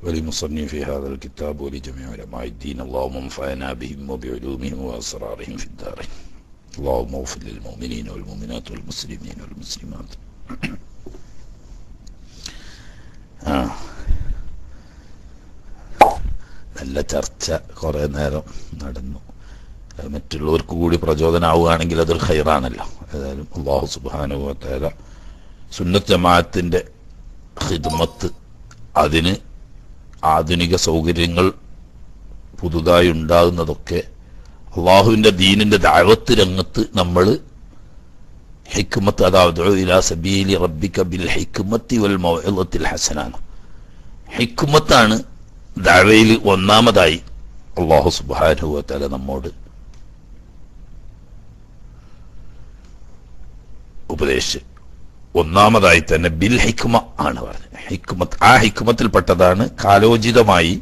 ولمصنف هذا الكتاب ولجميع علماء الدين اللهم انفعنا بهم وبعلومهم وأسرارهم في الدارين اللهم اغفر للمؤمنين والمؤمنات والمسلمين والمسلمات ആ നല്ല ചർച്ച കുറെ നേരം നടന്നു അത് മറ്റുള്ളവർക്ക് കൂടി പ്രചോദനമാവുകയാണെങ്കിൽ അതൊരു ഹൈറാണല്ലോ ഏതായാലും അള്ളാഹു സുബാനുഭവത്തേല സുന്നത്ത് ജമാഅത്തിന്റെ ഹിദ്മത്ത് അതിന് ആധുനിക സൗകര്യങ്ങൾ പുതുതായി ഉണ്ടാകുന്നതൊക്കെ അള്ളാഹുവിന്റെ ദീനിന്റെ ദാവത്ത് രംഗത്ത് നമ്മൾ ഹിക്മത്ത് അതാവത് ഇലാ സബീലി റബ്ബിക ബിൽ ഹിക്മത്തി വൽ മൗഇളത്തിൽ ഹസനാണ് ഹിക്മത്താണ് ദാവയിൽ ഒന്നാമതായി അള്ളാഹു സുബ്ഹാനഹു വതആല നമ്മോട് ഉപദേശിച്ച് ഒന്നാമതായി തന്നെ ബിൽ ഹിക്മ ആണ് പറഞ്ഞത് ഹിക്മത്ത് ആ ഹിക്മത്തിൽപ്പെട്ടതാണ് കാലോചിതമായി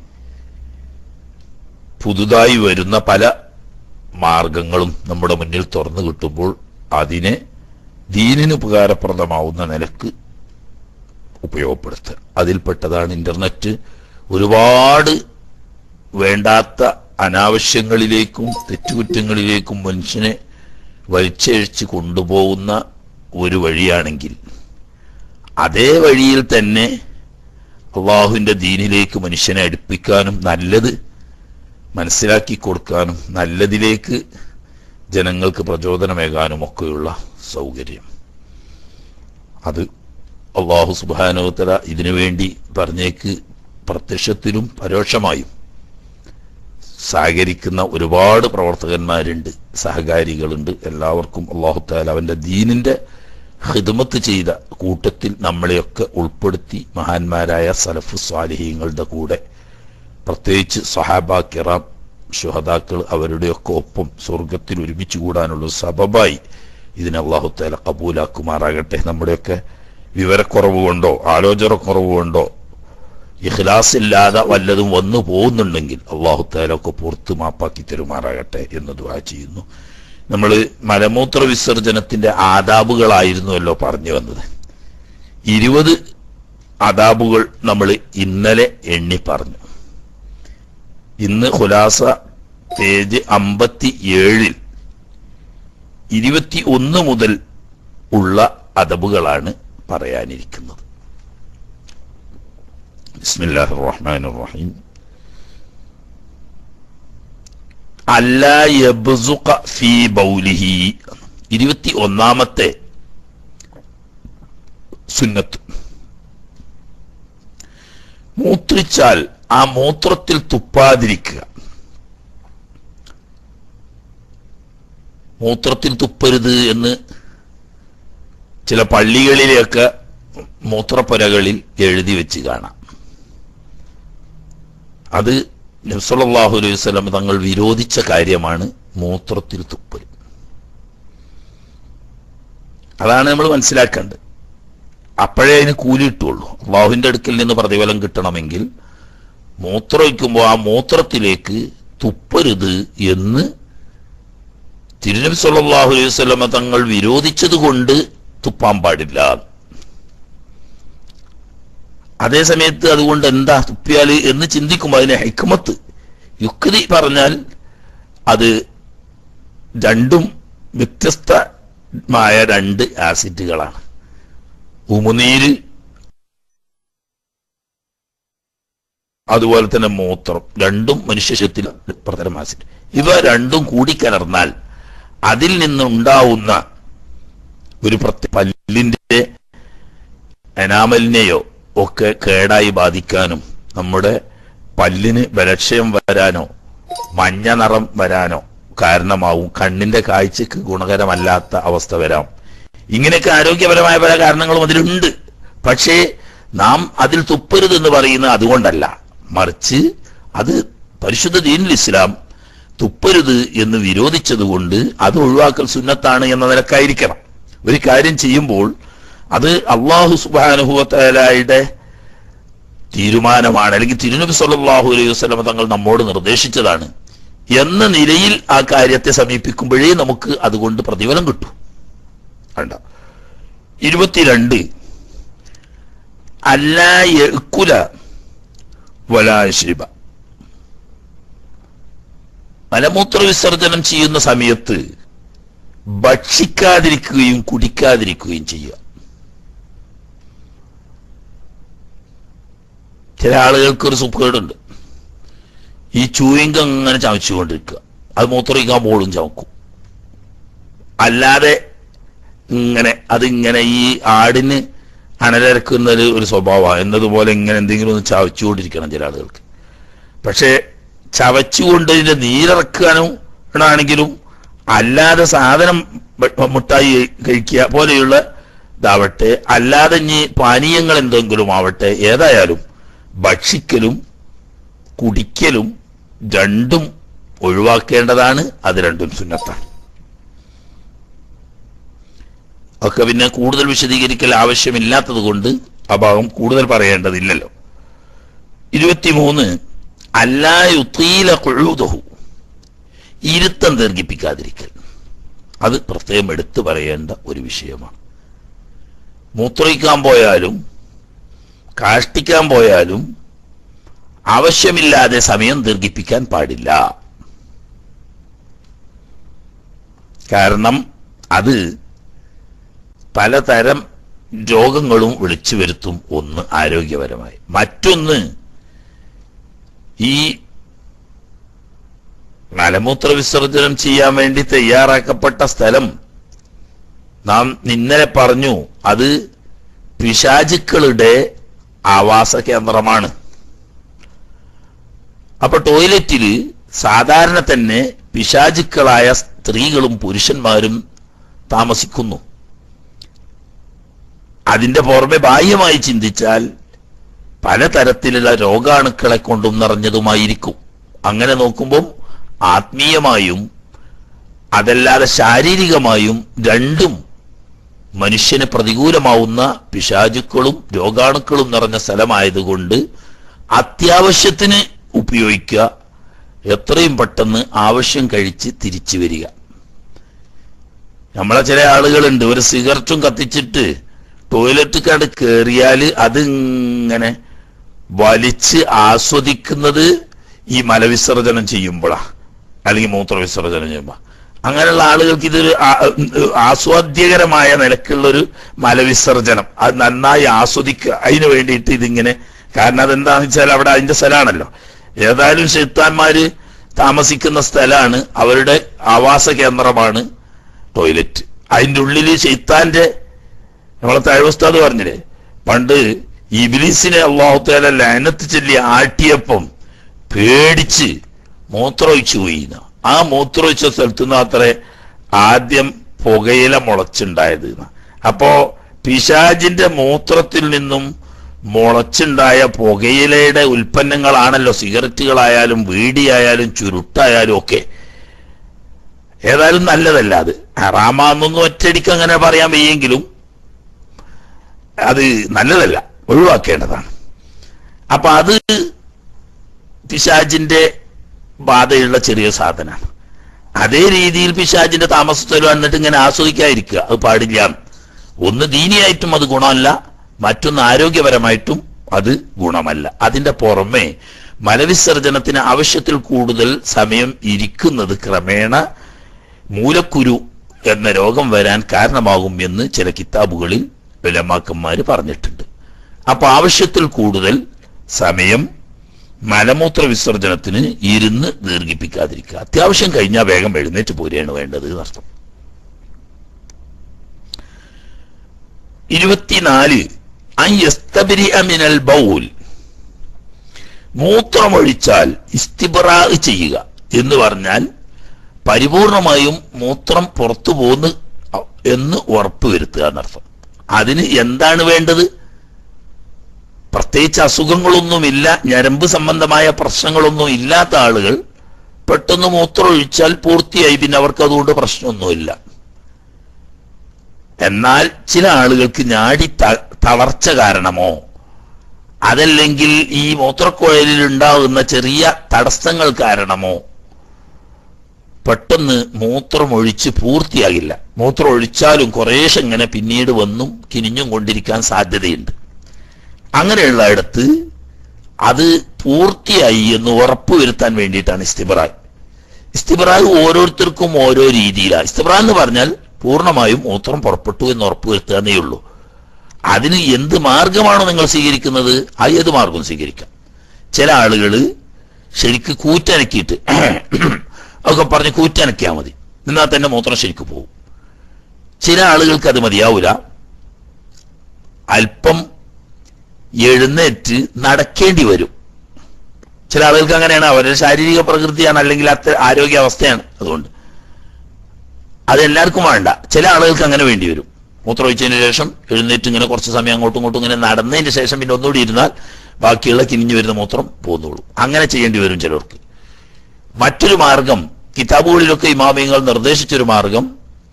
പുതുതായി വരുന്ന പല മാർഗങ്ങളും നമ്മുടെ മുന്നിൽ തുറന്നു കിട്ടുമ്പോൾ അതിനെ ദീനിന് ഉപകാരപ്രദമാവുന്ന നിലക്ക് ഉപയോഗപ്പെടുത്തുക അതിൽപ്പെട്ടതാണ് ഇന്റർനെറ്റ് ഒരുപാട് വേണ്ടാത്ത അനാവശ്യങ്ങളിലേക്കും തെറ്റുകുറ്റങ്ങളിലേക്കും മനുഷ്യനെ വലിച്ചഴിച്ച് കൊണ്ടുപോകുന്ന ഒരു വഴിയാണെങ്കിൽ അതേ വഴിയിൽ തന്നെ അള്ളാഹുവിന്റെ ദീനിലേക്ക് മനുഷ്യനെ അടുപ്പിക്കാനും നല്ലത് മനസ്സിലാക്കി കൊടുക്കാനും നല്ലതിലേക്ക് ജനങ്ങൾക്ക് പ്രചോദനമേകാനും ഒക്കെയുള്ള സൗകര്യം അത് അള്ളാഹു സുബാനോത്തര ഇതിനു വേണ്ടി പറഞ്ഞേക്ക് പ്രത്യക്ഷത്തിലും പരോക്ഷമായും സഹകരിക്കുന്ന ഒരുപാട് പ്രവർത്തകന്മാരുണ്ട് സഹകാരികളുണ്ട് എല്ലാവർക്കും അള്ളാഹു താല അവന്റെ ദീനിന്റെ ഹിദമത്ത് ചെയ്ത കൂട്ടത്തിൽ നമ്മളെയൊക്കെ ഉൾപ്പെടുത്തി മഹാന്മാരായ സലഫ് സ്വാലിഹീങ്ങളുടെ കൂടെ പ്രത്യേകിച്ച് സഹാബ കിറാം ഷുഹദാക്കൾ അവരുടെയൊക്കെ ഒപ്പം സ്വർഗത്തിൽ ഒരുമിച്ച് കൂടാനുള്ള സബബായി ഇതിനെ അള്ളാഹു താല കബൂലാക്കുമാറാകട്ടെ നമ്മുടെയൊക്കെ വിവരക്കുറവ് കൊണ്ടോ ആലോചനക്കുറവ് കൊണ്ടോ ഇഖ്ലാസ് ഇല്ലാതെ വല്ലതും വന്നു പോകുന്നുണ്ടെങ്കിൽ അള്ളാഹു താലൊക്കെ പുറത്ത് മാപ്പാക്കി തരുമാറാകട്ടെ എന്ന് ദുആ ചെയ്യുന്നു നമ്മൾ മലമൂത്ര വിസർജനത്തിന്റെ ആദാബുകളായിരുന്നുവല്ലോ പറഞ്ഞു വന്നത് ഇരുപത് ആദാബുകൾ നമ്മൾ ഇന്നലെ എണ്ണി പറഞ്ഞു ഇന്ന് ഖുലാസ പേജ് അമ്പത്തി ഏഴിൽ ഇരുപത്തി ഒന്ന് മുതൽ ഉള്ള അദബുകളാണ് പറയാനിരിക്കുന്നത് ബിസ്മില്ലാഹി റഹ്മാൻ റഹീം അല്ലാ യബ്സുഖ ഫീ ബൗലിഹി ഇരുപത്തി ഒന്നാമത്തെ സുന്നത്ത് മൂത്രിച്ചാൽ ആ മൂത്രത്തിൽ തുപ്പാതിരിക്കുക മൂത്രത്തിൽ തുപ്പരുത് എന്ന് ചില പള്ളികളിലെയൊക്കെ മൂത്രപ്പുരകളിൽ എഴുതി വെച്ച് കാണാം അത് നബ്സല്ലാഹു അലൈഹി വസല്ലം തങ്ങൾ വിരോധിച്ച കാര്യമാണ് മൂത്രത്തിൽ തുപ്പൽ അതാണ് നമ്മൾ മനസ്സിലാക്കേണ്ടത് അപ്പോഴേ അതിന് കൂലി കിട്ടുള്ളൂ അള്ളാഹുവിന്റെ അടുക്കൽ നിന്ന് പ്രതിഫലം കിട്ടണമെങ്കിൽ മൂത്രമൊഴിക്കുമ്പോൾ ആ മൂത്രത്തിലേക്ക് തുപ്പരുത് എന്ന് തിരുനബി സല്ലല്ലാഹു അലൈഹി വസല്ലമ തങ്ങൾ വിരോധിച്ചത് കൊണ്ട് തുപ്പാൻ പാടില്ല അതേ സമയത്ത് അതുകൊണ്ട് എന്താ തുപ്പിയാൽ എന്ന് ചിന്തിക്കുമ്പോൾ അതിനെ ഹൈക്കമത്ത് യുക്തി പറഞ്ഞാൽ അത് രണ്ടും വ്യത്യസ്തമായ രണ്ട് ആസിഡുകളാണ് ഉമുനീര് അതുപോലെ തന്നെ മൂത്രം രണ്ടും മനുഷ്യശത്തിൽ പ്രതരം ആസിഡ് ഇവ രണ്ടും കൂടിക്കലർന്നാൽ അതിൽ നിന്നുണ്ടാവുന്ന ഒരു പ്രത്യേക പല്ലിന്റെ എനാമലിനെയോ ഒക്കെ കേടായി ബാധിക്കാനും നമ്മുടെ പല്ലിന് ബലക്ഷയം വരാനോ മഞ്ഞ നിറം വരാനോ കാരണമാവും കണ്ണിന്റെ കാഴ്ചക്ക് ഗുണകരമല്ലാത്ത അവസ്ഥ വരാം ഇങ്ങനെയൊക്കെ ആരോഗ്യപരമായ പല കാരണങ്ങളും അതിലുണ്ട് പക്ഷേ നാം അതിൽ തുപ്പരുത് എന്ന് പറയുന്നത് അതുകൊണ്ടല്ല മറിച്ച് അത് പരിശുദ്ധ ദീനുൽ ഇസ്ലാം തുപ്പരുത് എന്ന് വിരോധിച്ചതുകൊണ്ട് അത് ഒഴിവാക്കൽ സുന്നത്താണ് എന്ന നിലക്കായിരിക്കണം ഒരു കാര്യം ചെയ്യുമ്പോൾ അത് അള്ളാഹു സുബാനുഭവത്തലായുടെ തീരുമാനമാണ് അല്ലെങ്കിൽ തിരുനബി സല്ലല്ലാഹു അലൈഹി വസല്ലം തങ്ങൾ നമ്മോട് നിർദ്ദേശിച്ചതാണ് എന്ന നിലയിൽ ആ കാര്യത്തെ സമീപിക്കുമ്പോഴേ നമുക്ക് അതുകൊണ്ട് പ്രതിഫലം കിട്ടും കണ്ട ഇരുപത്തിരണ്ട് അല്ലാ യഅ്കുല വലാശിബ മലമൂത്ര വിസർജനം ചെയ്യുന്ന സമയത്ത് ഭക്ഷിക്കാതിരിക്കുകയും കുടിക്കാതിരിക്കുകയും ചെയ്യുക ചില ആളുകൾക്ക് ഒരു സുഖേടുണ്ട് ഈ ചൂയിങ്കം അങ്ങനെ ചവച്ചുകൊണ്ടിരിക്കുക അത് മൂത്രയിക്കാൻ പോളും ചവക്കും അല്ലാതെ ഇങ്ങനെ അതിങ്ങനെ ഈ ആടിന് അനലരക്കുന്ന ഒരു ഒരു സ്വഭാവമാണ് എന്നതുപോലെ ഇങ്ങനെ എന്തെങ്കിലും ഒന്ന് ചവച്ചുകൊണ്ടിരിക്കണം ചില ആളുകൾക്ക് പക്ഷേ ചവച്ചുകൊണ്ട് ഇതിന്റെ നീരിറക്കാനും ആണെങ്കിലും അല്ലാതെ സാധനം ബ- മുട്ടായി കഴിക്കുക പോലെയുള്ള ഇതാവട്ടെ അല്ലാതെ ഇനി പാനീയങ്ങൾ എന്തെങ്കിലും ആവട്ടെ ഏതായാലും ഭക്ഷിക്കലും കുടിക്കലും രണ്ടും ഒഴിവാക്കേണ്ടതാണ് അത് രണ്ടും സുന്നത്താണ് ഒക്കെ പിന്നെ കൂടുതൽ വിശദീകരിക്കൽ ആവശ്യമില്ലാത്തത് കൊണ്ട് ആ ഭാഗം കൂടുതൽ പറയേണ്ടതില്ലല്ലോ ഇരുപത്തിമൂന്ന് അല്ലായുത്തീല കൊഴുതഹു ഇരുത്തം ദീർഘിപ്പിക്കാതിരിക്കൽ അത് പ്രത്യേകം എടുത്തു പറയേണ്ട ഒരു വിഷയമാണ് മൂത്രയിക്കാൻ പോയാലും കാഷ്ടിക്കാൻ പോയാലും ആവശ്യമില്ലാതെ സമയം ദീർഘിപ്പിക്കാൻ പാടില്ല കാരണം അത് പലതരം രോഗങ്ങളും വിളിച്ചു വരുത്തും ഒന്ന് ആരോഗ്യപരമായി മറ്റൊന്ന് ഈ മലമൂത്ര വിസർജനം ചെയ്യാൻ വേണ്ടി തയ്യാറാക്കപ്പെട്ട സ്ഥലം നാം ഇന്നലെ പറഞ്ഞു അത് പിശാചുക്കളുടെ ആവാസ കേന്ദ്രമാണ് അപ്പൊ ടോയ്ലറ്റില് സാധാരണ തന്നെ പിശാചുക്കളായ സ്ത്രീകളും പുരുഷന്മാരും താമസിക്കുന്നു അതിന്റെ പുറമെ ബാഹ്യമായി ചിന്തിച്ചാൽ പലതരത്തിലുള്ള രോഗാണുക്കളെ കൊണ്ടും നിറഞ്ഞതുമായിരിക്കും അങ്ങനെ നോക്കുമ്പോൾ ആത്മീയമായും അതല്ലാതെ ശാരീരികമായും രണ്ടും മനുഷ്യന് പ്രതികൂലമാവുന്ന പിശാചുക്കളും രോഗാണുക്കളും നിറഞ്ഞ സ്ഥലമായതുകൊണ്ട് അത്യാവശ്യത്തിന് ഉപയോഗിക്കുക എത്രയും പെട്ടെന്ന് ആവശ്യം കഴിച്ച് തിരിച്ചു വരിക നമ്മളെ ചില ആളുകളുണ്ട് ഒരു സിഗരറ്റും കത്തിച്ചിട്ട് ടോയ്ലറ്റ് കണ്ട് കയറിയാൽ അതിങ്ങനെ വലിച്ച് ആസ്വദിക്കുന്നത് ഈ മലവിസർജനം ചെയ്യുമ്പോഴാ അല്ലെങ്കിൽ മൂത്രവിസർജനം ചെയ്യുമ്പോ അങ്ങനെയുള്ള ആളുകൾക്ക് ഇതൊരു ആ- ആസ്വാദ്യകരമായ നിലക്കുള്ളൊരു മലവിസർജനം അത് നന്നായി ആസ്വദിക്കുക അതിന് വേണ്ടിയിട്ട് ഇതിങ്ങനെ കാരണം അതെന്താന്ന് വെച്ചാൽ അവിടെ അതിന്റെ സ്ഥലമാണല്ലോ ഏതായാലും ശൈത്താന്മാര് താമസിക്കുന്ന സ്ഥലമാണ് അവരുടെ ആവാസ കേന്ദ്രമാണ് ടോയ്ലറ്റ് അതിന്റെ ഉള്ളിൽ ശൈത്താന്റെ നമ്മളെ താഴ്വസ്താദ് പറഞ്ഞില്ലേ പണ്ട് ഇബിലിസിനെ അള്ളാഹുത്തേല ലനത്ത് ചൊല്ലി ആട്ടിയപ്പം പേടിച്ച് മൂത്രമൊഴിച്ചു പോയി ന്ന്. ആ മൂത്രമൊഴിച്ച സ്ഥലത്തു നിന്ന് അത്രേ ആദ്യം പുകയില മുളച്ചുണ്ടായത് ന്ന്. അപ്പോ പിശാജിന്റെ മൂത്രത്തിൽ നിന്നും മുളച്ചുണ്ടായ പുകയിലയുടെ ഉൽപ്പന്നങ്ങളാണല്ലോ സിഗരറ്റുകളായാലും വീടിയായാലും ചുരുട്ടായാലും ഒക്കെ ഏതായാലും നല്ലതല്ല അത് ഹറാമാന്നൊന്നും ഒറ്റയടിക്ക് അങ്ങനെ പറയാൻ വയ്യെങ്കിലും അത് നല്ലതല്ല ഒഴിവാക്കേണ്ടതാണ് അപ്പൊ അത് പിശാജിന്റെ ബാധയുള്ള ചെറിയ സാധനമാണ് അതേ രീതിയിൽ പിശാജിന്റെ താമസസ്ഥലം എന്നിട്ട് ഇങ്ങനെ ആസ്വദിക്കാതിരിക്കുക അത് പാടില്ല ഒന്ന് ദീനിയായിട്ടും അത് ഗുണമല്ല മറ്റൊന്ന് ആരോഗ്യപരമായിട്ടും അത് ഗുണമല്ല അതിന്റെ പുറമെ മലവിസർജനത്തിന് ആവശ്യത്തിൽ കൂടുതൽ സമയം ഇരിക്കുന്നത് ക്രമേണ മൂലക്കുരു എന്ന രോഗം വരാൻ കാരണമാകും എന്ന് ചില കിതാബുകളിൽ വിലമാക്കന്മാര് പറഞ്ഞിട്ടുണ്ട് അപ്പൊ ആവശ്യത്തിൽ കൂടുതൽ സമയം മലമൂത്ര വിസർജനത്തിന് ഇരുന്ന് ദീർഘിപ്പിക്കാതിരിക്കുക അത്യാവശ്യം കഴിഞ്ഞാൽ വേഗം എഴുന്നേറ്റ് പോരുകയാണ് വേണ്ടത് എന്നർത്ഥം ഇരുപത്തിനാല് അൻ യസ്തബരിഅ മിനൽ ബൗൽ മൂത്രമൊഴിച്ചാൽ ഇസ്തിബറാ ചെയ്യുക എന്ന് പറഞ്ഞാൽ പരിപൂർണമായും മൂത്രം പുറത്തു പോന്ന് എന്ന് ഉറപ്പുവരുത്തുക എന്നർത്ഥം അതിന് എന്താണ് വേണ്ടത് പ്രത്യേകിച്ച് അസുഖങ്ങളൊന്നുമില്ല ഞരമ്പ് സംബന്ധമായ പ്രശ്നങ്ങളൊന്നും ഇല്ലാത്ത ആളുകൾ പെട്ടെന്ന് മൂത്രം ഒഴിച്ചാൽ പൂർത്തിയായി പിന്നെ അവർക്ക് അതുകൊണ്ട് പ്രശ്നമൊന്നുമില്ല എന്നാൽ ചില ആളുകൾക്ക് ഞാടി ത- തളർച്ച കാരണമോ അതല്ലെങ്കിൽ ഈ മൂത്രക്കുഴലിൽ ഉണ്ടാകുന്ന ചെറിയ തടസ്സങ്ങൾ കാരണമോ പെട്ടെന്ന് മൂത്രമൊഴിച്ച് പൂർത്തിയാകില്ല മൂത്രം ഒഴിച്ചാലും കുറേശ്ശെ ഇങ്ങനെ പിന്നീട് വന്നും കിനിഞ്ഞും കൊണ്ടിരിക്കാൻ സാധ്യതയുണ്ട് അങ്ങനെയുള്ള ഇടത്ത് അത് പൂർത്തിയായി എന്ന് ഉറപ്പുവരുത്താൻ വേണ്ടിയിട്ടാണ് ഇസ്തിബറായ് ഇസ്തിബറായ് ഓരോരുത്തർക്കും ഓരോ രീതിയിലാണ് ഇസ്തിബറ എന്ന് പറഞ്ഞാൽ പൂർണ്ണമായും മൂത്രം പുറപ്പെട്ടു എന്ന് ഉറപ്പുവരുത്തുക എന്നേ ഉള്ളൂ അതിന് എന്ത് മാർഗമാണോ നിങ്ങൾ സ്വീകരിക്കുന്നത് ആ ഏത് മാർഗവും സ്വീകരിക്കാം ചില ആളുകൾ ശരിക്ക് കൂറ്റനക്കിയിട്ട് ഒക്കെ പറഞ്ഞ് കൂറ്റനക്കിയാൽ മതി എന്നാൽ തന്നെ മൂത്രം ശരിക്ക് പോകും ചില ആളുകൾക്ക് അത് മതിയാവൂല അല്പം എഴുന്നേറ്റ് നടക്കേണ്ടി വരും ചില ആളുകൾക്ക് അങ്ങനെയാണ് അവരുടെ ശാരീരിക പ്രകൃതിയാണ് അല്ലെങ്കിൽ അത്ര ആരോഗ്യാവസ്ഥയാണ് അതുകൊണ്ട് അതെല്ലാവർക്കും വേണ്ട ചില ആളുകൾക്ക് അങ്ങനെ വേണ്ടി വരും മൂത്രമൊഴിച്ചതിന് ശേഷം എഴുന്നേറ്റ് ഇങ്ങനെ കുറച്ച് സമയം അങ്ങോട്ടും ഇങ്ങോട്ടും ഇങ്ങനെ നടന്നതിന് ശേഷം പിന്നെ ഒന്നുകൂടി ഇരുന്നാൽ ബാക്കിയുള്ള കിനിഞ്ഞു വരുന്ന മൂത്രം പോകുന്നുള്ളൂ അങ്ങനെ ചെയ്യേണ്ടി വരും ചിലർക്ക് മറ്റൊരു മാർഗം കിതാബുകളിലൊക്കെ ഇമാമിയങ്ങൾ നിർദ്ദേശിച്ചൊരു മാർഗം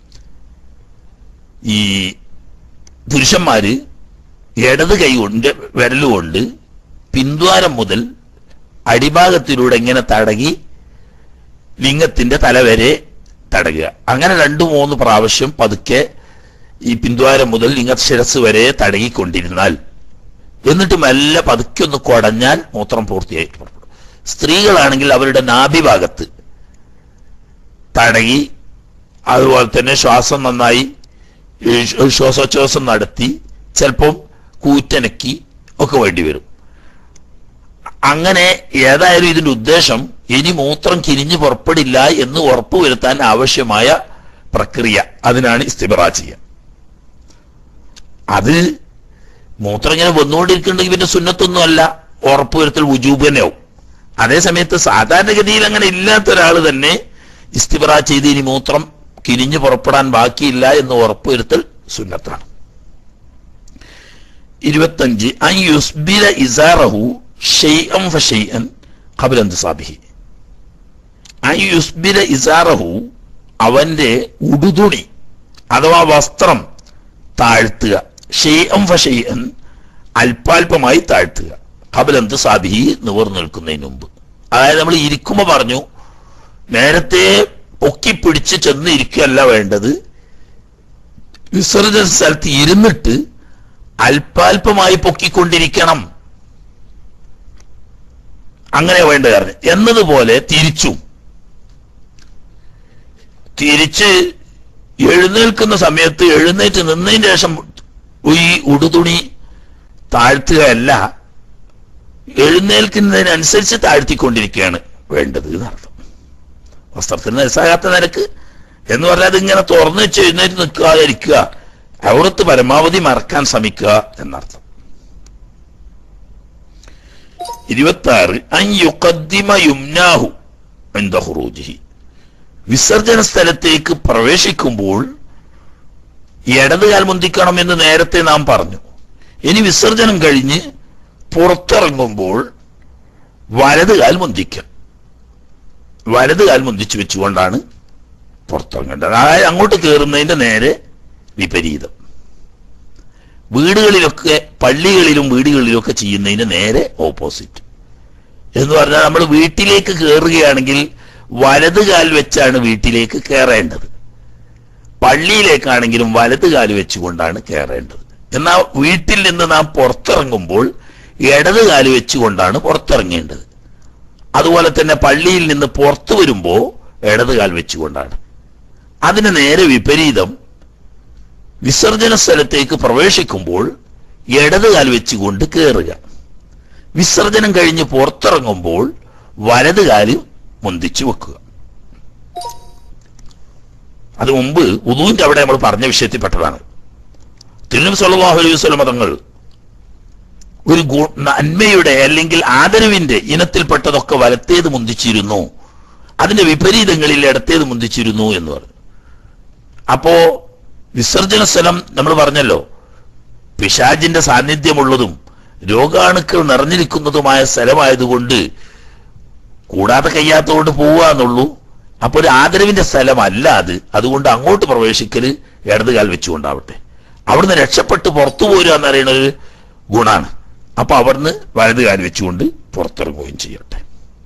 ഈ പുരുഷന്മാര് ഇടത് കൈ കൊണ്ട് വിരലുകൊണ്ട് പിന്ദ്വാരം മുതൽ അടിഭാഗത്തിലൂടെ ഇങ്ങനെ തടകി ലിംഗത്തിന്റെ തല വരെ തടകുക അങ്ങനെ രണ്ടു മൂന്ന് പ്രാവശ്യം പതുക്കെ ഈ പിന്ദ്വാരം മുതൽ ലിംഗശിരസ് വരെ തടകിക്കൊണ്ടിരുന്നാൽ എന്നിട്ട് മെല്ലെ പതുക്കെ ഒന്ന് കുടഞ്ഞാൽ മൂത്രം പൂർത്തിയായിട്ട് പുറപ്പെടും സ്ത്രീകളാണെങ്കിൽ അവരുടെ നാഭിഭാഗത്ത് തടകി അതുപോലെ തന്നെ ശ്വാസം നന്നായി ഈ ശ്വ- ശ്വാസോച്ഛ്വാസം നടത്തി ചിലപ്പം കൂറ്റനക്കി ഒക്കെ വേണ്ടി വരും അങ്ങനെ ഏതായാലും ഇതിന്റെ ഉദ്ദേശം ഇനി മൂത്രം കിരിഞ്ഞു പുറപ്പെടില്ല എന്ന് ഉറപ്പുവരുത്താൻ ആവശ്യമായ പ്രക്രിയ അതിനാണ് ഇസ്തിബറ ചെയ്യുക അത് മൂത്രം ഇങ്ങനെ വന്നുകൊണ്ടിരിക്കുന്നുണ്ടെങ്കിൽ പിന്നെ സുന്നത്തൊന്നും അല്ല ഉറപ്പുവരുത്തൽ ഉജൂബ് തന്നെയാവും അതേ സമയത്ത് സാധാരണഗതിയിൽ അങ്ങനെ ഇല്ലാത്ത ഒരാൾ തന്നെ ഇസ്തിബറ ചെയ്ത് ഇനി മൂത്രം കിരിഞ്ഞു പുറപ്പെടാൻ ബാക്കിയില്ല എന്ന് ഉറപ്പുവരുത്തൽ സുന്നത്താണ് ഇരുപത്തഞ്ച് അൻ യുസ്ബില ഇസാറഹു ഷെയ്അൻ ഫഷെയ്അൻ ഖബല ഇന്തിസാബിഹി അൻ യുസ്ബില ഇസാറഹു അവന്റെ ഉടുതുണി അഥവാ വസ്ത്രം താഴ്ത്തുക ഷെയ്അൻ ഫഷെയ്അൻ അല്പാൽപമായി താഴ്ത്തുക ഖബല ഇന്തിസാബിഹി നിവർന്നു നിൽക്കുന്നതിന് മുമ്പ് അതായത് നമ്മൾ ഇരിക്കുമ്പോ പറഞ്ഞു നേരത്തെ പൊക്കി പിടിച്ച് ചെന്ന് ഇരിക്കുകയല്ല വേണ്ടത് വിസർജന സ്ഥലത്ത് ഇരുന്നിട്ട് അല്പാൽപമായി പൊക്കിക്കൊണ്ടിരിക്കണം അങ്ങനെ വേണ്ട കാരണം എന്നതുപോലെ തിരിച്ചു തിരിച്ച് എഴുന്നേൽക്കുന്ന സമയത്ത് എഴുന്നേറ്റ് നിന്നതിന് ശേഷം ഈ ഉടുതുണി താഴ്ത്തുകയല്ല എഴുന്നേൽക്കുന്നതിനനുസരിച്ച് താഴ്ത്തിക്കൊണ്ടിരിക്കുകയാണ് വേണ്ടത് എന്നർത്ഥം വസ്ത്രത്തിന് നിസ്സാകാത്ത നിരക്ക് എന്ന് പറഞ്ഞാൽ അതിങ്ങനെ തുറന്നു വെച്ച് എഴുന്നേറ്റ് നിൽക്കാതെ ഇരിക്കുക ഔറത്ത് പരമാവധി മറക്കാൻ ശ്രമിക്കുക എന്നർത്ഥം ഇരുപത്തി ആറ് അയ്യുക്കദ്ദിമ യുംനാഹു എന്ത ഹുറൂജിഹി വിസർജന സ്ഥലത്തേക്ക് പ്രവേശിക്കുമ്പോൾ ഇടത് കാൽ മുന്തിക്കണം എന്ന് നേരത്തെ നാം പറഞ്ഞു ഇനി വിസർജനം കഴിഞ്ഞ് പുറത്തിറങ്ങുമ്പോൾ വലത് കാൽ മുന്തിക്കുക വലത് കാൽ മുന്തിച്ചു വെച്ചുകൊണ്ടാണ് പുറത്തിറങ്ങേണ്ടത് അതായത് അങ്ങോട്ട് കയറുന്നതിന്റെ നേരെ വിപരീതം വീടുകളിലൊക്കെ പള്ളികളിലും വീടുകളിലും ഒക്കെ ചെയ്യുന്നതിന് നേരെ ഓപ്പോസിറ്റ് എന്ന് പറഞ്ഞാൽ നമ്മൾ വീട്ടിലേക്ക് കയറുകയാണെങ്കിൽ വലത് കാൽ വെച്ചാണ് വീട്ടിലേക്ക് കയറേണ്ടത് പള്ളിയിലേക്കാണെങ്കിലും വലത് കാൽ വെച്ചുകൊണ്ടാണ് കയറേണ്ടത് എന്നാൽ വീട്ടിൽ നിന്ന് നാം പുറത്തിറങ്ങുമ്പോൾ ഇടത് കാല് വെച്ചുകൊണ്ടാണ് പുറത്തിറങ്ങേണ്ടത് അതുപോലെ തന്നെ പള്ളിയിൽ നിന്ന് പുറത്തു വരുമ്പോൾ ഇടത് കാൽ വെച്ചുകൊണ്ടാണ് അതിന് നേരെ വിപരീതം വിസർജന സ്ഥലത്തേക്ക് പ്രവേശിക്കുമ്പോൾ ഇടത് കാൽ വെച്ചുകൊണ്ട് കയറുക വിസർജനം കഴിഞ്ഞ് പുറത്തിറങ്ങുമ്പോൾ വലത് കാല് മുന്തിച്ചു വെക്കുക അത് മുമ്പ് ഉദുവിന്റെ അവിടെ നമ്മൾ പറഞ്ഞ വിഷയത്തിൽപ്പെട്ടതാണ് തിരുനബി സല്ലല്ലാഹു അലൈഹി വസല്ലം മതങ്ങൾ ഒരു ഗു- നന്മയുടെ അല്ലെങ്കിൽ ആദരവിന്റെ ഇനത്തിൽപ്പെട്ടതൊക്കെ വലത്തേത് മുന്തിച്ചിരുന്നു അതിന്റെ വിപരീതങ്ങളിൽ ഇടത്തേത് മുന്തിച്ചിരുന്നു എന്ന് പറഞ്ഞു അപ്പോ വിസർജന സ്ഥലം നമ്മൾ പറഞ്ഞല്ലോ പിശാജിന്റെ സാന്നിധ്യമുള്ളതും രോഗാണുക്കൾ നിറഞ്ഞിരിക്കുന്നതുമായ സ്ഥലമായതുകൊണ്ട് കൂടാതെ കഴിയാത്തതുകൊണ്ട് പോവുക എന്നുള്ളൂ അപ്പൊ ഒരു ആദരവിന്റെ സ്ഥലമല്ല അത് അതുകൊണ്ട് അങ്ങോട്ട് പ്രവേശിക്കല് ഇടത് കാൽ വെച്ചുകൊണ്ടാവട്ടെ അവിടുന്ന് രക്ഷപ്പെട്ട് പുറത്തു പോരുക എന്ന് പറയുന്ന ഒരു ഗുണാണ് അപ്പൊ അവിടുന്ന് വലത് കാൽ വെച്ചുകൊണ്ട് പുറത്തിറങ്ങുകയും ചെയ്യട്ടെ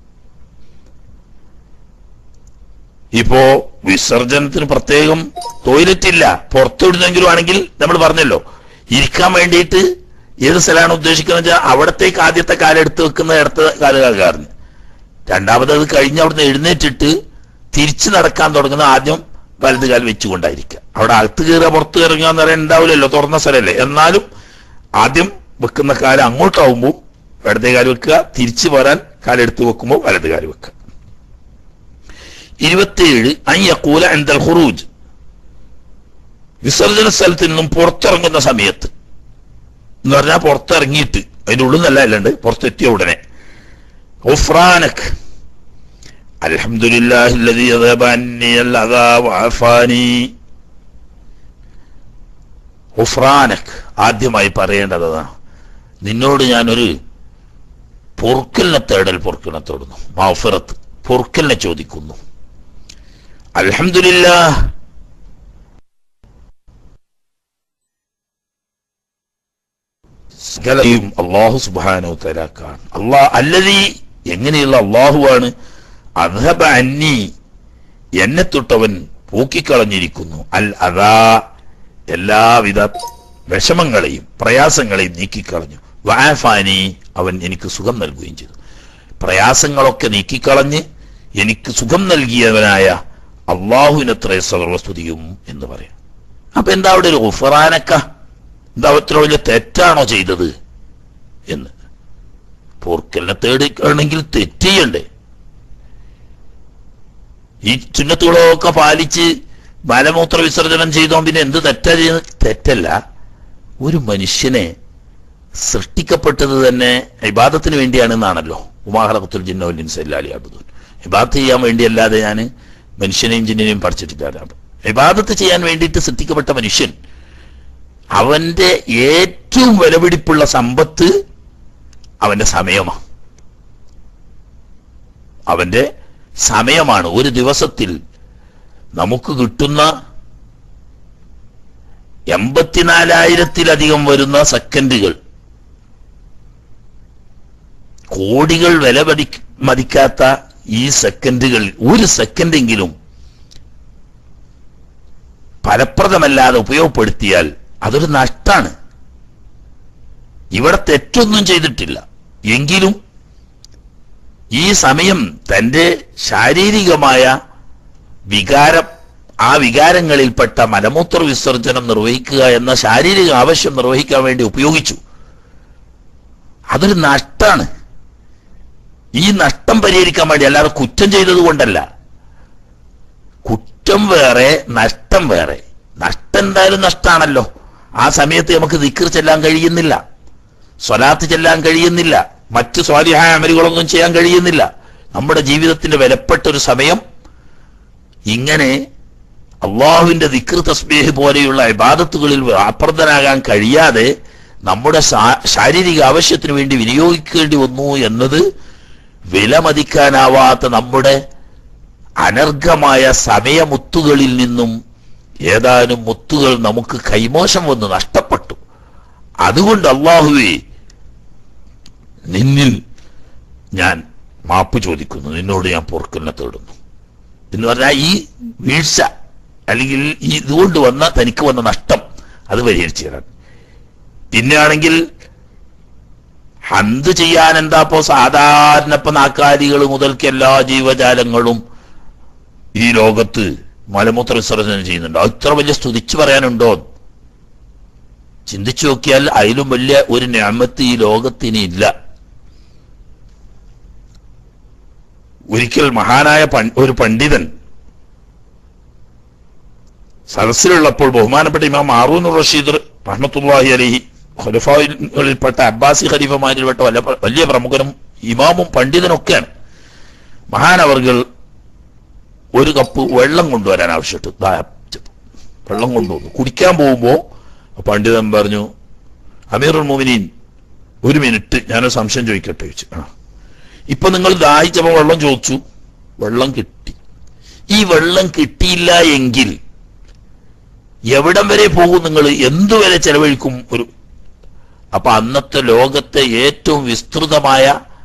ഇപ്പോ വിസർജനത്തിന് പ്രത്യേകം ടോയ്ലറ്റ് ഇല്ല പുറത്തുവിടുന്നെങ്കിലും ആണെങ്കിൽ നമ്മൾ പറഞ്ഞല്ലോ ഇരിക്കാൻ വേണ്ടിയിട്ട് ഏത് സ്ഥലമാണ് ഉദ്ദേശിക്കുന്നത് വെച്ചാൽ അവിടത്തേക്ക് ആദ്യത്തെ കാലം എടുത്ത് വെക്കുന്ന ഇടത്ത കാലുകാരന് രണ്ടാമത് അത് കഴിഞ്ഞ് അവിടുന്ന് എഴുന്നേറ്റിട്ട് തിരിച്ചു നടക്കാൻ തുടങ്ങുന്ന ആദ്യം വലത് കാൽ വെച്ചുകൊണ്ടായിരിക്കുക അവിടെ അകത്ത് കയറുക പുറത്ത് കയറുക എന്ന് പറയാൻ ഉണ്ടാവില്ലല്ലോ തുറന്ന സ്ഥലമല്ലേ എന്നാലും ആദ്യം വെക്കുന്ന കാലം അങ്ങോട്ടാവുമ്പോൾ ഇടതേ കാല് വെക്കുക തിരിച്ചു പോരാൻ കാലെടുത്ത് വെക്കുമ്പോൾ വലത് കാല് വെക്കുക ഇരുപത്തിയേഴ് അയ്യക്കൂല എന്തൽ ഖുറൂജ് വിസർജന സ്ഥലത്ത് നിന്നും പുറത്തിറങ്ങുന്ന സമയത്ത് എന്ന് പറഞ്ഞാൽ പുറത്തിറങ്ങിയിട്ട് അതിന്റെ ഉള്ളിൽ നിന്നല്ല അല്ലാണ്ട് പുറത്തെത്തിയ ഉടനെ ഗുഫ്രാനക് അൽഹംദുലില്ലാഹി الذي ذهب عني الأذى وعافاني ഗുഫ്രാനക് ആദ്യമായി പറയേണ്ടത് അതാണ് നിന്നോട് ഞാനൊരു പൊറുക്കലിനെ തേടൽ പൊറുക്കലിനെ തേടുന്നു മാഫിറത്ത് പൊറുക്കലിനെ ചോദിക്കുന്നു അൽഹംദുലില്ലാ സകലയും അള്ളാഹു സുബാനോ തലാക്കാണ് അള്ളാഹ് അല്ലതീ എങ്ങനെയുള്ള അള്ളാഹുവാണ് അധബ അന്നി എന്നെ തൊട്ടവൻ പൂക്കിക്കളഞ്ഞിരിക്കുന്നു അൽ അതാ എല്ലാവിധ വിഷമങ്ങളെയും പ്രയാസങ്ങളെയും നീക്കിക്കളഞ്ഞു വാഫാനി അവൻ എനിക്ക് സുഖം നൽകുകയും ചെയ്തു പ്രയാസങ്ങളൊക്കെ നീക്കിക്കളഞ്ഞ് എനിക്ക് സുഖം നൽകിയവനായ അള്ളാഹുവിനത്ര സർവസ്തുതിയും എന്ന് പറയാം അപ്പൊ എന്താ അവിടെ ഒരു ഉഫറാനക്ക എന്താ അത്ര വലിയ തെറ്റാണോ ചെയ്തത് എന്ന് പോർക്കലിനെ തേടിക്കണമെങ്കിൽ തെറ്റ് ചെയ്യണ്ടേ ഈ ചുന്നത്തുകളൊക്കെ പാലിച്ച് മലമൂത്ര വിസർജനം ചെയ്തോ പിന്നെ എന്ത് തെറ്റാ ചെയ്യുന്നത് തെറ്റല്ല ഒരു മനുഷ്യനെ സൃഷ്ടിക്കപ്പെട്ടത് തന്നെ ഇബാദത്തിന് വേണ്ടിയാണെന്നാണല്ലോ ഉമാഹലഖത്തുൽ ജിന്നോലിൻ സല്ലാലി അബ്ദുൽ ഇബാദത്ത് ചെയ്യാൻ വേണ്ടിയല്ലാതെ ഞാൻ മനുഷ്യനെയും ജിന്നിനെയും പഠിച്ചിട്ടില്ല ഇബാദത്ത് ചെയ്യാൻ വേണ്ടിയിട്ട് സൃഷ്ടിക്കപ്പെട്ട മനുഷ്യൻ അവന്റെ ഏറ്റവും വിലപിടിപ്പുള്ള സമ്പത്ത് അവന്റെ സമയമാണ് അവന്റെ സമയമാണ് ഒരു ദിവസത്തിൽ നമുക്ക് കിട്ടുന്ന എൺപത്തിനാലായിരത്തിലധികം വരുന്ന സെക്കൻഡുകൾ കോടികൾ വില പടി മതിക്കാത്ത ഈ സെക്കൻഡുകൾ ഒരു സെക്കൻഡെങ്കിലും ഫലപ്രദമല്ലാതെ ഉപയോഗപ്പെടുത്തിയാൽ അതൊരു നഷ്ടാണ് ഇവിടെ തെറ്റൊന്നും ചെയ്തിട്ടില്ല എങ്കിലും ഈ സമയം തന്റെ ശാരീരികമായ വികാരം ആ വികാരങ്ങളിൽപ്പെട്ട മലമൂത്ര വിസർജനം നിർവഹിക്കുക എന്ന ശാരീരിക ആവശ്യം നിർവഹിക്കാൻ വേണ്ടി ഉപയോഗിച്ചു അതൊരു നഷ്ടാണ് ഈ നഷ്ടം പരിഹരിക്കാൻ വേണ്ടി അല്ലാതെ കുറ്റം ചെയ്തത് കൊണ്ടല്ല കുറ്റം വേറെ നഷ്ടം വേറെ നഷ്ടം എന്തായാലും നഷ്ടാണല്ലോ ആ സമയത്ത് നമുക്ക് ദിക്കർ ചെല്ലാൻ കഴിയുന്നില്ല സ്വലാത്ത് ചെല്ലാൻ കഴിയുന്നില്ല മറ്റ് സ്വാലിഹായ അമലുകളൊന്നും ചെയ്യാൻ കഴിയുന്നില്ല നമ്മുടെ ജീവിതത്തിന്റെ വിലപ്പെട്ട ഒരു സമയം ഇങ്ങനെ അള്ളാഹുവിന്റെ ദിക്ർ തസ്ബീഹ് പോലെയുള്ള ഇബാദത്തുകളിൽ അപ്രദനാകാൻ കഴിയാതെ നമ്മുടെ ശാ- ശാരീരിക ആവശ്യത്തിന് വേണ്ടി വിനിയോഗിക്കേണ്ടി വന്നു എന്നത് വിലമതിക്കാനാവാത്ത നമ്മുടെ അനർഘമായ സമയമുത്തുകളിൽ നിന്നും ഏതാനും മുത്തുകൾ നമുക്ക് കൈമോശം വന്ന് നഷ്ടപ്പെട്ടു അതുകൊണ്ട് അള്ളാഹുവേ നിന്നിൽ ഞാൻ മാപ്പ് ചോദിക്കുന്നു നിന്നോട് ഞാൻ പൊറുക്കലിനെ തേടുന്നു എന്ന് പറഞ്ഞാൽ ഈ വീഴ്ച അല്ലെങ്കിൽ ഈ ഇതുകൊണ്ട് വന്ന തനിക്ക് വന്ന നഷ്ടം അത് പരിഹരിച്ചു തരാൻ പിന്നെയാണെങ്കിൽ ഹന്ത് ചെയ്യാൻ എന്താ ഇപ്പോ സാധാരണ ഇപ്പൊ നാക്കാലികൾ മുതൽക്ക് എല്ലാ ജീവജാലങ്ങളും ഈ ലോകത്ത് മലമൂത്ര വിസർജനം ചെയ്യുന്നുണ്ട് അത് ഇത്ര വലിയ സ്തുതിച്ചു പറയാനുണ്ടോ ചിന്തിച്ചു നോക്കിയാൽ അതിലും വലിയ ഒരു ഞാമത്ത് ഈ ലോകത്തിന് ഇല്ല ഒരിക്കൽ മഹാനായ പൺ- ഒരു പണ്ഡിതൻ സദസ്സിലുള്ളപ്പോൾ ബഹുമാനപ്പെട്ട ഇമാം മാറൂൻ റഷീദ് റഹ്മത്തുല്ലാഹി അലഹി ഖുലഫായിൽപ്പെട്ട അബ്ബാസി ഖലീഫമാരിൽപ്പെട്ട വല്ല വലിയ പ്രമുഖനും ഇമാമും പണ്ഡിതനൊക്കെയാണ് മഹാനവർകൾ ഒരു കപ്പ് വെള്ളം കൊണ്ടുവരാൻ ആവശ്യപ്പെട്ടു ദാഹിച്ചപ്പോൾ വെള്ളം കൊണ്ടുവന്നു കുടിക്കാൻ പോകുമ്പോ പണ്ഡിതൻ പറഞ്ഞു അമീറുൽ മോമിനീൻ ഒരു മിനിറ്റ് ഞാനൊരു സംശയം ചോദിക്കട്ടെ ചോദിച്ചു ആ ഇപ്പൊ നിങ്ങൾ ദാഹിച്ചപ്പോ വെള്ളം ചോദിച്ചു വെള്ളം കിട്ടി ഈ വെള്ളം കിട്ടിയില്ല എങ്കിൽ എവിടം വരെ പോകും നിങ്ങൾ എന്തു വരെ ചെലവഴിക്കും ഒരു അപ്പൊ അന്നത്തെ ലോകത്തെ ഏറ്റവും വിസ്തൃതമായ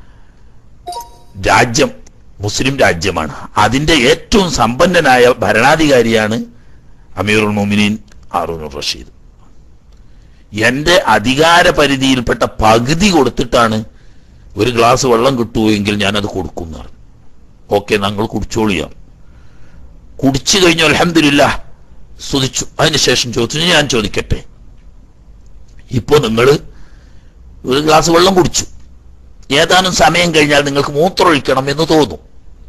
രാജ്യം മുസ്ലിം രാജ്യമാണ് അതിന്റെ ഏറ്റവും സമ്പന്നനായ ഭരണാധികാരിയാണ് അമീറുൽ മൊമിനീൻ ഹാറൂനുർ റഷീദ് എന്റെ അധികാര പരിധിയിൽപ്പെട്ട പകുതി കൊടുത്തിട്ടാണ് ഒരു ഗ്ലാസ് വെള്ളം കിട്ടുമെങ്കിൽ ഞാനത് കൊടുക്കും എന്ന് പറഞ്ഞു ഓക്കെ ഞങ്ങൾ കുടിച്ചോളിയാം കുടിച്ചു കഴിഞ്ഞു അലഹമില്ല സ്തുതിച്ചു അതിനുശേഷം ചോദിച്ചു ഞാൻ ചോദിക്കട്ടെ ഇപ്പോ നിങ്ങൾ ഒരു ഗ്ലാസ് വെള്ളം കുടിച്ചു ഏതാനും സമയം കഴിഞ്ഞാൽ നിങ്ങൾക്ക് മൂത്രമൊഴിക്കണം എന്ന് തോന്നും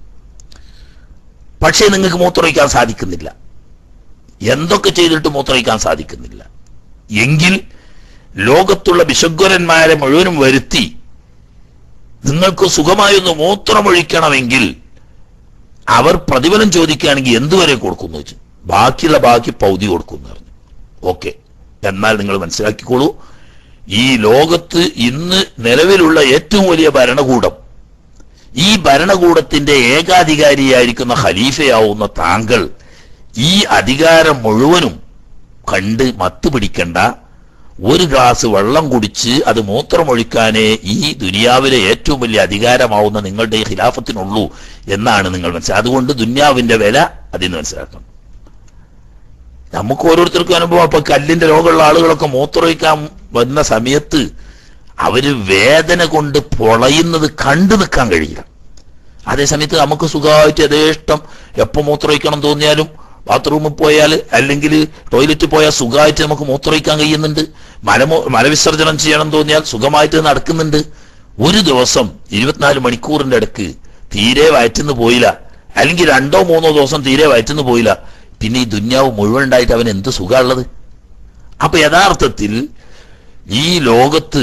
പക്ഷേ നിങ്ങൾക്ക് മൂത്രമൊഴിക്കാൻ സാധിക്കുന്നില്ല എന്തൊക്കെ ചെയ്തിട്ട് മൂത്രമൊഴിക്കാൻ സാധിക്കുന്നില്ല എങ്കിൽ ലോകത്തുള്ള വിശഗ്വരന്മാരെ മുഴുവനും വരുത്തി നിങ്ങൾക്ക് സുഖമായൊന്ന് മൂത്രമൊഴിക്കണമെങ്കിൽ അവർ പ്രതിഫലം ചോദിക്കുകയാണെങ്കിൽ എന്തുവരെ കൊടുക്കുന്നു വെച്ചു ബാക്കിയുള്ള ബാക്കി പൗതി കൊടുക്കുന്നു പറഞ്ഞു ഓക്കെ എന്നാൽ നിങ്ങൾ മനസ്സിലാക്കിക്കോളൂ ഈ ലോകത്ത് ഇന്ന് നിലവിലുള്ള ഏറ്റവും വലിയ ഭരണകൂടം ഈ ഭരണകൂടത്തിന്റെ ഏകാധികാരിയായിരിക്കുന്ന ഖലീഫയാവുന്ന താങ്കൾ ഈ അധികാരം മുഴുവനും കണ്ട് മത്ത് പിടിക്കണ്ട ഒരു ഗ്ലാസ് വെള്ളം കുടിച്ച് അത് മൂത്രമൊഴിക്കാനേ ഈ ദുനിയാവിലെ ഏറ്റവും വലിയ അധികാരമാവുന്ന നിങ്ങളുടെ ഈ ഖിലാഫത്തിനുള്ളൂ എന്നാണ് നിങ്ങൾ മനസ്സിലാക്കുക അതുകൊണ്ട് ദുന്യാവിന്റെ വില അതിന് മനസ്സിലാക്കണം നമുക്ക് ഓരോരുത്തർക്കും അനുഭവം അപ്പൊ കല്ലിന്റെ രോഗമുള്ള ആളുകളൊക്കെ മൂത്രമൊഴിക്കാൻ വന്ന സമയത്ത് അവര് വേദന കൊണ്ട് പൊളയുന്നത് കണ്ടു നിൽക്കാൻ കഴിയില്ല അതേ സമയത്ത് നമുക്ക് സുഖമായിട്ട് യഥേഷ്ടം എപ്പോ മൂത്രമൊഴിക്കണം തോന്നിയാലും ബാത്റൂമിൽ പോയാൽ അല്ലെങ്കിൽ ടോയ്ലറ്റിൽ പോയാൽ സുഖമായിട്ട് നമുക്ക് മൂത്രമൊഴിക്കാൻ കഴിയുന്നുണ്ട് മലമോ മലവിസർജനം ചെയ്യണം തോന്നിയാൽ സുഖമായിട്ട് നടക്കുന്നുണ്ട് ഒരു ദിവസം ഇരുപത്തിനാല് മണിക്കൂറിന്റെ ഇടക്ക് തീരെ വയറ്റുന്ന് പോയില്ല അല്ലെങ്കിൽ രണ്ടോ മൂന്നോ ദിവസം തീരെ വയറ്റുന്ന് പോയില്ല പിന്നെ ഈ ദുന്യാവ് മുഴുവൻ ഉണ്ടായിട്ട് അവൻ എന്ത് സുഖമുള്ളത് അപ്പൊ യഥാർത്ഥത്തിൽ ഈ ലോകത്ത്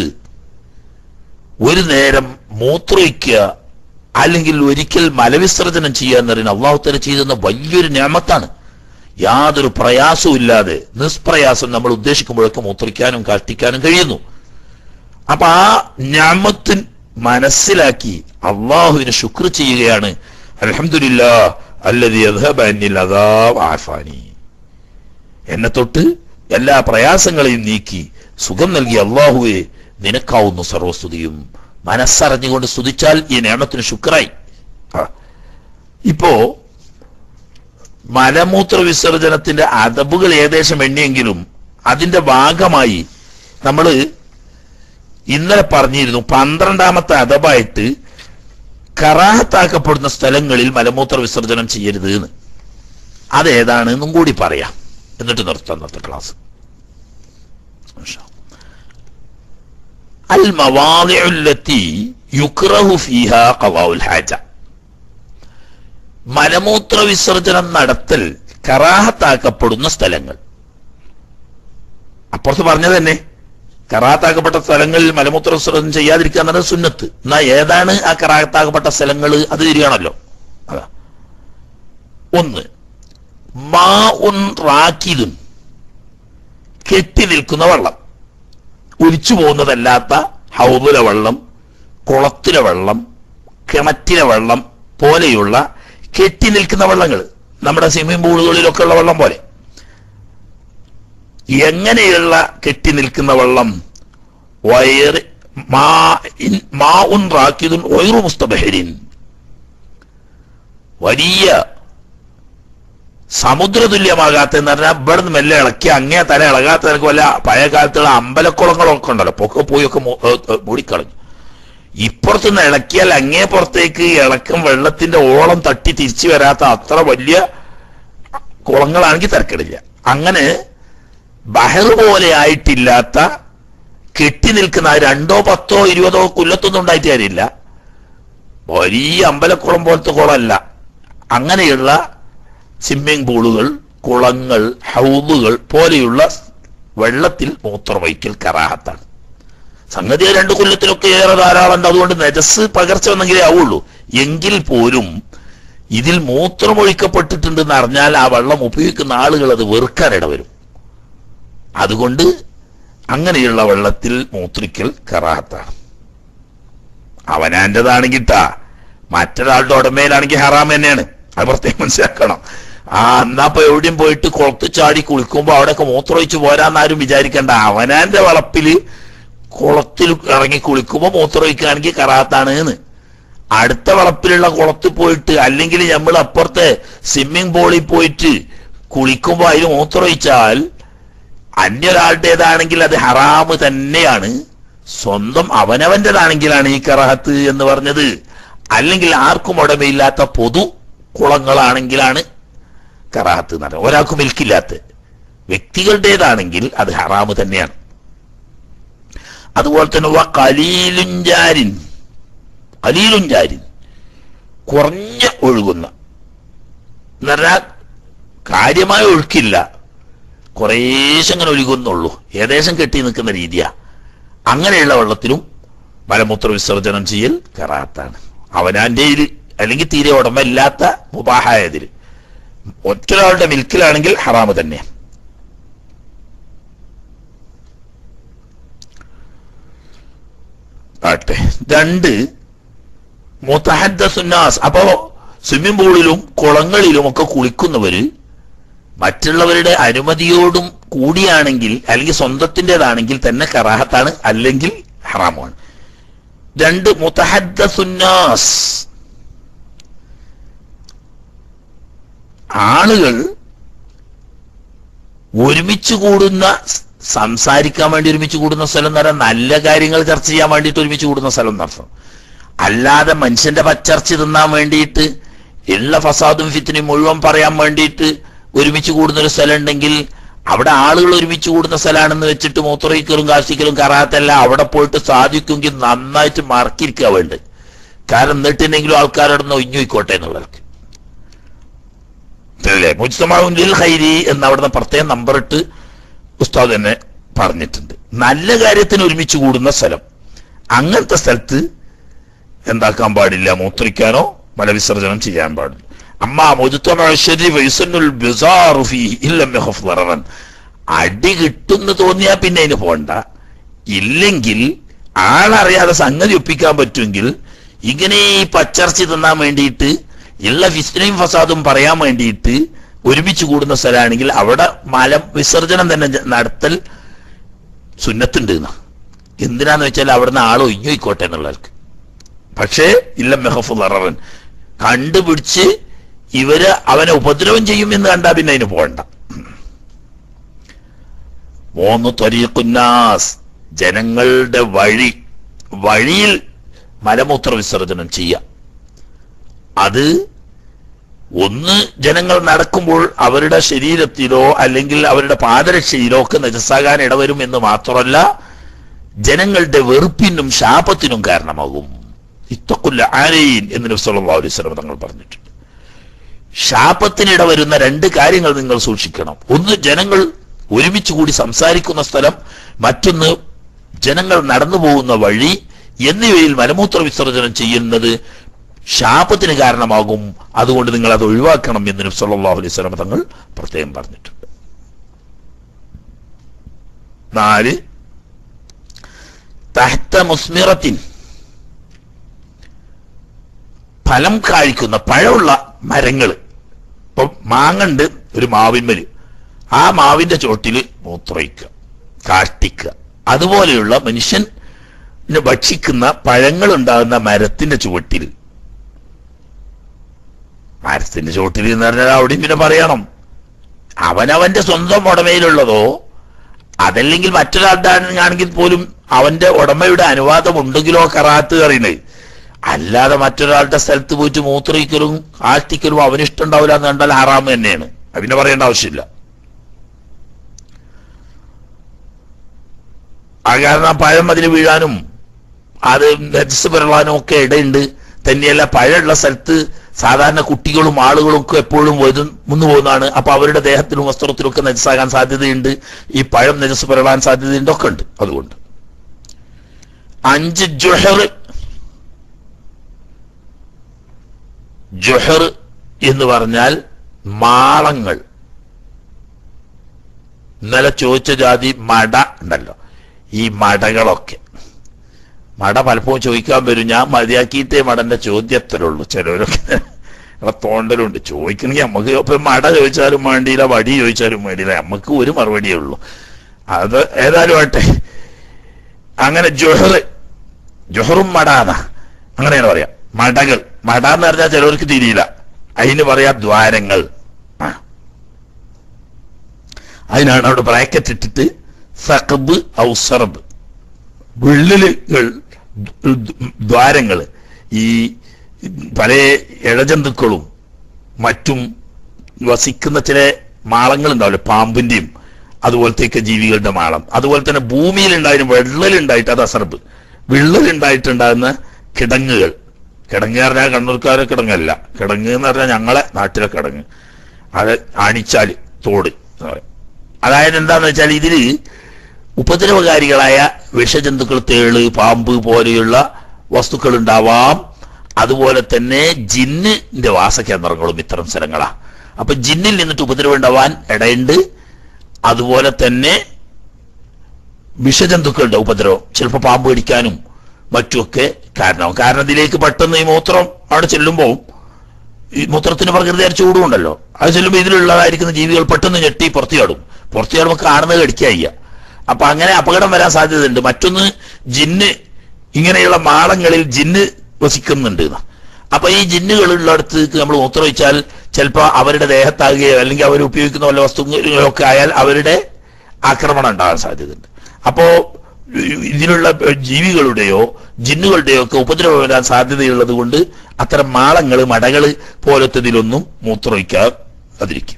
ഒരു നേരം മൂത്രയിക്കുക അല്ലെങ്കിൽ ഒരിക്കൽ മലവിസർജനം ചെയ്യുക എന്ന് പറയുന്നത് അള്ളാഹുത്തല ചെയ്തെന്ന വലിയൊരു ഞാമത്താണ് യാതൊരു പ്രയാസവും ഇല്ലാതെ നിഷ്പ്രയാസം നമ്മൾ ഉദ്ദേശിക്കുമ്പോഴൊക്കെ മൂത്രിക്കാനും കാഷ്ടിക്കാനും കഴിയുന്നു അപ്പൊ ആ ഞാമത്തിൻ മനസ്സിലാക്കി അള്ളാഹുവിന് ശുക്ർ ചെയ്യുകയാണ് അലഹമില്ല അല്ലതി ആഫാനി എന്നെ തൊട്ട് എല്ലാ പ്രയാസങ്ങളെയും നീക്കി സുഖം നൽകിയ അള്ളാഹുവെ നിനക്കാവുന്നു സർവസ്തുതിയും മനസ്സറിഞ്ഞുകൊണ്ട് സ്തുതിച്ചാൽ ഈ നിയമത്തിന് ശുക്രായി ആ. ഇപ്പോ മലമൂത്ര വിസർജനത്തിന്റെ അതബുകൾ ഏകദേശം എണ്ണിയെങ്കിലും അതിന്റെ ഭാഗമായി നമ്മൾ ഇന്നലെ പറഞ്ഞിരുന്നു പന്ത്രണ്ടാമത്തെ അതബായിട്ട് കറാഹത്താക്കപ്പെടുന്ന സ്ഥലങ്ങളിൽ മലമൂത്ര വിസർജനം ചെയ്യരുത് എന്ന് അതേതാണ് എന്നും കൂടി പറയാം എന്നിട്ട് നിർത്താം ഇന്നത്തെ ക്ലാസ് ഇൻഷാ അല്ലാ. അൽ മവാദിഉല്ലത്തി യുക്റഹു ഫീഹാ ഖവാഉൽ ഹാജ മലമൂത്ര വിസർജനം നടത്തൽ കറാഹത്താക്കപ്പെടുന്ന സ്ഥലങ്ങൾ അപ്പുറത്ത് പറഞ്ഞത് തന്നെ കറാഹത്താക്കപ്പെട്ട സ്ഥലങ്ങളിൽ മലമൂത്ര വിസർജനം ചെയ്യാതിരിക്കുക എന്നത് സുന്നത്ത് എന്നാ ഏതാണ് ആ കറാഹത്താക്കപ്പെട്ട സ്ഥലങ്ങൾ അത് തിരിയണല്ലോ അതാ ഒന്ന് മാ ഉൻ റാക്കിതുൻ കെട്ടി നിൽക്കുന്ന വെള്ളം ഒലിച്ചു പോകുന്നതല്ലാത്ത ഹൗദിലെ വെള്ളം കുളത്തിലെ വെള്ളം കിണറ്റിലെ വെള്ളം പോലെയുള്ള കെട്ടി നിൽക്കുന്ന വെള്ളങ്ങൾ നമ്മുടെ സ്വിമ്മിംഗ് പൂളുകളിലൊക്കെ ഉള്ള വെള്ളം പോലെ എങ്ങനെയുള്ള കെട്ടി നിൽക്കുന്ന വെള്ളം വയറ് മാ ഇൻ- മാ ഉൻ റാക്കിദുൻ വയറു മുസ്തബഹരിൻ വലിയ സമുദ്രതുല്യമാകാത്ത എന്ന് പറഞ്ഞാൽ ഇവിടെ നിന്ന് മെല്ലെ ഇളക്കി അങ്ങേ തല ഇളകാത്ത നിനക്ക് വല്ല പഴയ കാലത്തുള്ള അമ്പലക്കുളങ്ങളൊക്കെ ഉണ്ടല്ലോ പൊക്കെ പോയൊക്കെ മൂ- ഏ, ഏ, മൂടിക്കളഞ്ഞു ഇപ്പുറത്തുനിന്ന് ഇളക്കിയാൽ അങ്ങേ പുറത്തേക്ക് ഇളക്കം വെള്ളത്തിന്റെ ഓളം തട്ടി തിരിച്ചു വരാത്ത അത്ര വലിയ കുളങ്ങളാണെങ്കിൽ തിരക്കിടില്ല അങ്ങനെ ബഹർ പോലെ ആയിട്ടില്ലാത്ത കെട്ടി നിൽക്കുന്ന ആ രണ്ടോ പത്തോ ഇരുപതോ കൊല്ലത്തൊന്നും ഉണ്ടായിട്ട് കാര്യമില്ല വലിയ അമ്പലക്കുളം പോലത്തെ കുളമല്ല അങ്ങനെയുള്ള സ്വിമ്മിംഗ് പൂളുകൾ കുളങ്ങൾ ഹൗദുകൾ പോലെയുള്ള വെള്ളത്തിൽ മൂത്രമൊഴിക്കൽ കറാഹത്താണ് സംഗതി ആ രണ്ട് കൊല്ലത്തിലൊക്കെ ഏറെ ധാരാളം ഉണ്ട് അതുകൊണ്ട് നെജസ് പകർച്ച വന്നെങ്കിലേ ആവുള്ളൂ എങ്കിൽ പോലും ഇതിൽ മൂത്രമൊഴിക്കപ്പെട്ടിട്ടുണ്ടെന്ന് അറിഞ്ഞാൽ ആ വെള്ളം ഉപയോഗിക്കുന്ന ആളുകൾ അത് വെറുക്കാനിട വരും അതുകൊണ്ട് അങ്ങനെയുള്ള വെള്ളത്തിൽ മൂത്രിക്കൽ കറാഹത്താണ് അവനാന്റേതാണെങ്കിൽ ട്ടാ മറ്റൊരാളുടെ ഉടമയിലാണെങ്കിൽ ഹറാം തന്നെയാണ് അത് പ്രത്യേകം മനസ്സിലാക്കണം ആ എന്നാപ്പൊ എവിടെയും പോയിട്ട് കുളത്ത് ചാടി കുളിക്കുമ്പോ അവിടെയൊക്കെ മൂത്രമൊഴിച്ച് പോരാന്നാരും വിചാരിക്കണ്ട അവനാന്റെ വളപ്പില് കുളത്തിൽ ഇറങ്ങി കുളിക്കുമ്പോ മൂത്രമൊഴിക്കുകയാണെങ്കിൽ കറാത്താണ് എന്ന് അടുത്ത വളപ്പിലുള്ള കുളത്തിൽ പോയിട്ട് അല്ലെങ്കിൽ നമ്മൾ അപ്പുറത്തെ സ്വിമ്മിംഗ് പൂളിൽ പോയിട്ട് കുളിക്കുമ്പോ അതിൽ മൂത്രമൊഴിച്ചാൽ അന്യൊരാളുടേതാണെങ്കിൽ അത് ഹറാമ് തന്നെയാണ് സ്വന്തം അവനവന്റേതാണെങ്കിലാണ് ഈ കറാഹത്ത് എന്ന് പറഞ്ഞത് അല്ലെങ്കിൽ ആർക്കും ഉടമയില്ലാത്ത പൊതു കുളങ്ങളാണെങ്കിലാണ് കറാഹത്ത് എന്ന് പറയുന്നത് ഒരാൾക്കും മിൽക്കില്ലാത്ത വ്യക്തികളുടേതാണെങ്കിൽ അത് ഹറാമ് തന്നെയാണ് അതുപോലെ തന്നെ വ കലീലുഞ്ചാരിൻ കലീലുഞ്ചാരിൻ കുറഞ്ഞ ഒഴുകുന്ന എന്ന് പറഞ്ഞാൽ കാര്യമായ ഒഴുക്കില്ല കുറേശ്ശെ അങ്ങനെ ഒഴുകുന്നുള്ളൂ ഏകദേശം കെട്ടി നിൽക്കുന്ന രീതിയാ അങ്ങനെയുള്ള വെള്ളത്തിലും മലമൂത്ര വിസർജനം ചെയ്യൽ കറാത്താണ് അവനാന്റെ അല്ലെങ്കിൽ തീരെ ഉടമ ഇല്ലാത്ത മുബാഹായതിൽ ഒറ്റൊരാളുടെ മിൽക്കിലാണെങ്കിൽ ഹറാമ് തന്നെ ആട്ടെ രണ്ട് മുത്തഹദ്സുന്നാസ് അപ്പോ സ്വിമ്മിംഗ് പൂളിലും കുളങ്ങളിലും ഒക്കെ കുളിക്കുന്നവര് മറ്റുള്ളവരുടെ അനുമതിയോടും കൂടിയാണെങ്കിൽ അല്ലെങ്കിൽ സ്വന്തത്തിൻ്റെതാണെങ്കിൽ തന്നെ കറാഹത്താണ് അല്ലെങ്കിൽ ഹറാമാണ് രണ്ട് മുത്തഹദ്സുന്നാസ് ആളുകൾ ഒരുമിച്ച് കൂടുന്ന സംസാരിക്കാൻ വേണ്ടി ഒരുമിച്ച് കൂടുന്ന സ്ഥലം എന്ന് പറഞ്ഞാൽ നല്ല കാര്യങ്ങൾ ചർച്ച ചെയ്യാൻ വേണ്ടിയിട്ട് ഒരുമിച്ച് കൂടുന്ന സ്ഥലം എന്നർത്ഥം അല്ലാതെ മനുഷ്യന്റെ പച്ചർച്ച തിന്നാൻ വേണ്ടിയിട്ട് ഉള്ള ഫസാദും ഫിത്തിനും മുഴുവൻ പറയാൻ വേണ്ടിയിട്ട് ഒരുമിച്ച് കൂടുന്ന ഒരു സ്ഥലം ഉണ്ടെങ്കിൽ അവിടെ ആളുകൾ ഒരുമിച്ച് കൂടുന്ന സ്ഥലമാണെന്ന് വെച്ചിട്ട് മൂത്രയിക്കലും കാശിക്കലും കറാത്തല്ല അവിടെ പോയിട്ട് സാധിക്കുമെങ്കിൽ നന്നായിട്ട് മറക്കിരിക്കുക വേണ്ടത് കാരണം എന്നിട്ടുണ്ടെങ്കിലും ആൾക്കാരോട് ഒഴിഞ്ഞുപോയിക്കോട്ടെ എന്നുള്ളവർക്ക് അല്ലേ മുജ്തമാവുൻ ലിൽ ഖൈരി എന്ന് അവിടുന്ന് പ്രത്യേകം നമ്പർ ഇട്ട് ഉസ്താദ് തന്നെ പറഞ്ഞിട്ടുണ്ട് നല്ല കാര്യത്തിന് ഒരുമിച്ച് കൂടുന്ന സ്ഥലം അങ്ങനത്തെ സ്ഥലത്ത് എന്താക്കാൻ പാടില്ല മൂത്രിക്കാനോ മലവിസർജനം ചെയ്യാൻ പാടില്ല അമ്മ മുജ്തമഅശ്ശരി വയസ്സനുൽ ബിസാറു ഫീഹി ഇല്ലം യഖഫ് ദററൻ അടി കിട്ടുന്ന് തോന്നിയാ പിന്നെ അതിന് പോണ്ട ഇല്ലെങ്കിൽ ആളറിയാതെ സംഗതി ഒപ്പിക്കാൻ പറ്റുമെങ്കിൽ ഇങ്ങനെ ഈ പച്ചർച്ചി തിന്നാൻ വേണ്ടിയിട്ട് ഉള്ള ഫിസ്നയും ഫസാദും പറയാൻ വേണ്ടിയിട്ട് ഒരുമിച്ച് കൂടുന്ന സ്ഥലമാണെങ്കിൽ അവിടെ മല വിസർജനം തന്നെ ജ- നടത്തൽ സുന്നത്തുണ്ട് എന്ന് എന്തിനാന്ന് വെച്ചാൽ അവിടുന്ന് ആൾ ഒഴിഞ്ഞോയിക്കോട്ടെ എന്നുള്ളവർക്ക് പക്ഷേ ഇല്ല മെഹഫുൽ അറവൻ കണ്ടുപിടിച്ച് ഇവര് അവനെ ഉപദ്രവം ചെയ്യും എന്ന് കണ്ടാ പിന്നെ അതിന് പോകണ്ട മൂന്ന് ത്വരീഖുന്നാസ് ജനങ്ങളുടെ വഴി വഴിയിൽ മലമൂത്ര വിസർജനം ചെയ്യാം അത് ഒന്ന് ജനങ്ങൾ നടക്കുമ്പോൾ അവരുടെ ശരീരത്തിലോ അല്ലെങ്കിൽ അവരുടെ പാദരക്ഷയിലോ ഒക്കെ നജസ്സാകാൻ ഇടവരും എന്ന് മാത്രമല്ല ജനങ്ങളുടെ വെറുപ്പിനും ശാപത്തിനും കാരണമാകും ഇത്തക്കുല്ല ആരയിൻ എന്ന് നബി സല്ലല്ലാഹു അലൈഹി വസല്ലം തങ്ങൾ പറഞ്ഞിട്ടുണ്ട് ശാപത്തിനിട വരുന്ന രണ്ട് കാര്യങ്ങൾ നിങ്ങൾ സൂക്ഷിക്കണം ഒന്ന് ജനങ്ങൾ ഒരുമിച്ച് കൂടി സംസാരിക്കുന്ന സ്ഥലം മറ്റൊന്ന് ജനങ്ങൾ നടന്നു പോകുന്ന വഴി എന്നിവയിൽ മലമൂത്ര വിസർജനം ചെയ്യുന്നത് ശാപത്തിന് കാരണമാകും അതുകൊണ്ട് നിങ്ങൾ അത് ഒഴിവാക്കണം എന്ന് നബി സല്ലല്ലാഹു അലൈഹി വസല്ലം തങ്ങൾ പ്രത്യേകം പറഞ്ഞിട്ടുണ്ട് നാല് തഹ്ത മുസ്മിറത്തിൻ ഫലം കായ്ക്കുന്ന പഴമുള്ള മരങ്ങള് ഇപ്പൊ മാങ്ങണ്ട് ഒരു മാവിന്മല് ആ മാവിന്റെ ചോട്ടില് മൂത്രയിക്കുക കാഷ്ടിക്കുക അതുപോലെയുള്ള മനുഷ്യൻ ഭക്ഷിക്കുന്ന പഴങ്ങൾ ഉണ്ടാകുന്ന മരത്തിന്റെ ചുവട്ടിൽ മരത്തിന്റെ ചോട്ടിൽ എന്ന് പറഞ്ഞാൽ അവിടെയും പിന്നെ പറയണം അവനവന്റെ സ്വന്തം ഉടമയിലുള്ളതോ അതല്ലെങ്കിൽ മറ്റൊരാളുടെ ആണെങ്കിൽ പോലും അവന്റെ ഉടമയുടെ അനുവാദം ഉണ്ടെങ്കിലോ കറാത്ത് അറിയണേ അല്ലാതെ മറ്റൊരാളുടെ സ്ഥലത്ത് പോയിട്ട് മൂത്രയിക്കലും ആഷ്ടിക്കലും അവന് ഇഷ്ടമുണ്ടാവില്ല എന്ന് കണ്ടാൽ ഹറാമ് തന്നെയാണ് അത് പിന്നെ പറയേണ്ട ആവശ്യമില്ല ആ കാരണം ആ പഴം അതിന് വീഴാനും അത് നജസ് പിറളാനും ഒക്കെ ഇടയുണ്ട് തന്നെയല്ല പഴമുള്ള സ്ഥലത്ത് സാധാരണ കുട്ടികളും ആളുകളും ഒക്കെ എപ്പോഴും വരും മുന്നു പോകുന്നതാണ് അപ്പൊ അവരുടെ ദേഹത്തിലും വസ്ത്രത്തിലും ഒക്കെ നജസ്സാകാൻ സാധ്യതയുണ്ട് ഈ പഴം നജസ് പിറളാൻ സാധ്യതയുണ്ട് ഒക്കെ ഉണ്ട് അതുകൊണ്ട് അഞ്ച് ജുഹർ ജുഹർ എന്ന് പറഞ്ഞാൽ മാളങ്ങൾ ഇന്നലെ ചോദിച്ച ജാതി മട ഉണ്ടല്ലോ ഈ മടകളൊക്കെ മട പലപ്പോഴും ചോദിക്കാൻ വരും ഞാൻ മതിയാക്കിയിട്ടേ മടന്റെ ചോദ്യത്തിലുള്ളൂ ചിലവരൊക്കെ ഇവിടെ തോണ്ടലുണ്ട് ചോദിക്കണമെങ്കിൽ നമുക്ക് ഇപ്പൊ മട ചോദിച്ചാലും വേണ്ടിയില്ല വടി ചോദിച്ചാലും വേണ്ടിയില്ല നമുക്ക് ഒരു മറുപടിയേ ഉള്ളൂ അത് ഏതായാലും ആട്ടെ അങ്ങനെ ജൊഹറ് ജൊഹറും മടാന്ന അങ്ങനെയാണ് പറയാം മടകൾ മട എന്ന് പറഞ്ഞാൽ ചിലവർക്ക് തിരിയില്ല അതിന് പറയാ ദ്വാരങ്ങൾ ആ. അതിനാണ് അവിടെ ബ്രാക്കറ്റ് ഇട്ടിട്ട് സഖബ് ഔസറബ് വിള്ളലുകൾ ദ്വാരങ്ങൾ ഈ പല ഇഴജന്തുക്കളും മറ്റും വസിക്കുന്ന ചില മാളങ്ങൾ ഉണ്ടാവില്ലേ പാമ്പിന്റെയും അതുപോലത്തെയൊക്കെ ജീവികളുടെ മാളം അതുപോലെ തന്നെ ഭൂമിയിൽ ഉണ്ടായിരുന്ന വെള്ളലുണ്ടായിട്ട് അത് അസർബ് വിള്ളലുണ്ടായിട്ടുണ്ടാകുന്ന കിടങ്ങുകൾ കിടങ്ങ് പറഞ്ഞാൽ കണ്ണൂർക്കാരെ കിടങ്ങല്ല കിടങ്ങ് എന്ന് പറഞ്ഞാൽ ഞങ്ങളെ നാട്ടിലെ കിടങ്ങ് അത് ആണിച്ചാല് തോട് എന്ന് പറയും. അതായത് എന്താന്ന് വെച്ചാൽ ഇതില് ഉപദ്രവകാരികളായ വിഷജന്തുക്കൾ തേള് പാമ്പ് പോലെയുള്ള വസ്തുക്കൾ ഉണ്ടാവാം അതുപോലെ തന്നെ ജിന്നിന്റെ വാസകേന്ദ്രങ്ങളും ഇത്തരം സ്ഥലങ്ങളാ അപ്പൊ ജിന്നിൽ നിന്നിട്ട് ഉപദ്രവം ഉണ്ടാവാൻ ഇടയുണ്ട് അതുപോലെ തന്നെ വിഷജന്തുക്കളുടെ ഉപദ്രവം ചിലപ്പോൾ പാമ്പ് കടിക്കാനും മറ്റുമൊക്കെ കാരണമാവും കാരണം ഇതിലേക്ക് പെട്ടെന്ന് ഈ മൂത്രം അവിടെ ചെല്ലുമ്പോൾ ഈ മൂത്രത്തിന് പ്രകൃതിയായ ചൂടുണ്ടല്ലോ അത് ചെല്ലുമ്പോൾ ഇതിലുള്ളതായിരിക്കുന്ന ജീവികൾ പെട്ടെന്ന് ഞെട്ടി പുറത്തു ചാടും പുറത്തു ചാടുമ്പോൾ കാണുന്നത് കടിക്കുക അപ്പൊ അങ്ങനെ അപകടം വരാൻ സാധ്യതയുണ്ട് മറ്റൊന്ന് ജിന്ന് ഇങ്ങനെയുള്ള മാളങ്ങളിൽ ജിന്ന് വസിക്കുന്നുണ്ട് എന്ന്. അപ്പൊ ഈ ജിന്നുകളുള്ളിടത്തേക്ക് നമ്മൾ മൂത്രമൊഴിച്ചാൽ ചിലപ്പോൾ അവരുടെ ദേഹത്താകുകയോ അല്ലെങ്കിൽ അവർ ഉപയോഗിക്കുന്ന വല്ല വസ്തുക്കളൊക്കെ ആയാൽ അവരുടെ ആക്രമണം ഉണ്ടാകാൻ സാധ്യതയുണ്ട് അപ്പോ ഇതിലുള്ള ജീവികളുടെയോ ജിന്നുകളുടെയോ ഒക്കെ ഉപദ്രവം വരാൻ സാധ്യതയുള്ളത് കൊണ്ട് അത്തരം മാളങ്ങൾ മടകള് പോലത്തതിലൊന്നും മൂത്രമൊഴിക്കാതിരിക്കും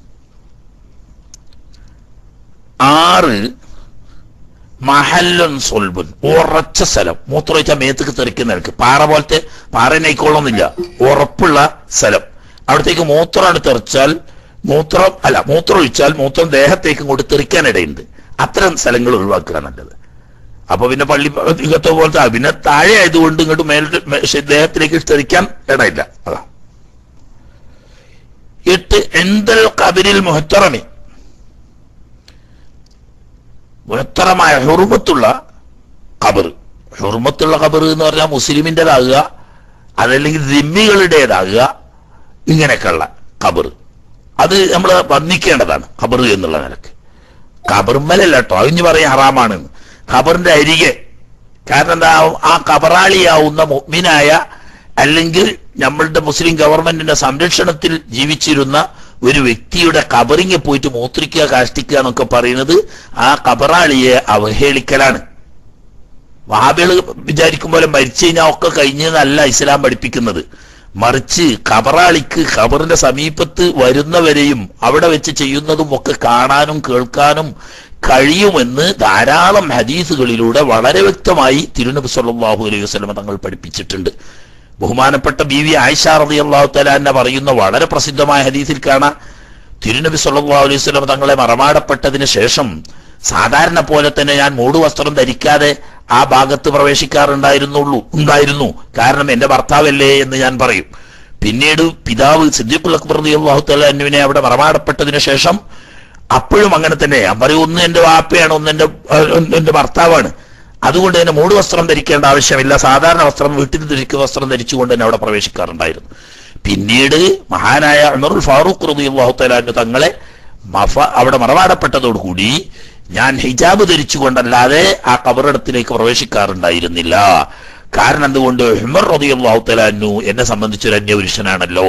ആറ് മഹല്ലൻ സൊൽബുൻ ഉറച്ച സ്ഥലം മൂത്രമൊഴിച്ചാൽ മേത്തേക്ക് തെറിക്കുന്ന നിലക്ക് പാറ പോലത്തെ പാറ നയിക്കൊള്ളുന്നില്ല ഉറപ്പുള്ള സ്ഥലം അവിടത്തേക്ക് മൂത്രമാണ് തെറിച്ചാൽ മൂത്രം അല്ല മൂത്രം ഒഴിച്ചാൽ മൂത്രം ദേഹത്തേക്ക് ഇങ്ങോട്ട് തെറിക്കാനിടയുണ്ട് അത്തരം സ്ഥലങ്ങൾ ഒഴിവാക്കുക നല്ലത് അപ്പൊ പിന്നെ പള്ളി ഇകത്തെ പോലത്തെ ആ, പിന്നെ താഴെ ആയതുകൊണ്ട് ഇങ്ങോട്ട് മേലോട്ട് മേ- ശ- ദേഹത്തിലേക്ക് തെറിക്കാൻ ഇടയില്ല അതാ എട്ട് എന്തൽ കബരിൽ മുഹത്തറമി മുഹത്തറമായ ഹുറുമത്തുള്ള കബർ ഹുറുമത്തുള്ള കബർ എന്ന് പറഞ്ഞാൽ മുസ്ലിമിൻ്റെതാകുക അതല്ലെങ്കിൽ ദിമ്മികളുടേതാകുക ഇങ്ങനെയൊക്കെയുള്ള കബർ അത് നമ്മൾ വന്നിക്കേണ്ടതാണ് ഖബർ എന്നുള്ള നിലക്ക് ഖബർമലല്ല കേട്ടോ അതിഞ്ഞ് പറയാൻ ഹറാമാണ് ഖബറിന്റെ അരികെ കാരണം എന്താ ആ കബറാളിയാവുന്ന മുഅ്മിനായ അല്ലെങ്കിൽ നമ്മളുടെ മുസ്ലിം ഗവൺമെന്റിന്റെ സംരക്ഷണത്തിൽ ജീവിച്ചിരുന്ന ഒരു വ്യക്തിയുടെ കബറിങ്ങി പോയിട്ട് മൂത്രിക്കുക കാഷ്ടിക്കുക എന്നൊക്കെ പറയുന്നത് ആ കബറാളിയെ അവഹേളിക്കലാണ് വഹാബികള് വിചാരിക്കും പോലെ മരിച്ചു കഴിഞ്ഞാൽ ഒക്കെ കഴിഞ്ഞെന്നല്ല ഇസ്ലാം പഠിപ്പിക്കുന്നത് മറിച്ച് ഖബറാളിക്ക് ഖബറിന്റെ സമീപത്ത് വരുന്നവരെയും അവിടെ വെച്ച് ചെയ്യുന്നതും ഒക്കെ കാണാനും കേൾക്കാനും കഴിയുമെന്ന് ധാരാളം ഹദീസുകളിലൂടെ വളരെ വ്യക്തമായി തിരുനബി സല്ലല്ലാഹു അലൈഹി വസല്ലം തങ്ങൾ പഠിപ്പിച്ചിട്ടുണ്ട് ബഹുമാനപ്പെട്ട ബി വി ആയിഷ റളിയല്ലാഹു തആല പറയുന്ന വളരെ പ്രസിദ്ധമായ ഹദീസിൽ കാണാം തിരുനബി സല്ലല്ലാഹു അലൈഹി വസല്ലം തങ്ങളെ മറമാടപ്പെട്ടതിന് ശേഷം സാധാരണ പോലെ തന്നെ ഞാൻ മൂടുവസ്ത്രം ധരിക്കാതെ ആ ഭാഗത്ത് പ്രവേശിക്കാറുണ്ടായിരുന്നുള്ളൂ ഉണ്ടായിരുന്നു കാരണം എന്റെ ഭർത്താവല്ലേ എന്ന് ഞാൻ പറയും പിന്നീട് പിതാവ് സിദ്ദീഖുൽ അക്ബർ റളിയല്ലാഹു തആല അന്നുവിനെ അവിടെ മറമാടപ്പെട്ടതിന് ശേഷം അപ്പോഴും അങ്ങനെ തന്നെ ഞാൻ പറയും ഒന്ന് എന്റെ വാപ്പയാണ് ഒന്ന് എന്റെ ഏഹ്, ഒന്ന് എന്റെ ഭർത്താവാണ് അതുകൊണ്ട് തന്നെ മൂട് വസ്ത്രം ധരിക്കേണ്ട ആവശ്യമില്ല സാധാരണ വസ്ത്രം വീട്ടിൽ ധരിക്കുന്ന വസ്ത്രം ധരിച്ചുകൊണ്ട് തന്നെ അവിടെ പ്രവേശിക്കാറുണ്ടായിരുന്നു പിന്നീട് മഹാനായ ഉമറുൽ ഫാറൂഖ് റളിയല്ലാഹു തആല അൻഹു തങ്ങളെ മഫ അവിടെ മറമാടപ്പെട്ടതോടുകൂടി ഞാൻ ഹിജാബ് ധരിച്ചുകൊണ്ടല്ലാതെ ആ കബറിടത്തിലേക്ക് പ്രവേശിക്കാറുണ്ടായിരുന്നില്ല കാരണം എന്തുകൊണ്ട് ഉമർ റളിയല്ലാഹു തആല അൻഹു എന്നെ സംബന്ധിച്ചൊരു അന്യപുരുഷനാണല്ലോ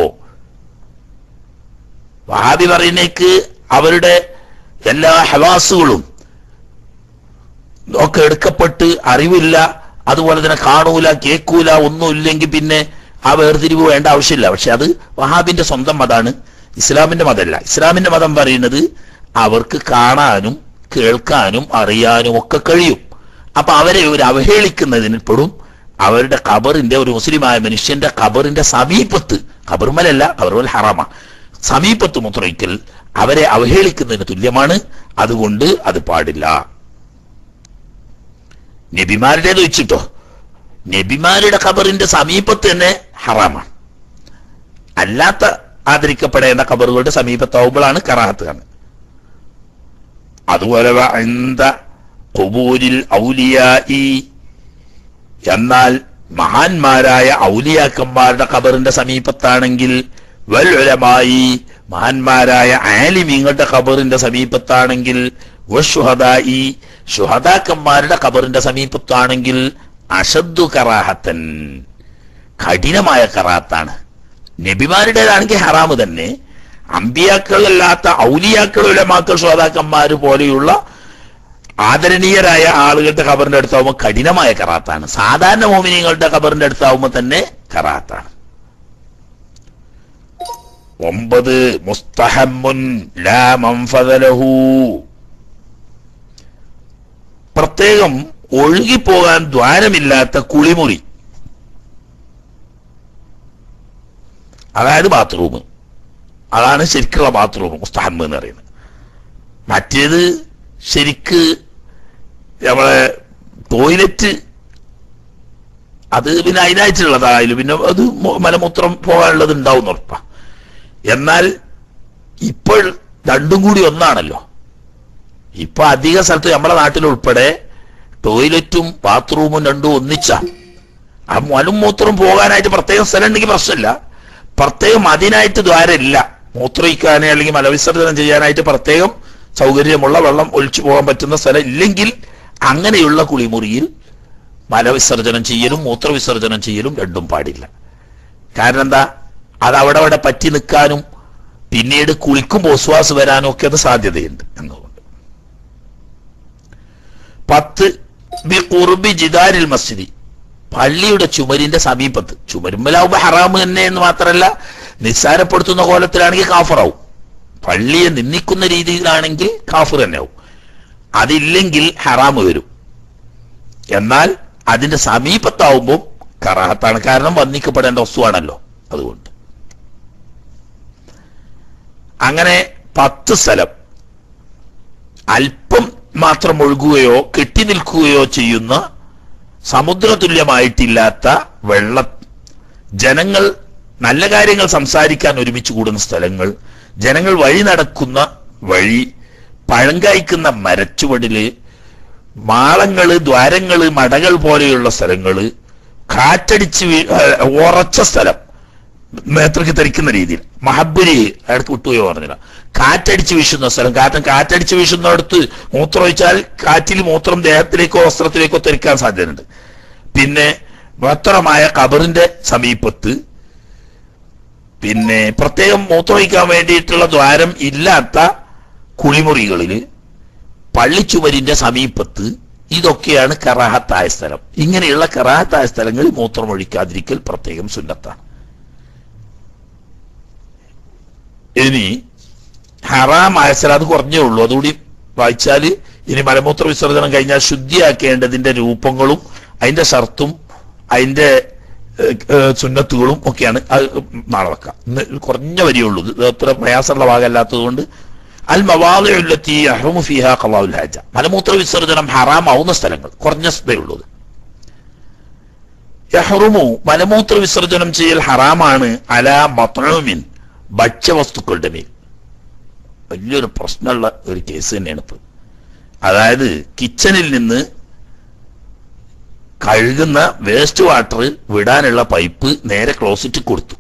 വഹാബി പറയുന്നേക്ക് അവരുടെ എല്ലാ ഹവാസുകളും ഒക്കെ എടുക്കപ്പെട്ട് അറിവില്ല അതുപോലെ തന്നെ കാണൂല കേൾക്കൂല ഒന്നും ഇല്ലെങ്കിൽ പിന്നെ ആ വേർതിരിവ് വേണ്ട ആവശ്യമില്ല പക്ഷെ അത് വഹാബിന്റെ സ്വന്തം മതമാണ് ഇസ്ലാമിന്റെ മതമല്ല ഇസ്ലാമിന്റെ മതം പറയുന്നത് അവർക്ക് കാണാനും കേൾക്കാനും അറിയാനും ഒക്കെ കഴിയും അപ്പൊ അവരെ ഒരു അവഹേളിക്കുന്നതിന് പെടും അവരുടെ ഖബറിന്റെ ഒരു മുസ്ലിമായ മനുഷ്യന്റെ ഖബറിന്റെ സമീപത്ത് ഖബർമലല്ല ഖബറുൽ ഹറാമ സമീപത്ത് മുത്രയ്ക്കൽ അവരെ അവഹേളിക്കുന്നതിന് തുല്യമാണ് അതുകൊണ്ട് അത് പാടില്ല നബിമാരുടേത് വെച്ചിട്ടോ നബിമാരുടെ ഖബറിന്റെ സമീപത്ത് തന്നെ ഹറാമാണ് അല്ലാത്ത ആദരിക്കപ്പെടേണ്ട ഖബറുകളുടെ സമീപത്താവുമ്പോഴാണ് കറാഹത്ത് കാണുന്നത് അതുപോലെ വ ഇന്ദ ഖുബൂരിൽ ഔലിയായി എന്നാൽ മഹാന്മാരായ ഔലിയാക്കന്മാരുടെ ഖബറിന്റെ സമീപത്താണെങ്കിൽ വൽ ഉലമായി മഹാന്മാരായ ആലിമീങ്ങളുടെ ഖബറിന്റെ സമീപത്താണെങ്കിൽ വഷുഹദായി ഷുഹദാക്കന്മാരുടെ ഖബറിന്റെ സമീപത്താണെങ്കിൽ അഷദ്ദു കറാഹത്തൻ കഠിനമായ കറാത്താണ് നബിമാരുടേതാണെങ്കിൽ ഹറാമ് തന്നെ അമ്പിയാക്കളല്ലാത്ത ഔലിയാക്കൾ ഉലമാക്കൾ ശ്രോതാക്കന്മാര് പോലെയുള്ള ആദരണീയരായ ആളുകളുടെ ഖബറിന്റെ അടുത്താവുമ്പോൾ കഠിനമായ കറാത്താണ് സാധാരണ മോമിനികളുടെ ഖബറിന്റെ അടുത്താവുമ്പോൾ തന്നെ കറാത്താണ് ഒമ്പത് മുസ്തഹമുൻ ലാ മൻഫദലഹു പ്രത്യേകം ഒഴുകിപ്പോകാൻ ദ്വാരമില്ലാത്ത കുളിമുറി അതായത് ബാത്റൂം അതാണ് ശരിക്കുള്ള ബാത്റൂം മുസ്തഹം എന്ന് പറയുന്നത് മറ്റേത് ശരിക്ക് നമ്മളെ ടോയ്ലറ്റ് അത് പിന്നെ അതിനായിട്ടുള്ളതായാലും പിന്നെ അത് മു- മലമൂത്രം പോകാനുള്ളത് ഉണ്ടാവും ഉറപ്പാ എന്നാൽ ഇപ്പോൾ രണ്ടും കൂടി ഒന്നാണല്ലോ ഇപ്പൊ അധിക സ്ഥലത്ത് നമ്മുടെ നാട്ടിൽ ഉൾപ്പെടെ ടോയ്ലറ്റും ബാത്റൂമും രണ്ടും ഒന്നിച്ച ആ മലും മൂത്രവും പോകാനായിട്ട് പ്രത്യേകം സ്ഥലം ഉണ്ടെങ്കിൽ പ്രശ്നമില്ല പ്രത്യേകം അതിനായിട്ട് ദ്വാരമില്ല മൂത്രയിക്കാനേ അല്ലെങ്കിൽ മലവിസർജനം ചെയ്യാനായിട്ട് പ്രത്യേകം സൗകര്യമുള്ള വെള്ളം ഒഴിച്ചു പോകാൻ പറ്റുന്ന സ്ഥലം ഇല്ലെങ്കിൽ അങ്ങനെയുള്ള കുളിമുറിയിൽ മലവിസർജനം ചെയ്യലും മൂത്രവിസർജനം ചെയ്യലും രണ്ടും പാടില്ല കാരണം എന്താ അത് അവിടെ അവിടെ പറ്റി നിൽക്കാനും പിന്നീട് കുളിക്കുമ്പോൾ ഒസ്വാസ് വരാനും ഒക്കെ അത് സാധ്യതയുണ്ട് എന്നുകൊണ്ട് പത്ത് ബി ഖുർബി ജിദാരിൽ മസ്ജിദി പള്ളിയുടെ ചുമരിന്റെ സമീപത്ത് ചുമരുമ്മലാവുമ്പോ ഹറാമ് തന്നെ എന്ന് മാത്രമല്ല നിസ്സാരപ്പെടുത്തുന്ന കോലത്തിലാണെങ്കിൽ കാഫറാവും പള്ളിയെ നിന്ദിക്കുന്ന രീതിയിലാണെങ്കിൽ കാഫർ തന്നെ ആവും അതില്ലെങ്കിൽ ഹറാമ് വരും എന്നാൽ അതിന്റെ സമീപത്താവുമ്പോൾ കറാഹത്താണ് കാരണം വന്നിക്കപ്പെടേണ്ട വസ്തുവാണല്ലോ അതുകൊണ്ട് അങ്ങനെ പത്ത് സ്ഥലം അല്പം മാത്രം ഒഴുകുകയോ കെട്ടി നിൽക്കുകയോ ചെയ്യുന്ന സമുദ്രതുല്യമായിട്ടില്ലാത്ത വെള്ള ജനങ്ങൾ നല്ല കാര്യങ്ങൾ സംസാരിക്കാൻ ഒരുമിച്ച് കൂടുന്ന സ്ഥലങ്ങൾ ജനങ്ങൾ വഴി നടക്കുന്ന വഴി പഴം കായ്ക്കുന്ന മരച്ചുവടില് മാളങ്ങള് ദ്വാരങ്ങള് മടകൾ പോലെയുള്ള സ്ഥലങ്ങള് കാറ്റടിച്ച് വീ- ഏഹ് ഉറച്ച സ്ഥലം മേത്രയ്ക്ക് ധരിക്കുന്ന രീതിയിൽ മഹബുരി അയാൾക്ക് വിട്ടുപോയോ പറഞ്ഞില്ല കാറ്റടിച്ച് വീശുന്ന സ്ഥലം കാരണം കാറ്റടിച്ച് വീശുന്നിടത്ത് മൂത്രമൊഴിച്ചാൽ കാറ്റിൽ മൂത്രം ദേഹത്തിലേക്കോ വസ്ത്രത്തിലേക്കോ തെറിക്കാൻ സാധ്യതയുണ്ട് പിന്നെ ഭദ്രമായ കബറിന്റെ സമീപത്ത് പിന്നെ പ്രത്യേകം മൂത്രമൊഴിക്കാൻ വേണ്ടിയിട്ടുള്ള ദ്വാരം ഇല്ലാത്ത കുളിമുറികളില് പള്ളിച്ചുമരിന്റെ സമീപത്ത് ഇതൊക്കെയാണ് കറാഹത്തായ സ്ഥലം ഇങ്ങനെയുള്ള കറാഹത്തായ സ്ഥലങ്ങളിൽ മൂത്രമൊഴിക്കാതിരിക്കൽ പ്രത്യേകം സുന്നത്താണ് ഇനി ഹറാമായ സ്ഥലം അത് കുറഞ്ഞേ ഉള്ളൂ അതുകൂടി വായിച്ചാല് ഇനി മലമൂത്ര വിസർജനം കഴിഞ്ഞാൽ ശുദ്ധിയാക്കേണ്ടതിന്റെ രൂപങ്ങളും അതിന്റെ ഷർത്തും അതിന്റെ ഏഹ്, ഏഹ്, സുന്നത്തുകളും ഒക്കെയാണ് അത് നാളെ വെക്കാം ഇന്ന് കുറഞ്ഞ വരിയുള്ളൂ ഇത് അത്ര പ്രയാസമുള്ള ഭാഗമല്ലാത്തത് കൊണ്ട് അൽ മവാദുല്ലത്തി അഹ്റമു ഫിഹ ഖളാഉൽ ഹാജ മലമൂത്ര വിസർജനം ഹറാമാവുന്ന സ്ഥലങ്ങൾ കുറഞ്ഞ സ്ഥലേ ഉള്ളൂ യഹ്റുമു മലമൂത്ര വിസർജനം ചെയ്യൽ ഹറാമാണ് അല മത്അമിൻ ഭക്ഷ്യവസ്തുക്കളുടെ മേൽ വലിയൊരു പ്രശ്നമുള്ള ഒരു കേസ് തന്നെയാണ് ഇപ്പൊ അതായത് കിച്ചണിൽ നിന്ന് കഴുകുന്ന വേസ്റ്റ് വാട്ടർ വിടാനുള്ള പൈപ്പ് നേരെ ക്ലോസറ്റ് കൊടുത്തു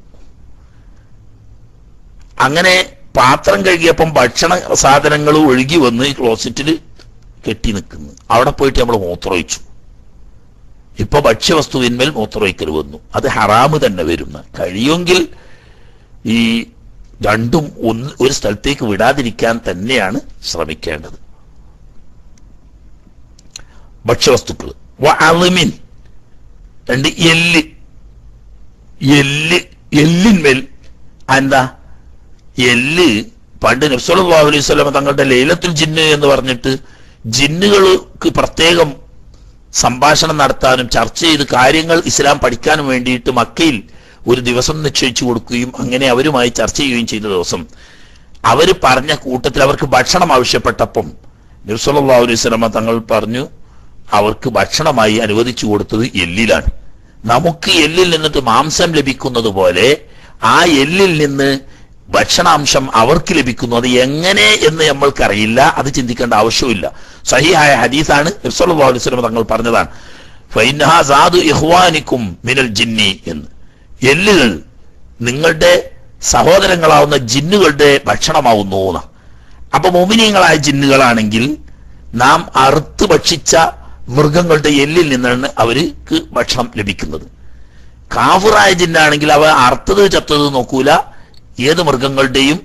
അങ്ങനെ പാത്രം കഴുകിയപ്പം ഭക്ഷണ സാധനങ്ങൾ ഒഴുകി വന്ന് ഈ ക്ലോസറ്റിൽ കെട്ടി നിൽക്കുന്നു അവിടെ പോയിട്ട് നമ്മൾ മൂത്രമൊഴിച്ചു ഇപ്പൊ ഭക്ഷ്യവസ്തുവിന്മേൽ മൂത്രമൊഴിക്കൽ വന്നു അത് ഹറാമ് തന്നെ വരുന്ന കഴിയുമെങ്കിൽ ഈ രണ്ടും ഒന്ന് ഒരു സ്ഥലത്തേക്ക് വിടാതിരിക്കാൻ തന്നെയാണ് ശ്രമിക്കേണ്ടത് ഭക്ഷ്യവസ്തുക്കൾ വഅളിമിൻ രണ്ട് എല്ല് എല്ല് എല്ലിന്മേൽ എന്താ എല്ല് പണ്ട് നബ്സല്ലാഹു അലൈഹി സ്വലമ തങ്ങളുടെ ലൈലത്തുൽ ജിന്ന് എന്ന് പറഞ്ഞിട്ട് ജിന്നുകൾക്ക് പ്രത്യേകം സംഭാഷണം നടത്താനും ചർച്ച ചെയ്ത് കാര്യങ്ങൾ ഇസ്ലാം പഠിക്കാനും വേണ്ടിയിട്ട് മക്കയിൽ ഒരു ദിവസം നിശ്ചയിച്ചു കൊടുക്കുകയും അങ്ങനെ അവരുമായി ചർച്ച ചെയ്യുകയും ചെയ്ത ദിവസം അവർ പറഞ്ഞ കൂട്ടത്തിൽ അവർക്ക് ഭക്ഷണം ആവശ്യപ്പെട്ടപ്പം നബ്സല്ലാ അലൈഹി സ്വലമ തങ്ങൾ പറഞ്ഞു അവർക്ക് ഭക്ഷണമായി അനുവദിച്ചു കൊടുത്തത് എല്ലിലാണ് നമുക്ക് എല്ലിൽ നിന്നിട്ട് മാംസം ലഭിക്കുന്നത് പോലെ ആ എല്ലിൽ നിന്ന് ഭക്ഷണാംശം അവർക്ക് ലഭിക്കുന്നു അത് എങ്ങനെ എന്ന് നമ്മൾക്കറിയില്ല അത് ചിന്തിക്കേണ്ട ആവശ്യമില്ല സഹിയായ ഹദീസാണ് നബ്സല്ലാ അലൈഹി സ്വലമ തങ്ങൾ പറഞ്ഞതാണ് ഫൈനഹാ സാദു ഇഹ്വാനിക്കും മിനൽ ജിന്നി എന്ന് എല്ലുകൾ നിങ്ങളുടെ സഹോദരങ്ങളാവുന്ന ജിന്നുകളുടെ ഭക്ഷണമാവുന്നു എന്ന്. അപ്പൊ മോമിനിയങ്ങളായ ജിന്നുകളാണെങ്കിൽ നാം അറുത്ത് ഭക്ഷിച്ച മൃഗങ്ങളുടെ എല്ലിൽ നിന്നാണ് അവർക്ക് ഭക്ഷണം ലഭിക്കുന്നത് കാഫുറായ ജിന്നാണെങ്കിൽ അവ അറുത്തത് ചത്തത് നോക്കൂല ഏത് മൃഗങ്ങളുടെയും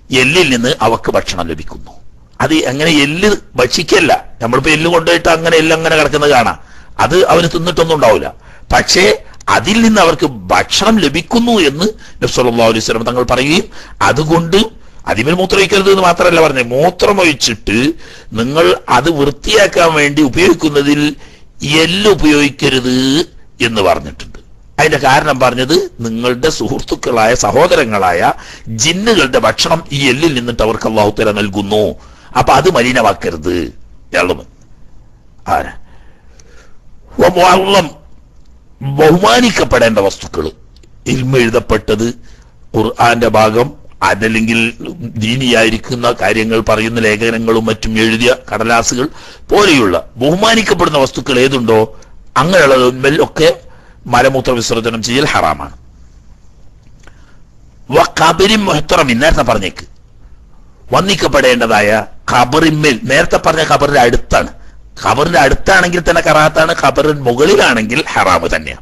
എല്ലിൽ നിന്ന് അവക്ക് ഭക്ഷണം ലഭിക്കുന്നു അത് അങ്ങനെ എല്ല് ഭക്ഷിക്കല്ല നമ്മളിപ്പോ എല്ല് കൊണ്ടുപോയിട്ട് അങ്ങനെ എല്ല് അങ്ങനെ കിടക്കുന്നത് കാണാം അത് അവന് തിന്നിട്ടൊന്നും ഉണ്ടാവില്ല പക്ഷേ അതിൽ നിന്ന് അവർക്ക് ഭക്ഷണം ലഭിക്കുന്നു എന്ന് നബ്സല്ലാ അലൈഹി സ്വലം തങ്ങൾ പറയുകയും അതുകൊണ്ട് അതിമേൽ മൂത്രമൊഴിക്കരുത് എന്ന് മാത്രമല്ല പറഞ്ഞത് മൂത്രമൊഴിച്ചിട്ട് നിങ്ങൾ അത് വൃത്തിയാക്കാൻ വേണ്ടി ഉപയോഗിക്കുന്നതിൽ എല്ല് ഉപയോഗിക്കരുത് എന്ന് പറഞ്ഞിട്ടുണ്ട് അതിന്റെ കാരണം പറഞ്ഞത് നിങ്ങളുടെ സുഹൃത്തുക്കളായ സഹോദരങ്ങളായ ജിന്നുകളുടെ ഭക്ഷണം ഈ എല്ലിൽ നിന്നിട്ട് അവർക്ക് അള്ളാഹുത്തല നൽകുന്നു അപ്പൊ അത് മലിനമാക്കരുത് എളുമ ആരാ വമുഅള്ളം ബഹുമാനിക്കപ്പെടേണ്ട വസ്തുക്കൾ ഇൽമ എഴുതപ്പെട്ടത് ഖുർആന്റെ ഭാഗം അതല്ലെങ്കിൽ ദീനിയായിരിക്കുന്ന കാര്യങ്ങൾ പറയുന്ന ലേഖനങ്ങളും മറ്റും എഴുതിയ കടലാസുകൾ പോലെയുള്ള ബഹുമാനിക്കപ്പെടുന്ന വസ്തുക്കൾ ഏതുണ്ടോ അങ്ങനെയുള്ളതിന്മേൽ ഒക്കെ മലമൂത്ര വിസർജനം ചെയ്യൽ ഹറാമാണ് വ കബരി മുഹത്തറമി നേരത്തെ പറഞ്ഞേക്ക് വന്നിക്കപ്പെടേണ്ടതായ ഖബറിന്മേൽ നേരത്തെ പറഞ്ഞ ഖബറിന്റെ അടുത്താണ് ഖബറിന്റെ അടുത്താണെങ്കിൽ തന്നെ കറാത്താണ് ഖബറിന് മുകളിലാണെങ്കിൽ ഹറാമ് തന്നെയാണ്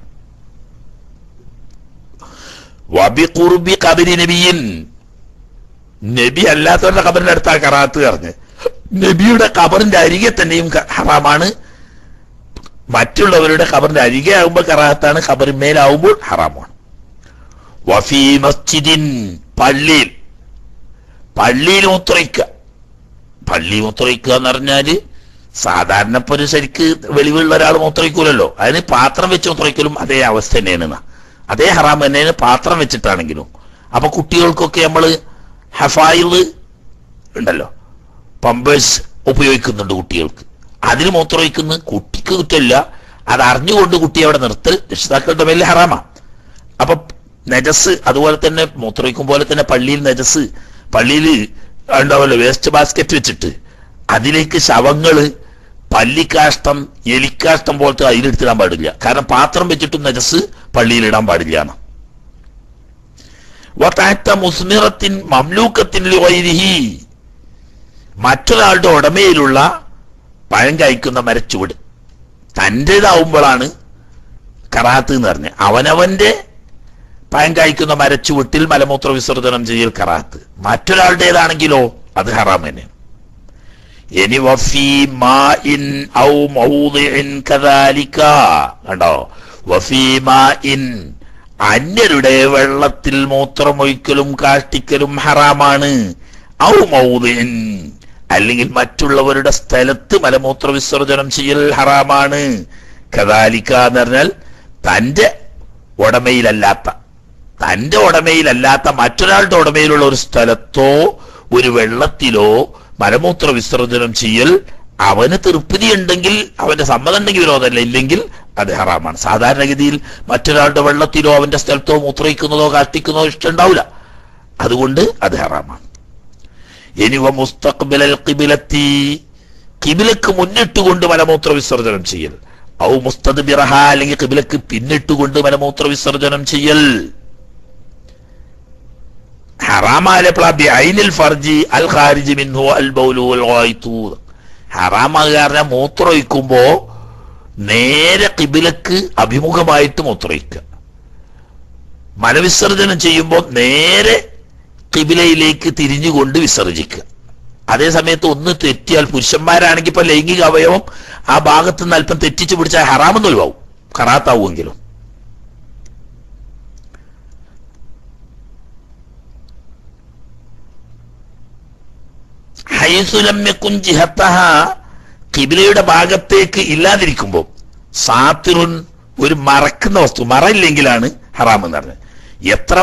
വബി കുർബി കബരി നബിയിൻ നബി അല്ലാത്തവരുടെ ഖബറിന്റെ അടുത്താ കറാത്ത് പറഞ്ഞ് നബിയുടെ ഖബറിന്റെ അരികെ തന്നെയും ക- ഹറാമാണ് മറ്റുള്ളവരുടെ ഖബറിന്റെ അരികെ ആകുമ്പോൾ കറാത്താണ് ഖബറിന്മേലാവുമ്പോൾ ഹറാമാണ് വഫി മസ്ജിദിൻ പള്ളിയിൽ പള്ളിയിൽ മൂത്രയിക്കുക പള്ളി മൂത്രയിക്കുക എന്ന് പറഞ്ഞാല് സാധാരണ ഇപ്പൊ ഒരു ശരിക്ക് വെളിവുള്ള ഒരാൾ മൂത്രയിക്കൂലല്ലോ അതിന് പാത്രം വെച്ച് മൂത്രയിക്കലും അതേ അവസ്ഥ തന്നെയാണ് ന്നാ. അതേ ഹറാം തന്നെയാണ് പാത്രം വെച്ചിട്ടാണെങ്കിലും അപ്പൊ കുട്ടികൾക്കൊക്കെ നമ്മള് ഹഫായില് ഉണ്ടല്ലോ പമ്പേഴ്സ് ഉപയോഗിക്കുന്നുണ്ട് കുട്ടികൾക്ക് അതിന് മൂത്രമൊഴിക്കുന്ന കുട്ടിക്ക് കുറ്റമില്ല അത് അറിഞ്ഞുകൊണ്ട് കുട്ടി അവിടെ നിർത്തൽ രക്ഷിതാക്കളുടെ മേലെ ഹറാമാ അപ്പൊ നജസ് അതുപോലെ തന്നെ മൂത്രമൊഴിക്കും പോലെ തന്നെ പള്ളിയിൽ നജസ് പള്ളിയിൽ ഉണ്ടാവല്ലോ വേസ്റ്റ് ബാസ്ക്കറ്റ് വെച്ചിട്ട് അതിലേക്ക് ശവങ്ങള് പല്ലിക്കാഷ്ടം എലിക്കാഷ്ടം പോലത്തെ അതിലെടുത്തിടാൻ പാടില്ല കാരണം പാത്രം വെച്ചിട്ടും നജസ് പള്ളിയിൽ ഇടാൻ പാടില്ല എന്ന് വതാത്ത മുസ്മിറത്തിൻ മംലൂക്കത്തിൻ വൈരിഹി മറ്റൊരാളുടെ ഉടമയിലുള്ള പഴം കഴിക്കുന്ന മരച്ചുവട് തൻ്റെതാവുമ്പോഴാണ് കറാത്ത് എന്ന് പറഞ്ഞ് അവനവന്റെ പഴം കഴിക്കുന്ന മരച്ചുവട്ടിൽ മലമൂത്ര വിസർജനം ചെയ്യൽ കറാത്ത് മറ്റൊരാളുടേതാണെങ്കിലോ അത് ഹറാം തന്നെ ഇനി വഫീ മാഇൻ ഔ മൗദിഇൻ കദാലിക കണ്ടോ വഫീ മാഇൻ അന്യരുടെ വെള്ളത്തിൽ മൂത്രമൊഴിക്കലും കാഷ്ടിക്കലും ഹറാമാണ് ഔ മൗദിഇൻ അല്ലെങ്കിൽ മറ്റുള്ളവരുടെ സ്ഥലത്ത് മലമൂത്ര വിസർജനം ചെയ്യൽ ഹറാമാണ് കദാലിക്ക എന്ന് പറഞ്ഞാൽ തന്റെ ഉടമയിലല്ലാത്ത തന്റെ ഉടമയിലല്ലാത്ത മറ്റൊരാളുടെ ഉടമയിലുള്ള ഒരു സ്ഥലത്തോ ഒരു വെള്ളത്തിലോ മലമൂത്ര വിസർജനം ചെയ്യൽ അവന് തൃപ്തി ഉണ്ടെങ്കിൽ അവന്റെ സമ്മതം ഉണ്ടെങ്കിൽ വിരോധമല്ല ഇല്ലെങ്കിൽ അത് ഹറാമാണ് സാധാരണഗതിയിൽ മറ്റൊരാളുടെ വെള്ളത്തിലോ അവന്റെ സ്ഥലത്തോ മൂത്രയിക്കുന്നതോ കാഷ്ടിക്കുന്നതോ ഇഷ്ടമുണ്ടാവില്ല അതുകൊണ്ട് അത് ഹറാമാണ് ഇനി വ മുസ്തഖ്ബിലൽ ഖിബിലത്തി കിബിലക്ക് മുന്നിട്ടുകൊണ്ട് മലമൂത്ര വിസർജനം ചെയ്യൽ ഔ മുസ്തദ്ബിറഹ അല്ലെങ്കിൽ കിബിലക്ക് പിന്നിട്ടുകൊണ്ട് മലമൂത്ര വിസർജനം ചെയ്യൽ ഹറാമാലെ പ്ലാബി ഐനിൽ ഫർജി അൽ ഖാരിജി മിൻഹു അൽ ബൗലു അൽ ഗായിത്തു ഹറാമാകുക പറഞ്ഞാൽ മൂത്രമൊഴിക്കുമ്പോ നേരെ കിബിലക്ക് അഭിമുഖമായിട്ട് മൂത്രമൊഴിക്കുക മലവിസർജനം ചെയ്യുമ്പോൾ നേരെ കിബിലയിലേക്ക് തിരിഞ്ഞുകൊണ്ട് വിസർജിക്കുക അതേ സമയത്ത് ഒന്ന് തെറ്റിയാൽ പുരുഷന്മാരാണെങ്കിൽ ഇപ്പൊ ലൈംഗിക അവയവം ആ ഭാഗത്ത് നിന്ന് അല്പം തെറ്റിച്ചു പിടിച്ചാൽ ഹറാമെന്ന് ഒഴിവാവും കറാത്താവുമെങ്കിലും ഹൈസുലമ്യക്കുൻ ജിഹത്തഹ കിബിലയുടെ ഭാഗത്തേക്ക് ഇല്ലാതിരിക്കുമ്പോൾ സാത്തിറുൻ ഒരു മറക്കുന്ന വസ്തു മറയില്ലെങ്കിലാണ് ഹറാം എന്ന് പറഞ്ഞത് എത്ര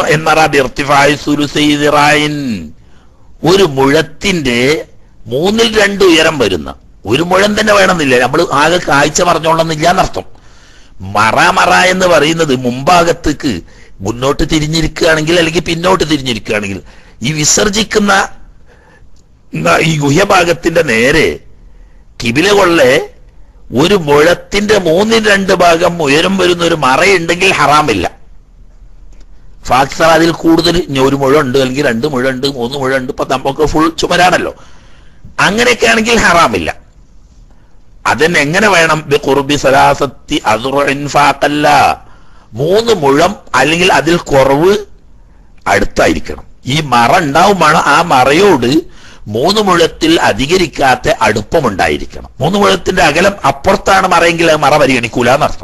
എന്നറാൻ ഒരു മുഴത്തിന്റെ മൂന്നിൽ രണ്ട് ഉയരം വരുന്ന ഒരു മുഴം തന്നെ വേണമെന്നില്ല നമ്മൾ ആകെ കാഴ്ച പറഞ്ഞോളന്നില്ല എന്നർത്ഥം മറ മറ എന്ന് പറയുന്നത് മുമ്പാകത്തേക്ക് മുന്നോട്ട് തിരിഞ്ഞിരിക്കുകയാണെങ്കിൽ അല്ലെങ്കിൽ പിന്നോട്ട് തിരിഞ്ഞിരിക്കുകയാണെങ്കിൽ ഈ വിസർജിക്കുന്ന ന- ഈ ഗുഹ്യഭാഗത്തിന്റെ നേരെ കിബില കൊള്ളെ ഒരു മുഴത്തിന്റെ മൂന്നിൽ രണ്ട് ഭാഗം ഉയരം വരുന്ന ഒരു മറയുണ്ടെങ്കിൽ ഹറാമില്ല ഫാക്സർ അതിൽ കൂടുതൽ ഇനി ഒരു മുഴ ഉണ്ട് അല്ലെങ്കിൽ രണ്ട് മുഴ ഉണ്ട് മൂന്ന് മുഴ ഉണ്ട് ഇപ്പൊ നമുക്ക് ഫുൾ ചുമരാണല്ലോ അങ്ങനെയൊക്കെ ആണെങ്കിൽ ഹറാമില്ല അതിന് എങ്ങനെ വേണം ബി ഖുർബി സലാസത്തി അദ്റുഇൻ ഫാഖല്ല മൂന്ന് മുഴം അല്ലെങ്കിൽ അതിൽ കുറവ് അടുത്തായിരിക്കണം ഈ മറ ഉണ്ടാവുമ്പോൾ ആ മറയോട് മൂന്ന് മുഴത്തിൽ അധികരിക്കാത്ത അടുപ്പമുണ്ടായിരിക്കണം മൂന്ന് മുഴത്തിന്റെ അകലം അപ്പുറത്താണ് മറയെങ്കിൽ അത് മറ പരിഗണിക്കൂല എന്നർത്ഥം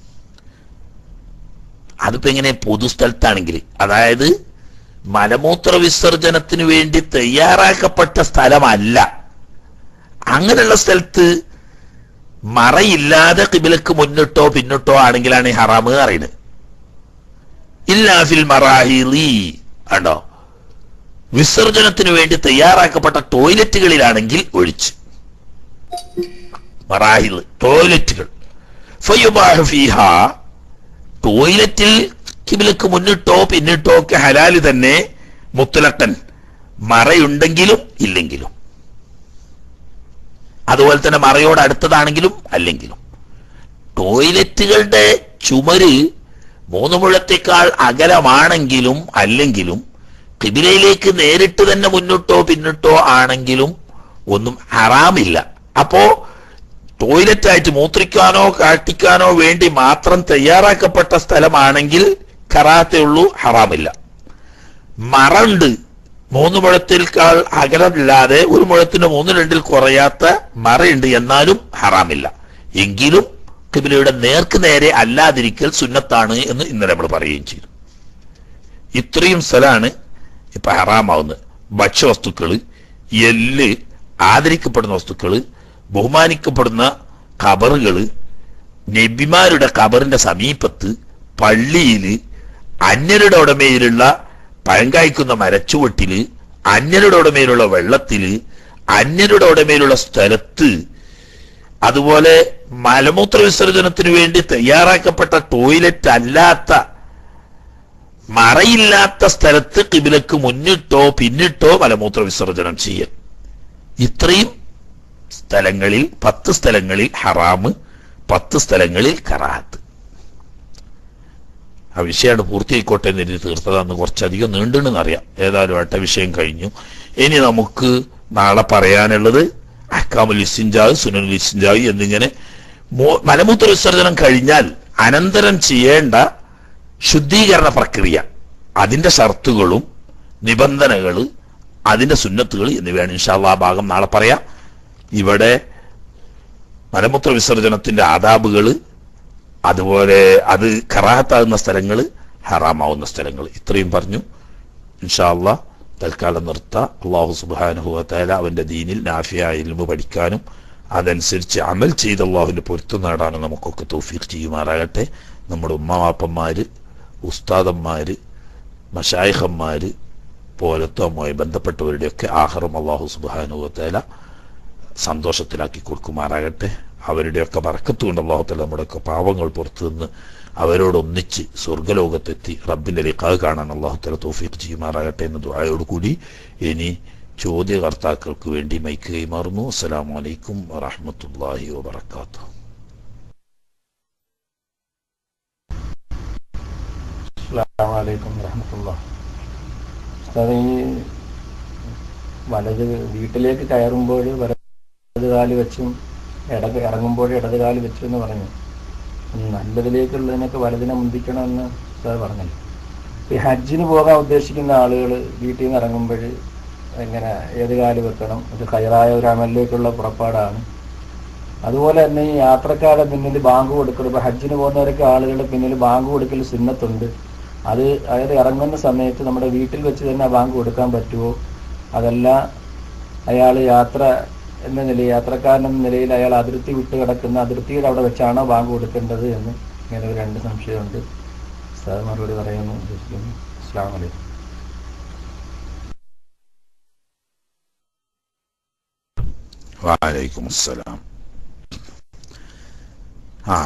അതിപ്പോ എങ്ങനെ പൊതുസ്ഥലത്താണെങ്കിൽ അതായത് മലമൂത്ര വിസർജനത്തിന് വേണ്ടി തയ്യാറാക്കപ്പെട്ട സ്ഥലമല്ല അങ്ങനെയുള്ള സ്ഥലത്ത് മറയില്ലാതെ കിബിലക്ക് മുന്നിട്ടോ പിന്നിട്ടോ ആണെങ്കിലാണ് ഈ ഹറാമ് അറിയുന്നത് ഇല്ലാഫിൽ മറാഹിലി ആണോ വിസർജനത്തിന് വേണ്ടി തയ്യാറാക്കപ്പെട്ട ടോയ്ലറ്റുകളിലാണെങ്കിൽ ഒഴിച്ച് മറാഹിൽ ടോയ്ലറ്റുകൾ ഫയുബാഹു ഫീഹ ടോയ്ലറ്റിൽ കിബിലക്ക് മുന്നിട്ടോ പിന്നിട്ടോ ഒക്കെ ഹലാല് തന്നെ മുത്തലക്കൻ മറയുണ്ടെങ്കിലും ഇല്ലെങ്കിലും അതുപോലെ തന്നെ മറയോട് അടുത്തതാണെങ്കിലും അല്ലെങ്കിലും ടോയ്ലറ്റുകളുടെ ചുമര് മൂന്ന് മുഴത്തേക്കാൾ അകലമാണെങ്കിലും അല്ലെങ്കിലും കിബിലയിലേക്ക് നേരിട്ട് തന്നെ മുന്നിട്ടോ പിന്നിട്ടോ ആണെങ്കിലും ഒന്നും ഹറാമില്ല അപ്പോ ടോയ്ലറ്റായിട്ട് മൂത്രിക്കാനോ കാട്ടിക്കാനോ വേണ്ടി മാത്രം തയ്യാറാക്കപ്പെട്ട സ്ഥലമാണെങ്കിൽ കറാത്തേ ഉള്ളൂ ഹറാമില്ല മറണ്ട് മൂന്ന് മുഴത്തിൽക്കാൾ അകലമില്ലാതെ ഒരു മുഴത്തിന് മൂന്ന് രണ്ടിൽ കുറയാത്ത മറയുണ്ട് എന്നാലും ഹറാമില്ല എങ്കിലും കിബിലയുടെ നേർക്ക് നേരെ അല്ലാതിരിക്കൽ സുന്നത്താണ് എന്ന് ഇന്നലെ നമ്മൾ പറയുകയും ചെയ്തു ഇത്രയും സ്ഥലമാണ് ഇപ്പൊ ഹറാമാവുന്നത് ഭക്ഷ്യവസ്തുക്കള് എല്ല് ആദരിക്കപ്പെടുന്ന വസ്തുക്കള് ബഹുമാനിക്കപ്പെടുന്ന കബറുകള് നബിമാരുടെ കബറിന്റെ സമീപത്ത് പള്ളിയില് അന്യരുടെ ഉടമയിലുള്ള പഴങ്കായ്ക്കുന്ന മരച്ചുവട്ടില് അന്യരുടെ ഉടമയിലുള്ള വെള്ളത്തില് അന്യരുടെ ഉടമയിലുള്ള സ്ഥലത്ത് അതുപോലെ മലമൂത്ര വിസർജനത്തിന് വേണ്ടി തയ്യാറാക്കപ്പെട്ട ടോയ്ലറ്റ് അല്ലാത്ത മറയില്ലാത്ത സ്ഥലത്ത് കിബിലക്ക് മുന്നിട്ടോ പിന്നിട്ടോ മലമൂത്ര വിസർജനം ചെയ്യൽ ഇത്രയും സ്ഥലങ്ങളിൽ പത്ത് സ്ഥലങ്ങളിൽ ഹറാമ് പത്ത് സ്ഥലങ്ങളിൽ കറാത്ത് ആ വിഷയമാണ് പൂർത്തിയായിക്കോട്ടെ എന്ന് എഴുതി തീർത്തതാന്ന് കുറച്ചധികം നീണ്ടെന്ന് അറിയാം ഏതായാലും ആട്ട വിഷയം കഴിഞ്ഞു ഇനി നമുക്ക് നാളെ പറയാനുള്ളത് അക്കാമുൽ ഇസിഞ്ചാവ് സുനൽ ഇസിഞ്ചാവ് എന്നിങ്ങനെ മൂ- മലമൂത്ര വിസർജനം കഴിഞ്ഞാൽ അനന്തരം ചെയ്യേണ്ട ശുദ്ധീകരണ പ്രക്രിയ അതിന്റെ ഷർത്തുകളും നിബന്ധനകള് അതിന്റെ സുന്നത്തുകൾ എന്നിവയാണ് ഇൻഷാല്ലാ ആ ഭാഗം നാളെ പറയാം ഇവിടെ മലമൂത്ര വിസർജനത്തിന്റെ ആദാബുകള് അതുപോലെ അത് കറാഹത്താകുന്ന സ്ഥലങ്ങൾ ഹറാമാവുന്ന സ്ഥലങ്ങൾ ഇത്രയും പറഞ്ഞു ഇൻഷാല്ല തൽക്കാലം നിർത്ത അള്ളാഹു സുബാനുഹുവല അവന്റെ ദീനിൽ നാഫിയായ ഇൽമു പഠിക്കാനും അതനുസരിച്ച് അമൽ ചെയ്ത് അള്ളാഹുവിന്റെ പൊരുത്തം നേടാനും നമുക്കൊക്കെ തൗഫീഖ് ചെയ്യുമാറാകട്ടെ നമ്മുടെ ഉമ്മവാപ്പന്മാര് ഉസ്താദന്മാര് മഷായിഹന്മാര് പോലത്തുമായി ബന്ധപ്പെട്ടവരുടെയൊക്കെ ആഹാരം അള്ളാഹു സുബാനുഹുവല സന്തോഷത്തിലാക്കി കൊടുക്കുമാറാകട്ടെ അവരുടെയൊക്കെ വറക്കത്ത് കൊണ്ട് അള്ളാഹുത്തല നമ്മുടെയൊക്കെ പാവങ്ങൾ പുറത്തു നിന്ന് അവരോടൊന്നിച്ച് സ്വർഗലോകത്തെത്തി റബ്ബിന്റെ ലിഖാവ് കാണാൻ അള്ളാഹുത്തല തോഫീഖ് ചെയ്യുമാറാകട്ടെ എന്ന ദുആയോടുകൂടി ഇനി ചോദ്യകർത്താക്കൾക്ക് വേണ്ടി മൈക്ക് കൈമാറുന്നു അസ്സലാമു അലൈക്കും വറഹ്മത്തുള്ളാഹി വബറകാതുഹു അസ്സലാമു അലൈക്കും വറഹ്മത്തുള്ളാ ഉസ്താദ് ഈ വലത് വീട്ടിലേക്ക് കയറുമ്പോൾ വലത് കാല് വെച്ചും ഇടത് ഇറങ്ങുമ്പോൾ ഇടത് കാല് വെച്ചു എന്ന് പറഞ്ഞു ഈ നല്ലതിലേക്കുള്ളതിനൊക്കെ വലതിനെ മുന്തിക്കണമെന്ന് ഉസ്താദ് പറഞ്ഞല്ലോ ഈ ഹജ്ജിന് പോകാൻ ഉദ്ദേശിക്കുന്ന ആളുകൾ വീട്ടിൽ നിന്ന് ഇറങ്ങുമ്പോൾ എങ്ങനെ ഏത് കാല് വെക്കണം ഇത് ഹൈറായ ഒരു അമലിലേക്കുള്ള പുറപ്പാടാണ് അതുപോലെ തന്നെ ഈ യാത്രക്കാരുടെ പിന്നിൽ ബാങ്ക് കൊടുക്കൽ ഇപ്പൊ ഹജ്ജിന് പോകുന്നവരൊക്കെ ആളുകളുടെ പിന്നിൽ ബാങ്ക് കൊടുക്കൽ സുന്നത്തുണ്ട് അത് അതായത് ഇറങ്ങുന്ന സമയത്ത് നമ്മുടെ വീട്ടിൽ വെച്ച് തന്നെ ആ ബാങ്ക് കൊടുക്കാൻ പറ്റുമോ അതല്ല അയാൾ യാത്ര എന്ന നിലയിൽ യാത്രക്കാരൻ എന്ന നിലയിൽ അയാൾ അതിർത്തി വിട്ട് കിടക്കുന്ന അതിർത്തിയുടെ അവിടെ വെച്ചാണോ ബാങ്ക് കൊടുക്കേണ്ടത് എന്ന് ഇങ്ങനെ ഒരു രണ്ട് സംശയമുണ്ട് സാർ മറുപടി പറയുമെന്ന് ഉദ്ദേശിക്കുന്നു അസ്സാം വലൈക്കും വലൈക്കും അസ്സലാം ആ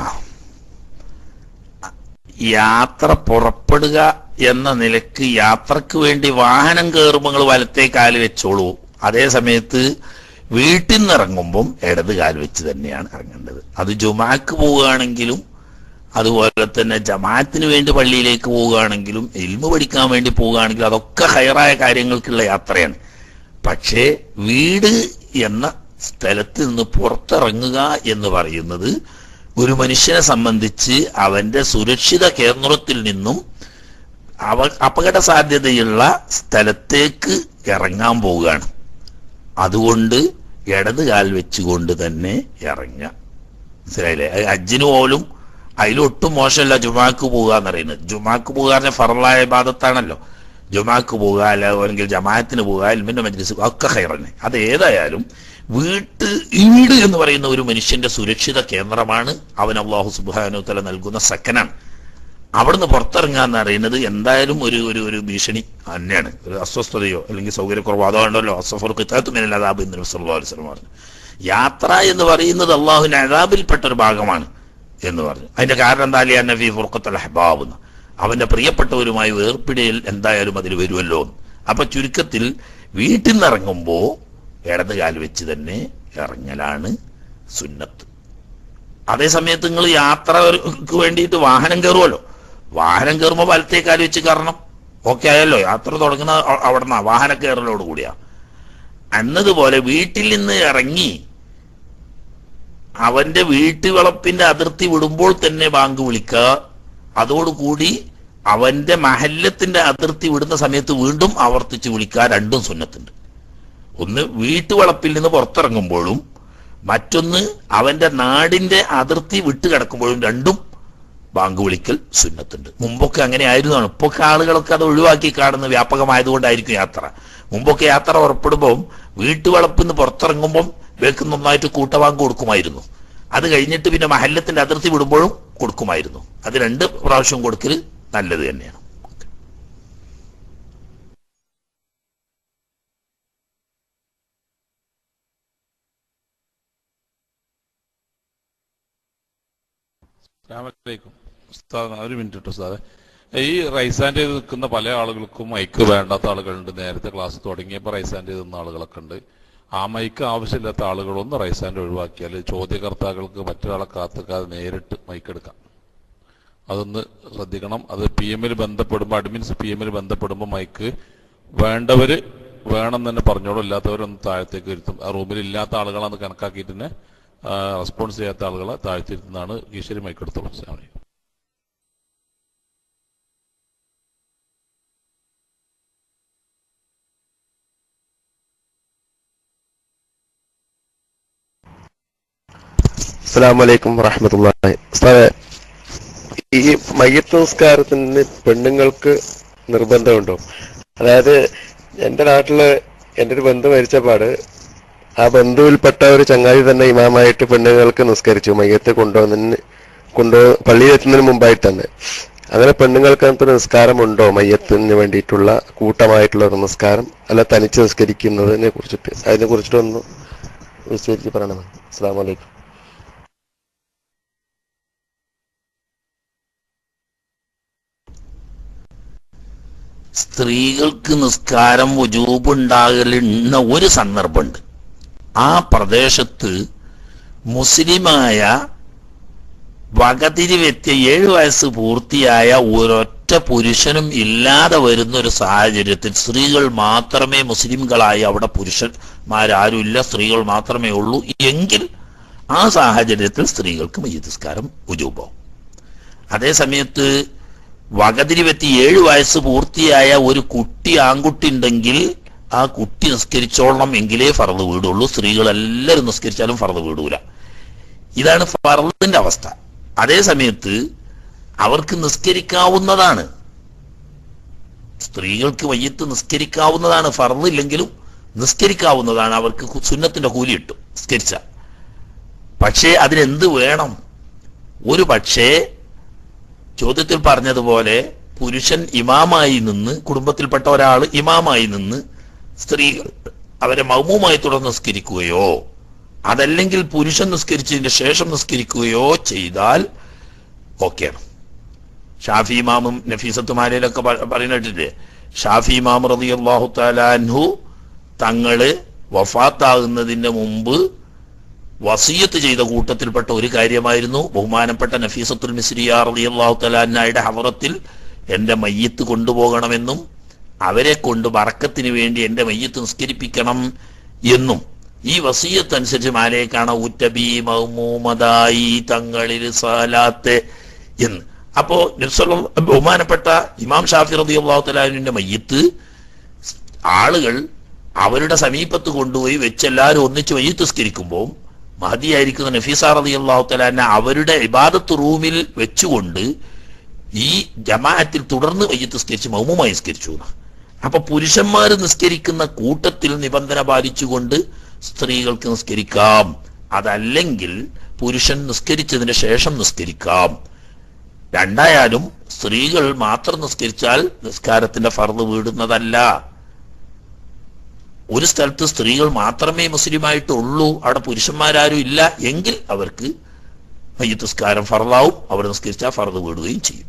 യാത്ര പുറപ്പെടുക എന്ന നിലക്ക് യാത്രക്ക് വേണ്ടി വാഹനം കയറുമ്പോൾ നിങ്ങൾ വലത്തേ കാല് വെച്ചോളൂ അതേ സമയത്ത് വീട്ടിൽ നിന്ന് ഇറങ്ങുമ്പം ഇടത് കാല് വെച്ച് തന്നെയാണ് ഇറങ്ങേണ്ടത് അത് ജുമാക്ക് പോവുകയാണെങ്കിലും അതുപോലെ തന്നെ ജമാഅത്തിന് വേണ്ടി പള്ളിയിലേക്ക് പോവുകയാണെങ്കിലും ഇൽമു പഠിക്കാൻ വേണ്ടി പോവുകയാണെങ്കിലും അതൊക്കെ ഹയറായ കാര്യങ്ങൾക്കുള്ള യാത്രയാണ് പക്ഷേ വീട് എന്ന സ്ഥലത്ത് നിന്ന് പുറത്തിറങ്ങുക എന്ന് പറയുന്നത് ഒരു മനുഷ്യനെ സംബന്ധിച്ച് അവന്റെ സുരക്ഷിത കേന്ദ്രത്തിൽ നിന്നും അവ അപകട സാധ്യതയുള്ള സ്ഥലത്തേക്ക് ഇറങ്ങാൻ പോവുകയാണ് അതുകൊണ്ട് ഇടത് കാൽ വെച്ചുകൊണ്ട് തന്നെ ഇറങ്ങുക മനസ്സിലായില്ലേ അത് ഹജ്ജിന് പോലും അതിലൊട്ടും മോശമല്ല ജുമാക്ക് പോകുക എന്ന് പറയുന്നത് ജുമാക്ക് പോകുക ഫറലായ ബാധത്താണല്ലോ ജുമാക്ക് പോകുക അല്ല അല്ലെങ്കിൽ ജമാഅത്തിന് പോകുക എൽമിന്റെ മജ്ലിസ് ഒക്കെ ഹൈറന്നെ അത് ഏതായാലും വീട്ട് വീട് എന്ന് പറയുന്ന ഒരു മനുഷ്യന്റെ സുരക്ഷിത കേന്ദ്രമാണ് അവൻ അള്ളാഹു സുബാനു തല നൽകുന്ന സെക്കനാണ് അവിടുന്ന് പുറത്തിറങ്ങുക എന്ന് പറയുന്നത് എന്തായാലും ഒരു ഒരു ഒരു ഭീഷണി തന്നെയാണ് ഒരു അസ്വസ്ഥതയോ അല്ലെങ്കിൽ സൗകര്യക്കുറവോ അതോ ഉണ്ടല്ലോ അസ്വഫർ കിത്താത്തുമിനൽ അതാബ് എന്ന് നബി സല്ലല്ലാഹു അലൈഹി വസല്ലം പറഞ്ഞു യാത്ര എന്ന് പറയുന്നത് അള്ളാഹുവിന്റെ അതാബിൽപ്പെട്ട ഒരു ഭാഗമാണ് എന്ന് പറഞ്ഞു അതിന്റെ കാരണം എന്താ അലിയ നബി ഫുർഖത്തുൽ അഹ്ബാബ് എന്ന് അവന്റെ പ്രിയപ്പെട്ടവരുമായി വേർപിടിയിൽ എന്തായാലും അതിൽ വരുമല്ലോ എന്ന്. അപ്പൊ ചുരുക്കത്തിൽ വീട്ടിൽ നിന്ന് ഇറങ്ങുമ്പോ ഇടത് കാൽ വെച്ച് തന്നെ ഇറങ്ങലാണ് സുന്നത്ത് അതേ സമയത്ത് നിങ്ങൾ യാത്രക്ക് വേണ്ടിയിട്ട് വാഹനം കയറുമല്ലോ വാഹനം കയറുമ്പോൾ വലത്തേ കാൽ വെച്ച് കയറണം ഓക്കെ ആയല്ലോ യാത്ര തുടങ്ങുന്ന അ- അവിടുന്ന് വാഹന കയറലോട് കൂടിയാ എന്നതുപോലെ വീട്ടിൽ നിന്ന് ഇറങ്ങി അവന്റെ വീട്ടുവളപ്പിന്റെ അതിർത്തി വിടുമ്പോൾ തന്നെ ബാങ്ക് വിളിക്കുക അതോടുകൂടി അവന്റെ മഹല്ലത്തിന്റെ അതിർത്തി വിടുന്ന സമയത്ത് വീണ്ടും ആവർത്തിച്ച് വിളിക്കുക രണ്ടും സുന്നത്തുണ്ട് ഒന്ന് വീട്ടുവളപ്പിൽ നിന്ന് പുറത്തിറങ്ങുമ്പോഴും മറ്റൊന്ന് അവന്റെ നാടിന്റെ അതിർത്തി വിട്ട് കിടക്കുമ്പോഴും രണ്ടും ബാങ്ക് വിളിക്കൽ സുന്നത്തുണ്ട് മുമ്പൊക്കെ അങ്ങനെ ആയിരുന്നാണ് ഇപ്പൊക്കെ ആളുകളൊക്കെ അത് ഒഴിവാക്കി കാണുന്ന വ്യാപകമായതുകൊണ്ടായിരിക്കും യാത്ര മുമ്പൊക്കെ യാത്ര പുറപ്പെടുമ്പോൾ വീട്ടുവളപ്പിൽ നിന്ന് പുറത്തിറങ്ങുമ്പം വേക്ക് നന്നായിട്ട് കൂട്ടവാങ്ക് കൊടുക്കുമായിരുന്നു അത് കഴിഞ്ഞിട്ട് പിന്നെ മഹല്ലത്തിന്റെ അതിർത്തി വിടുമ്പോഴും കൊടുക്കുമായിരുന്നു അത് രണ്ട് പ്രാവശ്യം കൊടുക്കൽ നല്ലത് തന്നെയാണ് അസ്സലാമലൈക്കും ഉസ്താദ് ഒരു മിനിറ്റ് കേട്ടോ ഉസ്താദെ ഈ റൈസാൻഡ് ചെയ്ത് നിൽക്കുന്ന പല ആളുകൾക്കും മൈക്ക് വേണ്ടാത്ത ആളുകളുണ്ട് നേരത്തെ ക്ലാസ് തുടങ്ങിയപ്പോൾ റൈസാൻഡ് ചെയ്ത് നിന്ന ആളുകളൊക്കെ ഉണ്ട് ആ മൈക്ക് ആവശ്യമില്ലാത്ത ആളുകളൊന്ന് റൈസാൻഡ് ഒഴിവാക്കിയാൽ ചോദ്യകർത്താക്കൾക്ക് മറ്റൊരാളെ കാത്തുക്കാതെ നേരിട്ട് മൈക്ക് എടുക്കാം അതൊന്ന് ശ്രദ്ധിക്കണം അത് പി എമ്മിൽ ബന്ധപ്പെടുമ്പോൾ അഡ്മിൻസ് പി എമ്മിൽ ബന്ധപ്പെടുമ്പോൾ മൈക്ക് വേണ്ടവര് വേണം തന്നെ പറഞ്ഞോളൂ ഇല്ലാത്തവരൊന്ന് താഴത്തേക്ക് ഇരുത്തും ആ റൂമിൽ ഇല്ലാത്ത ആളുകളാന്ന് കണക്കാക്കിയിട്ട് തന്നെ ആ, റെസ്പോൺസ് ചെയ്യാത്ത ആളുകളെ താഴ്ത്തിരുത്തുന്നതാണ് ഈശ്വരി മൈക്ക് എടുത്തോളൂ അസ്സലാമു അലൈക്കും അസ്സാം വലൈക്കും വറഹമത്തല്ലാഹി ഉസ്താദെ ഈ മയ്യത്ത് നിസ്കാരത്തിന് പെണ്ണുങ്ങൾക്ക് നിർബന്ധമുണ്ടോ അതായത് എൻ്റെ നാട്ടില് എൻ്റെ ഒരു ബന്ധു മരിച്ച പാട് ആ ബന്ധുവിൽപ്പെട്ട ഒരു ചങ്ങാതി തന്നെ ഇമാമായിട്ട് പെണ്ണുങ്ങൾക്ക് നിസ്കരിച്ചു മയ്യത്ത് കൊണ്ടുവന്നതിന് കൊണ്ടു പള്ളിയിലെത്തുന്നതിന് മുമ്പായിട്ട് തന്നെ അങ്ങനെ പെണ്ണുങ്ങൾക്ക് അങ്ങനത്തെ ഒരു നിസ്കാരമുണ്ടോ മയ്യത്തിന് വേണ്ടിയിട്ടുള്ള കൂട്ടമായിട്ടുള്ള ഒരു നിസ്കാരം അല്ല തനിച്ച് നിസ്കരിക്കുന്നതിനെ കുറിച്ചിട്ട് അതിനെ കുറിച്ചിട്ടൊന്ന് വിശദീകരിച്ച് പറയണം അസ്സാം വലൈക്കും സ്ത്രീകൾക്ക് നിസ്കാരം വുജൂബുണ്ടാകലുന്ന ഒരു സന്ദർഭമുണ്ട് ആ പ്രദേശത്ത് മുസ്ലിമായ വകതിരിവെത്തിയ ഏഴു വയസ്സ് പൂർത്തിയായ ഒരൊറ്റ പുരുഷനും ഇല്ലാതെ വരുന്ന ഒരു സാഹചര്യത്തിൽ സ്ത്രീകൾ മാത്രമേ മുസ്ലിംകളായി അവിടെ പുരുഷന്മാരാരുമില്ല സ്ത്രീകൾ മാത്രമേ ഉള്ളൂ എങ്കിൽ ആ സാഹചര്യത്തിൽ സ്ത്രീകൾക്ക് മയ്യത്തിസ്കാരം ഉജൂബാവും അതേ സമയത്ത് വകതിരിവെത്തി ഏഴു വയസ്സ് പൂർത്തിയായ ഒരു കുട്ടി ആൺകുട്ടി ഉണ്ടെങ്കിൽ ആ കുട്ടി നിസ്കരിച്ചോളണം എങ്കിലേ ഫറത് വീടുള്ളൂ സ്ത്രീകൾ എല്ലാവരും നിസ്കരിച്ചാലും ഫറത് വീടൂല ഇതാണ് ഫറദിന്റെ അവസ്ഥ അതേ സമയത്ത് അവർക്ക് നിസ്കരിക്കാവുന്നതാണ് സ്ത്രീകൾക്ക് വയ്യത്ത് നിസ്കരിക്കാവുന്നതാണ് ഫറദ് ഇല്ലെങ്കിലും നിസ്കരിക്കാവുന്നതാണ് അവർക്ക് കു- സുന്നത്തിന്റെ കൂലി കിട്ടും നിസ്കരിച്ച പക്ഷേ അതിനെന്ത് വേണം ഒരു പക്ഷേ ചോദ്യത്തിൽ പറഞ്ഞതുപോലെ പുരുഷൻ ഇമാമായി നിന്ന് കുടുംബത്തിൽപ്പെട്ട ഒരാൾ ഇമാമായി നിന്ന് സ്ത്രീകൾ അവരെ മൗമുമായി തുടർന്ന് നിസ്കരിക്കുകയോ അതല്ലെങ്കിൽ പുരുഷൻ നിസ്കരിച്ചതിന് ശേഷം നിസ്കരിക്കുകയോ ചെയ്താൽ ഓക്കെയാണ് ഷാഫി ഇമാമും നഫീസത്തുമാലയിലൊക്കെ പ- പറയുന്നിട്ടില്ലേ ഷാഫി ഇമാം റളിയല്ലാഹു തആല അൻഹു തങ്ങള് വഫാത്താകുന്നതിന്റെ മുമ്പ് വസീയത്ത് ചെയ്ത കൂട്ടത്തിൽപ്പെട്ട ഒരു കാര്യമായിരുന്നു ബഹുമാനപ്പെട്ട നഫീസത്തുൽ മിസ്രിയ റളിയല്ലാഹു തആല അൻഹയുടെ ഹവറത്തിൽ എന്റെ മയ്യത്ത് കൊണ്ടുപോകണമെന്നും അവരെ കൊണ്ട് ബറക്കത്തിന് വേണ്ടി എന്റെ മയ്യത്ത് നിസ്കരിപ്പിക്കണം എന്നും ഈ വസീയത്ത് അനുസരിച്ച് മാലയെ കാണാം ഉറ്റബി മൗമൂമതായി തങ്ങളിൽ സാലാത്ത് എന്ന് അപ്പോ നബ്സല്ല- ബഹുമാനപ്പെട്ട ഇമാം ഷാഫി റതി അള്ളാഹുത്തലാവിന്റെ മയ്യത്ത് ആളുകൾ അവരുടെ സമീപത്ത് കൊണ്ടുപോയി വെച്ച് എല്ലാവരും ഒന്നിച്ച് മയ്യത്ത് സ്കരിക്കുമ്പോൾ മഹദിയായിരിക്കുന്ന നഫീസ റതി അള്ളാഹുത്തലാനെ അവരുടെ ഇബാദത്ത് റൂമിൽ വെച്ചുകൊണ്ട് ഈ ജമാഅത്തിൽ തുടർന്ന് മയ്യത്ത് സ്കരിച്ച് മൗമുമായി സ്കരിച്ചു എന്ന്. അപ്പൊ പുരുഷന്മാർ നിസ്കരിക്കുന്ന കൂട്ടത്തിൽ നിബന്ധന പാലിച്ചുകൊണ്ട് സ്ത്രീകൾക്ക് നിസ്കരിക്കാം അതല്ലെങ്കിൽ പുരുഷൻ നിസ്കരിച്ചതിന് ശേഷം നിസ്കരിക്കാം രണ്ടായാലും സ്ത്രീകൾ മാത്രം നിസ്കരിച്ചാൽ നിസ്കാരത്തിന്റെ ഫർദ് വീടുന്നതല്ല ഒരു സ്ഥലത്ത് സ്ത്രീകൾ മാത്രമേ മുസ്ലിമായിട്ടുള്ളൂ അവിടെ പുരുഷന്മാരാരും ഇല്ല എങ്കിൽ അവർക്ക് മയ്യത്ത് നിസ്കാരം ഫർദാവും അവർ നിസ്കരിച്ചാൽ ഫർദ് വീടുകയും ചെയ്യും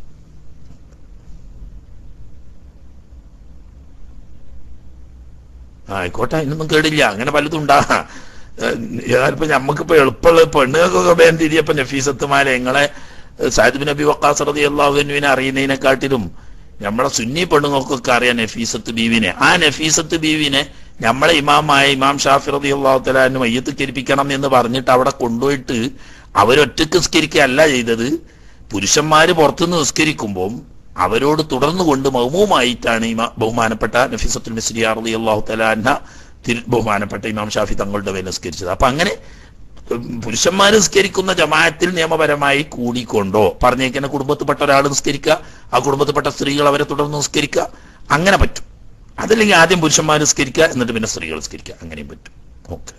ആയിക്കോട്ടെ അതിനൊന്നും കേടില്ല അങ്ങനെ പലതും ഉണ്ടാ ഏതായാലും ഞമ്മക്കിപ്പോ എളുപ്പമുള്ള പെണ്ണുകൾക്കൊക്കെ വേണ്ടി തിരിയപ്പോ നഫീസത്തുമാരെ ഞങ്ങളെ സാഹിദ് ബിൻ നബി വക്കാസ് റതി അള്ളാഹുവിനെ അറിയുന്നതിനെക്കാട്ടിലും നമ്മളെ സുന്നി പെണ്ണുങ്ങൾക്കൊക്കെ അറിയാം നഫീസത്ത് ബീവിനെ ആ നഫീസത്ത് ബീവിനെ നമ്മളെ ഇമാമായ ഇമാം ഷാഫി റതി അള്ളാഹു തലാന് മയ്യത്ത് കരിപ്പിക്കണം എന്ന് പറഞ്ഞിട്ട് അവിടെ കൊണ്ടുപോയിട്ട് അവരൊറ്റക്ക് നിസ്കരിക്കുകയല്ല ചെയ്തത് പുരുഷന്മാര് പുറത്തുനിന്ന് നിസ്കരിക്കുമ്പോൾ അവരോട് തുടർന്നു കൊണ്ട് മൗമുമായിട്ടാണ് ഇമാ ബഹുമാനപ്പെട്ട നഫീസത്തുൽ മിസ്രി അറലി അള്ളാഹു തലാന്ന തിരു- ബഹുമാനപ്പെട്ട ഇമാം ഷാഫി തങ്ങളുടെ മേൽ നിസ്കരിച്ചത് അപ്പൊ അങ്ങനെ ഉം, പുരുഷന്മാര് നിസ്കരിക്കുന്ന ജമാഅത്തിൽ നിയമപരമായി കൂടിക്കൊണ്ടോ പറഞ്ഞേക്കുന്ന കുടുംബത്തിൽപ്പെട്ട ഒരാൾ നിസ്കരിക്കുക ആ കുടുംബത്തിൽപ്പെട്ട സ്ത്രീകൾ അവരെ തുടർന്ന് നിസ്കരിക്കുക അങ്ങനെ പറ്റും അതല്ലെങ്കിൽ ആദ്യം പുരുഷന്മാർ നിസ്കരിക്കുക എന്നിട്ട് പിന്നെ സ്ത്രീകൾ നിസ്കരിക്കുക അങ്ങനെയും പറ്റും ഓക്കെ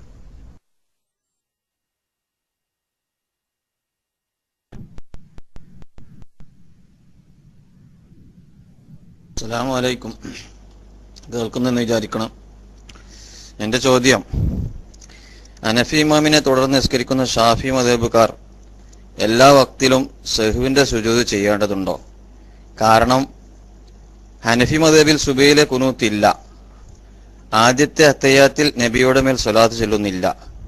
അസ്സലാമു അലൈക്കും കേൾക്കുന്നെന്ന് വിചാരിക്കണം എൻ്റെ ചോദ്യം അനഫി ഇമാമിനെ തുടർന്ന് നിസ്കരിക്കുന്ന ഷാഫി മദേബുകാർ എല്ലാ വക്തിലും സെഹുവിന്റെ സുജൂത് ചെയ്യേണ്ടതുണ്ടോ കാരണം ഹനഫി മദേബിൽ സുബൈയിലെ കുനൂത്തില്ല ആദ്യത്തെ അത്തയ്യാത്തിൽ നബിയുടെ മേൽ സ്വലാത്ത് ചെല്ലുന്നില്ല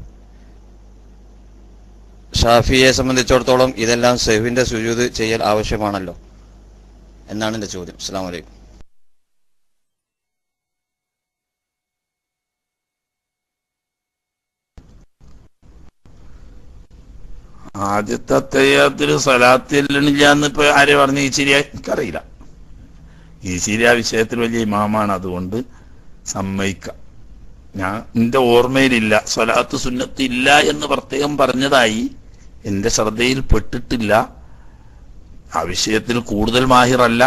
ഷാഫിയെ സംബന്ധിച്ചിടത്തോളം ഇതെല്ലാം സെഹുവിന്റെ സുജൂത് ചെയ്യൽ ആവശ്യമാണല്ലോ എന്നാണ് എൻ്റെ ചോദ്യം അസ്സാം വലൈക്കും ആദ്യത്തെ അത്തയ്യാത്തിൽ സ്വലാത്തില്ല എന്ന് ഇപ്പൊ ആര് പറഞ്ഞു ഈ ശരിയാ എനിക്കറിയില്ല ഈ ശരിയാ വിഷയത്തിൽ വലിയ ഇമാമാണ് അതുകൊണ്ട് സമ്മതിക്കാം ഞാൻ എന്റെ ഓർമ്മയിലില്ല സ്വലാത്ത് സുന്നത്ത് ഇല്ല എന്ന് പ്രത്യേകം പറഞ്ഞതായി എന്റെ ശ്രദ്ധയിൽ പെട്ടിട്ടില്ല ആ വിഷയത്തിൽ കൂടുതൽ മാഹിറല്ല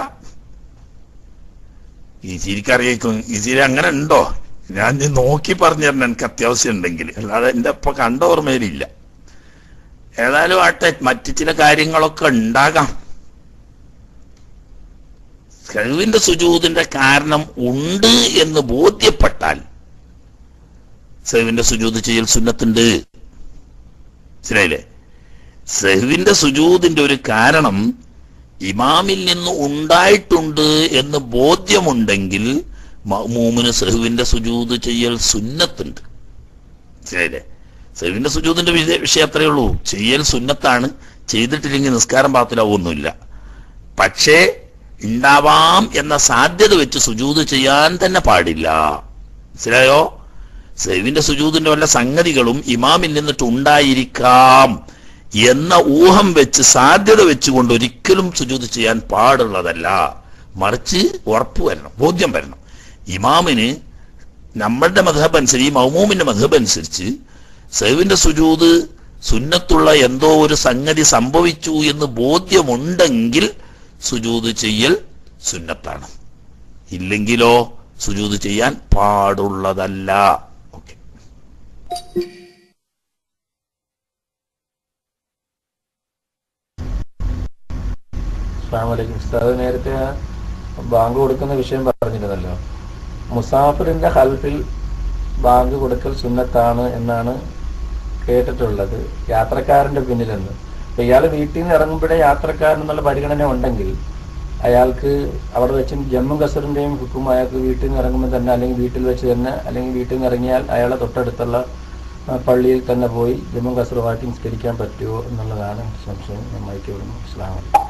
ഈ ചിരിക്കറിയിക്കും ഈ ചിരി അങ്ങനെ ഉണ്ടോ ഞാൻ ഇനി നോക്കി പറഞ്ഞു തരണം എനിക്ക് അത്യാവശ്യം ഉണ്ടെങ്കിൽ അല്ലാതെ എന്റെ ഇപ്പൊ കണ്ട ഓർമ്മയിലില്ല ഏതായാലും ആട്ടെ മറ്റു ചില കാര്യങ്ങളൊക്കെ ഉണ്ടാകാം കഴിവിന്റെ സുജൂതിന്റെ കാരണം ഉണ്ട് എന്ന് ബോധ്യപ്പെട്ടാൽ സെഹുവിന്റെ സുജൂത് ചെയ്യൽ സുന്നത്തുണ്ട് മനസ്സിലായില്ലേ സെഹുവിന്റെ സുജൂതിന്റെ ഒരു കാരണം ഇമാമിൽ നിന്ന് ഉണ്ടായിട്ടുണ്ട് എന്ന് ബോധ്യമുണ്ടെങ്കിൽ മൂമിന് സെഹുവിന്റെ സുജൂത് ചെയ്യൽ സുന്നത്തുണ്ട് മനസ്സിലായില്ലേ സെഹുവിന്റെ സുജൂതിന്റെ വിഷയ- വിഷയം അത്രയേ ഉള്ളൂ ചെയ്യൽ സുന്നത്താണ് ചെയ്തിട്ടില്ലെങ്കിൽ നിസ്കാരം പാത്തിലാവൊന്നുമില്ല പക്ഷേ ഉണ്ടാവാം എന്ന സാധ്യത വെച്ച് സുജൂത് ചെയ്യാൻ തന്നെ പാടില്ല മനസ്സിലായോ സെഹുവിന്റെ സുജൂതിന്റെ വല്ല സംഗതികളും ഇമാമിൽ നിന്നിട്ട് ഉണ്ടായിരിക്കാം എന്ന ഊഹം വെച്ച് സാധ്യത വെച്ചുകൊണ്ട് ഒരിക്കലും സുജൂത് ചെയ്യാൻ പാടുള്ളതല്ല മറിച്ച് ഉറപ്പ് വരണം ബോധ്യം വരണം ഇമാമിന് നമ്മളുടെ മധബ് അനുസരിച്ച് ഈ മൗമൂമിന്റെ മധബ് അനുസരിച്ച് സൈവിന്റെ സുജൂത് സുന്നത്തുള്ള എന്തോ ഒരു സംഗതി സംഭവിച്ചു എന്ന് ബോധ്യമുണ്ടെങ്കിൽ സുജൂത് ചെയ്യൽ സുന്നത്താണ് ഇല്ലെങ്കിലോ സുജൂത് ചെയ്യാൻ പാടുള്ളതല്ല ഓക്കെ അസ്സാമലൈക്കും ഉസ്താദ് നേരത്തെ ആ ബാങ്ക് കൊടുക്കുന്ന വിഷയം പറഞ്ഞിരുന്നല്ലോ മുസാഫിറിന്റെ ഹൽഫിൽ ബാങ്ക് കൊടുക്കൽ സുന്നത്താണ് എന്നാണ് കേട്ടിട്ടുള്ളത് യാത്രക്കാരന്റെ പിന്നിലെന്ന് അപ്പൊ ഇയാൾ വീട്ടിൽ നിന്ന് ഇറങ്ങുമ്പോഴേ യാത്രക്കാരൻ എന്നുള്ള പരിഗണന ഉണ്ടെങ്കിൽ അയാൾക്ക് അവിടെ വെച്ച് ജമ്മു കസറിന്റെയും ഹുക്കും അയാൾക്ക് വീട്ടിൽ നിന്ന് ഇറങ്ങുമ്പോൾ തന്നെ അല്ലെങ്കിൽ വീട്ടിൽ വെച്ച് തന്നെ അല്ലെങ്കിൽ വീട്ടിൽ നിന്ന് ഇറങ്ങിയാൽ അയാളെ തൊട്ടടുത്തുള്ള ആ, പള്ളിയിൽ തന്നെ പോയി ജമ്മു കസറുമായിട്ട് നിസ്കരിക്കാൻ പറ്റുമോ എന്നുള്ളതാണ് എൻ്റെ സംശയം നന്നായിട്ട് വിടുന്നു അസ്ലാം വലൈക്കും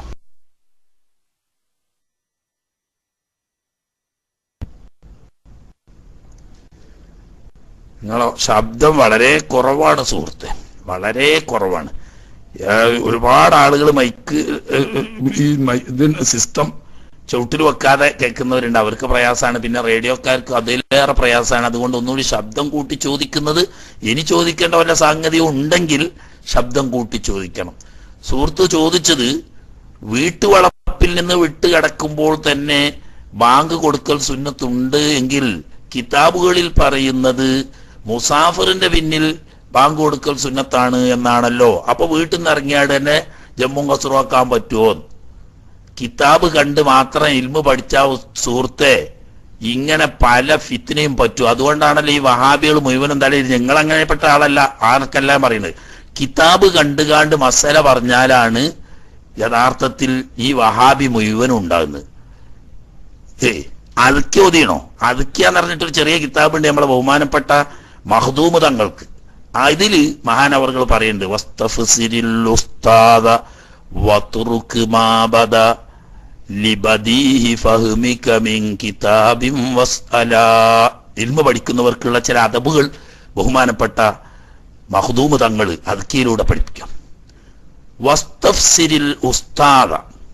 നിങ്ങളെ ശബ്ദം വളരെ കുറവാണ് സുഹൃത്തെ വളരെ കുറവാണ് ഏഹ് ഒരുപാട് ആളുകൾ മൈക്ക് ഏഹ് ഈ മൈ- ഇതിന് സിസ്റ്റം ചവിട്ടിൽ വെക്കാതെ കേൾക്കുന്നവരുണ്ട് അവർക്ക് പ്രയാസമാണ് പിന്നെ റേഡിയോക്കാർക്ക് അതിലേറെ പ്രയാസമാണ് അതുകൊണ്ട് ഒന്നുകൂടി ശബ്ദം കൂട്ടി ചോദിക്കുന്നത് ഇനി ചോദിക്കേണ്ട വല്ല സാങ്കേതികം ഉണ്ടെങ്കിൽ ശബ്ദം കൂട്ടി ചോദിക്കണം സുഹൃത്ത് ചോദിച്ചത് വീട്ടുവളപ്പിൽ നിന്ന് വിട്ട് കിടക്കുമ്പോൾ തന്നെ ബാങ്ക് കൊടുക്കൽ സുന്നത്തുണ്ട് എങ്കിൽ കിതാബുകളിൽ പറയുന്നത് മുസാഫറിന്റെ പിന്നിൽ ബാങ്ക് കൊടുക്കൽ സുന്നത്താണ് എന്നാണല്ലോ അപ്പൊ വീട്ടിൽ നിന്ന് ഇറങ്ങിയാട് തന്നെ ജമ്മു കസറുവാക്കാൻ പറ്റുമോ കിതാബ് കണ്ട് മാത്രം ഇൽമു പഠിച്ച സുഹൃത്തെ ഇങ്ങനെ പല ഫിത്തിനെയും പറ്റും അതുകൊണ്ടാണല്ലോ ഈ വഹാബികൾ മുഴുവൻ എന്തായാലും നിങ്ങൾ അങ്ങനെപ്പെട്ട ആളല്ല ആർക്കെല്ലാം പറയുന്നത് കിതാബ് കണ്ടുകാണ്ട് മസല പറഞ്ഞാലാണ് യഥാർത്ഥത്തിൽ ഈ വഹാബി മുഴുവനും ഉണ്ടാകുന്നത് ഏയ് അതുക്കെ ഒതിയണോ അതുക്കെന്ന് പറഞ്ഞിട്ടൊരു ചെറിയ കിതാബുണ്ട് നമ്മളെ ബഹുമാനപ്പെട്ട മഹദൂമ് തങ്ങൾക്ക് ആ ഇതില് മഹാനവറുകൾ പറയുന്നുണ്ട് വസ്തഫ്സിരിൽ ഉസ്താദ വതുറുക്ക് മാബദ ലിബദീഹി ഫഹ്മിക മിൻ കിതാബിൻ വസ്അലാ ഇൽമ പഠിക്കുന്നവർക്കുള്ള ചില അതബുകൾ ബഹുമാനപ്പെട്ട മഹദൂമ് തങ്ങൾ അതുക്കിയിലൂടെ പഠിപ്പിക്കാം വസ്തഫ്സിരിൽ ഉസ്താദ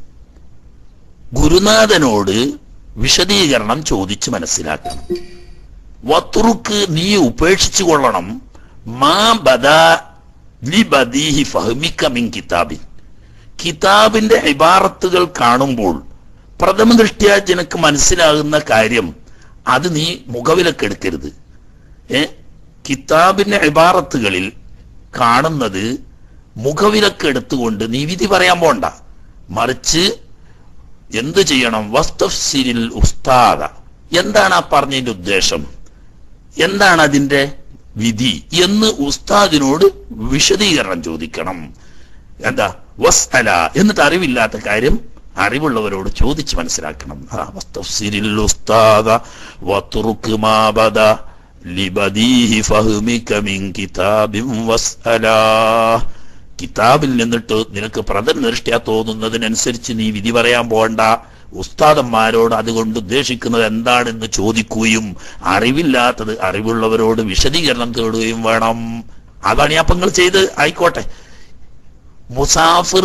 ഗുരുനാഥനോട് വിശദീകരണം ചോദിച്ച് മനസ്സിലാക്കണം വത്തുറുക്ക് നീ ഉപേക്ഷിച്ചു കൊള്ളണം മാ ബദ ലിബദീഹി ഫഹ്മിക മിൻ കിതാബിൻ കിതാബിന്റെ ഇബാറത്തുകൾ കാണുമ്പോൾ പ്രഥമ ദൃഷ്ടിയ ജനക്ക് മനസ്സിലാകുന്ന കാര്യം അത് നീ മുഖവിലക്കെടുക്കരുത് ഏ കിതാബിന്റെ ഇബാറത്തുകളിൽ കാണുന്നത് മുഖവിലക്കെടുത്തുകൊണ്ട് നീ വിധി പറയാൻ പോണ്ട മറിച്ച് എന്ത് ചെയ്യണം വസ്തഫ്സിരിൽ ഉസ്താദ എന്താണ് ആ പറഞ്ഞതിന്റെ ഉദ്ദേശം എന്താണ് അതിന്റെ വിധി എന്ന് ഉസ്താദിനോട് വിശദീകരണം ചോദിക്കണം എന്താ വസ് അല എന്നിട്ട് അറിവില്ലാത്ത കാര്യം അറിവുള്ളവരോട് ചോദിച്ച് മനസ്സിലാക്കണം ആ, വസ്തഫ്സിരിൽ ഉസ്താദ വതുറുക്ക് മാ ബദ ലിബദീഹി ഫഹ്മിക മിൻ കിതാബിൻ വസ്അലാ കിതാബിൽ നിന്നിട്ട് നിനക്ക് പ്രഥമദൃഷ്ടിയ തോന്നുന്നതിനനുസരിച്ച് നീ വിധി പറയാൻ പോകണ്ട ഉസ്താദന്മാരോട് അതുകൊണ്ട് ഉദ്ദേശിക്കുന്നത് എന്താണെന്ന് ചോദിക്കുകയും അറിവില്ലാത്തത് അറിവുള്ളവരോട് വിശദീകരണം തേടുകയും വേണം അതാണ് ഞാൻ നിങ്ങൾ ചെയ്ത് ആയിക്കോട്ടെ മുസാഫിർ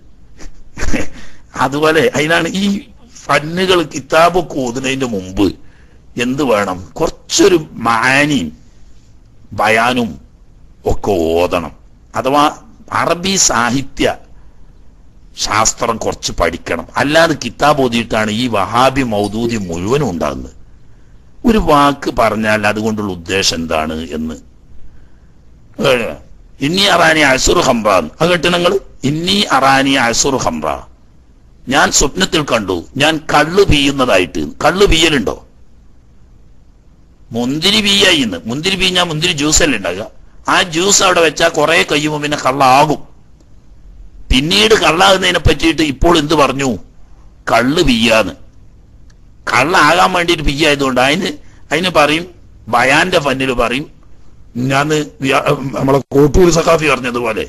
അതുപോലെ അതിനാണ് ഈ ഫന്നുകൾ കിതാബൊക്കെ ഓതുന്നതിന്റെ മുമ്പ് എന്ത് വേണം കുറച്ചൊരു മാനിയും ബയാനും ഒക്കെ ഓതണം അഥവാ അറബി സാഹിത്യ ശാസ്ത്രം കുറച്ച് പഠിക്കണം അല്ലാതെ കിതാബ് ഓതിയിട്ടാണ് ഈ വഹാബി മൗദൂദി മുഴുവനും ഉണ്ടാകുന്നത് ഒരു വാക്ക് പറഞ്ഞാൽ അതുകൊണ്ടുള്ള ഉദ്ദേശം എന്താണ് എന്ന് ഏഹ്, ഇന്നി അറാനി അസുർ ഹംറ അത് കേട്ട് നിങ്ങൾ ഇന്നി അറാനി അസുർ ഹംറ ഞാൻ സ്വപ്നത്തിൽ കണ്ടു ഞാൻ കള്ള് പീയുന്നതായിട്ട് കള്ള് പീയലുണ്ടോ മുന്തിരി പീയായി ഇന്ന് മുന്തിരി പീഞ്ഞാൽ മുന്തിരി ജ്യൂസ് അല്ലേ ഉണ്ടാകുക ആ ജ്യൂസ് അവിടെ വെച്ചാൽ കുറെ കഴിയുമ്പോൾ പിന്നെ കള്ളാകും പിന്നീട് കള്ളാകുന്നതിനെ പറ്റിയിട്ട് ഇപ്പോൾ എന്ത് പറഞ്ഞു കള്ള് പിയ്യാന്ന് കള്ളാകാൻ വേണ്ടിയിട്ട് പിയ്യായതുകൊണ്ട് അതിന് അതിന് പറയും ബയാന്റെ ഫന്നിൽ പറയും ഞാൻ നമ്മളെ കോട്ടൂർ സഖാഫി പറഞ്ഞതുപോലെ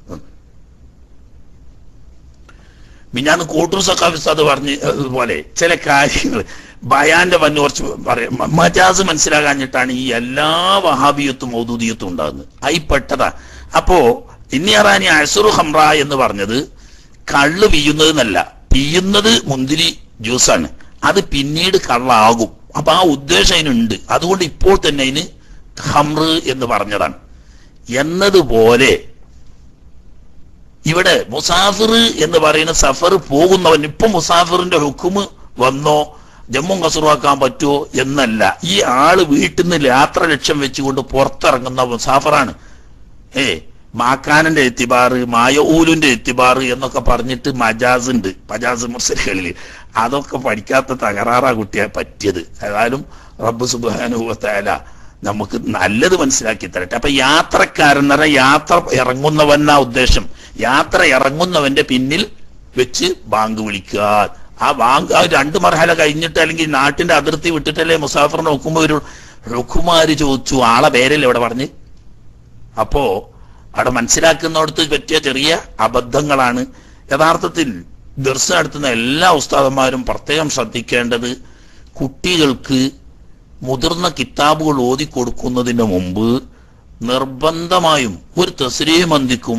മിഞ്ഞാന്ന് കോട്ടൂർ സഖാഫി അത് പറഞ്ഞ പോലെ ചില കാര്യങ്ങൾ ബയാന്റെ വന്ന് കുറച്ച് പറയാം മ- മജാസ് മനസ്സിലാകാഞ്ഞിട്ടാണ് ഈ എല്ലാ വഹാബിയത്തും മൗദൂദിയത്തും ഉണ്ടാകുന്നത് ആയി പെട്ടതാ അപ്പോ ഇന്നിയറാനി അസുറു ഹംറ എന്ന് പറഞ്ഞത് കള്ള് പിയ്യുന്നത് എന്നല്ല പിയ്യുന്നത് മുന്തിരി ജ്യൂസാണ് അത് പിന്നീട് കള്ളാകും അപ്പൊ ആ ഉദ്ദേശം അതിനുണ്ട് അതുകൊണ്ട് ഇപ്പോൾ തന്നെ അതിന് ഹംറ് എന്ന് പറഞ്ഞതാണ് എന്നതുപോലെ ഇവിടെ മുസാഫിർ എന്ന് പറയുന്ന സഫർ പോകുന്നവൻ ഇപ്പൊ മുസാഫിറിന്റെ ഹുക്കുമ് വന്നോ ജമ്മു കസറുവാക്കാൻ പറ്റുമോ എന്നല്ല ഈ ആള് വീട്ടിൽ നിന്ന് യാത്ര ലക്ഷ്യം വെച്ചുകൊണ്ട് പുറത്തിറങ്ങുന്ന മുസാഫറാണ് ഏ മാക്കാനന്റെ എത്തിബാറ് മായൂലിന്റെ എത്തിബാറ് എന്നൊക്കെ പറഞ്ഞിട്ട് മജാസ് ഉണ്ട് മജാസ് മുസ്ലികളിൽ അതൊക്കെ പഠിക്കാത്ത തകരാറാ കുട്ടിയെ പറ്റിയത് ഏതായാലും റബ്ബ് സുബാനുഭവത്തായാല നമുക്ക് നല്ലത് മനസ്സിലാക്കി തരട്ടെ അപ്പൊ യാത്രക്കാരൻ എന്ന് പറഞ്ഞാൽ യാത്ര ഇറങ്ങുന്നവനാ ഉദ്ദേശം യാത്ര ഇറങ്ങുന്നവന്റെ പിന്നിൽ വെച്ച് ബാങ്ക് വിളിക്കുക ആ ബാങ്ക് ആ രണ്ട് മർഹല കഴിഞ്ഞിട്ട് അല്ലെങ്കിൽ നാട്ടിന്റെ അതിർത്തി വിട്ടിട്ടല്ലേ മുസാഫറിനെ നോക്കുമ്പോ ഒരു റുഖുമാര് ചോദിച്ചു ആളെ പേരല്ലേ ഇവിടെ പറഞ്ഞ് അപ്പോ അവിടെ മനസ്സിലാക്കുന്നിടത്ത് പറ്റിയ ചെറിയ അബദ്ധങ്ങളാണ് യഥാർത്ഥത്തിൽ ദർശനം നടത്തുന്ന എല്ലാ ഉസ്താദന്മാരും പ്രത്യേകം ശ്രദ്ധിക്കേണ്ടത് കുട്ടികൾക്ക് മുതിർന്ന കിതാബുകൾ ഓതി കൊടുക്കുന്നതിന് മുമ്പ് നിർബന്ധമായും ഒരു തസ്രീ മന്ദിക്കും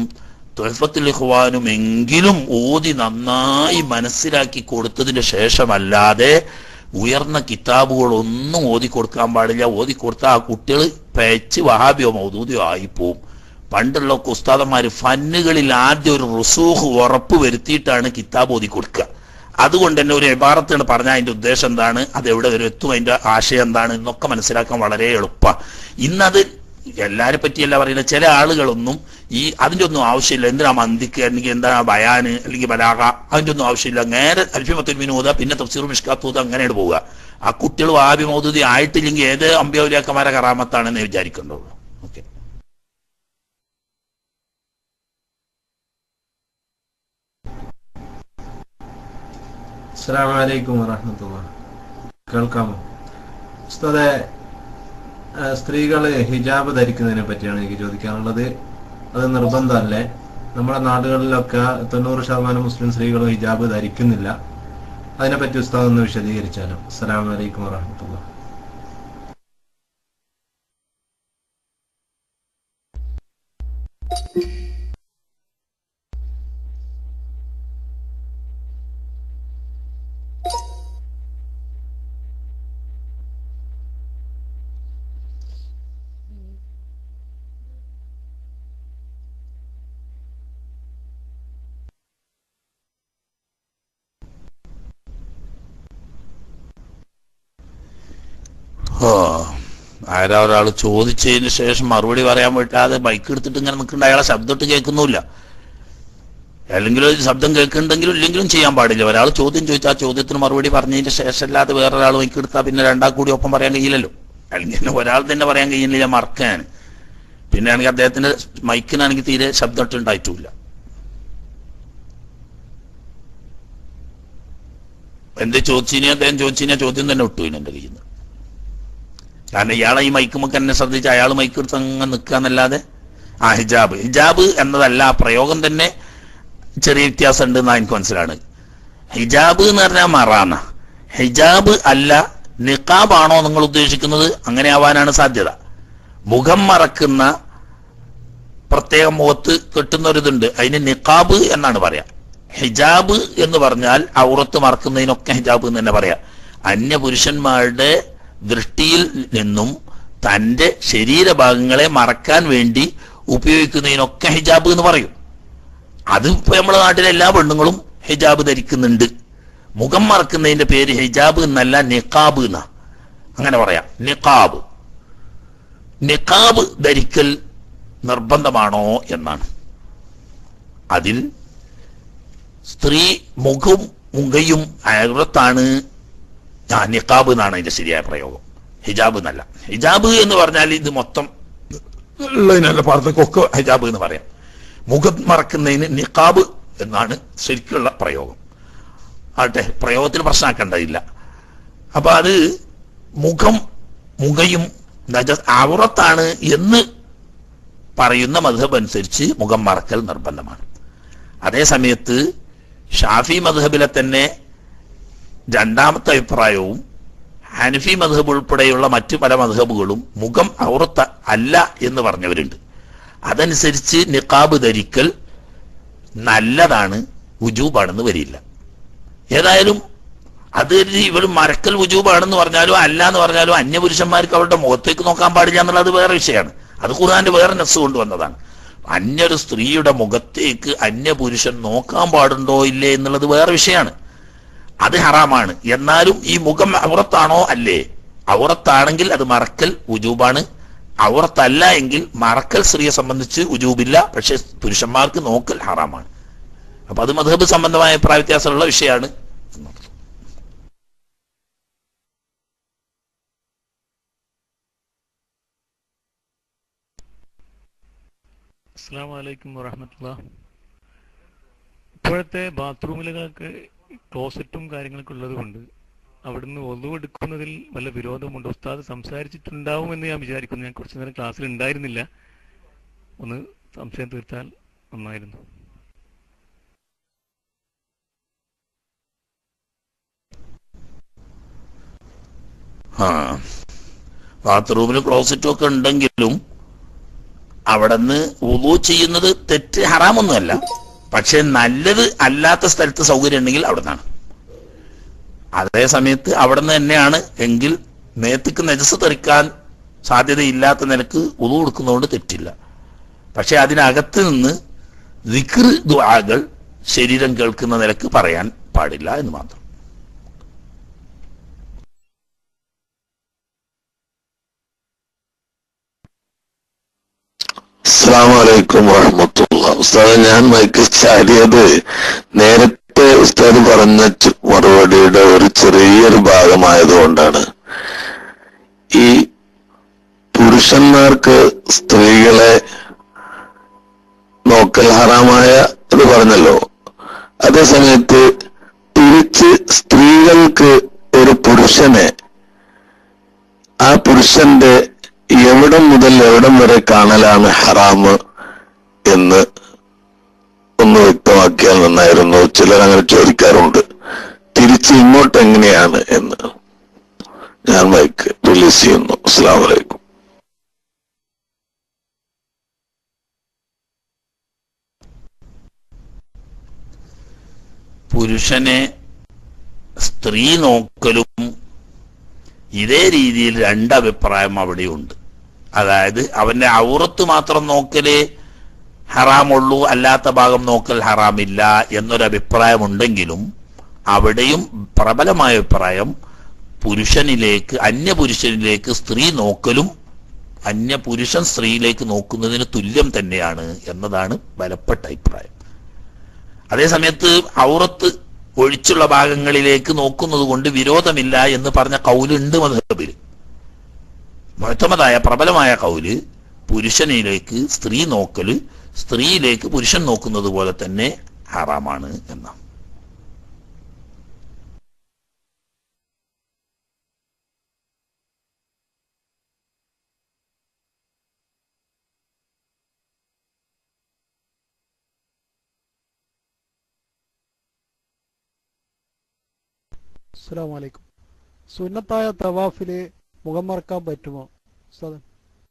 തൊൽഫത്തുൽ ഇഖ്വാനും എങ്കിലും ഓതി നന്നായി മനസ്സിലാക്കി കൊടുത്തതിന് ശേഷമല്ലാതെ ഉയർന്ന കിതാബുകളൊന്നും ഓതി കൊടുക്കാൻ പാടില്ല ഓതി കൊടുത്താൽ ആ കുട്ടികൾ പേച്ച് വഹാബിയോ മൗദൂദിയോ ആയിപ്പോവും പണ്ടുള്ള ഉസ്താദന്മാര് ഫന്നുകളിൽ ആദ്യം ഒരു റുസൂഹ് ഉറപ്പ് വരുത്തിയിട്ടാണ് കിതാബ് ഓതി കൊടുക്കുക അതുകൊണ്ട് തന്നെ ഒരു ഇബാറത്താണ് പറഞ്ഞ അതിന്റെ ഉദ്ദേശം എന്താണ് അത് എവിടെ വരെ എത്തും അതിന്റെ ആശയം എന്താണ് എന്നൊക്കെ മനസ്സിലാക്കാൻ വളരെ എളുപ്പ ഇന്നത് എല്ലാരെ പറ്റിയല്ല പറയുന്നത് ചില ആളുകളൊന്നും ഈ അതിന്റെ ഒന്നും ആവശ്യമില്ല എന്തിനാ മന്തിക്ക് അല്ലെങ്കിൽ എന്താ ബയാന് അല്ലെങ്കിൽ ബലാഹ അതിന്റെ ഒന്നും ആവശ്യമില്ല നേരെ അൽഫിമത്തുൽ മിനൂദ പിന്നെ തഫ്സീർ മിഷ്കാത്തൂദ അങ്ങനെയാണ് പോവുക ആ കുട്ടികൾ വാബി മൗദൂദി ആയിട്ടില്ലെങ്കിൽ ഏത് അമ്പ്യൗലിയാക്കന്മാരെ കറാമത്താണെന്ന് വിചാരിക്കേണ്ടുള്ളൂ ഓക്കെ അസ്സാം വലൈക്കും വറഹമത്തുള്ള കേൾക്കാമോ ഉസ്താദെ സ്ത്രീകൾ ഹിജാബ് ധരിക്കുന്നതിനെ പറ്റിയാണ് എനിക്ക് ചോദിക്കാനുള്ളത് അത് നിർബന്ധമല്ലേ നമ്മുടെ നാടുകളിലൊക്കെ തൊണ്ണൂറ് ശതമാനം മുസ്ലിം സ്ത്രീകളും ഹിജാബ് ധരിക്കുന്നില്ല അതിനെപ്പറ്റി ഉസ്താദ് ഒന്ന് വിശദീകരിച്ചാലോ അസ്സലാം വലൈക്കും വറഹമത്തുള്ള ആ, ആരാ ഒരാൾ ചോദിച്ചതിന് ശേഷം മറുപടി പറയാൻ പറ്റാതെ ബൈക്ക് എടുത്തിട്ട് ഇങ്ങനെ നിൽക്കുന്നുണ്ട് അയാളെ ശബ്ദം ഇട്ട് കേൾക്കുന്നില്ല അല്ലെങ്കിൽ ഒരു ശബ്ദം കേൾക്കുന്നുണ്ടെങ്കിലും ഇല്ലെങ്കിലും ചെയ്യാൻ പാടില്ല ഒരാൾ ചോദ്യം ചോദിച്ചാൽ ആ ചോദ്യത്തിന് മറുപടി പറഞ്ഞതിന് ശേഷം അല്ലാതെ വേറൊരാൾ ബൈക്ക് എടുത്താൽ പിന്നെ രണ്ടാൾ കൂടി ഒപ്പം പറയാൻ കഴിയില്ലല്ലോ അല്ലെങ്കിൽ ഒരാൾ തന്നെ പറയാൻ കഴിയുന്നില്ല മറക്കാൻ പിന്നെ ആണെങ്കിൽ അദ്ദേഹത്തിന്റെ മൈക്കിനാണെങ്കിൽ തീരെ ശബ്ദം ഇട്ടുണ്ടായിട്ടുമില്ല എന്ത് ചോദിച്ചിനി അദ്ദേഹം ചോദിച്ചിനി ആ ചോദ്യം തന്നെ വിട്ടു എന്റെ കയ്യിൽ നിന്ന് കാരണം ഇയാളെ ഈ മൈക്കുമൊക്കെ എന്നെ ശ്രദ്ധിച്ച് അയാൾ മൈക്ക് എടുത്ത് അങ്ങ് നിൽക്കുക എന്നല്ലാതെ ആ ഹിജാബ് ഹിജാബ് എന്നതല്ല ആ പ്രയോഗം തന്നെ ചെറിയ വ്യത്യാസം ഉണ്ട് എന്നാ എനിക്ക് മനസ്സിലാണ് ഹിജാബ് എന്ന് പറഞ്ഞാൽ മറാന്ന ഹിജാബ് അല്ല നിക്കാബാണോ നിങ്ങൾ ഉദ്ദേശിക്കുന്നത് അങ്ങനെ ആവാനാണ് സാധ്യത മുഖം മറക്കുന്ന പ്രത്യേക മുഖത്ത് കെട്ടുന്ന ഒരിതുണ്ട് അതിന് നിക്കാബ് എന്നാണ് പറയാ ഹിജാബ് എന്ന് പറഞ്ഞാൽ ഔറത്ത് മറക്കുന്നതിനൊക്കെ ഹിജാബ് എന്ന് തന്നെ പറയാം അന്യ പുരുഷന്മാരുടെ ദൃഷ്ടിയിൽ നിന്നും തന്റെ ശരീരഭാഗങ്ങളെ മറക്കാൻ വേണ്ടി ഉപയോഗിക്കുന്നതിനൊക്കെ ഹിജാബ് എന്ന് പറയും അത് ഇപ്പൊ നമ്മുടെ നാട്ടിലെ എല്ലാ പെണ്ണുങ്ങളും ഹിജാബ് ധരിക്കുന്നുണ്ട് മുഖം മറക്കുന്നതിന്റെ പേര് ഹിജാബ് എന്നല്ല നിക്കാബ് എന്നാ അങ്ങനെ പറയാം നിക്കാബ് നിക്കാബ് ധരിക്കൽ നിർബന്ധമാണോ എന്നാണ് അതിൽ സ്ത്രീ മുഖവും മുഖയും അയറത്താണ് ആ നിക്കാബ് എന്നാണ് അതിന്റെ ശരിയായ പ്രയോഗം ഹിജാബ് എന്നല്ല ഹിജാബ് എന്ന് പറഞ്ഞാൽ ഇത് മൊത്തം ഉള്ളതിനല്ല പറഞ്ഞൊക്കെ ഹിജാബ് എന്ന് പറയാം മുഖം മറക്കുന്നതിന് നിക്കാബ് എന്നാണ് ശരിക്കുള്ള പ്രയോഗം ആട്ടെ പ്രയോഗത്തിൽ പ്രശ്നമാക്കേണ്ടതില്ല അപ്പൊ അത് മുഖം മുഖയും നജ ഔറത്താണ് എന്ന് പറയുന്ന മധുഹബ് അനുസരിച്ച് മുഖം മറക്കൽ നിർബന്ധമാണ് അതേ സമയത്ത് ഷാഫി മധുഹബിലെ തന്നെ രണ്ടാമത്തെ അഭിപ്രായവും ഹനഫി മധുഹബ് ഉൾപ്പെടെയുള്ള മറ്റു പല മധുഹബുകളും മുഖം ഔറത്ത് അല്ല എന്ന് പറഞ്ഞവരുണ്ട് അതനുസരിച്ച് നിക്കാബ് ധരിക്കൽ നല്ലതാണ് ഉജൂബാണെന്ന് വരില്ല ഏതായാലും അത് ഇവർ മരക്കൽ ഉജൂബാണെന്ന് പറഞ്ഞാലും അല്ല എന്ന് പറഞ്ഞാലും അന്യപുരുഷന്മാർക്ക് അവരുടെ മുഖത്തേക്ക് നോക്കാൻ പാടില്ല എന്നുള്ളത് വേറെ വിഷയമാണ് അത് ഖുർആന്റെ വേറെ നെസ് കൊണ്ടുവന്നതാണ് അന്യൊരു സ്ത്രീയുടെ മുഖത്തേക്ക് അന്യപുരുഷൻ നോക്കാൻ പാടുണ്ടോ ഇല്ലേ എന്നുള്ളത് വേറെ വിഷയമാണ് അത് ഹറാമാണ് എന്നാലും ഈ മുഖം ഔറത്താണോ അല്ലേ ഔറത്താണെങ്കിൽ അത് മറക്കൽ ഉജൂബാണ് ഔറത്തല്ല എങ്കിൽ മറക്കൽ സ്ത്രീയെ സംബന്ധിച്ച് ഉജൂബില്ല പക്ഷെ പുരുഷന്മാർക്ക് നോക്കൽ ഹറാമാണ് അപ്പൊ അത് മധുഹബ് സംബന്ധമായ അഭിപ്രായ വ്യത്യാസമുള്ള വിഷയമാണ് അസ്സാം വലൈക്കും വറഹമത്തുള്ള ഇപ്പോഴത്തെ ബാത്റൂമിലൊക്കെ ക്ലോസറ്റും കാര്യങ്ങളൊക്കെ ഉള്ളത് കൊണ്ട് അവിടുന്ന് ഒതു എടുക്കുന്നതിൽ വല്ല വിരോധമുണ്ട് ഉസ്താദ് സംസാരിച്ചിട്ടുണ്ടാവുമെന്ന് ഞാൻ വിചാരിക്കുന്നു ഞാൻ കുറച്ചു നേരം ക്ലാസ്സിൽ ഉണ്ടായിരുന്നില്ല ഒന്ന് സംശയം തീർത്താൽ നന്നായിരുന്നു ആ ബാത്റൂമിൽ ക്ലോസറ്റും ഒക്കെ ഉണ്ടെങ്കിലും അവിടുന്ന് ഉദു ചെയ്യുന്നത് തെറ്റ് ഹറാമൊന്നുമല്ല പക്ഷെ നല്ലത് അല്ലാത്ത സ്ഥലത്ത് സൗകര്യം ഉണ്ടെങ്കിൽ അവിടെ നിന്നാണ് അതേ സമയത്ത് അവിടെ നിന്ന് തന്നെയാണ് എങ്കിൽ നേത്തിക്ക് നെജസ് തെറിക്കാൻ സാധ്യതയില്ലാത്ത നിലക്ക് ഉദു കൊടുക്കുന്നതുകൊണ്ട് തെറ്റില്ല പക്ഷെ അതിനകത്ത് നിന്ന് ദിക്ർ ദുആകൾ ശരീരം കേൾക്കുന്ന നിലക്ക് പറയാൻ പാടില്ല എന്ന് മാത്രം അസ്സാം വലൈക്കും വറഹമത്തുള്ള ഉസ്താദ് ഞാൻ മൈക്ക് ചാടിയത് നേരത്തെ ഉസ്താദ് പറഞ്ഞ ചു- മറുപടിയുടെ ഒരു ചെറിയൊരു ഭാഗമായതുകൊണ്ടാണ് ഈ പുരുഷന്മാർക്ക് സ്ത്രീകളെ നോക്കൽ ഹറാമായ ഇത് പറഞ്ഞല്ലോ അതേ സമയത്ത് തിരിച്ച് സ്ത്രീകൾക്ക് ഒരു പുരുഷനെ ആ പുരുഷന്റെ എവിടം മുതൽ എവിടം വരെ കാണലാണ് ഹറാമ് എന്ന് ഒന്ന് വ്യക്തമാക്കിയാൽ നന്നായിരുന്നു ചിലർ അങ്ങനെ ചോദിക്കാറുണ്ട് തിരിച്ച് ഇങ്ങോട്ട് എങ്ങനെയാണ് എന്ന് ഞാൻ മൈക്ക് റിലീസ് ചെയ്യുന്നു അസ്സാം വലൈക്കും പുരുഷനെ സ്ത്രീ നോക്കലും ഇതേ രീതിയിൽ രണ്ടഭിപ്രായം അവിടെയുണ്ട് അതായത് അവന്റെ ഔറത്ത് മാത്രം നോക്കല് ഹറാമുള്ളൂ അല്ലാത്ത ഭാഗം നോക്കൽ ഹറാമില്ല എന്നൊരു അഭിപ്രായമുണ്ടെങ്കിലും അവിടെയും പ്രബലമായ അഭിപ്രായം പുരുഷനിലേക്ക് അന്യപുരുഷനിലേക്ക് സ്ത്രീ നോക്കലും അന്യപുരുഷൻ സ്ത്രീയിലേക്ക് നോക്കുന്നതിന് തുല്യം തന്നെയാണ് എന്നതാണ് ബലപ്പെട്ട അഭിപ്രായം അതേസമയത്ത് ഔറത്ത് ഒഴിച്ചുള്ള ഭാഗങ്ങളിലേക്ക് നോക്കുന്നത് കൊണ്ട് വിരോധമില്ല എന്ന് പറഞ്ഞ കൗലുണ്ട് മധുബിൽ മുഴത്തമതായ പ്രബലമായ കൗല് പുരുഷനിലേക്ക് സ്ത്രീ നോക്കല് സ്ത്രീയിലേക്ക് പുരുഷൻ നോക്കുന്നത് പോലെ തന്നെ ഹറാമാണ് എന്നാണ് അസ്സലാമു അലൈക്കും സുന്നത്തായ തവാഫില് മുഖം മറക്കാൻ പറ്റുമോ ഉസ്താദ്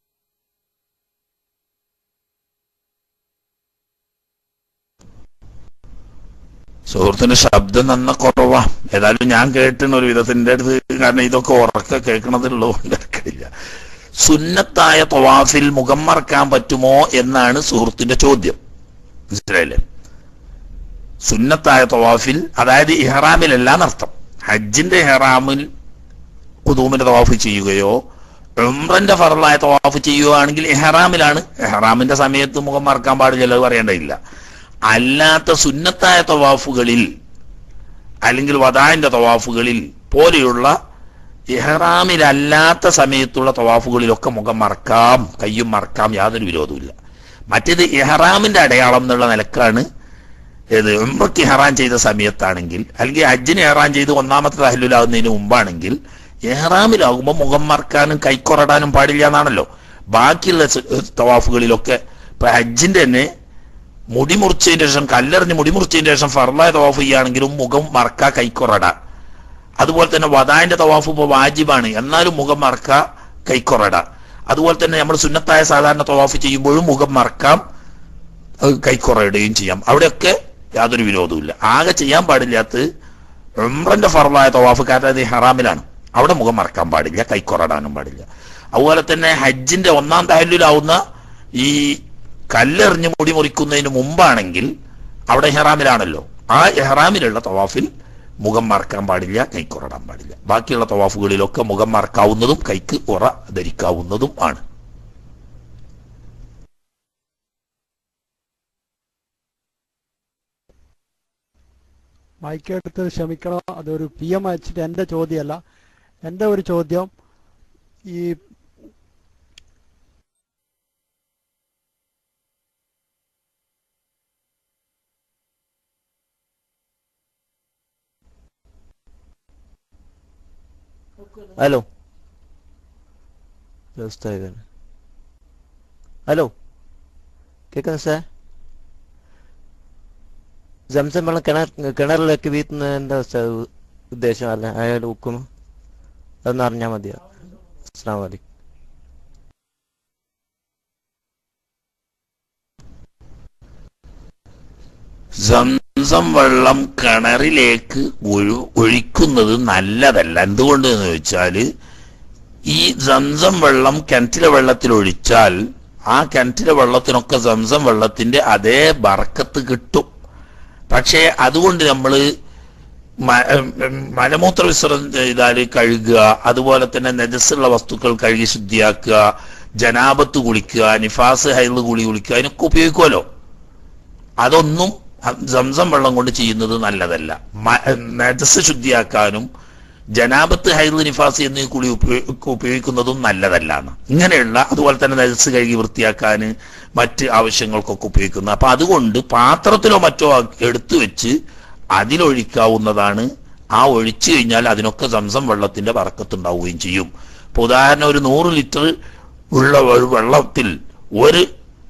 സുഹൃത്തിന്റെ ശബ്ദം നന്ന കുറവാ ഏതായാലും ഞാൻ കേട്ടിന് ഒരു വിധത്തിന്റെ അടുത്ത് കാരണം ഇതൊക്കെ ഉറക്കെ കേൾക്കണതുള്ളതുകൊണ്ട് എടുക്കില്ല സുന്നത്തായ തൊവാഫിൽ മുഖം മറക്കാൻ പറ്റുമോ എന്നാണ് സുഹൃത്തിന്റെ ചോദ്യം മനസ്സിലായില്ലേ സുന്നത്തായ തൊവാഫിൽ അതായത് ഇഹ്റാമിലല്ല എന്നർത്ഥം ഹജ്ജിന്റെ ഇഹ്റാമിൽ കുതൂമിന്റെ തവാഫ് ചെയ്യുകയോ ഉംറന്റെ ഫറലായ തവാഫ് ചെയ്യുകയാണെങ്കിൽ ഇഹ്റാമിലാണ് ഇഹ്റാമിന്റെ സമയത്ത് മുഖം മറക്കാൻ പാടില്ല അത് പറയേണ്ടതില്ല അല്ലാത്ത സുന്നത്തായ തവാഫുകളിൽ അല്ലെങ്കിൽ വദാന്റെ തവാഫുകളിൽ പോലെയുള്ള ഇഹ്റാമിലല്ലാത്ത സമയത്തുള്ള തവാഫുകളിലൊക്കെ മുഖം മറക്കാം കയ്യും മറക്കാം യാതൊരു വിരോധവുമില്ല മറ്റേത് ഇഹ്റാമിന്റെ അടയാളം എന്നുള്ള നിലക്കാണ് ഏത് ഉംറയ്ക്ക് ഇഹ്റാൻ ചെയ്ത സമയത്താണെങ്കിൽ അല്ലെങ്കിൽ ഹജ്ജിന് ഇഹ്റാൻ ചെയ്ത് ഒന്നാമത്തെ തഹല്ലുലാവുന്നതിന് മുമ്പാണെങ്കിൽ ഇഹ്റാമിലാകുമ്പോൾ മുഖം മറക്കാനും കൈക്കൊറടാനും പാടില്ല എന്നാണല്ലോ ബാക്കിയുള്ള സ- തവാഫുകളിലൊക്കെ ഇപ്പൊ ഹജ്ജിന്റെ തന്നെ മുടി മുറിച്ചതിന് ശേഷം കല്ലെറിഞ്ഞ് മുടി മുറിച്ചതിന് ശേഷം ഫർലായ തവാഫ് ചെയ്യുകയാണെങ്കിലും മുഖം മറക്ക കൈക്കൊറട അതുപോലെ തന്നെ വദാന്റെ തവാഫ് ഇപ്പോൾ വാജിബാണ് എന്നാലും മുഖം മറക്ക കൈക്കൊറട അതുപോലെ തന്നെ നമ്മൾ സുന്നത്തായ സാധാരണ തവാഫ് ചെയ്യുമ്പോഴും മുഖം മറക്കാം അത് കൈക്കൊറയിടുകയും ചെയ്യാം അവിടെയൊക്കെ യാതൊരു വിരോധവുമില്ല ആകെ ചെയ്യാൻ പാടില്ലാത്തത് ഉംറന്റെ ഫർലായ തവാഫ് കാരണം അത് ഹറാമിലാണ് അവിടെ മുഖം മറക്കാൻ പാടില്ല കൈക്കൊറടാനും പാടില്ല അതുപോലെ തന്നെ ഹജ്ജിന്റെ ഒന്നാം തഹല്ലിലാവുന്ന ഈ കല്ലെറിഞ്ഞ് മുടി മുറിക്കുന്നതിന് മുമ്പാണെങ്കിൽ അവിടെ ഹെറാമിലാണല്ലോ ആ എഹ്റാമിലുള്ള തവാഫിൽ മുഖം മറക്കാൻ പാടില്ല കൈക്കുറടാൻ പാടില്ല ബാക്കിയുള്ള തവാഫുകളിലൊക്കെ മുഖം മറക്കാവുന്നതും കൈക്ക് ഉറ ധരിക്കാവുന്നതും ആണ് മൈക്കെടുത്ത് ക്ഷമിക്കണം അതൊരു പി എം അയച്ചിട്ട് എൻ്റെ ചോദ്യമല്ല എൻ്റെ ഒരു ചോദ്യം ഈ ഹലോ ഉസ്താദ് ഹലോ കേൾക്കുന്നു സാർ സംസം വെള്ളം കിണർ കിണറിലേക്ക് വീത്തുന്ന എന്താ ഉസ്താദ് ഉദ്ദേശം അല്ല അയാൾ ഉക്കുന്നു അതൊന്ന് അറിഞ്ഞാൽ മതിയോ അസ്സാം വലൈക്കും സംസം വെള്ളം കിണറിലേക്ക് ഒഴു ഒഴിക്കുന്നത് നല്ലതല്ല എന്തുകൊണ്ട് എന്ന് ചോദിച്ചാല് ഈ സംസം വെള്ളം കിണറ്റിലെ വെള്ളത്തിൽ ഒഴിച്ചാൽ ആ കിണറ്റിലെ വെള്ളത്തിനൊക്കെ സംസം വെള്ളത്തിന്റെ അതേ ബർക്കത്ത് കിട്ടും പക്ഷേ അതുകൊണ്ട് നമ്മള് മ- ഉം, ഉം, മലമൂത്ര വിസർജനം ചെയ്താൽ കഴുകുക അതുപോലെ തന്നെ നെജസ്സുള്ള വസ്തുക്കൾ കഴുകി ശുദ്ധിയാക്കുക ജനാപത്ത് കുളിക്കുക നിഫാസ് ഹൈല് കുളി കുളിക്കുക അതിനൊക്കെ ഉപയോഗിക്കുമല്ലോ അതൊന്നും സംസം വെള്ളം കൊണ്ട് ചെയ്യുന്നത് നല്ലതല്ല മ- നജസ് ശുദ്ധിയാക്കാനും ജനാപത്ത് ഹൈദ് നിഫാസ് എന്നീ കുളി ഉപയോ- ഉപയോഗിക്കുന്നതും നല്ലതല്ലാണ് ഇങ്ങനെയുള്ള അതുപോലെ തന്നെ നജസ് കഴുകി വൃത്തിയാക്കാൻ മറ്റ് ആവശ്യങ്ങൾക്കൊക്കെ ഉപയോഗിക്കുന്നത് അപ്പൊ അതുകൊണ്ട് പാത്രത്തിലോ മറ്റോ ആ- എടുത്തു വെച്ച് അതിലൊഴിക്കാവുന്നതാണ് ആ ഒഴിച്ചു കഴിഞ്ഞാൽ അതിനൊക്കെ സംസം വെള്ളത്തിന്റെ പറക്കത്തുണ്ടാവുകയും ചെയ്യും ഇപ്പൊ ഉദാഹരണം ഒരു നൂറ് ലിറ്റർ ഉള്ള ഒരു വെള്ളത്തിൽ ഒരു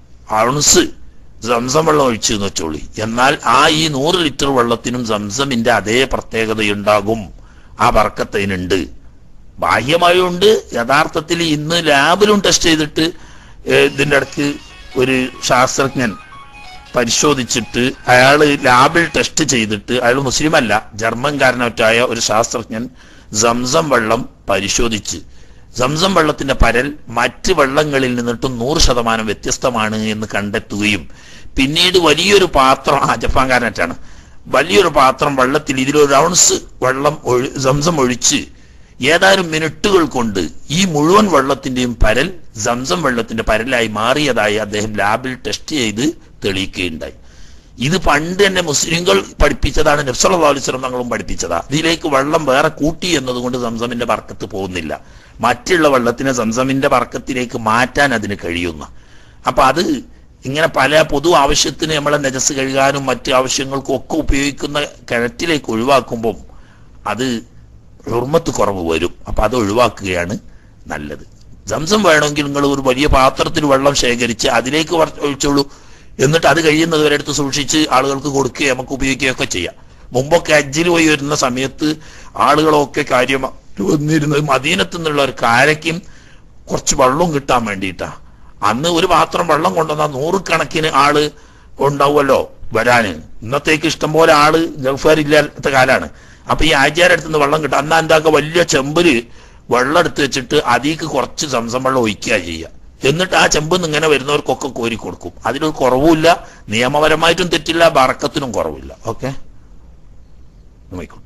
ഔൺസ് സംസം വെള്ളം ഒഴിച്ചു എന്ന് വെച്ചോളി എന്നാൽ ആ ഈ നൂറ് ലിറ്റർ വെള്ളത്തിനും സംസമിന്റെ അതേ പ്രത്യേകതയുണ്ടാകും ആ ബർക്കത്തതിനുണ്ട് ബാഹ്യമായുണ്ട് യഥാർത്ഥത്തിൽ ഇന്ന് ലാബിലും ടെസ്റ്റ് ചെയ്തിട്ട് ഏഹ്, ഇതിന്റെ അടുത്ത് ഒരു ശാസ്ത്രജ്ഞൻ പരിശോധിച്ചിട്ട് അയാൾ ലാബിൽ ടെസ്റ്റ് ചെയ്തിട്ട് അയാൾ മുസ്ലിം അല്ല ജർമ്മൻകാരനൊറ്റായ ഒരു ശാസ്ത്രജ്ഞൻ സംസം വെള്ളം പരിശോധിച്ച് സംസം വെള്ളത്തിന്റെ പരൽ മറ്റ് വെള്ളങ്ങളിൽ നിന്നിട്ടും നൂറ് ശതമാനം വ്യത്യസ്തമാണ് എന്ന് കണ്ടെത്തുകയും പിന്നീട് വലിയൊരു പാത്രം ആ ജപ്പാൻകാരനായിട്ടാണ് വലിയൊരു പാത്രം വെള്ളത്തിൽ ഇതിലൊരു ഔൺസ് വെള്ളം ഒഴി സംസം ഒഴിച്ച് ഏതാനും മിനിറ്റുകൾ കൊണ്ട് ഈ മുഴുവൻ വെള്ളത്തിന്റെയും പരൽ സംസം വെള്ളത്തിന്റെ പരലായി മാറിയതായി അദ്ദേഹം ലാബിൽ ടെസ്റ്റ് ചെയ്ത് തെളിയിക്കുകയുണ്ടായി ഇത് പണ്ട് തന്നെ മുസ്ലിങ്ങൾ പഠിപ്പിച്ചതാണ് നബ്സല്ലാസ്ലം തങ്ങളും പഠിപ്പിച്ചതാ ഇതിലേക്ക് വെള്ളം വേറെ കൂട്ടി എന്നതുകൊണ്ട് സംസമിന്റെ വർക്കത്ത് പോകുന്നില്ല മറ്റുള്ള വെള്ളത്തിനെ സംസമിന്റെ വർക്കത്തിലേക്ക് മാറ്റാൻ അതിന് കഴിയുന്ന അപ്പൊ അത് ഇങ്ങനെ പല പൊതു ആവശ്യത്തിന് നമ്മളെ നെജസ് കഴുകാനും മറ്റു ആവശ്യങ്ങൾക്കും ഒക്കെ ഉപയോഗിക്കുന്ന കിണറ്റിലേക്ക് ഒഴിവാക്കുമ്പം അത് ഹുർമത്ത് കുറവ് വരും അപ്പൊ അത് ഒഴിവാക്കുകയാണ് നല്ലത് സംസം വേണമെങ്കിൽ നിങ്ങൾ ഒരു വലിയ പാത്രത്തിൽ വെള്ളം ശേഖരിച്ച് അതിലേക്ക് വർ- ഒഴിച്ചോളൂ എന്നിട്ട് അത് കഴിയുന്നത് വരെ എടുത്ത് സൂക്ഷിച്ച് ആളുകൾക്ക് കൊടുക്കുകയും നമുക്ക് ഉപയോഗിക്കുകയൊക്കെ ചെയ്യാം മുമ്പൊക്കെ ഹജ്ജിൽ പോയി വരുന്ന സമയത്ത് ആളുകളൊക്കെ കാര്യം വന്നിരുന്നത് മദീനത്ത് നിന്നുള്ള ഒരു കാരയ്ക്കും കുറച്ച് വെള്ളവും കിട്ടാൻ വേണ്ടിയിട്ടാ അന്ന് ഒരു പാത്രം വെള്ളം കൊണ്ടുവന്നാൽ നൂറുകണക്കിന് ആള് ഉണ്ടാവുമല്ലോ വരാന് ഇന്നത്തേക്ക് ഇഷ്ടംപോലെ ആള് ഗൾഫാരില്ലാത്ത കാലാണ് അപ്പൊ ഈ ആചാരടുത്ത് നിന്ന് വെള്ളം കിട്ടും അന്നാ എന്താക്കുക വലിയ ചെമ്പില് വെള്ളം എടുത്ത് വെച്ചിട്ട് അതിക്ക് കുറച്ച് സംസം വെള്ളം ഒഴിക്കുക ചെയ്യുക എന്നിട്ട് ആ ചെമ്പ് ഇങ്ങനെ വരുന്നവർക്കൊക്കെ കോരി കൊടുക്കും അതിലൊരു കുറവുമില്ല നിയമപരമായിട്ടും തെറ്റില്ല ബറക്കത്തിനും കുറവില്ല ഓക്കെ നോയിക്കോട്ടെ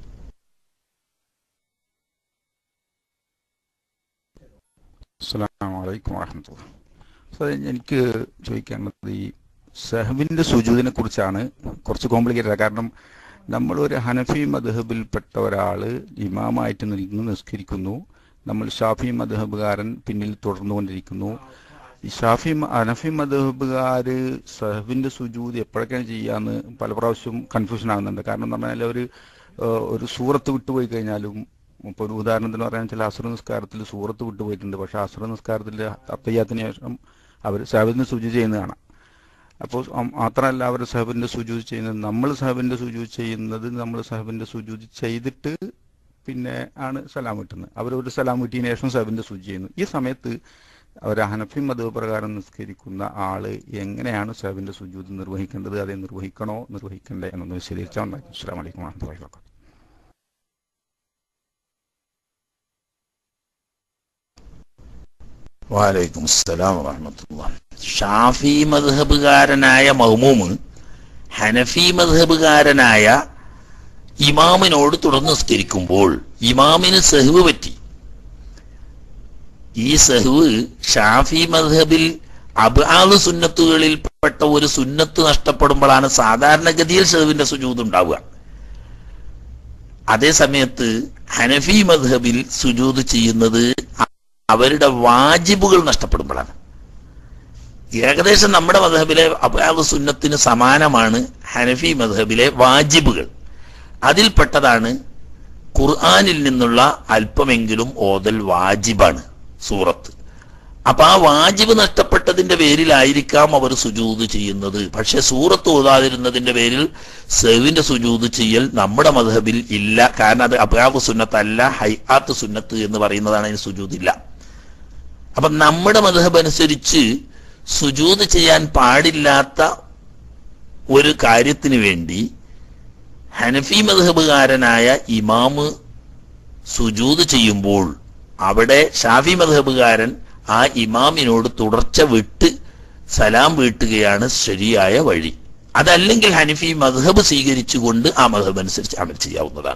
അസ്സലാമു അലൈക്കും വറഹമത്തുള്ള സാറേ എനിക്ക് ചോദിക്കാനുള്ളത് ഈ സഹബിന്റെ സുജൂദിനെ കുറിച്ചാണ് കുറച്ച് കോംപ്ലിക്കേറ്റഡ് കാരണം നമ്മൾ ഒരു ഹനഫി മദ്ഹബിൽപ്പെട്ട ഒരാള് ഇമാമായിട്ട് നിന്ന് നിസ്കരിക്കുന്നു നമ്മൾ ഷാഫി മദ്ഹബുകാരൻ പിന്നിൽ തുടർന്നുകൊണ്ടിരിക്കുന്നു ഈ ഷാഫി മ- ഹനഫി മദ്ഹബുകാര് സഹബിന്റെ സുജൂദ് എപ്പോഴൊക്കെയാണ് ചെയ്യാന്ന് പല പ്രാവശ്യം കൺഫ്യൂഷൻ ആകുന്നുണ്ട് കാരണം എന്ന് പറഞ്ഞാൽ ഒരു ഏഹ്, ഒരു സൂറത്ത് വിട്ടുപോയി കഴിഞ്ഞാലും ഇപ്പോൾ ഒരു ഉദാഹരണത്തിന് പറയാൻ ചില അസുര നിസ്കാരത്തിൽ സൂറത്ത് വിട്ടുപോയിട്ടുണ്ട് പക്ഷെ അസുര നിസ്കാരത്തിൽ അത്തയ്യാത്തിന് ശേഷം അവർ സഹബിന് സുജു ചെയ്യുന്നത് കാണാം അപ്പോൾ മാത്രമല്ല അവർ സഹബിന്റെ സുജൂത് ചെയ്യുന്നത് നമ്മൾ സഹബിന്റെ സുജൂത് ചെയ്യുന്നത് നമ്മൾ സഹബിന്റെ സുജൂത് ചെയ്തിട്ട് പിന്നെ ആണ് സലാം കിട്ടുന്നത് അവർ ഒരു സലാം കിട്ടിയതിനു ശേഷം സഹബിന്റെ സുജു ചെയ്യുന്നു ഈ സമയത്ത് അവർ ഹനഫി മതവ് പ്രകാരം നിസ്കരിക്കുന്ന ആള് എങ്ങനെയാണ് സഹബിന്റെ സുജൂത് നിർവഹിക്കേണ്ടത് അത് നിർവഹിക്കണോ നിർവഹിക്കണ്ടേ എന്നൊന്ന് വിശദീകരിച്ചാൽ നന്നായി അസ്സാം വലൈക്കും വാഹമത്തുള്ളാഹി വാബറകാതുഹു വാലൈക്കും അസ്സലാം വറഹമത്തുള്ള ഷാഫി മദ്ഹബുകാരനായ മഹ്മൂമ് ഹനഫി മദ്ഹബുകാരനായ ഇമാമിനോട് തുടർന്ന് നിസ്കരിക്കുമ്പോൾ ഇമാമിന് സഹ്വ് പറ്റി ഈ സഹ്വ് ഷാഫി മദ്ഹബിൽ അബാദ് സുന്നത്തുകളിൽ പെട്ട ഒരു സുന്നത്ത് നഷ്ടപ്പെടുമ്പോഴാണ് സാധാരണഗതിയിൽ സഹുവിന്റെ സുജൂത് ഉണ്ടാവുക അതേ സമയത്ത് ഹനഫി മദ്ഹബിൽ സുജൂത് ചെയ്യുന്നത് അവരുടെ വാജിബുകൾ നഷ്ടപ്പെടുമ്പോഴാണ് ഏകദേശം നമ്മുടെ മധബിലെ അബാദ് സുന്നത്തിന് സമാനമാണ് ഹനഫി മധബിലെ വാജിബുകൾ അതിൽപ്പെട്ടതാണ് ഖുർആനിൽ നിന്നുള്ള അല്പമെങ്കിലും ഓതൽ വാജിബാണ് സൂറത്ത് അപ്പൊ ആ വാജിബ് നഷ്ടപ്പെട്ടതിന്റെ പേരിലായിരിക്കാം അവർ സുജൂത് ചെയ്യുന്നത് പക്ഷെ സൂറത്ത് ഓതാതിരുന്നതിന്റെ പേരിൽ സെവിന്റെ സുജൂത് ചെയ്യൽ നമ്മുടെ മധബിൽ ഇല്ല കാരണം അത് അബാബ് സുന്നത്തല്ല ഹൈആത്ത് സുന്നത്ത് എന്ന് പറയുന്നതാണ് അതിന് സുജൂത് ഇല്ല അപ്പൊ നമ്മുടെ മധബ് അനുസരിച്ച് സുജൂത് ചെയ്യാൻ പാടില്ലാത്ത ഒരു കാര്യത്തിന് വേണ്ടി ഹനഫി മധബുകാരനായ ഇമാമ് സുജൂത് ചെയ്യുമ്പോൾ അവിടെ ഷാഫി മധബുകാരൻ ആ ഇമാമിനോട് തുടർച്ച വിട്ട് സലാം വീട്ടുകയാണ് ശരിയായ വഴി അതല്ലെങ്കിൽ ഹനഫി മധബ് സ്വീകരിച്ചുകൊണ്ട് ആ മധബ് അനുസരിച്ച് അമൽ ചെയ്യാവുന്നതാണ്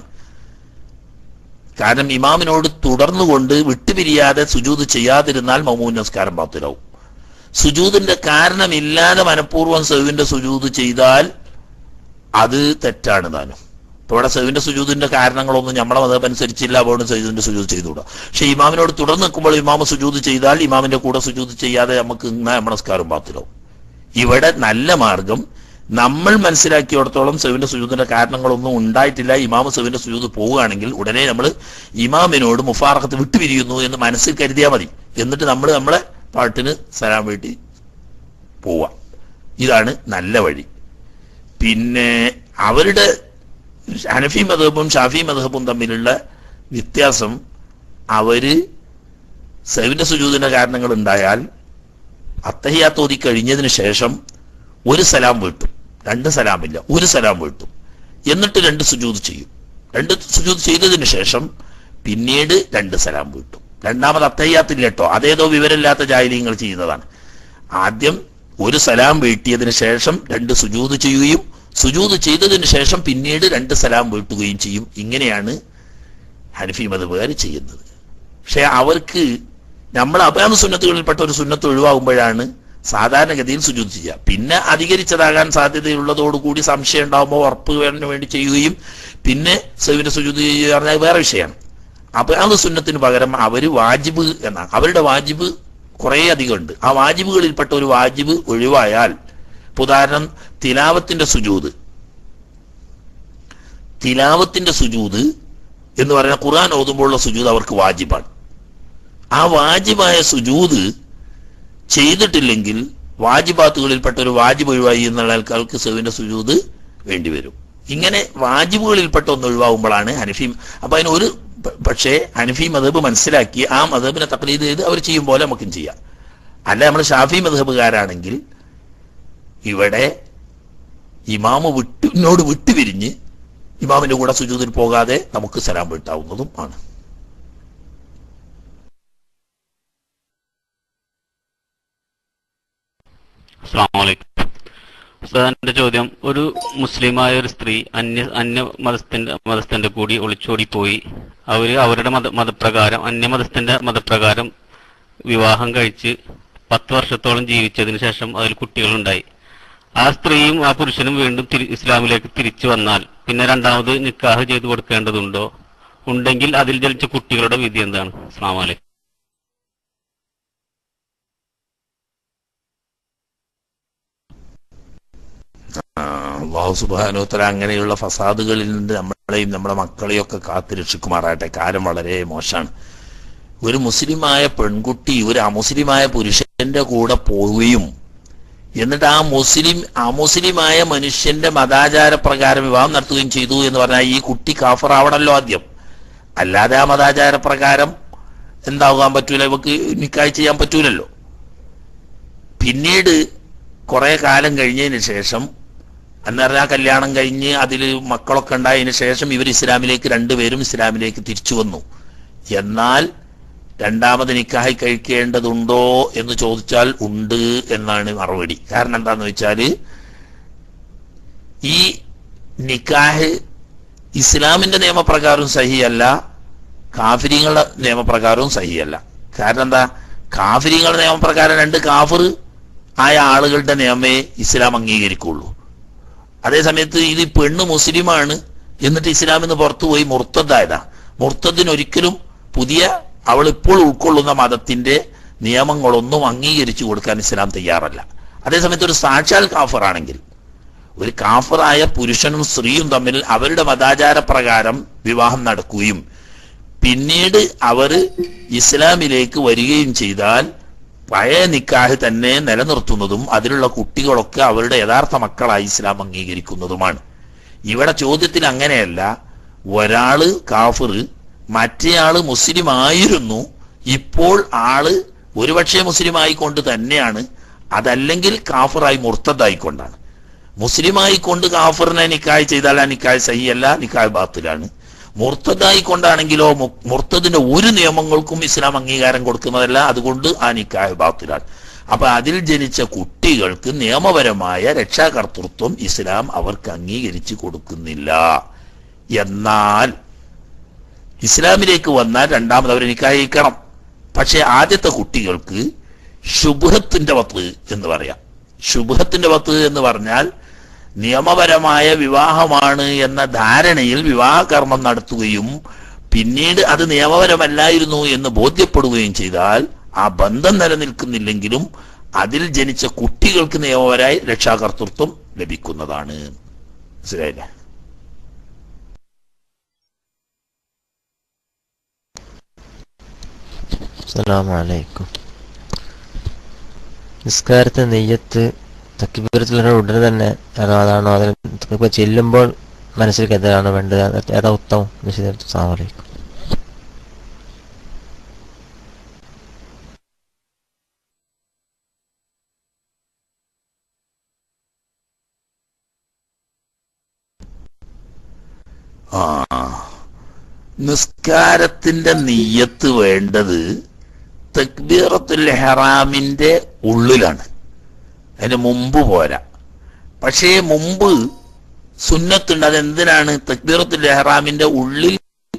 കാരണം ഇമാമിനോട് തുടർന്നുകൊണ്ട് വിട്ടുപിരിയാതെ സുജൂത് ചെയ്യാതിരുന്നാൽ മമൂൻ നമസ്കാരം ബാത്തിലാവും സുജൂതിന്റെ കാരണമില്ലാതെ മനഃപൂർവ്വം സെവിന്റെ സുജൂത് ചെയ്താൽ അത് തെറ്റാണ് താനും ഇപ്പൊ ഇവിടെ സെവിന്റെ സുജൂതിന്റെ കാരണങ്ങളൊന്നും നമ്മളെ മതം അനുസരിച്ചില്ല അതുകൊണ്ട് സെയ്ദിന്റെ സുജൂത് ചെയ്തുകൂടാ പക്ഷെ ഇമാമിനോട് തുടർന്ന് നിൽക്കുമ്പോൾ ഇമാമ സുജൂത് ചെയ്താൽ ഇമാമിന്റെ കൂടെ സുജൂത് ചെയ്യാതെ നമുക്ക് നമസ്കാരം ബാത്തിലാവും ഇവിടെ നല്ല മാർഗം നമ്മൾ മനസ്സിലാക്കിയിടത്തോളം സെവിന്റെ സുജൂതിന്റെ കാരണങ്ങളൊന്നും ഉണ്ടായിട്ടില്ല ഇമാമ സെവിന്റെ സുജൂത് പോവുകയാണെങ്കിൽ ഉടനെ നമ്മൾ ഇമാമിനോട് മുഫാറക്കത്ത് വിട്ടുപിരിയുന്നു എന്ന് മനസ്സിൽ കരുതിയാൽ മതി എന്നിട്ട് നമ്മൾ നമ്മളെ പാട്ടിന് സലാം വീട്ടി പോവാം ഇതാണ് നല്ല വഴി പിന്നെ അവരുടെ ഹനഫി മതബും ഷാഫി മതബും തമ്മിലുള്ള വ്യത്യാസം അവര് സൈവിന്റെ സുജൂതിന്റെ കാരണങ്ങൾ ഉണ്ടായാൽ അത്തഹിയാത്തോതി കഴിഞ്ഞതിന് ശേഷം ഒരു സലാം വീട്ടും രണ്ട് സലാമില്ല ഒരു സലാം വീട്ടും എന്നിട്ട് രണ്ട് സുജൂത് ചെയ്യും രണ്ട് സുജൂത് ചെയ്തതിന് ശേഷം പിന്നീട് രണ്ട് സലാം വീട്ടും രണ്ടാമത് അത്തയ്യാത്തില്ല കേട്ടോ അതേതോ വിവരമില്ലാത്ത ജാലിയങ്ങൾ ചെയ്യുന്നതാണ് ആദ്യം ഒരു സലാം വീട്ടിയതിന് ശേഷം രണ്ട് സുജൂത് ചെയ്യുകയും സുജൂത് ചെയ്തതിന് ശേഷം പിന്നീട് രണ്ട് സലാം വീട്ടുകയും ചെയ്യും ഇങ്ങനെയാണ് ഹനഫി മതബുകാർ ചെയ്യുന്നത് പക്ഷെ അവർക്ക് നമ്മൾ അപയാമ സുന്നത്തുകളിൽപ്പെട്ട ഒരു സുന്നത്ത് ഒഴിവാകുമ്പോഴാണ് സാധാരണഗതിയിൽ സുജൂത് ചെയ്യുക പിന്നെ അധികരിച്ചതാകാൻ സാധ്യതയുള്ളതോടുകൂടി സംശയം ഉണ്ടാകുമ്പോൾ ഉറപ്പ് വേണ്ടിന് വേണ്ടി ചെയ്യുകയും പിന്നെ സൈവിന്റെ സുജൂത് ചെയ്യുക പറഞ്ഞാൽ വേറെ വിഷയമാണ് അപയാമ സുന്നത്തിന് പകരം അവര് വാജിബ് എന്നാണ് അവരുടെ വാജിബ് കുറേ അധികം ഉണ്ട് ആ വാജിബുകളിൽപ്പെട്ട ഒരു വാജിബ് ഒഴിവായാൽ ഇപ്പൊ ഉദാഹരണം തിലാവത്തിന്റെ സുജൂത് തിലാവത്തിന്റെ സുജൂത് എന്ന് പറയുന്ന ഖുർആൻ ഓതുമ്പോഴുള്ള സുജൂത് അവർക്ക് വാജിബാണ് ആ വാജിബായ സുജൂത് ചെയ്തിട്ടില്ലെങ്കിൽ വാജിബാത്തുകളിൽപ്പെട്ട ഒരു വാജിബ് ഒഴിവായി എന്നുള്ള ആൾക്കാർക്ക് സെവിന്റെ സുജൂത് വേണ്ടിവരും ഇങ്ങനെ വാജിബുകളിൽപ്പെട്ട ഒന്ന് ഒഴിവാകുമ്പോഴാണ് ഹനഫി അപ്പൊ അതിന് ഒരു പ- പക്ഷേ ഹനഫി മതബ് മനസ്സിലാക്കി ആ മതബിനെ തക്ലീദ് ചെയ്ത് അവർ ചെയ്യും പോലെ നമുക്കും ചെയ്യാം അല്ല നമ്മൾ ഷാഫി മതബുകാരാണെങ്കിൽ ഇവിടെ ഇമാമ് വിട്ടിനോട് വിട്ടുപിരിഞ്ഞ് ഇമാമിന്റെ കൂടെ സുജൂതിൽ പോകാതെ നമുക്ക് സലാം വീട്ടാവുന്നതും ആണ് അസ്സാമലൈക്കും എന്റെ ചോദ്യം ഒരു മുസ്ലിമായ ഒരു സ്ത്രീ അന്യ അന്യ മതസ്ഥന്റെ മതസ്ഥന്റെ കൂടി ഒളിച്ചോടി പോയി അവര് അവരുടെ മത മതപ്രകാരം അന്യ മതസ്ഥന്റെ മതപ്രകാരം വിവാഹം കഴിച്ച് പത്ത് വർഷത്തോളം ജീവിച്ചതിന് ശേഷം അതിൽ കുട്ടികളുണ്ടായി ആ സ്ത്രീയും ആ പുരുഷനും വീണ്ടും തിരി- ഇസ്ലാമിലേക്ക് തിരിച്ചു വന്നാൽ പിന്നെ രണ്ടാമത് നിക്കാഹ് ചെയ്തു കൊടുക്കേണ്ടതുണ്ടോ ഉണ്ടെങ്കിൽ അതിൽ ജനിച്ച കുട്ടികളുടെ വിധി എന്താണ് അസ്സാം വലൈക്കും അള്ളാഹു സുബാനോത്തര അങ്ങനെയുള്ള ഫസാദുകളിൽ നിന്ന് നമ്മളെയും നമ്മുടെ മക്കളെയും ഒക്കെ കാത്തുരക്ഷിക്കുമാറാട്ടെ കാലം വളരെ മോശമാണ് ഒരു മുസ്ലിമായ പെൺകുട്ടി ഒരു അമുസ്ലിമായ പുരുഷന്റെ കൂടെ പോവുകയും എന്നിട്ട് ആ മുസ്ലിം അമുസ്ലിമായ മനുഷ്യന്റെ മതാചാര പ്രകാരം വിവാഹം നടത്തുകയും ചെയ്തു എന്ന് പറഞ്ഞാൽ ഈ കുട്ടി കാഫറാവണല്ലോ ആദ്യം അല്ലാതെ ആ മതാചാര പ്രകാരം എന്താകാൻ പറ്റൂല ഇവക്ക് നിക്കായ് ചെയ്യാൻ പറ്റൂലല്ലോ പിന്നീട് കുറെ കാലം കഴിഞ്ഞതിന് ശേഷം എന്ന് പറഞ്ഞാൽ കല്യാണം കഴിഞ്ഞ് അതിൽ മക്കളൊക്കെ ഉണ്ടായതിനു ശേഷം ഇവർ ഇസ്ലാമിലേക്ക് രണ്ടുപേരും ഇസ്ലാമിലേക്ക് തിരിച്ചു വന്നു എന്നാൽ രണ്ടാമത് നിക്കാഹി കഴിക്കേണ്ടതുണ്ടോ എന്ന് ചോദിച്ചാൽ ഉണ്ട് എന്നാണ് മറുപടി കാരണം എന്താന്ന് വെച്ചാല് ഈ നിക്കാഹ് ഇസ്ലാമിന്റെ നിയമപ്രകാരവും സഹിയല്ല കാഫിരിങ്ങളുടെ നിയമപ്രകാരവും സഹിയല്ല കാരണം എന്താ കാഫിരിങ്ങളുടെ നിയമപ്രകാരം രണ്ട് കാഫിർ ആയ ആളുകളുടെ നിയമമേ ഇസ്ലാം അംഗീകരിക്കുള്ളൂ അതേ സമയത്ത് ഇത് ഈ പെണ്ണ് മുസ്ലിമാണ് എന്നിട്ട് ഇസ്ലാമിൽ നിന്ന് പുറത്തുപോയി മുർത്തദ്ദായതാ മുർത്തദിന് ഒരിക്കലും പുതിയ അവൾ ഇപ്പോൾ ഉൾക്കൊള്ളുന്ന മതത്തിന്റെ നിയമങ്ങളൊന്നും അംഗീകരിച്ചു കൊടുക്കാൻ ഇസ്ലാം തയ്യാറല്ല അതേസമയത്ത് ഒരു സാക്ഷാൽ കാഫറാണെങ്കിൽ ഒരു കാഫറായ പുരുഷനും സ്ത്രീയും തമ്മിൽ അവരുടെ മതാചാര പ്രകാരം വിവാഹം നടക്കുകയും പിന്നീട് അവർ ഇസ്ലാമിലേക്ക് വരികയും ചെയ്താൽ പഴയ നിക്കാഹ് തന്നെ നിലനിർത്തുന്നതും അതിലുള്ള കുട്ടികളൊക്കെ അവരുടെ യഥാർത്ഥ മക്കളായി ഇസ്ലാം അംഗീകരിക്കുന്നതുമാണ് ഇവിടെ ചോദ്യത്തിൽ അങ്ങനെയല്ല ഒരാള് കാഫിർ മറ്റേയാള് മുസ്ലിം ആയിരുന്നു ഇപ്പോൾ ആള് ഒരുപക്ഷെ മുസ്ലിം ആയിക്കൊണ്ട് തന്നെയാണ് അതല്ലെങ്കിൽ കാഫിറായി മുർത്തതായിക്കൊണ്ടാണ് മുസ്ലിമായി കൊണ്ട് കാഫറിനെ നിക്കായ് ചെയ്താൽ ആ നിക്കായ് സഹിയല്ല നിക്കായ് ബാത്തിലാണ് മുർത്തദായി കൊണ്ടാണെങ്കിലോ മു- മുർത്തദിന്റെ ഒരു നിയമങ്ങൾക്കും ഇസ്ലാം അംഗീകാരം കൊടുക്കുന്നതല്ല അതുകൊണ്ട് ആ നിക്കായ് ബാത്തിലാണ് അപ്പൊ അതിൽ ജനിച്ച കുട്ടികൾക്ക് നിയമപരമായ രക്ഷാകർതൃത്വം ഇസ്ലാം അവർക്ക് അംഗീകരിച്ചു കൊടുക്കുന്നില്ല എന്നാൽ ഇസ്ലാമിലേക്ക് വന്നാൽ രണ്ടാമത് അവർ നിക്കായിക്കണം പക്ഷെ ആദ്യത്തെ കുട്ടികൾക്ക് ശുഭത്തിന്റെ വത്ത് എന്ന് പറയാം ശുഭത്തിന്റെ വത്ത് എന്ന് പറഞ്ഞാൽ നിയമപരമായ വിവാഹമാണ് എന്ന ധാരണയിൽ വിവാഹകർമ്മം നടത്തുകയും പിന്നീട് അത് നിയമപരമല്ലായിരുന്നു എന്ന് ബോധ്യപ്പെടുകയും ചെയ്താൽ ആ ബന്ധം നിലനിൽക്കുന്നില്ലെങ്കിലും അതിൽ ജനിച്ച കുട്ടികൾക്ക് നിയമപരമായി രക്ഷാകർതൃത്വം ലഭിക്കുന്നതാണ് മനസ്സിലായില്ലേ അസ്സലാമലൈക്കും നിസ്കാരത്തെ നെയ്യത്ത് തക്കിബീരത്തിലുള്ള ഉടനെ തന്നെ അതോ അതാണോ അതിൽ ഇപ്പൊ ചെല്ലുമ്പോൾ മനസ്സിൽ കരുതലാണോ വേണ്ടത് അത് ഏതാ ഉത്തമം വിശദീകരിച്ചു അസ്സലാമലൈക്കും ആ നിസ്കാരത്തിന്റെ നീയത്ത് വേണ്ടത് തക്ബീറത്തുൽ ഹെറാമിന്റെ ഉള്ളിലാണ് അതിന് മുമ്പ് പോരാ പക്ഷേ മുമ്പ് സുന്നത്തുണ്ട് അതെന്തിനാണ് തക്ബീറത്തുൽ ഹെറാമിന്റെ ഉള്ളിൽ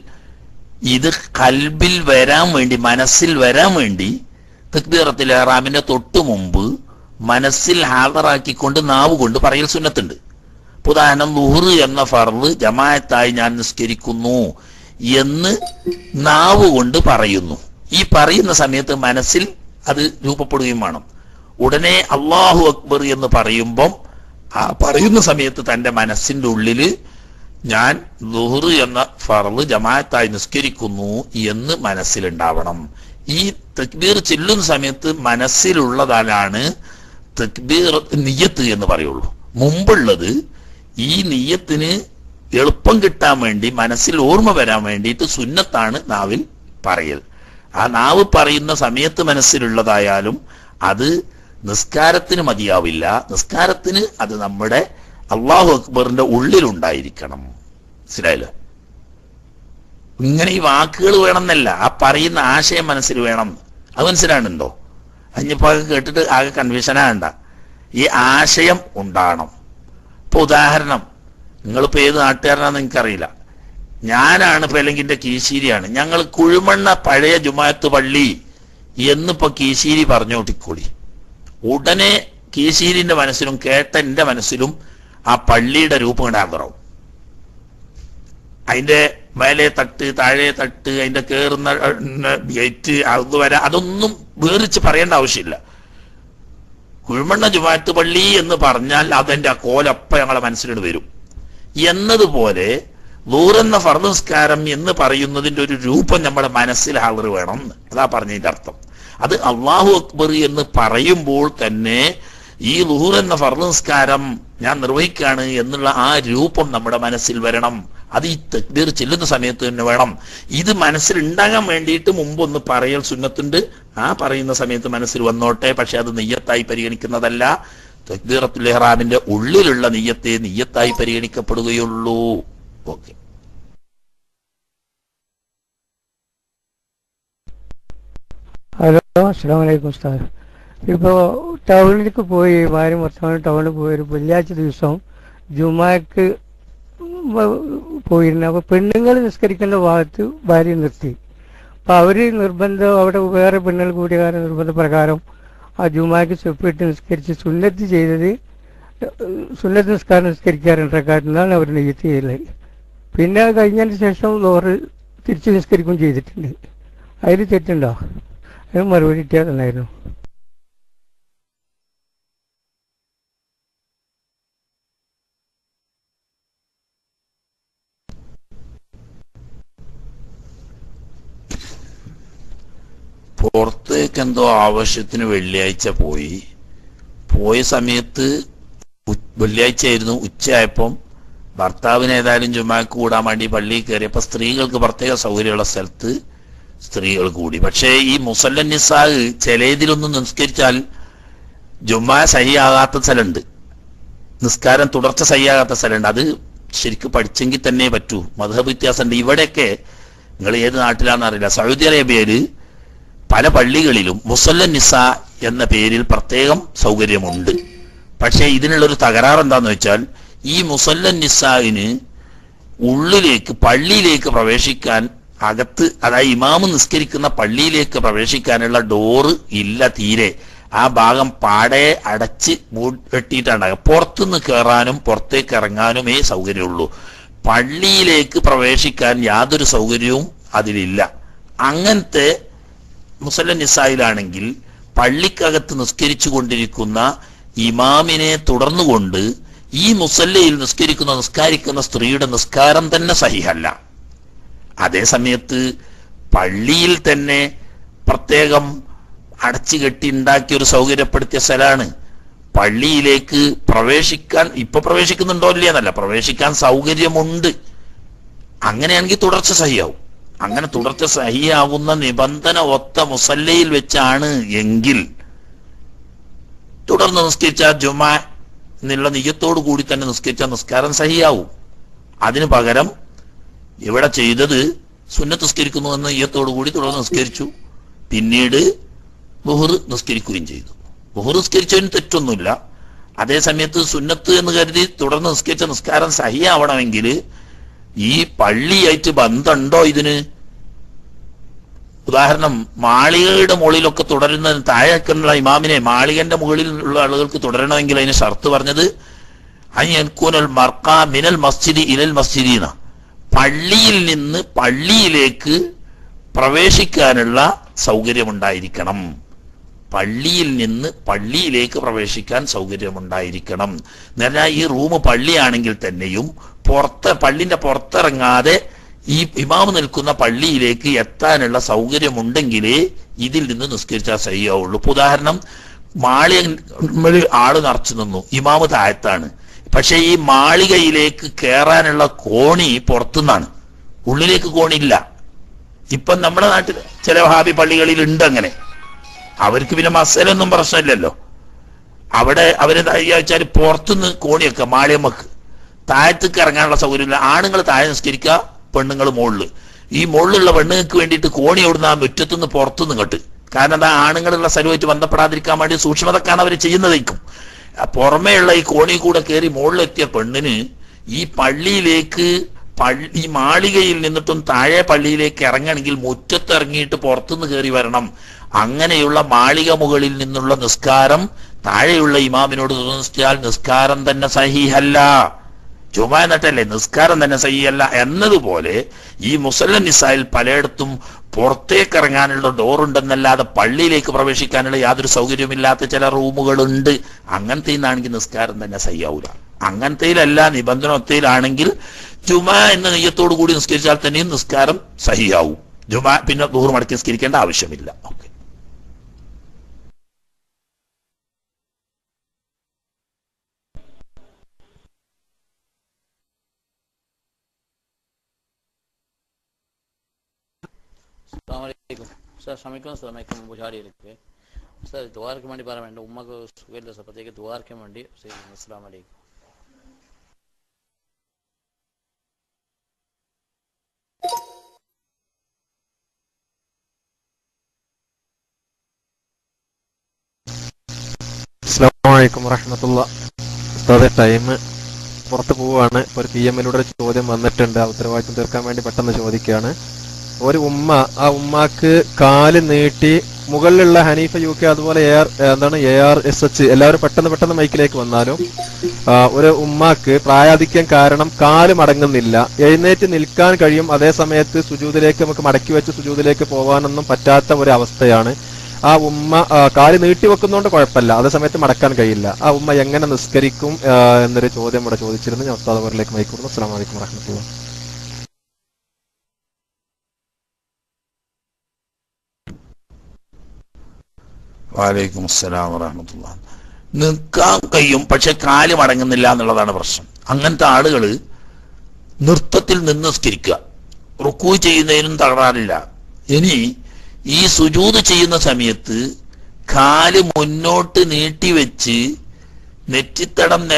ഇത് കൽബിൽ വരാൻ വേണ്ടി മനസ്സിൽ വരാൻ വേണ്ടി തക്ബീറത്തുൽ ഹെറാമിന്റെ തൊട്ടു മുമ്പ് മനസ്സിൽ ഹാജറാക്കിക്കൊണ്ട് നാവ് കൊണ്ട് പറയൽ സുന്നത്തുണ്ട് ഇപ്പൊ ഉദാഹരണം ലുഹറ് എന്ന ഫർള് ജമായത്തായി ഞാൻ നിസ്കരിക്കുന്നു എന്ന് നാവ് കൊണ്ട് പറയുന്നു ഈ പറയുന്ന സമയത്ത് മനസ്സിൽ അത് രൂപപ്പെടുകയും വേണം ഉടനെ അള്ളാഹു അക്ബർ എന്ന് പറയുമ്പം ആ പറയുന്ന സമയത്ത് തന്റെ മനസ്സിന്റെ ഉള്ളില് ഞാൻ ലുഹറ് എന്ന ഫർള് ജമാഅത്തായി നിസ്കരിക്കുന്നു എന്ന് മനസ്സിലുണ്ടാവണം ഈ തക്ബീർ ചെല്ലുന്ന സമയത്ത് മനസ്സിലുള്ളതാണ് തക്ബീർ നിയ്യത്ത് എന്ന് പറയുള്ളൂ മുമ്പുള്ളത് ഈ നിയ്യത്തിന് എളുപ്പം കിട്ടാൻ വേണ്ടി മനസ്സിൽ ഓർമ്മ വരാൻ വേണ്ടിയിട്ട് സുന്നത്താണ് നാവിൽ പറയൽ ആ നാവ് പറയുന്ന സമയത്ത് മനസ്സിലുള്ളതായാലും അത് നിസ്കാരത്തിന് മതിയാവില്ല നിസ്കാരത്തിന് അത് നമ്മുടെ അള്ളാഹു അക്ബറിന്റെ ഉള്ളിലുണ്ടായിരിക്കണം മനസ്സിലായല്ലോ ഇങ്ങനെ ഈ വാക്കുകൾ വേണമെന്നല്ല ആ പറയുന്ന ആശയം മനസ്സിൽ വേണം അത് മനസ്സിലാണുണ്ടോ അഞ്ഞിപ്പോ അത് കേട്ടിട്ട് ആകെ കൺഫ്യൂഷനാകണ്ട ഈ ആശയം ഉണ്ടാകണം ഇപ്പൊ ഉദാഹരണം നിങ്ങളിപ്പോ ഏത് നാട്ടുകാരനാന്ന് എനിക്കറിയില്ല ഞാനാണ് ഇപ്പൊ അല്ലെങ്കിൽ എന്റെ കീശീരിയാണ് ഞങ്ങൾ കുഴിമണ്ണ പഴയ ജുമായത്ത് പള്ളി എന്നിപ്പോ കീശീരി പറഞ്ഞോട്ടിക്കൂടി ഉടനെ കീശീരിന്റെ മനസ്സിലും കേട്ട എന്റെ മനസ്സിലും ആ പള്ളിയുടെ രൂപം ഉണ്ടാകും അതിന്റെ മേലെ തട്ട് താഴെ തട്ട് അതിന്റെ കേറുന്ന ഗേറ്റ് അത് വരെ അതൊന്നും വേറിച്ച് പറയേണ്ട ആവശ്യമില്ല കുഴിമണ്ണ ജുമാറ്റ് പള്ളി എന്ന് പറഞ്ഞാൽ അതെന്റെ ആ കോലപ്പ ഞങ്ങളെ മനസ്സിലോട്ട് വരും എന്നതുപോലെ നൂറെന്ന ഫർദസ്കാരം എന്ന് പറയുന്നതിന്റെ ഒരു രൂപം നമ്മുടെ മനസ്സിൽ ഹാളർ വേണം എന്ന്. അതാ പറഞ്ഞതിന്റെ അർത്ഥം അത് അള്ളാഹു അക്ബർ എന്ന് പറയുമ്പോൾ തന്നെ ഈ ലുഹൂർ എന്ന ഫർദസ്കാരം ഞാൻ നിർവഹിക്കാണ് എന്നുള്ള ആ രൂപം നമ്മുടെ മനസ്സിൽ വരണം അത് ഈ തക്ബീർ ചെല്ലുന്ന സമയത്ത് തന്നെ വേണം ഇത് മനസ്സിൽ ഉണ്ടാകാൻ വേണ്ടിയിട്ട് മുമ്പ് ഒന്ന് പറയൽ സുന്നത്തുണ്ട് ആ പറയുന്ന സമയത്ത് മനസ്സിൽ വന്നോട്ടെ പക്ഷെ അത് നെയ്യത്തായി പരിഗണിക്കുന്നതല്ല തക്ബീറത്തുൽ ഇഹ്റാമിന്റെ ഉള്ളിലുള്ള നെയ്യത്തെ നെയ്യത്തായി പരിഗണിക്കപ്പെടുകയുള്ളൂ ഓക്കെ ഹലോ അസ്സാം വലൈക്കും ഉസ്താദ് ഇപ്പോൾ ടൗണിലേക്ക് പോയി ഭാര്യ മൊത്തം ടൗണിൽ പോയി ഒരു വെള്ളിയാഴ്ച ദിവസം ജുമാക്ക് പോയിരുന്നു അപ്പോൾ പെണ്ണുങ്ങൾ നിസ്കരിക്കേണ്ട ഭാഗത്ത് ഭാര്യ നിർത്തി അപ്പോൾ അവർ നിർബന്ധം അവിടെ വേറെ പെണ്ണുങ്ങൾ കൂടിയ കാരണം നിർബന്ധ പ്രകാരം ആ ജുമാക്ക് ചെപ്പിട്ട് നിസ്കരിച്ച് സുന്നത്ത് ചെയ്തത് സുന്നത്ത് നിസ്കാരം നിസ്കരിക്കാറുണ്ടാക്കാരുന്നാണ് അവർ നെയ്യത്ത് ചെയ്യല് പിന്നെ അത് കഴിഞ്ഞതിന് ശേഷം ലോറ് തിരിച്ച് നിസ്കരിക്കുകയും ചെയ്തിട്ടുണ്ട് അതിൽ തെറ്റുണ്ടോ അത് മറുപടി കിട്ടിയാൽ നന്നായിരുന്നു പുറത്തേക്ക് എന്തോ ആവശ്യത്തിന് വെള്ളിയാഴ്ച പോയി പോയ സമയത്ത് ഉ- വെള്ളിയാഴ്ച ആയിരുന്നു ഉച്ചയായപ്പം ഭർത്താവിന് ഏതായാലും ജുമാക്ക് കൂടാൻ വേണ്ടി പള്ളിയിൽ കയറിയപ്പോ സ്ത്രീകൾക്ക് പ്രത്യേക സൗകര്യമുള്ള സ്ഥലത്ത് സ്ത്രീകൾ കൂടി പക്ഷേ ഈ മുസല്ലൻ നിസാഹ് ചിലതിലൊന്നും നിസ്കരിച്ചാൽ ജുമാ സഹിയാകാത്ത സ്ഥലമുണ്ട് നിസ്കാരം തുടർച്ച സയ്യാകാത്ത സ്ഥലമുണ്ട് അത് ശരിക്കും പഠിച്ചെങ്കിൽ തന്നെ പറ്റൂ മധുഹബ് വ്യത്യാസമുണ്ട് ഇവിടെയൊക്കെ നിങ്ങൾ ഏത് നാട്ടിലാണെന്ന് അറിയില്ല സൗദി അറേബ്യയില് പല പള്ളികളിലും മുസല്ലൻ നിസ എന്ന പേരിൽ പ്രത്യേകം സൗകര്യമുണ്ട് പക്ഷേ ഇതിനുള്ളൊരു തകരാറ് എന്താന്ന് വെച്ചാൽ ഈ മുസല്ലൻ നിസാവിന് ഉള്ളിലേക്ക് പള്ളിയിലേക്ക് പ്രവേശിക്കാൻ അകത്ത് അതായത് ഇമാമ് നിസ്കരിക്കുന്ന പള്ളിയിലേക്ക് പ്രവേശിക്കാനുള്ള ഡോറ് ഇല്ല തീരെ ആ ഭാഗം പാടെ അടച്ച് മൂട്ടിയിട്ടാണ് പുറത്തുനിന്ന് കയറാനും പുറത്തേക്ക് ഇറങ്ങാനുമേ സൗകര്യമുള്ളൂ പള്ളിയിലേക്ക് പ്രവേശിക്കാൻ യാതൊരു സൗകര്യവും അതിലില്ല അങ്ങനത്തെ മുസല്ലൻ നിസായിലാണെങ്കിൽ പള്ളിക്കകത്ത് നിസ്കരിച്ചു കൊണ്ടിരിക്കുന്ന ഇമാമിനെ തുടർന്നുകൊണ്ട് ഈ മുസല്ലയിൽ നിസ്കരിക്കുന്ന നിസ്കാരിക്കുന്ന സ്ത്രീയുടെ നിസ്കാരം തന്നെ സഹിഹല്ല അതേ സമയത്ത് പള്ളിയിൽ തന്നെ പ്രത്യേകം അടച്ചു കെട്ടി ഉണ്ടാക്കിയ ഒരു സൗകര്യപ്പെടുത്തിയ സ്ഥലമാണ് പള്ളിയിലേക്ക് പ്രവേശിക്കാൻ ഇപ്പൊ പ്രവേശിക്കുന്നുണ്ടോ ഇല്ല എന്നല്ല പ്രവേശിക്കാൻ സൗകര്യമുണ്ട് അങ്ങനെയാണെങ്കിൽ തുടർച്ച സഹിയാവും അങ്ങനെ തുടർച്ച സഹിയാവുന്ന നിബന്ധന ഒത്ത മുസല്ലയിൽ വെച്ചാണ് എങ്കിൽ തുടർന്ന് നിസ്കരിച്ച ജുമാ എന്നുള്ള നിയത്തോടു കൂടി തന്നെ നിസ്കരിച്ച നിസ്കാരം സഹിയാവും അതിന് പകരം ഇവിടെ ചെയ്തത് സുന്നത്ത് നിസ്കരിക്കുന്നു എന്ന നിയത്തോടു കൂടി തുടർന്ന് നിസ്കരിച്ചു പിന്നീട് ബുഹുർ നിസ്കരിക്കുകയും ചെയ്തു ബുഹുർ നിസ്കരിച്ചതിന് തെറ്റൊന്നുമില്ല അതേ സമയത്ത് സുന്നത്ത് എന്ന് കരുതി തുടർന്ന് നിസ്കരിച്ച നിസ്കാരം സഹിയാവണമെങ്കിൽ ഈ പള്ളിയായിട്ട് ബന്ധമുണ്ടോ ഇതിന് ഉദാഹരണം മാളികയുടെ മുകളിലൊക്കെ തുടരുന്ന താഴേക്കുള്ള ഇമാമിനെ മാളികന്റെ മുകളിൽ ഉള്ള ആളുകൾക്ക് തുടരണമെങ്കിൽ അതിന് ഷർത്ത് പറഞ്ഞത് അയ്യൻകൂനൽ മർക്ക മിനൽ മസ്ജിദി ഇലൽ മസ്ജിദീന പള്ളിയിൽ നിന്ന് പള്ളിയിലേക്ക് പ്രവേശിക്കാനുള്ള സൗകര്യമുണ്ടായിരിക്കണം പള്ളിയിൽ നിന്ന് പള്ളിയിലേക്ക് പ്രവേശിക്കാൻ സൗകര്യമുണ്ടായിരിക്കണം എന്ന് പറഞ്ഞാൽ ഈ റൂം പള്ളിയാണെങ്കിൽ തന്നെയും പുറത്ത് പള്ളിന്റെ പുറത്തിറങ്ങാതെ ഈ ഇമാമ് നിൽക്കുന്ന പള്ളിയിലേക്ക് എത്താനുള്ള സൗകര്യമുണ്ടെങ്കിലേ ഇതിൽ നിന്ന് നിസ്കരിച്ചാൽ സഹിയാവുള്ളൂ ഇപ്പൊ ഉദാഹരണം മാളിക ആള് നിറച്ചു നിന്നു ഇമാമ് താഴത്താണ് പക്ഷെ ഈ മാളികയിലേക്ക് കയറാനുള്ള കോണി പുറത്തുനിന്നാണ് ഉള്ളിലേക്ക് കോണിയില്ല ഇപ്പം നമ്മുടെ നാട്ടിൽ ചില വഹാബി പള്ളികളിൽ ഉണ്ട് അങ്ങനെ അവർക്ക് പിന്നെ മസലൊന്നും പ്രശ്നമില്ലല്ലോ അവിടെ അവര് വെച്ചാൽ പുറത്തുനിന്ന് കോണിയൊക്കെ മാളിയമ്മക്ക് താഴത്തേക്ക് ഇറങ്ങാനുള്ള സൗകര്യമില്ല ആണുങ്ങൾ താഴെ നിസ്കരിക്കുക പെണ്ണുങ്ങൾ മുകളിൽ ഈ മുകളിലുള്ള പെണ്ണുങ്ങൾക്ക് വേണ്ടിയിട്ട് കോണി അവിടുന്ന് ആ മുറ്റത്തുനിന്ന് പുറത്തുനിന്ന് ഇങ്ങോട്ട് കാരണം എന്താ ആണുങ്ങളുള്ള സ്ഥലമായിട്ട് ബന്ധപ്പെടാതിരിക്കാൻ വേണ്ടി സൂക്ഷ്മതക്കാണ് അവർ ചെയ്യുന്നതായിരിക്കും പുറമേയുള്ള ഈ കോണി കൂടെ കയറി മുകളിലെത്തിയ പെണ്ണിന് ഈ പള്ളിയിലേക്ക് പള്ളി ഈ മാളികയിൽ നിന്നിട്ടും താഴെ പള്ളിയിലേക്ക് ഇറങ്ങണമെങ്കിൽ മുറ്റത്ത് ഇറങ്ങിയിട്ട് പുറത്തുനിന്ന് കയറി വരണം അങ്ങനെയുള്ള മാളിക മുകളിൽ നിന്നുള്ള നിസ്കാരം താഴെയുള്ള ഇമാമിനോട് നിസ്കരിച്ചാൽ നിസ്കാരം തന്നെ സഹിഹല്ല ചുമ എന്നിട്ടല്ലേ നിസ്കാരം തന്നെ സഹിയല്ല എന്നതുപോലെ ഈ മുസല്ലൻ നിസായിൽ പലയിടത്തും പുറത്തേക്ക് ഇറങ്ങാനുള്ള ഡോർ ഉണ്ടെന്നല്ലാതെ പള്ളിയിലേക്ക് പ്രവേശിക്കാനുള്ള യാതൊരു സൗകര്യമില്ലാത്ത ചില റൂമുകളുണ്ട് അങ്ങനത്തെ നിന്നാണെങ്കിൽ നിസ്കാരം തന്നെ സഹിയാവൂല അങ്ങനത്തെയിലല്ല നിബന്ധനത്തിലാണെങ്കിൽ ജുമ എന്ന നെയ്യത്തോടു കൂടി നിസ്കരിച്ചാൽ തന്നെയും നിസ്കാരം സഹിയാവും ജുമ പിന്നെ ദൂർ മടക്കി നിസ്കരിക്കേണ്ട ആവശ്യമില്ല ഓക്കെ അസ്സാമലൈക്കും സാർ ക്ഷമിക്കണം സാർ മൈക്ക് ബുഷാരിയിലേക്ക് സാർ ദ്വാരയ്ക്ക് വേണ്ടി പറയാൻ വേണ്ടി ഉമ്മക്ക് സുഖമില്ല സാർ പ്രത്യേക ദ്വാരയ്ക്ക് വേണ്ടി അസ്സാം വലൈക്കും അസ്സാമലൈക്കും വറഹമത്തുള്ള ഉസ്താദെ ടൈം പുറത്ത് പോവുകയാണ് ഇപ്പോൾ ഒരു പി എമ്മിലൂടെ ഒരു ചോദ്യം വന്നിട്ടുണ്ട് ആ ഉത്തരവാദിത്വം തീർക്കാൻ വേണ്ടി പെട്ടെന്ന് ചോദിക്കുകയാണ് ഒരു ഉമ്മ ആ ഉമ്മാക്ക് കാല് നീട്ടി മുകളിലുള്ള ഹനീഫ യു കെ അതുപോലെ എ ആർ എന്താണ് എ ആർ എസ് എച്ച് എല്ലാവരും പെട്ടെന്ന് പെട്ടെന്ന് മൈക്കിലേക്ക് വന്നാലും ആ, ഒരു ഉമ്മാക്ക് പ്രായാധിക്യം കാരണം കാല് മടങ്ങുന്നില്ല എഴുന്നേറ്റ് നിൽക്കാൻ കഴിയും അതേ സമയത്ത് സുജൂതിലേക്ക് നമുക്ക് മടക്കി വെച്ച് സുജൂതിലേക്ക് പോകാനൊന്നും പറ്റാത്ത ഒരു അവസ്ഥയാണ് ആ ഉമ്മ ആ, കാല് നീട്ടി വെക്കുന്നതുകൊണ്ട് കുഴപ്പമില്ല അതേ സമയത്ത് മടക്കാൻ കഴിയില്ല ആ ഉമ്മ എങ്ങനെ നിസ്കരിക്കും ആ, എന്നൊരു ചോദ്യം ഇവിടെ ചോദിച്ചിരുന്നു ഞാൻ ഉസ്താദ് അവരിലേക്ക് മൈക്കുന്നു അസ്സാം വലൈക്കും വറഹമത്തുള്ള വാലൈക്കും അസ്സലാം വറഹമത്തുള്ള നിൽക്കാൻ കഴിയും പക്ഷെ കാല് മടങ്ങുന്നില്ല എന്നുള്ളതാണ് പ്രശ്നം അങ്ങനത്തെ ആളുകള് നൃത്തത്തിൽ നിന്ന് നിസ്കരിക്കുക റുക്കൂ ചെയ്യുന്നതിനും തകരാറില്ല ഇനി ഈ സുജൂത് ചെയ്യുന്ന സമയത്ത് കാല് മുന്നോട്ട് നീട്ടിവെച്ച് നെറ്റിത്തടം നിലത്ത്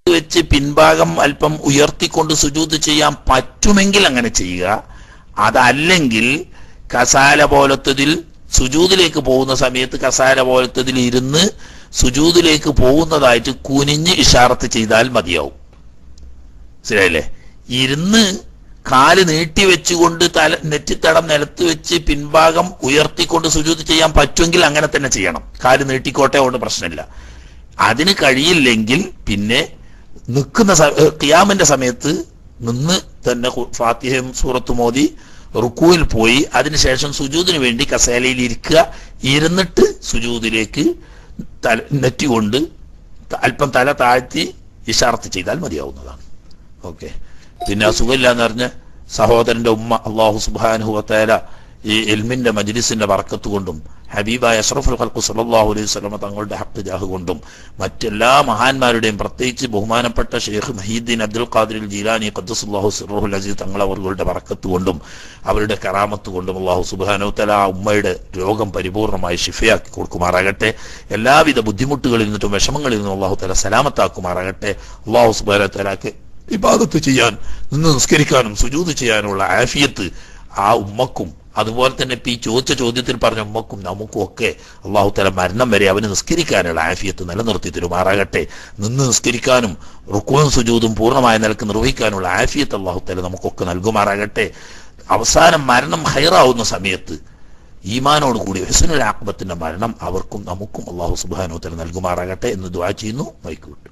വെച്ച് പിൻഭാഗം അല്പം ഉയർത്തിക്കൊണ്ട് സുജൂത് ചെയ്യാൻ പറ്റുമെങ്കിൽ അങ്ങനെ ചെയ്യുക അതല്ലെങ്കിൽ കസാല പോലത്തതിൽ സുജൂതിലേക്ക് പോകുന്ന സമയത്ത് കസാല പോലത്തതിൽ ഇരുന്ന് സുജൂതിലേക്ക് പോകുന്നതായിട്ട് കുനിഞ്ഞ് ഇഷാറത്ത് ചെയ്താൽ മതിയാവും ശരിയല്ലേ ഇരുന്ന് കാല് നീട്ടി വെച്ചുകൊണ്ട് തല നെറ്റിത്തടം നിലത്ത് വെച്ച് പിൻഭാഗം ഉയർത്തിക്കൊണ്ട് സുജൂത് ചെയ്യാൻ പറ്റുമെങ്കിൽ അങ്ങനെ തന്നെ ചെയ്യണം കാല് നീട്ടിക്കോട്ടെ കൊണ്ട് പ്രശ്നമില്ല അതിന് കഴിയില്ലെങ്കിൽ പിന്നെ നിൽക്കുന്ന ഖിയാമിന്റെ സമയത്ത് നിന്ന് തന്നെ ഖു- ഫാത്തിഹയും സൂറത്തും മോദി റുക്കുവിൽ പോയി അതിനുശേഷം സുജൂദിന് വേണ്ടി കസേലയിൽ ഇരിക്കുക ഇരുന്നിട്ട് സുജൂദിലേക്ക് തല നെറ്റി കൊണ്ട് ത- അല്പം തല താഴ്ത്തി ഇഷാർത്ത് ചെയ്താൽ മതിയാവുന്നതാണ് ഓക്കെ പിന്നെ അസുഖമില്ല എന്ന് പറഞ്ഞ് സഹോദരന്റെ ഉമ്മ അള്ളാഹു സുബാനുഹു വത്തേല ഈ എൽമിന്റെ മജ്ലിസിന്റെ ബർക്കത്ത് കൊണ്ടും ഹബീബായ അഷ്റഫുൽ ഖൽഖു സല്ലല്ലാഹു അലൈഹി വസല്ലമ തങ്ങളുടെ ഹക്ക് ജാഹ് കൊണ്ടും മറ്റെല്ലാ മഹാന്മാരുടെയും പ്രത്യേകിച്ച് ബഹുമാനപ്പെട്ട ഷെയ്ഖ് മഹീദ്ദീൻ അബ്ദുൽ ഖാദിർ ജീലാനി ഖദ്ദസുല്ലാഹു സിറഹുൽ അസീസ് തങ്ങൾ അവരുടെ ബർക്കത്ത് കൊണ്ടും അവരുടെ കറാമത്ത് കൊണ്ടും അള്ളാഹു സുബ്ഹാനഹു തആല ആ ഉമ്മയുടെ രോഗം പരിപൂർണമായി ഷിഫയാക്കി കൊടുക്കുമാറാകട്ടെ എല്ലാവിധ ബുദ്ധിമുട്ടുകളിൽ നിന്നും വിഷമങ്ങളിൽ നിന്നും അള്ളാഹു തആല സലാമത്താക്കുമാറാകട്ടെ അള്ളാഹു സുബ്ഹാനഹു തആലക്ക് ഇബാദത്ത് ചെയ്യാൻ നിന്ന് നിസ്കരിക്കാനും സുജൂത് ചെയ്യാനുള്ള ആഫിയത്ത് ആ ഉമ്മക്കും അതുപോലെ തന്നെ ഇപ്പൊ ഈ ചോദിച്ച ചോദ്യത്തിൽ പറഞ്ഞ ഉമ്മക്കും നമുക്കും ഒക്കെ അള്ളാഹു തല മരണം വരെ അവന് നിസ്കരിക്കാനുള്ള ആഫിയത്ത് നിലനിർത്തി തരുമാറാകട്ടെ നിന്ന് നിസ്കരിക്കാനും റുക്കുവും സുജൂതും പൂർണ്ണമായ നിലക്ക് നിർവഹിക്കാനുള്ള ആഫിയത്ത് അള്ളാഹു തല നമുക്കൊക്കെ നൽകുമാറാകട്ടെ അവസാനം മരണം ഹൈറാവുന്ന സമയത്ത് ഈമാനോട് കൂടി ഹുസനുൽ ആക്ബത്തിന്റെ മരണം അവർക്കും നമുക്കും അള്ളാഹു സുബാനോ തല നൽകുമാറാകട്ടെ എന്ന് ദുആ ചെയ്യുന്നു മൈക്ക് വിട്ടു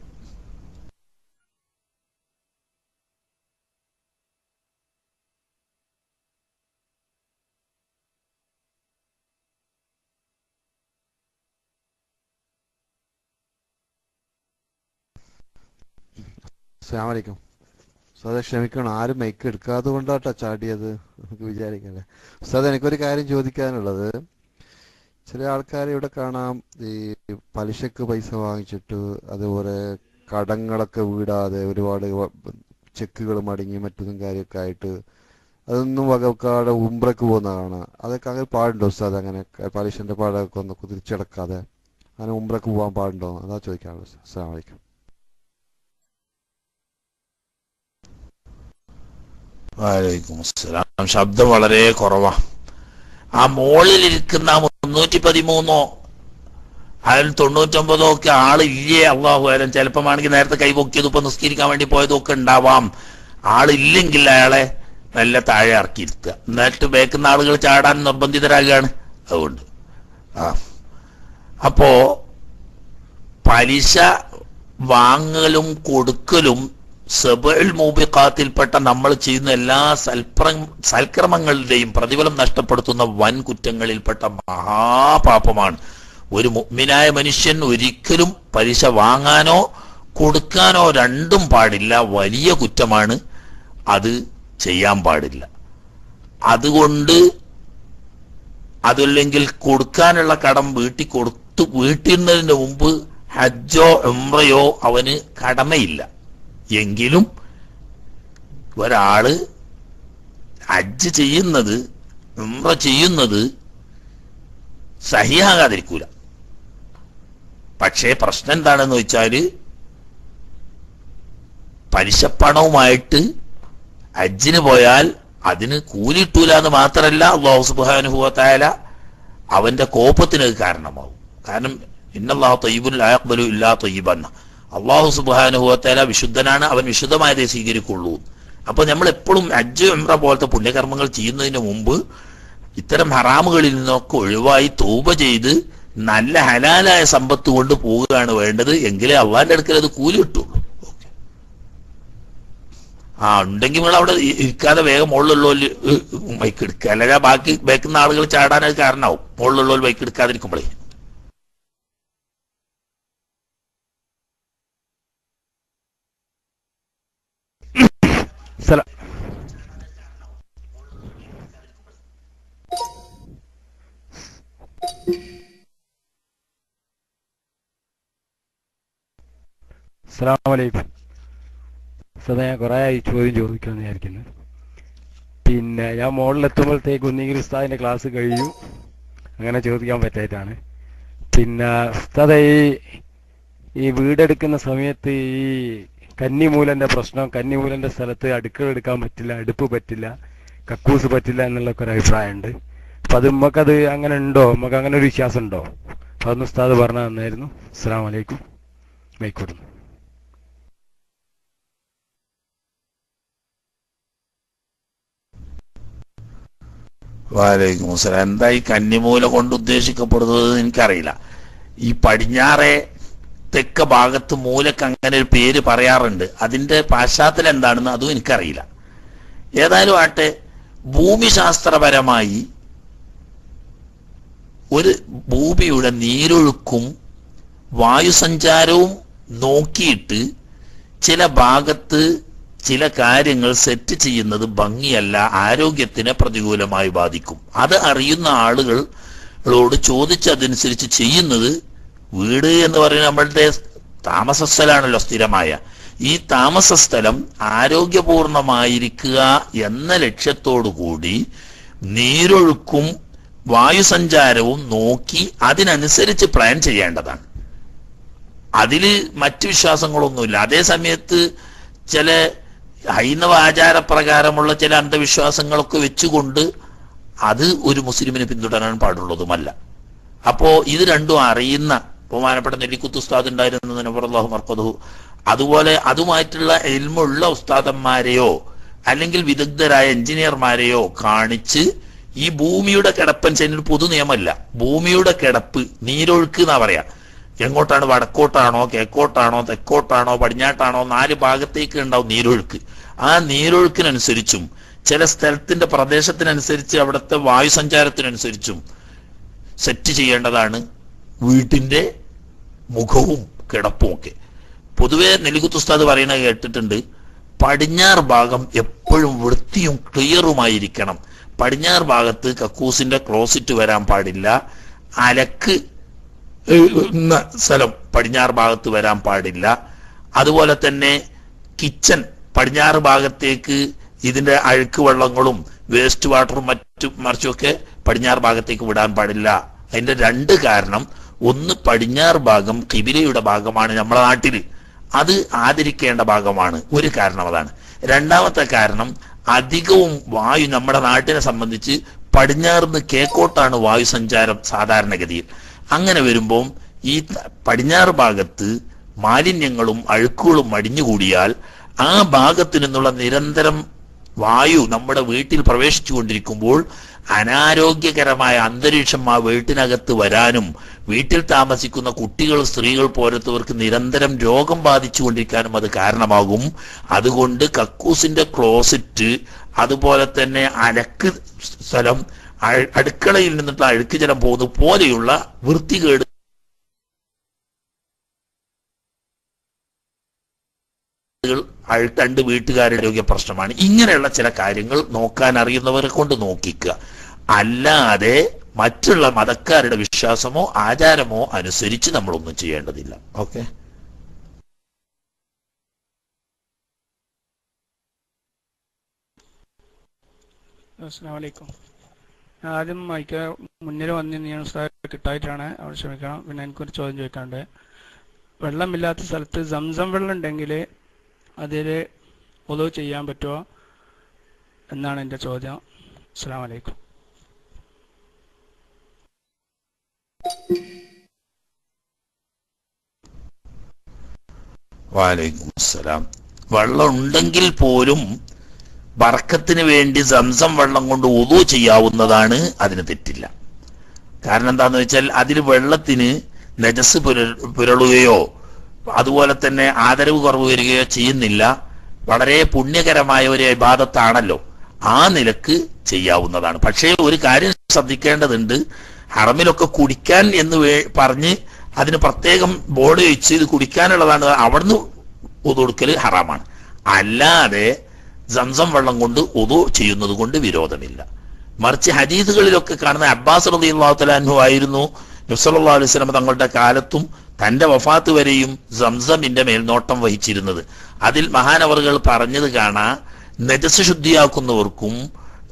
അസ്സാമലൈക്കും ഉസ്താദെ ക്ഷമിക്കണം ആരും മൈക്ക് എടുക്കാതെ കൊണ്ടാട്ടോ ചാടിയത് നമുക്ക് വിചാരിക്കല്ലേ ഉസ്താദ് എനിക്കൊരു കാര്യം ചോദിക്കാനുള്ളത് ചില ആൾക്കാരെ ഇവിടെ കാണാം ഈ പലിശക്ക് പൈസ വാങ്ങിച്ചിട്ട് അതുപോലെ കടങ്ങളൊക്കെ വീടാതെ ഒരുപാട് ചെക്കുകൾ മടങ്ങി മറ്റൊന്നും കാര്യമൊക്കെ ആയിട്ട് അതൊന്നും വകവെക്കാതെ ഉംറക്ക് പോകുന്ന കാണാം അതൊക്കെ അങ്ങനെ പാടുണ്ടോ ഉസ്താദ് അങ്ങനെ പലിശന്റെ പാടൊക്കെ ഒന്ന് തിരിച്ചടക്കാതെ അങ്ങനെ ഉംറക്ക് പോകാൻ പാടുണ്ടോ അതാ ചോദിക്കാനുള്ളത് അസ്സാം വലൈക്കും വാലൈക്കും അസ്സലാം ശബ്ദം വളരെ കുറവാ ആ മോളിലിരിക്കുന്ന ആ മുന്നൂറ്റി പതിമൂന്നോ അതിൽ തൊണ്ണൂറ്റൊമ്പതോ ഒക്കെ ആളില്ലേ അള്ളാഹു ആയാലും ചിലപ്പോഴാണെങ്കിൽ നേരത്തെ കൈപൊക്കിയത് ഇപ്പൊ നിസ്കരിക്കാൻ വേണ്ടി പോയതും ഒക്കെ ഉണ്ടാവാം ആളില്ലെങ്കിൽ അയാളെ നല്ല താഴെ ഇറക്കിയിരുത്തുക എന്നിട്ട് ബേക്കുന്ന ആളുകൾ ചാടാൻ നിർബന്ധിതരാകുകയാണ് അതുകൊണ്ട് ആ അപ്പോ പലിശ വാങ്ങലും കൊടുക്കലും സബൽ മൂബിഖാത്തിൽപ്പെട്ട നമ്മൾ ചെയ്യുന്ന എല്ലാ സൽപ്ര സൽക്രമങ്ങളുടെയും പ്രതിഫലം നഷ്ടപ്പെടുത്തുന്ന വൻ കുറ്റങ്ങളിൽപ്പെട്ട മഹാപാപമാണ് ഒരു മുഗ്മിനായ മനുഷ്യൻ ഒരിക്കലും പലിശ വാങ്ങാനോ കൊടുക്കാനോ രണ്ടും പാടില്ല വലിയ കുറ്റമാണ് അത് ചെയ്യാൻ പാടില്ല അതുകൊണ്ട് അതല്ലെങ്കിൽ കൊടുക്കാനുള്ള കടം വീട്ടിൽ കൊടുത്തു വീട്ടുന്നതിന് മുമ്പ് ഹജ്ജോ ഉംറയോ അവന് കടമയില്ല എങ്കിലും ഒരാള് ഹജ്ജ് ചെയ്യുന്നത് ഉംറ ചെയ്യുന്നത് സഹിയാകാതിരിക്കൂല പക്ഷേ പ്രശ്നം എന്താണെന്ന് വെച്ചാല് പലിശപ്പണവുമായിട്ട് ഹജ്ജിന് പോയാൽ അതിന് കൂലിട്ടൂല എന്ന് മാത്രമല്ല അള്ളാഹു സുബാനുഭവത്തായാല അവന്റെ കോപത്തിന് അത് കാരണമാവും കാരണം ഇന്നല്ലാഹു തയ്യബുൽ അയക്ബലു ഇല്ലാ തയ്യബൻ അള്ളാഹു സുബാനുഭവത്തായാല വിശുദ്ധനാണ് അവൻ വിശുദ്ധമായതേ സ്വീകരിക്കുള്ളൂ അപ്പൊ നമ്മൾ എപ്പോഴും ഹജ്ജ് എംറ പോലത്തെ പുണ്യകർമ്മങ്ങൾ ചെയ്യുന്നതിന് മുമ്പ് ഇത്തരം ഹറാമുകളിൽ നിന്നൊക്കെ ഒഴിവായി തൗബ ചെയ്ത് നല്ല ഹലാലായ സമ്പത്ത് കൊണ്ട് പോവുകയാണ് വേണ്ടത് എങ്കിലേ അള്ളാന്റെ അടുക്കൽ അത് കൂലി കിട്ടുള്ളൂ ആ ഉണ്ടെങ്കിൽ നിങ്ങൾ അവിടെ ഇ- ഇരിക്കാതെ വേഗം മുകളിലുള്ളവർ ബൈക്ക് എടുക്കുക അല്ലെങ്കിൽ ബാക്കി ബേക്കുന്ന ആളുകൾ ചാടാൻ അത് കാരണമാവും മുകളിലുള്ളവർ ബൈക്ക് എടുക്കാതിരിക്കുമ്പോഴേ സല അസ്സലാമലൈക്കും സദാ ഞാൻ കുറേ ആയി ചോദ്യം ചോദിക്കാമെന്ന് വിചാരിക്കുന്നു പിന്നെ ഞാൻ മുകളിലെത്തുമ്പോഴത്തേക്ക് ഒന്നെങ്കിൽ ഉസ്താദിൻ്റെ ക്ലാസ് കഴിയും അങ്ങനെ ചോദിക്കാൻ പറ്റായിട്ടാണ് പിന്നെ ഉസ്താദ ഈ ഈ വീടെടുക്കുന്ന സമയത്ത് ഈ കന്നിമൂലന്റെ പ്രശ്നം കന്നിമൂലന്റെ സ്ഥലത്ത് അടുക്കള എടുക്കാൻ പറ്റില്ല അടുപ്പ് പറ്റില്ല കക്കൂസ് പറ്റില്ല എന്നുള്ളൊക്കെ ഒരു അഭിപ്രായമുണ്ട് അപ്പൊ അത് നമുക്കത് അങ്ങനെ ഉണ്ടോ നമുക്ക് അങ്ങനെ ഒരു വിശ്വാസം ഉണ്ടോ അപ്പൊ അതൊന്ന് ഉസ്താദ് പറഞ്ഞു തന്നായിരുന്നു അസ്സാം വലൈക്കും മൈക്കൂടുന്നു വാലൈക്കും അസ്സലാം എന്താ ഈ കന്നിമൂല കൊണ്ട് ഉദ്ദേശിക്കപ്പെടുന്നത് എനിക്കറിയില്ല ഈ പടിഞ്ഞാറെ തെക്ക ഭാഗത്ത് മൂലക്ക് അങ്ങനെ ഒരു പേര് പറയാറുണ്ട് അതിന്റെ പാശ്ചാത്തലം എന്താണെന്ന് അതും എനിക്കറിയില്ല ഏതായാലും ആട്ടെ ഭൂമിശാസ്ത്രപരമായി ഒരു ഭൂമിയുടെ നീരൊഴുക്കും വായുസഞ്ചാരവും നോക്കിയിട്ട് ചില ഭാഗത്ത് ചില കാര്യങ്ങൾ സെറ്റ് ചെയ്യുന്നത് ഭംഗിയല്ല ആരോഗ്യത്തിനെ പ്രതികൂലമായി ബാധിക്കും അത് അറിയുന്ന ആളുകളോട് ചോദിച്ചതനുസരിച്ച് ചെയ്യുന്നത് വീട് എന്ന് പറയുന്നത് നമ്മളുടെ താമസ സ്ഥലമാണല്ലോ സ്ഥിരമായ ഈ താമസ സ്ഥലം ആരോഗ്യപൂർണമായിരിക്കുക എന്ന ലക്ഷ്യത്തോടു കൂടി നീരൊഴുക്കും വായുസഞ്ചാരവും നോക്കി അതിനനുസരിച്ച് പ്ലാൻ ചെയ്യേണ്ടതാണ് അതില് മറ്റു വിശ്വാസങ്ങളൊന്നുമില്ല അതേ സമയത്ത് ചില ഹൈന്ദവ ആചാരപ്രകാരമുള്ള ചില അന്ധവിശ്വാസങ്ങളൊക്കെ വെച്ചുകൊണ്ട് അത് ഒരു മുസ്ലിമിന് പിന്തുടരാൻ പാടുള്ളതുമല്ല അപ്പോ ഇത് രണ്ടും അറിയുന്ന ബഹുമാനപ്പെട്ട നെല്ലിക്കുത്ത് ഉസ്താദ് ഉണ്ടായിരുന്നു നബറല്ലാഹു മർക്കതു അതുപോലെ അതുമായിട്ടുള്ള എൽമുള്ള ഉസ്താദന്മാരെയോ അല്ലെങ്കിൽ വിദഗ്ധരായ എഞ്ചിനീയർമാരെയോ കാണിച്ച് ഈ ഭൂമിയുടെ കിടപ്പനുസരിച്ച് ഒരു പൊതു നിയമമല്ല ഭൂമിയുടെ കിടപ്പ് നീരൊഴുക്ക് എന്നാ പറയാ എങ്ങോട്ടാണ് വടക്കോട്ടാണോ കിഴക്കോട്ടാണോ തെക്കോട്ടാണോ പടിഞ്ഞാട്ടാണോ നാല് ഭാഗത്തേക്ക് ഉണ്ടാവും നീരൊഴുക്ക് ആ നീരൊഴുക്കിനനുസരിച്ചും ചില സ്ഥലത്തിന്റെ പ്രദേശത്തിനനുസരിച്ച് അവിടുത്തെ വായുസഞ്ചാരത്തിനനുസരിച്ചും സെറ്റ് ചെയ്യേണ്ടതാണ് വീട്ടിന്റെ മുഖവും കിടപ്പും ഒക്കെ പൊതുവെ നെല്ലിക്കുത്ത് ഉസ്താദ് പറയുന്നത് കേട്ടിട്ടുണ്ട് പടിഞ്ഞാറ് ഭാഗം എപ്പോഴും വൃത്തിയും ക്ലിയറുമായിരിക്കണം പടിഞ്ഞാറ് ഭാഗത്ത് കക്കൂസിന്റെ ക്ലോസിറ്റ് വരാൻ പാടില്ല അലക്ക് എന്ന സ്ഥലം പടിഞ്ഞാറ് ഭാഗത്ത് വരാൻ പാടില്ല അതുപോലെ തന്നെ കിച്ചൺ പടിഞ്ഞാറ് ഭാഗത്തേക്ക് ഇതിന്റെ അഴുക്ക് വെള്ളങ്ങളും വേസ്റ്റ് വാട്ടറും മറ്റും മറിച്ചുമൊക്കെ പടിഞ്ഞാറ് ഭാഗത്തേക്ക് വിടാൻ പാടില്ല അതിന്റെ രണ്ട് കാരണം ഒന്ന് പടിഞ്ഞാറ് ഭാഗം കിബിലയുടെ ഭാഗമാണ് നമ്മുടെ നാട്ടിൽ അത് ആദരിക്കേണ്ട ഭാഗമാണ് ഒരു കാരണം അതാണ് രണ്ടാമത്തെ കാരണം അധികവും വായു നമ്മുടെ നാട്ടിനെ സംബന്ധിച്ച് പടിഞ്ഞാറുന്ന് കേക്കോട്ടാണ് വായു സഞ്ചാരം സാധാരണഗതിയിൽ അങ്ങനെ വരുമ്പോൾ ഈ ത- പടിഞ്ഞാറ് ഭാഗത്ത് മാലിന്യങ്ങളും അഴുക്കുകളും അടിഞ്ഞുകൂടിയാൽ ആ ഭാഗത്തു നിന്നുള്ള നിരന്തരം വായു നമ്മുടെ വീട്ടിൽ പ്രവേശിച്ചുകൊണ്ടിരിക്കുമ്പോൾ അനാരോഗ്യകരമായ അന്തരീക്ഷം ആ വീട്ടിനകത്ത് വരാനും വീട്ടിൽ താമസിക്കുന്ന കുട്ടികൾ സ്ത്രീകൾ പോലത്തവർക്ക് നിരന്തരം രോഗം ബാധിച്ചുകൊണ്ടിരിക്കാനും അത് കാരണമാകും അതുകൊണ്ട് കക്കൂസിന്റെ ക്ലോസറ്റ് അതുപോലെ തന്നെ അലക്ക് സ്ഥലം അഴ- അടുക്കളയിൽ നിന്നിട്ടുള്ള അഴുക്ക് ജലം പോകുന്നത് പോലെയുള്ള വൃത്തികേട് അഴുത്തണ്ട് വീട്ടുകാരുടെ ആരോഗ്യ പ്രശ്നമാണ് ഇങ്ങനെയുള്ള ചില കാര്യങ്ങൾ നോക്കാൻ അറിയുന്നവരെ കൊണ്ട് നോക്കിക്കുക അല്ലാതെ മറ്റുള്ള മതക്കാരുടെ വിശ്വാസമോ ആചാരമോ അനുസരിച്ച് നമ്മളൊന്നും ചെയ്യേണ്ടതില്ല ഓക്കെ അസ്സാം വലൈക്കും ആദ്യം മൈക്ക് മുന്നിൽ വന്നിന്ന് ഞാൻ ഉസ്താദ് കിട്ടായിട്ടാണ് അവിടെ ക്ഷമിക്കണം പിന്നെ എനിക്കൊരു ചോദ്യം ചോദിക്കാണ്ട് വെള്ളമില്ലാത്ത സ്ഥലത്ത് സംസം വെള്ളം ഉണ്ടെങ്കിൽ അതിൽ ഒതു ചെയ്യാൻ പറ്റുമോ എന്നാണ് എൻ്റെ ചോദ്യം അസ്സാം വലൈക്കും വാലൈക്കും അസ്സലാം വെള്ളം ഉണ്ടെങ്കിൽ പോലും ബർക്കത്തിന് വേണ്ടി സംസം വെള്ളം കൊണ്ട് ഉതു ചെയ്യാവുന്നതാണ് അതിന് തെറ്റില്ല കാരണം എന്താന്ന് വെച്ചാൽ അതിൽ വെള്ളത്തിന് നജസ് പുര- പുരളുകയോ അതുപോലെ തന്നെ ആദരവ് കുറവ് വരികയോ ചെയ്യുന്നില്ല വളരെ പുണ്യകരമായ ഒരു വിവാദത്താണല്ലോ ആ നിലക്ക് ചെയ്യാവുന്നതാണ് പക്ഷേ ഒരു കാര്യം ശ്രദ്ധിക്കേണ്ടതുണ്ട് ഹറമിലൊക്കെ കുടിക്കാൻ എന്ന് വേ- പറഞ്ഞ് അതിന് പ്രത്യേകം ബോർഡ് വെച്ച് ഇത് കുടിക്കാനുള്ളതാണ് അവിടുന്ന് ഉതു കൊടുക്കൽ ഹറാമാണ് അല്ലാതെ സംസം വെള്ളം കൊണ്ട് ഉതു ചെയ്യുന്നത് കൊണ്ട് വിരോധമില്ല മറിച്ച് ഹദീസുകളിലൊക്കെ കാണുന്ന അബ്ബാസ് റളിയല്ലാഹു തആല അൻഹു ആയിരുന്നു നബ്സല്ലാ അലൈഹി സ്വലം തങ്ങളുടെ കാലത്തും തന്റെ വഫാത്ത് വരെയും സംസമിന്റെ മേൽനോട്ടം വഹിച്ചിരുന്നത് അതിൽ മഹാനവറുകൾ പറഞ്ഞത് കാണാ നജസ് ശുദ്ധിയാക്കുന്നവർക്കും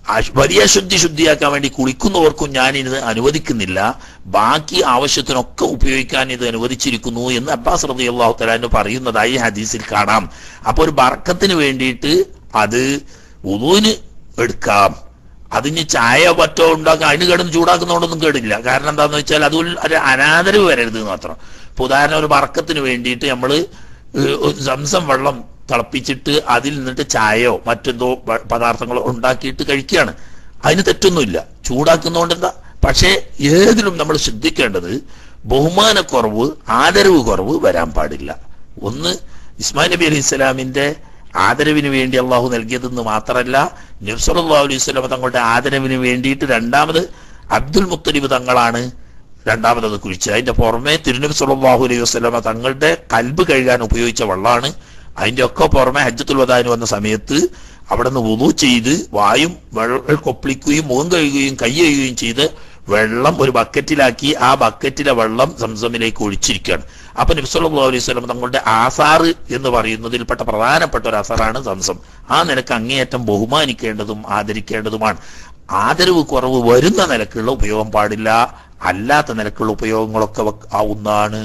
അശ്- വലിയ ശുദ്ധി ശുദ്ധിയാക്കാൻ വേണ്ടി കുളിക്കുന്നവർക്കും ഞാൻ ഇത് അനുവദിക്കുന്നില്ല ബാക്കി ആവശ്യത്തിനൊക്കെ ഉപയോഗിക്കാൻ ഇത് അനുവദിച്ചിരിക്കുന്നു എന്ന് അബ്ബാസ് റബി അള്ളാഹു തലാന് പറയുന്നതായി ഹദീസിൽ കാണാം അപ്പൊ ഒരു ബർക്കത്തിന് വേണ്ടിയിട്ട് അത് ഉദൂന് എടുക്കാം അതിന് ചായ പറ്റോ ഉണ്ടാക്കാം അതിന് കിടന്ന് ചൂടാക്കുന്നതുകൊണ്ടൊന്നും കേടില്ല കാരണം എന്താന്ന് വെച്ചാൽ അത് ഒരു ഒരു അനാദരവ് വരരുത് എന്ന് മാത്രം ഇപ്പൊ ഉദാഹരണം ഒരു ബർക്കത്തിന് വേണ്ടിയിട്ട് നമ്മള് ഏഹ് ഒരു സംസം വെള്ളം തിളപ്പിച്ചിട്ട് അതിൽ നിന്നിട്ട് ചായയോ മറ്റെന്തോ പ- പദാർത്ഥങ്ങളോ ഉണ്ടാക്കിയിട്ട് കഴിക്കുകയാണ് അതിന് തെറ്റൊന്നുമില്ല ചൂടാക്കുന്നതുകൊണ്ട് എന്താ പക്ഷേ ഏതിലും നമ്മൾ ശ്രദ്ധിക്കേണ്ടത് ബഹുമാനക്കുറവ് ആദരവ് കുറവ് വരാൻ പാടില്ല ഒന്ന് ഇസ്മായിൽ നബി അലൈഹി ഇസ്ലാമിന്റെ ആദരവിന് വേണ്ടി അള്ളാഹു നൽകിയതെന്ന് മാത്രമല്ല നബ്സല്ലാ അലൈഹി സ്വലാം തങ്ങളുടെ ആദരവിന് വേണ്ടിയിട്ട് രണ്ടാമത് അബ്ദുൽ മുത്തലിബ് തങ്ങളാണ് രണ്ടാമതത് കുഴിച്ചത് അതിന്റെ പുറമെ തിരുനബി സല്ലല്ലാഹു അലൈഹി വസല്ലമ തങ്ങളുടെ കൽബ് കഴുകാൻ ഉപയോഗിച്ച വെള്ളമാണ് അതിന്റെ ഒക്കെ പുറമെ ഹജ്ജത്തുൽ വദാന് വന്ന സമയത്ത് അവിടെ നിന്ന് വുളു ചെയ്ത് വായും വെള്ളം കൊപ്പിളിക്കുകയും മുഖം കഴുകുകയും കൈ കഴുകുകയും ചെയ്ത് വെള്ളം ഒരു ബക്കറ്റിലാക്കി ആ ബക്കറ്റിലെ വെള്ളം സംസമിലേക്ക് ഒഴിച്ചിരിക്കുകയാണ് അപ്പൊ നബി സല്ലല്ലാഹു അലൈഹി വസല്ലം തങ്ങളുടെ ആസാറ് എന്ന് പറയുന്നതിൽപ്പെട്ട പ്രധാനപ്പെട്ട ഒരു അസറാണ് സംസം ആ നിലക്ക് അങ്ങേയറ്റം ബഹുമാനിക്കേണ്ടതും ആദരിക്കേണ്ടതുമാണ് ആദരവ് കുറവ് വരുന്ന നിലക്കുള്ള ഉപയോഗം പാടില്ല അല്ലാത്ത നിലക്കുള്ള ഉപയോഗങ്ങളൊക്കെ വക്ക് ആവുന്നതാണ്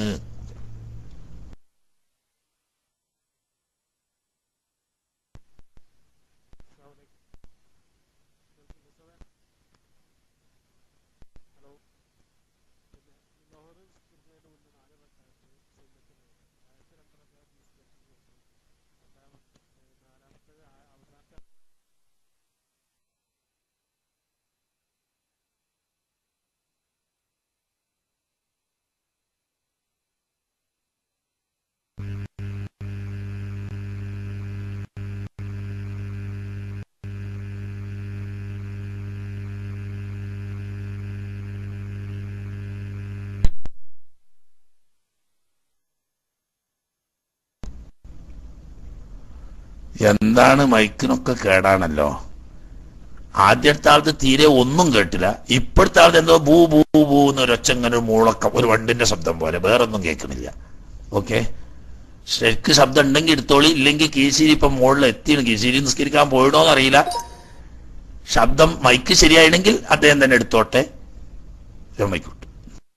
എന്താണ് മൈക്കിനൊക്കെ കേടാണല്ലോ ആദ്യത്തെ ആളത്ത് തീരെ ഒന്നും കേട്ടില്ല ഇപ്പോഴത്തെ ആളത്ത് എന്തോ ഭൂ ഭൂ ഭൂ എന്നൊരൊച്ച ഇങ്ങനെ ഒരു മൂളക്കം ഒരു വണ്ടിന്റെ ശബ്ദം പോലെ വേറൊന്നും കേൾക്കുന്നില്ല ഓക്കെ ശരിക്ക് ശബ്ദം ഉണ്ടെങ്കിൽ എടുത്തോളി ഇല്ലെങ്കിൽ കീശേരി ഇപ്പൊ മുകളിൽ എത്തിയാണ് കീശേരി നിസ്കരിക്കാൻ പോയിടോന്ന് അറിയില്ല ശബ്ദം മൈക്ക് ശരിയായില്ലെങ്കിൽ അദ്ദേഹം തന്നെ എടുത്തോട്ടെ മൈക്ക് വിട്ടു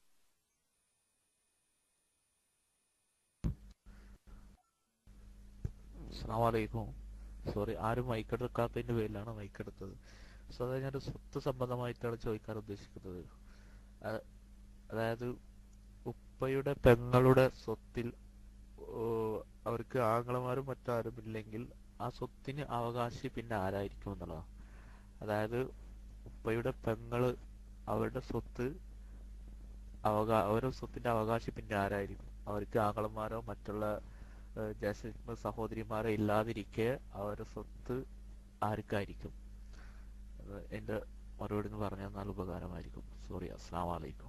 അസ്സാമലൈക്കും സോറി ആരും മൈക്കെടുക്കാത്തതിന്റെ പേരിലാണ് മൈക്കെടുത്തത് സോ അതായത് ഞാനൊരു സ്വത്ത് സംബന്ധമായിട്ടാണ് ചോദിക്കാൻ ഉദ്ദേശിക്കുന്നത് അ- അതായത് ഉപ്പയുടെ പെങ്ങളുടെ സ്വത്തിൽ ഓ, അവർക്ക് ആങ്ങളമാരും മറ്റാരും ഇല്ലെങ്കിൽ ആ സ്വത്തിന് അവകാശി പിന്നെ ആരായിരിക്കും എന്നുള്ളതാണ് അതായത് ഉപ്പയുടെ പെങ്ങള് അവരുടെ സ്വത്ത് അവകാ അവരുടെ സ്വത്തിന്റെ അവകാശി പിന്നെ ആരായിരിക്കും അവർക്ക് ആങ്ങളമാരോ മറ്റുള്ള ഏഹ് ജ്യേഷ്ഠ സഹോദരിമാരോ ഇല്ലാതിരിക്കെ അവരുടെ സ്വത്ത് ആർക്കായിരിക്കും അത് എന്റെ മറുപടി എന്ന് പറഞ്ഞാൽ നല്ല ഉപകാരമായിരിക്കും സോറി അസ്സാം വലൈക്കും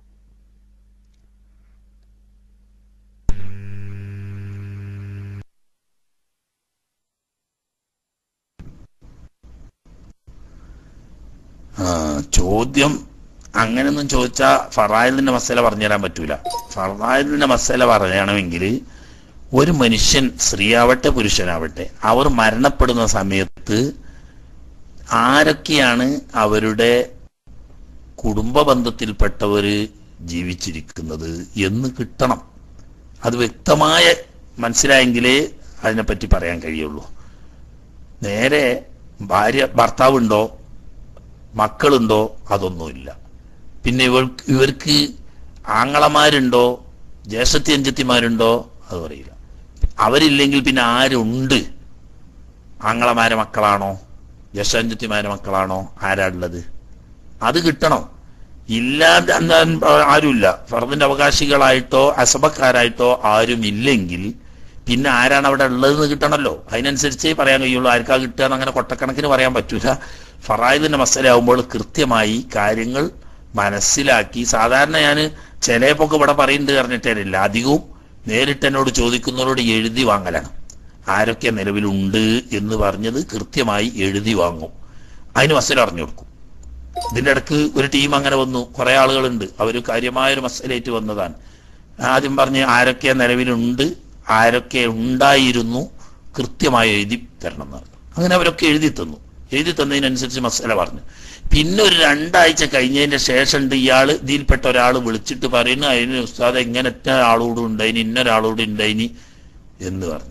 ആ, ചോദ്യം അങ്ങനെയൊന്നും ചോദിച്ചാൽ ഫറായിലിന്റെ മസല പറഞ്ഞുതരാൻ പറ്റൂല ഫറായിലിന്റെ മസല പറയണമെങ്കിൽ ഒരു മനുഷ്യൻ സ്ത്രീയാവട്ടെ പുരുഷനാവട്ടെ അവർ മരണപ്പെടുന്ന സമയത്ത് ആരൊക്കെയാണ് അവരുടെ കുടുംബ ബന്ധത്തിൽപ്പെട്ടവര് ജീവിച്ചിരിക്കുന്നത് എന്ന് കിട്ടണം അത് വ്യക്തമായ മനസ്സിലായെങ്കിലേ അതിനെപ്പറ്റി പറയാൻ കഴിയുള്ളൂ നേരെ ഭാര്യ ഭർത്താവുണ്ടോ മക്കളുണ്ടോ അതൊന്നുമില്ല പിന്നെ ഇവർ ഇവർക്ക് ആങ്ങളമാരുണ്ടോ ജ്യേഷ്ഠത്തി അഞ്ചത്തിമാരുണ്ടോ അത് അറിയില്ല അവരില്ലെങ്കിൽ പിന്നെ ആരുണ്ട് ആങ്ങളമാരെ മക്കളാണോ ജ്യേഷ്ഠാഞ്ചത്തിമാരെ മക്കളാണോ ആരാളുള്ളത് അത് കിട്ടണം ഇല്ലാതെ എന്താ ആരുമില്ല ഫർദിന്റെ അവകാശികളായിട്ടോ അസബക്കാരായിട്ടോ ആരും ഇല്ലെങ്കിൽ പിന്നെ ആരാണ് അവിടെ ഉള്ളതെന്ന് കിട്ടണമല്ലോ അതിനനുസരിച്ചേ പറയാൻ കഴിയുള്ളൂ ആർക്കാ കിട്ടുക എന്ന് അങ്ങനെ കൊട്ടക്കണക്കിന് പറയാൻ പറ്റൂല ഫറായിദിന്റെ മസലാവുമ്പോൾ കൃത്യമായി കാര്യങ്ങൾ മനസ്സിലാക്കി സാധാരണ ഞാൻ ചിലപ്പൊക്കെ ഇവിടെ പറയുന്നുണ്ട് പറഞ്ഞിട്ടില്ല അധികവും നേരിട്ട് എന്നോട് ചോദിക്കുന്നവരോട് എഴുതി വാങ്ങലാണ് ആരൊക്കെ നിലവിലുണ്ട് എന്ന് പറഞ്ഞത് കൃത്യമായി എഴുതി വാങ്ങും അതിന് മസല അറിഞ്ഞു കൊടുക്കും ഇതിന്റെ ഇടക്ക് ഒരു ടീം അങ്ങനെ വന്നു കുറെ ആളുകളുണ്ട് അവർ കാര്യമായൊരു മസലേറ്റ് വന്നതാണ് ആദ്യം പറഞ്ഞ് ആരൊക്കെ നിലവിലുണ്ട് ആരൊക്കെ ഉണ്ടായിരുന്നു കൃത്യമായി എഴുതി തരണം എന്ന് പറഞ്ഞു അങ്ങനെ അവരൊക്കെ എഴുതി തന്നു എഴുതി തന്നതിനനുസരിച്ച് മസല പറഞ്ഞു പിന്നെ ഒരു രണ്ടാഴ്ച കഴിഞ്ഞതിന്റെ ശേഷം ഉണ്ട് ഇയാള് ഇതിൽപ്പെട്ട ഒരാൾ വിളിച്ചിട്ട് പറയുന്നു അതിന് ഉസ്താദ് എങ്ങനത്തെ ആളോട് ഉണ്ടായിനി ഇന്നൊരാളോട് ഉണ്ടായിനി എന്ന് പറഞ്ഞു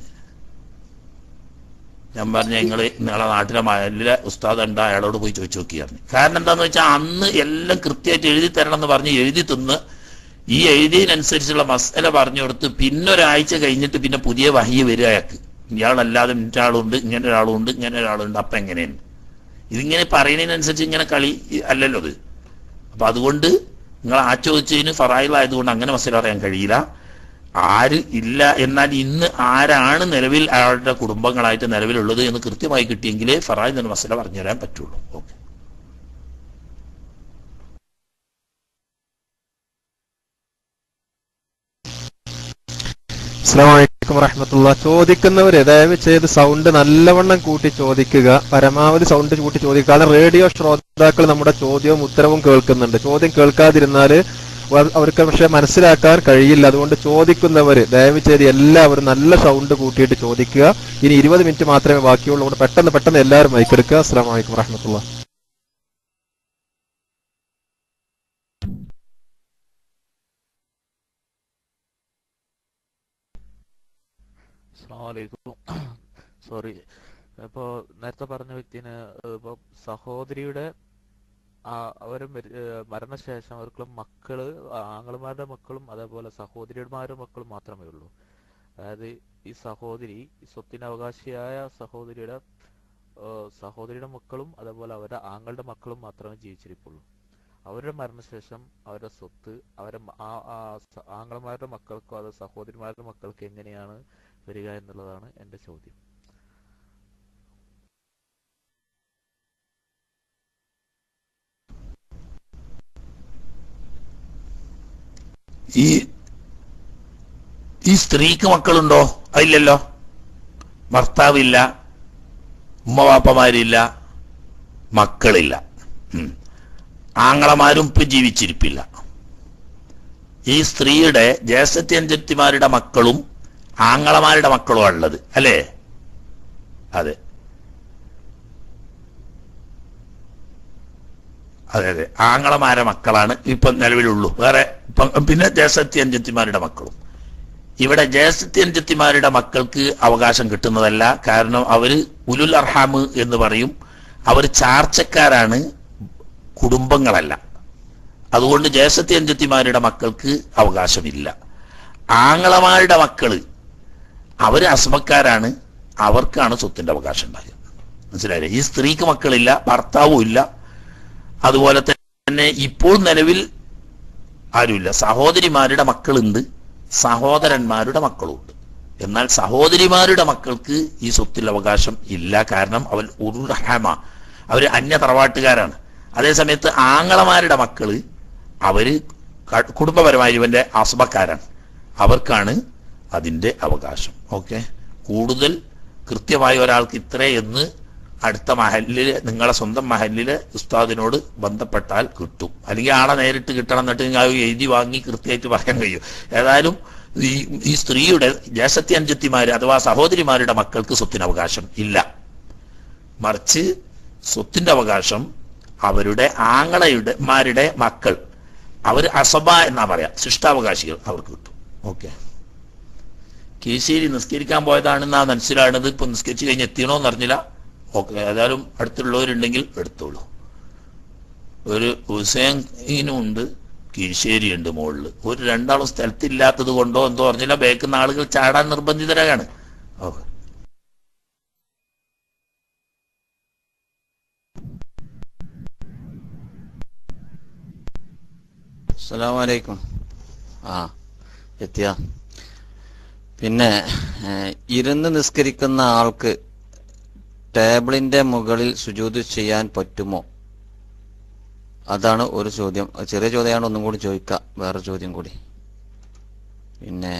ഞാൻ പറഞ്ഞ നിങ്ങള് നിങ്ങളെ നാട്ടിലെ മഹലിലെ ഉസ്താദ് ഉണ്ട് അയാളോട് പോയി ചോദിച്ചു നോക്കിയായിരുന്നു കാരണം എന്താന്ന് വെച്ചാൽ അന്ന് എല്ലാം കൃത്യമായിട്ട് എഴുതി തരണം എന്ന് പറഞ്ഞ് എഴുതി തിന്ന് ഈ എഴുതിയതിനനുസരിച്ചുള്ള മസല പറഞ്ഞു കൊടുത്ത് പിന്നെ ഒരാഴ്ച കഴിഞ്ഞിട്ട് പിന്നെ പുതിയ വഹിയ വരിക അയാൾക്ക് ഇയാളല്ലാതെ ഇന്നൊരാളുണ്ട് ഇങ്ങനെ ഒരാളുണ്ട് ഇങ്ങനെ ഒരാളുണ്ട് അപ്പൊ എങ്ങനെയാണ് ഇതിങ്ങനെ പറയുന്നതിനനുസരിച്ച് ഇങ്ങനെ കളി അല്ലല്ലോ ഇത് അപ്പൊ അതുകൊണ്ട് നിങ്ങൾ ആ ചോദിച്ചതിന് ഫറായിലായതുകൊണ്ട് അങ്ങനെ മസല പറയാൻ കഴിയില്ല ആര് ഇല്ല എന്നാൽ ഇന്ന് ആരാണ് നിലവിൽ അയാളുടെ കുടുംബങ്ങളായിട്ട് നിലവിലുള്ളത് എന്ന് കൃത്യമായി കിട്ടിയെങ്കിലേ ഫറായി നിന്ന് മസല പറഞ്ഞു തരാൻ പറ്റുള്ളൂ ഓക്കെ അസ്സലാമലൈക്കും വറഹമത്തുള്ള ചോദിക്കുന്നവര് ദയവ് ചെയ്ത് സൗണ്ട് നല്ലവണ്ണം കൂട്ടി ചോദിക്കുക പരമാവധി സൗണ്ട് കൂട്ടി ചോദിക്കുക കാരണം റേഡിയോ ശ്രോതാക്കൾ നമ്മുടെ ചോദ്യവും ഉത്തരവും കേൾക്കുന്നുണ്ട് ചോദ്യം കേൾക്കാതിരുന്നാല് വ- അവർക്ക് പക്ഷെ മനസ്സിലാക്കാൻ കഴിയില്ല അതുകൊണ്ട് ചോദിക്കുന്നവര് ദയവ് ചെയ്ത് എല്ലാവരും നല്ല സൗണ്ട് കൂട്ടിയിട്ട് ചോദിക്കുക ഇനി ഇരുപത് മിനിറ്റ് മാത്രമേ ബാക്കിയുള്ളൂ അതുകൊണ്ട് പെട്ടെന്ന് പെട്ടെന്ന് എല്ലാവരും മൈക്കെടുക്കുക അസ്സാം വലൈക്കും വറഹമത്തുള്ള അസ്സലാമലൈക്കും സോറി ഇപ്പോൾ നേരത്തെ പറഞ്ഞ വ്യക്തിന് ഇപ്പോൾ സഹോദരിയുടെ ആ അവര് മരി- ഏഹ് മരണശേഷം അവർക്കുള്ള മക്കള് ആങ്ങളുമാരുടെ മക്കളും അതേപോലെ സഹോദരിമാരുടെ മക്കളും മാത്രമേ ഉള്ളൂ അതായത് ഈ സഹോദരി ഈ സ്വത്തിന് അവകാശിയായ സഹോദരിയുടെ ഏഹ് സഹോദരിയുടെ മക്കളും അതേപോലെ അവരുടെ ആങ്ങളുടെ മക്കളും മാത്രമേ ജീവിച്ചിരിപ്പുള്ളൂ അവരുടെ മരണശേഷം അവരുടെ സ്വത്ത് അവരെ മ- ആ ആ സ- ആങ്ങളമാരുടെ മക്കൾക്കോ അത് സഹോദരിമാരുടെ മക്കൾക്ക് എങ്ങനെയാണ് വരിക എന്നുള്ളതാണ് എൻ്റെ ചോദ്യം ഈ ഈ സ്ത്രീക്ക് മക്കളുണ്ടോ അതില്ലല്ലോ ഭർത്താവില്ല ഉമ്മ വാപ്പമാരില്ല മക്കളില്ല ഉം. ആങ്ങളമാരും ഇപ്പൊ ജീവിച്ചിരിപ്പില്ല ഈ സ്ത്രീയുടെ ജ്യേഷ്ഠത്യഞ്ചത്തിമാരുടെ മക്കളും ആങ്ങളമാരുടെ മക്കളും ഉള്ളത് അല്ലേ അതെ അതെ അതെ ആങ്ങളമാരെ മക്കളാണ് ഇപ്പൊ നിലവിലുള്ളൂ വേറെ ഇപ്പം പിന്നെ ജ്യേഷ്ഠത്യഞ്ചത്തിമാരുടെ മക്കളും ഇവിടെ ജ്യേഷ്ഠത്യഞ്ചത്തിമാരുടെ മക്കൾക്ക് അവകാശം കിട്ടുന്നതല്ല കാരണം അവര് ഉലുൽ അർഹാമ് എന്ന് പറയും അവർ ചാർച്ചക്കാരാണ് കുടുംബങ്ങളല്ല അതുകൊണ്ട് ജ്യേഷ്ഠത്യഞ്ചത്തിമാരുടെ മക്കൾക്ക് അവകാശമില്ല ആങ്ങളമാരുടെ മക്കള് അവര് അസ്മക്കാരാണ് അവർക്കാണ് സ്വത്തിന്റെ അവകാശം ഉണ്ടാകുക മനസ്സിലായില്ലേ ഈ സ്ത്രീക്ക് മക്കളില്ല ഭർത്താവും ഇല്ല അതുപോലെ തന്നെ ഇപ്പോൾ നിലവിൽ ആരുമില്ല സഹോദരിമാരുടെ മക്കളുണ്ട് സഹോദരന്മാരുടെ മക്കളുമുണ്ട് എന്നാൽ സഹോദരിമാരുടെ മക്കൾക്ക് ഈ സ്വത്തിൽ അവകാശം ഇല്ല കാരണം അവർ ഉറുഹമ അവര് അന്യ തറവാട്ടുകാരാണ് അതേസമയത്ത് ആങ്ങളമാരുടെ മക്കള് അവര് ക- കുടുംബപരമായി ഇവന്റെ അസുബക്കാരാണ് അവർക്കാണ് അതിന്റെ അവകാശം ഓക്കെ കൂടുതൽ കൃത്യമായി ഒരാൾക്ക് ഇത്രേ എന്ന് അടുത്ത മഹലില് നിങ്ങളെ സ്വന്തം മഹലില് ഉസ്താദിനോട് ബന്ധപ്പെട്ടാൽ കിട്ടും അല്ലെങ്കിൽ ആളെ നേരിട്ട് കിട്ടണം എന്നിട്ട് നിങ്ങൾ അത് എഴുതി വാങ്ങി കൃത്യമായിട്ട് പറയാൻ കഴിയും ഏതായാലും ഈ ഈ സ്ത്രീയുടെ ജ്യേഷ്ഠത്തി അഞ്ചത്തിമാര് അഥവാ സഹോദരിമാരുടെ മക്കൾക്ക് സ്വത്തിന് അവകാശം ഇല്ല മറിച്ച് സ്വത്തിന്റെ അവകാശം അവരുടെ ആങ്ങളയുടെ മാരുടെ മക്കൾ അവർ അസബ എന്നാ പറയാ ശിഷ്ടാവകാശികൾ അവർക്ക് കിട്ടും ഓക്കെ കീശേരി നിസ്കരിക്കാൻ പോയതാണെന്നാ മനസ്സിലാണത് ഇപ്പൊ നിസ്കരിച്ച് കഴിഞ്ഞ് എത്തിയണോന്ന് അറിഞ്ഞില്ല ഓക്കെ ഏതായാലും അടുത്തുള്ളവരുണ്ടെങ്കിൽ എടുത്തോളൂ ഒരു ഹുസൈനും ഉണ്ട് കീഴ്ശേരി ഉണ്ട് മുകളിൽ ഒരു രണ്ടാളും സ്ഥലത്തില്ലാത്തത് കൊണ്ടോ എന്തോ പറഞ്ഞില്ല ബേക്കുന്ന ആളുകൾ ചാടാൻ നിർബന്ധിതരാണ് ഓക്കെ അസ്സലാമലൈക്കും ആ എത്തിയ പിന്നെ ഏഹ്, ഇരുന്ന് നിസ്കരിക്കുന്ന ആൾക്ക് ടേബിളിന്റെ മുകളിൽ സുജൂത് ചെയ്യാൻ പറ്റുമോ അതാണ് ഒരു ചോദ്യം അത് ചെറിയ ചോദ്യമാണ് ഒന്നും കൂടി ചോദിക്കാം വേറെ ചോദ്യം കൂടി പിന്നെ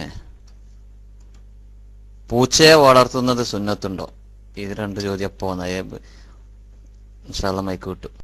പൂച്ചയെ വളർത്തുന്നത് സുന്നത്തുണ്ടോ ഇത് രണ്ട് ചോദ്യം എപ്പോ വന്നേ ഇൻഷാല്ല മൈക്ക് കിട്ടും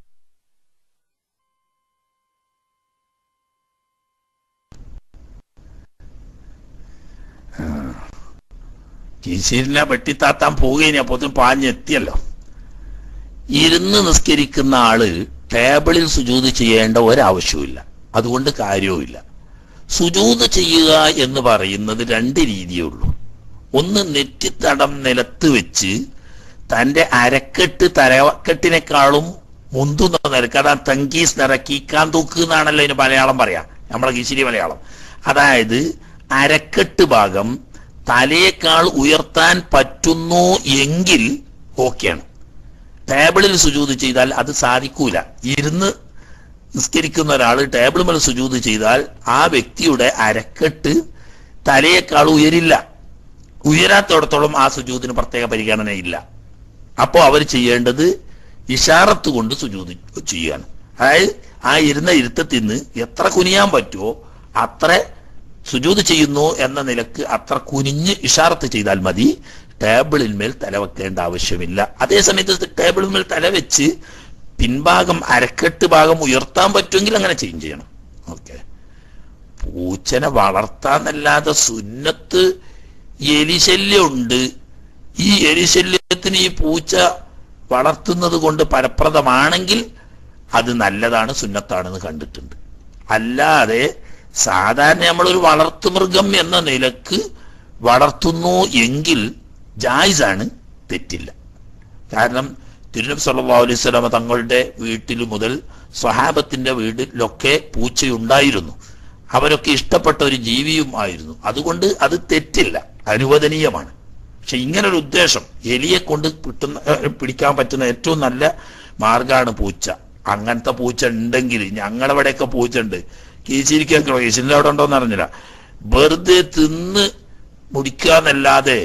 കീശേരിനെ വെട്ടിത്താത്താൻ പോവുകയിനി അപ്പോത്തും പാഞ്ഞെത്തിയല്ലോ ഇരുന്ന് നിസ്കരിക്കുന്ന ആള് ടേബിളിൽ സുജൂത് ചെയ്യേണ്ട ഒരാവശ്യവുമില്ല അതുകൊണ്ട് കാര്യവുമില്ല സുജൂത് ചെയ്യുക എന്ന് പറയുന്നത് രണ്ട് രീതിയേ ഉള്ളൂ ഒന്ന് നെറ്റിത്തടം നിലത്ത് വെച്ച് തന്റെ അരക്കെട്ട് തലക്കെട്ടിനേക്കാളും മുന്തുന്ന നിലക്ക് അതാ തങ്കീസ് നിറക്കിക്കാൻ തൂക്ക് എന്നാണല്ലോ ഇതിന് മലയാളം പറയാം നമ്മളെ കിശിരി മലയാളം അതായത് അരക്കെട്ട് ഭാഗം തലയേക്കാൾ ഉയർത്താൻ പറ്റുന്നു എങ്കിൽ ഓക്കെയാണ് ടേബിളിൽ സുജൂത് ചെയ്താൽ അത് സാധിക്കൂല ഇരുന്ന് നിസ്കരിക്കുന്ന ഒരാൾ ടേബിൾ മേൽ സുജൂത് ചെയ്താൽ ആ വ്യക്തിയുടെ അരക്കെട്ട് തലയേക്കാൾ ഉയരില്ല ഉയരാത്തിടത്തോളം ആ സുജൂതിന് പ്രത്യേക പരിഗണന ഇല്ല അപ്പോൾ അവർ ചെയ്യേണ്ടത് ഇഷാറത്ത് കൊണ്ട് സുജൂത് ചെയ്യാണ് അതായത് ആ ഇരുന്ന ഇരുത്തത്തിൽ നിന്ന് എത്ര കുനിയാൻ പറ്റുമോ അത്ര സുജൂത് ചെയ്യുന്നു എന്ന നിലക്ക് അത്ര കുനിഞ്ഞ് ഇഷാറത്ത് ചെയ്താൽ മതി ടേബിളിന്മേൽ തല വെക്കേണ്ട ആവശ്യമില്ല അതേസമയത്ത് ടേബിളിന്മേൽ തല വെച്ച് പിൻഭാഗം അരക്കെട്ട് ഭാഗം ഉയർത്താൻ പറ്റുമെങ്കിൽ അങ്ങനെ ചെയ്യും ചെയ്യണം ഓക്കെ പൂച്ചനെ വളർത്താന്നല്ലാതെ സുന്നത്ത് എലിശല്യമുണ്ട് ഈ എലിശല്യത്തിന് ഈ പൂച്ച വളർത്തുന്നത് കൊണ്ട് ഫലപ്രദമാണെങ്കിൽ അത് നല്ലതാണ് സുന്നത്താണെന്ന് കണ്ടിട്ടുണ്ട് അല്ലാതെ സാധാരണ നമ്മളൊരു വളർത്തുമൃഗം എന്ന നിലക്ക് വളർത്തുന്നു എങ്കിൽ ജായിസാണ് തെറ്റില്ല കാരണം തിരുനബി സല്ലല്ലാഹു അലൈഹി സ്വലാമ തങ്ങളുടെ വീട്ടിൽ മുതൽ സ്വഹാബത്തിന്റെ വീട്ടിലൊക്കെ പൂച്ചയുണ്ടായിരുന്നു അവരൊക്കെ ഇഷ്ടപ്പെട്ട ഒരു ജീവിയും ആയിരുന്നു അതുകൊണ്ട് അത് തെറ്റില്ല അനുവദനീയമാണ് പക്ഷെ ഇങ്ങനൊരു ഉദ്ദേശം എലിയെ കൊണ്ട് കിട്ടുന്ന ഏഹ്, പിടിക്കാൻ പറ്റുന്ന ഏറ്റവും നല്ല മാർഗമാണ് പൂച്ച അങ്ങനത്തെ പൂച്ച ഉണ്ടെങ്കിൽ ഞങ്ങളവിടെയൊക്കെ പൂച്ച ഉണ്ട് കീച്ചിരിക്കാൻ കീച്ചിന്റെ അവിടെ ഉണ്ടോന്ന് അറിഞ്ഞില്ല വെറുതെ തിന്ന് മുടിക്കാന്നല്ലാതെ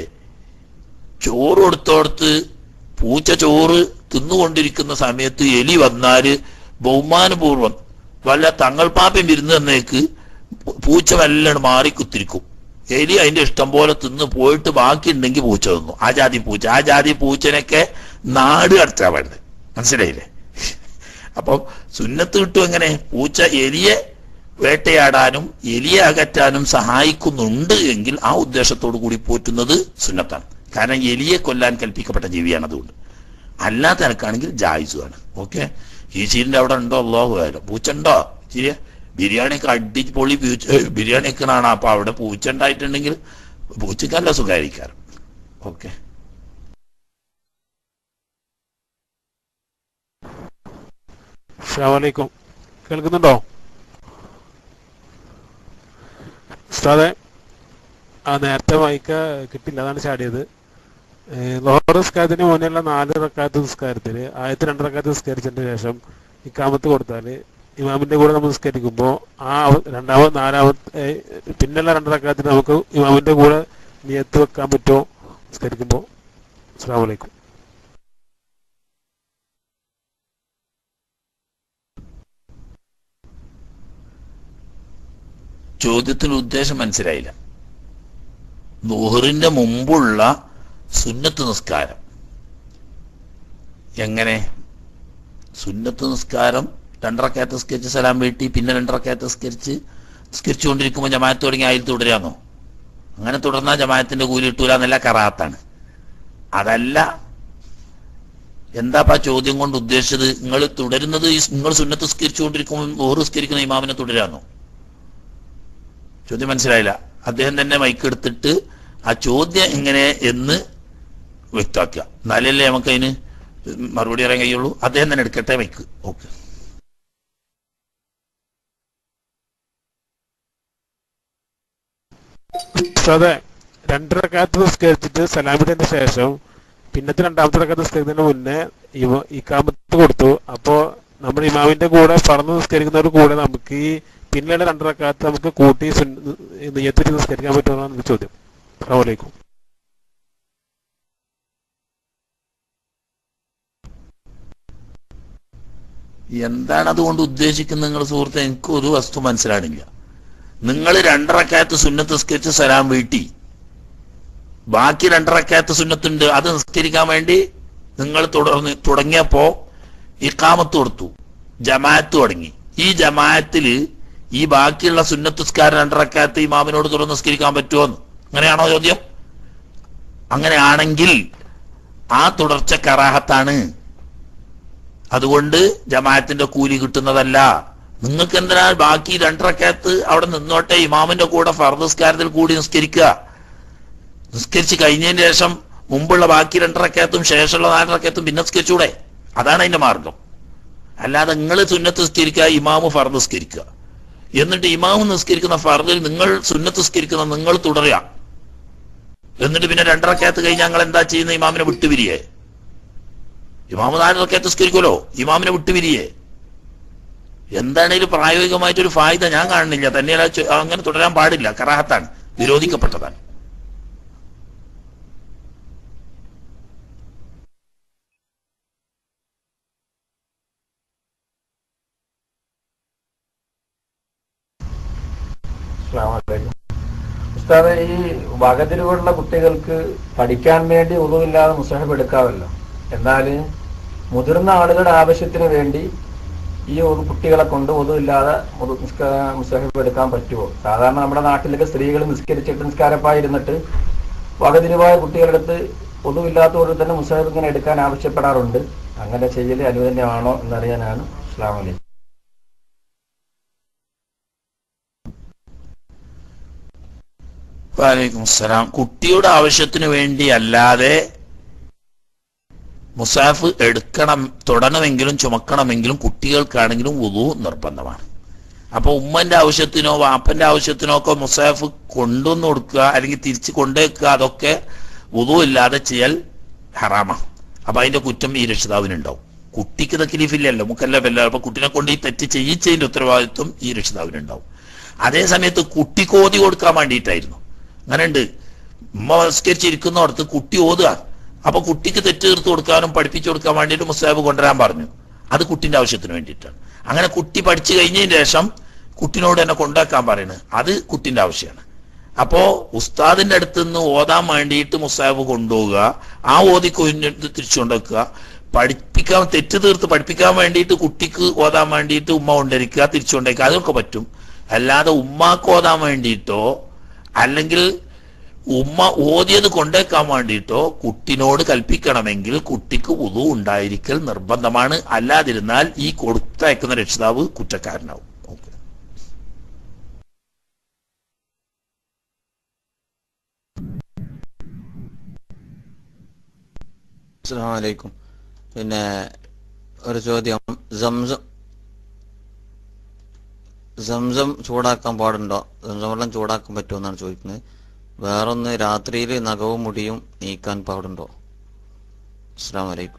ചോറ് കൊടുത്തോടത്ത് പൂച്ച ചോറ് തിന്നുകൊണ്ടിരിക്കുന്ന സമയത്ത് എലി വന്നാല് ബഹുമാനപൂർവം വല്ല തങ്ങൾ പാപ്പയും വിരുന്ന് തന്നേക്ക് പൂച്ച വല്ലാണ് മാറി കുത്തിരിക്കും എലി അതിന്റെ ഇഷ്ടം പോലെ തിന്ന് പോയിട്ട് ബാക്കി ഉണ്ടെങ്കിൽ പൂച്ച തിന്നു ആ ജാതി പൂച്ച ആ ജാതി പൂച്ചനൊക്കെ നാട് കടത്താൻ വേണ്ടത് മനസ്സിലായില്ലേ അപ്പം സുന്നത്ത് കിട്ടും എങ്ങനെ പൂച്ച എലിയെ വേട്ടയാടാനും എലിയെ അകറ്റാനും സഹായിക്കുന്നുണ്ട് എങ്കിൽ ആ ഉദ്ദേശത്തോടു കൂടി പോറ്റുന്നത് സുന്നത്താണ് കാരണം എലിയെ കൊല്ലാൻ കൽപ്പിക്കപ്പെട്ട ജീവിയാണ് അതുകൊണ്ട് അല്ലാത്ത എനക്കാണെങ്കിൽ ജായിസുമാണ് ഓക്കെ ഈ ചീരിന്റെ അവിടെ ഉണ്ടോ അള്ളാഹു ആയാലും പൂച്ച ഉണ്ടോ ചിരിയ ബിരിയാണിയൊക്കെ അടി പൊളി പൂച്ച ഏ, ബിരിയാണി ഒക്കെയാണ് അപ്പൊ അവിടെ പൂച്ച ഉണ്ടായിട്ടുണ്ടെങ്കിൽ പൂച്ചക്കല്ല സുഖായിരിക്കാറ് ഓക്കെ അസ്സാമലൈക്കും കേൾക്കുന്നുണ്ടോ ഉസ്താദെ ആ നേരത്തെ വായിക്ക കിട്ടില്ല അതാണ് ചാടിയത് ലോഹർ നിസ്കാരത്തിന് മുന്നേയുള്ള നാല് റക്കാത്ത് നിസ്കാരത്തിൽ ആദ്യത്തെ രണ്ട് റക്കാത്ത് നിസ്കരിച്ചതിന് ശേഷം ഇക്കാമത്ത് കൊടുത്താൽ ഇമാമിന്റെ കൂടെ നമ്മൾ നിസ്കരിക്കുമ്പോൾ ആ അവ- രണ്ടാമത് നാലാമത്തെ ഏ, പിന്നെയുള്ള രണ്ട് റക്കാത്തിന് നമുക്ക് ഇമാമിന്റെ കൂടെ നിയത്ത് വെക്കാൻ പറ്റുമോ നിസ്കരിക്കുമ്പോൾ അസ്സാം വലൈക്കും ചോദ്യത്തിന് ഉദ്ദേശം മനസ്സിലായില്ല ദുഹറിന്റെ മുമ്പുള്ള സുന്നത്ത് നിസ്കാരം എങ്ങനെ സുന്നത്ത് നിസ്കാരം രണ്ടരക്കകത്ത് നിസ്കരിച്ച് സലാം വീട്ടി പിന്നെ രണ്ടരക്കകത്ത് നിസ്കരിച്ച് നിസ്കരിച്ചുകൊണ്ടിരിക്കുമ്പോൾ ജമാഅത്ത് തുടങ്ങി അതിൽ തുടരാന്നോ അങ്ങനെ തുടർന്നാൽ ജമാഅത്തിന്റെ കൂലി കിട്ടൂല എന്നല്ല കറാത്താണ് അതല്ല എന്താപ്പാ ചോദ്യം കൊണ്ട് ഉദ്ദേശിച്ചത് നിങ്ങൾ തുടരുന്നത് ഈ നിങ്ങൾ സുന്നത്ത് നിസ്കരിച്ചുകൊണ്ടിരിക്കുമ്പോൾ ദുഹർ നിസ്കരിക്കുന്ന ഇമാമിനെ തുടരാന്നോ ചോദ്യം മനസ്സിലായില്ല അദ്ദേഹം തന്നെ മൈക്ക് എടുത്തിട്ട് ആ ചോദ്യം എങ്ങനെ എന്ന് വ്യക്തമാക്കുക എന്നാലല്ലേ നമുക്ക് അതിന് മറുപടി പറയാൻ കഴിയുള്ളൂ അദ്ദേഹം തന്നെ എടുക്കട്ടെ മൈക്ക് ഓക്കെ അതെ രണ്ടരക്കാലത്ത് നിസ്കരിച്ചിട്ട് സലാമിന്റെ ശേഷം പിന്നത്തെ രണ്ടാമത്തെ റക്കാത്ത് നിസ്കരിക്കുന്നതിന് മുന്നേ ഇവ ഇക്കാമത്ത് കൊടുത്തു അപ്പോ നമ്മൾ ഇമാമിന്റെ കൂടെ പറന്ന് നിസ്കരിക്കുന്നവരുടെ കൂടെ നമുക്ക് ഈ പിന്നെയുള്ള രണ്ടരക്കാലത്ത് നമുക്ക് കൂട്ടി നെയ്യത്തിട്ട് നിസ്കരിക്കാൻ പറ്റുമെന്നാണ് എന്റെ ചോദ്യം അസ്സാമലൈക്കും എന്താണ് അതുകൊണ്ട് ഉദ്ദേശിക്കുന്നത് നിങ്ങൾ സുഹൃത്തെ എനിക്ക് ഒരു വസ്തു മനസ്സിലാണില്ല നിങ്ങൾ രണ്ടറക്കാലത്ത് സുന്നത്ത് നിസ്കരിച്ച് സലാം വീട്ടി ബാക്കി രണ്ടറക്കാലത്ത് സുന്നത്തുണ്ട് അത് നിസ്കരിക്കാൻ വേണ്ടി നിങ്ങൾ തുടർന്ന് തുടങ്ങിയപ്പോ ഇക്കാമത്ത് കൊടുത്തു ജമാഅത്ത് തുടങ്ങി ഈ ജമാഅത്തില് ഈ ബാക്കിയുള്ള സുന്നത്ത് നിസ്കാരം രണ്ടറക്കാലത്ത് ഇമാമിനോട് തുറന്ന് നിസ്കരിക്കാൻ പറ്റുമോന്ന് അങ്ങനെയാണോ ചോദ്യം അങ്ങനെയാണെങ്കിൽ ആ തുടർച്ച കറാഹത്താണ് അതുകൊണ്ട് ജമാഅത്തിന്റെ കൂലി കിട്ടുന്നതല്ല നിങ്ങൾക്ക് എന്തിനാ ബാക്കി രണ്ടരക്കകത്ത് അവിടെ നിന്നോട്ടെ ഇമാമിന്റെ കൂടെ ഫർദസ്കാരത്തിൽ കൂടി നിസ്കരിക്കുക നിസ്കരിച്ച് കഴിഞ്ഞതിന് ശേഷം മുമ്പുള്ള ബാക്കി രണ്ടരക്കകത്തും ശേഷമുള്ള നാലരക്കകത്തും പിന്നെ നിസ്കരിച്ചൂടെ അതാണ് അതിന്റെ മാർഗം അല്ലാതെ നിങ്ങൾ സുന്നത്ത് നിസ്കരിക്കുക ഇമാമ് ഫർദ് നിസ്കരിക്കുക എന്നിട്ട് ഇമാമ് നിസ്കരിക്കുന്ന ഫർദിൽ നിങ്ങൾ സുന്നത്ത് നിസ്കരിക്കുന്ന നിങ്ങൾ തുടരുക എന്നിട്ട് പിന്നെ രണ്ടരക്കകത്ത് കഴിഞ്ഞ് ഞങ്ങൾ എന്താ ചെയ്യുന്ന ഇമാമിനെ വിട്ടുപിരിയേ ഇമാമ് നാലരക്കകത്ത് നിസ്കരിക്കുമല്ലോ ഇമാമിനെ വിട്ടുപിരിയേ എന്താണേലും പ്രായോഗികമായിട്ടൊരു ഫായ്ദ ഞാൻ കാണുന്നില്ല തന്നെയല്ല ചെ- അങ്ങനെ തുടരാൻ പാടില്ല കറാഹത്താണ് വിരോധിക്കപ്പെട്ടതാണ് അസ്സലാമു ഉസ്താദെ ഈ വകതിരിവുള്ള കുട്ടികൾക്ക് പഠിക്കാൻ വേണ്ടി ഒന്നുമില്ലാതെ മുസഹബ് എടുക്കാമല്ലോ എന്നാൽ മുതിർന്ന ആളുകളുടെ ആവശ്യത്തിന് വേണ്ടി ഈ ഒരു കുട്ടികളെ കൊണ്ട് ഒതുമില്ലാതെ മുസഹബ് എടുക്കാൻ പറ്റുമോ സാധാരണ നമ്മുടെ നാട്ടിലൊക്കെ സ്ത്രീകൾ നിസ്കരിച്ചിട്ട് നിസ്കാരപ്പായി ഇരുന്നിട്ട് വകതിരിവായ കുട്ടികളെടുത്ത് ഒതുമില്ലാത്തവർ തന്നെ മുസഹബ് ഇങ്ങനെ എടുക്കാൻ ആവശ്യപ്പെടാറുണ്ട് അങ്ങനെ ചെയ്യൽ അനുവദനീയമാണോ എന്നറിയാനാണ് അസ്ലാം വലൈക്കും വാലൈക്കും അസ്സലാം കുട്ടിയുടെ ആവശ്യത്തിന് വേണ്ടി അല്ലാതെ മുസാഫ് എടുക്കണം തൊടണമെങ്കിലും ചുമക്കണമെങ്കിലും കുട്ടികൾക്കാണെങ്കിലും വുളു നിർബന്ധമാണ് അപ്പൊ ഉമ്മന്റെ ആവശ്യത്തിനോ വാപ്പന്റെ ആവശ്യത്തിനോ ഒക്കെ മുസാഫ് കൊണ്ടുവന്ന് കൊടുക്കുക അല്ലെങ്കിൽ തിരിച്ച് കൊണ്ടുവയ്ക്കുക അതൊക്കെ വുളു ഇല്ലാതെ ചെയ്യൽ ഹറാമാണ് അപ്പൊ അതിന്റെ കുറ്റം ഈ രക്ഷിതാവിനുണ്ടാവും കുട്ടിക്ക് തക്കിലീഫില്ലല്ലോ മുക്കല്ലല്ല അപ്പൊ കുട്ടിനെ കൊണ്ട് ഈ തെറ്റ് ചെയ്യിച്ചതിന്റെ ഉത്തരവാദിത്വം ഈ രക്ഷിതാവിനുണ്ടാവും അതേ സമയത്ത് കുട്ടിക്ക് ഓതി കൊടുക്കാൻ വേണ്ടിയിട്ടായിരുന്നു അങ്ങനെയുണ്ട് ഉമ്മ സംസ്കരിച്ചിരിക്കുന്നിടത്ത് കുട്ടി ഓതുക അപ്പൊ കുട്ടിക്ക് തെറ്റ് തീർത്ത് കൊടുക്കാനും പഠിപ്പിച്ചു കൊടുക്കാൻ വേണ്ടിയിട്ട് മുസ്താബ് കൊണ്ടുവരാൻ പറഞ്ഞു അത് കുട്ടിന്റെ ആവശ്യത്തിന് വേണ്ടിയിട്ടാണ് അങ്ങനെ കുട്ടി പഠിച്ചു കഴിഞ്ഞതിന് ശേഷം കുട്ടിനോട് എന്നെ കൊണ്ടാക്കാൻ പറയുന്നത് അത് കുട്ടിന്റെ ആവശ്യമാണ് അപ്പോ ഉസ്താദിന്റെ അടുത്ത് നിന്ന് ഓതാൻ വേണ്ടിയിട്ട് മുസ്താബ് കൊണ്ടുപോവുക ആ ഓതി കൊഞ്ഞിട്ട് തിരിച്ചു കൊണ്ടുവെക്കുക പഠിപ്പിക്കാൻ തെറ്റ് തീർത്ത് പഠിപ്പിക്കാൻ വേണ്ടിയിട്ട് കുട്ടിക്ക് ഓതാൻ വേണ്ടിയിട്ട് ഉമ്മ കൊണ്ടിരിക്കുക തിരിച്ചു കൊണ്ടേക്കുക അതൊക്കെ പറ്റും അല്ലാതെ ഉമ്മാക്ക് ഓതാൻ വേണ്ടിയിട്ടോ അല്ലെങ്കിൽ ഉമ്മ ഓതിയത് കൊണ്ടേക്കാൻ വേണ്ടിയിട്ടോ കുട്ടിനോട് കൽപ്പിക്കണമെങ്കിൽ കുട്ടിക്ക് ഉതു ഉണ്ടായിരിക്കൽ നിർബന്ധമാണ് അല്ലാതിരുന്നാൽ ഈ കൊടുത്തയക്കുന്ന രക്ഷിതാവ് കുറ്റക്കാരനാവും അസ്സലാമു അലൈക്കും പിന്നെ ഒരു ചോദ്യം സംസം സംസം ചൂടാക്കാൻ പാടുണ്ടോ സംസം വെള്ളം ചൂടാക്കാൻ പറ്റുമോ എന്നാണ് ചോദിക്കുന്നത് വേറൊന്ന് രാത്രിയിൽ നഖവും മുടിയും നീക്കാൻ പാടുണ്ടോ അസ്സാം വലൈക്കും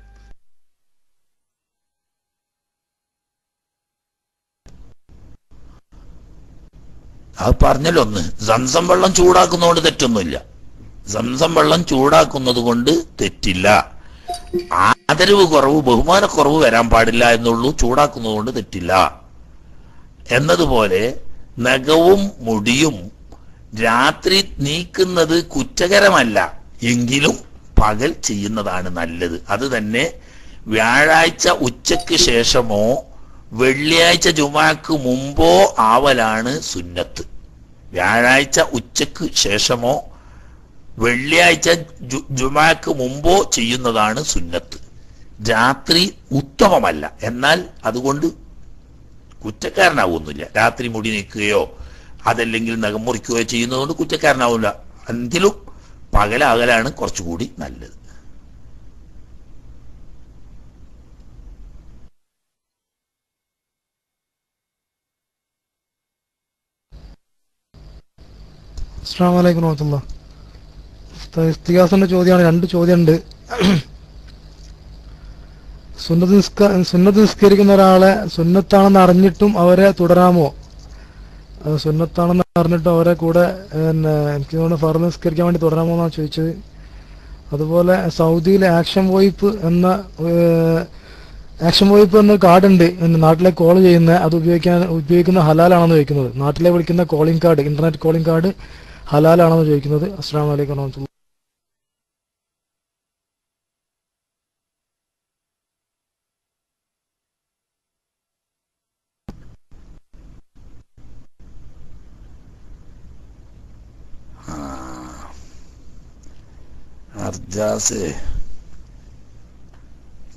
അത് പറഞ്ഞല്ലോ ഒന്ന് സംസം വെള്ളം ചൂടാക്കുന്നതുകൊണ്ട് തെറ്റൊന്നുമില്ല സംസം വെള്ളം ചൂടാക്കുന്നത് കൊണ്ട് തെറ്റില്ല ആദരവ് കുറവ് ബഹുമാനക്കുറവ് വരാൻ പാടില്ല എന്നുള്ളൂ ചൂടാക്കുന്നത് കൊണ്ട് തെറ്റില്ല എന്നതുപോലെ നഖവും മുടിയും രാത്രി നീക്കുന്നത് കുറ്റകരമല്ല എങ്കിലും പകൽ ചെയ്യുന്നതാണ് നല്ലത് അത് തന്നെ വ്യാഴാഴ്ച ഉച്ചയ്ക്ക് ശേഷമോ വെള്ളിയാഴ്ച ജുമാക്ക് മുമ്പോ ആവലാണ് സുന്നത്ത് വ്യാഴാഴ്ച ഉച്ചയ്ക്ക് ശേഷമോ വെള്ളിയാഴ്ച ജു- ജുമാക്ക് മുമ്പോ ചെയ്യുന്നതാണ് സുന്നത്ത് രാത്രി ഉത്തമമല്ല എന്നാൽ അതുകൊണ്ട് കുറ്റക്കാരനാവുന്നില്ല രാത്രി മുടി നീക്കുകയോ അതല്ലെങ്കിൽ നഖം മുറിക്കുകയോ ചെയ്യുന്നതുകൊണ്ട് കുറ്റക്കാരനാവില്ല എങ്കിലും പകലാകലാണ് കുറച്ചുകൂടി നല്ലത് അസ്സാം വലൈക്കും വറഹമത്തുള്ള ഇസ്തിഹാസിന്റെ ചോദ്യമാണ് രണ്ട് ചോദ്യമുണ്ട് സുന്നത്ത് നിസ്ക സുന്നത്ത് നിസ്കരിക്കുന്ന ഒരാളെ സുന്നത്താണെന്ന് അറിഞ്ഞിട്ടും അവരെ തുടരാമോ അത് സുന്നത്താണെന്ന് അറിഞ്ഞിട്ടും അവരെ കൂടെ പിന്നെ എനിക്ക് തോന്നുന്നു ഫർ നിസ്കരിക്കാൻ വേണ്ടി തുടരാമോ എന്നാണ് ചോദിച്ചത് അതുപോലെ സൗദിയിലെ ആക്ഷൻ വോയിപ്പ് എന്ന ആക്ഷൻ വോയിപ്പ് എന്ന കാർഡ് ഉണ്ട് പിന്നെ നാട്ടിലെ കോൾ ചെയ്യുന്ന അത് ഉപയോഗിക്കാൻ ഉപയോഗിക്കുന്ന ഹലാലാണെന്ന് ചോദിക്കുന്നത് നാട്ടിലെ വിളിക്കുന്ന calling card internet calling card ഹലാലാണെന്ന് ചോദിക്കുന്നത് അസ്സാം വലൈക്കും വറഹമത്തുള്ള അർജാസ്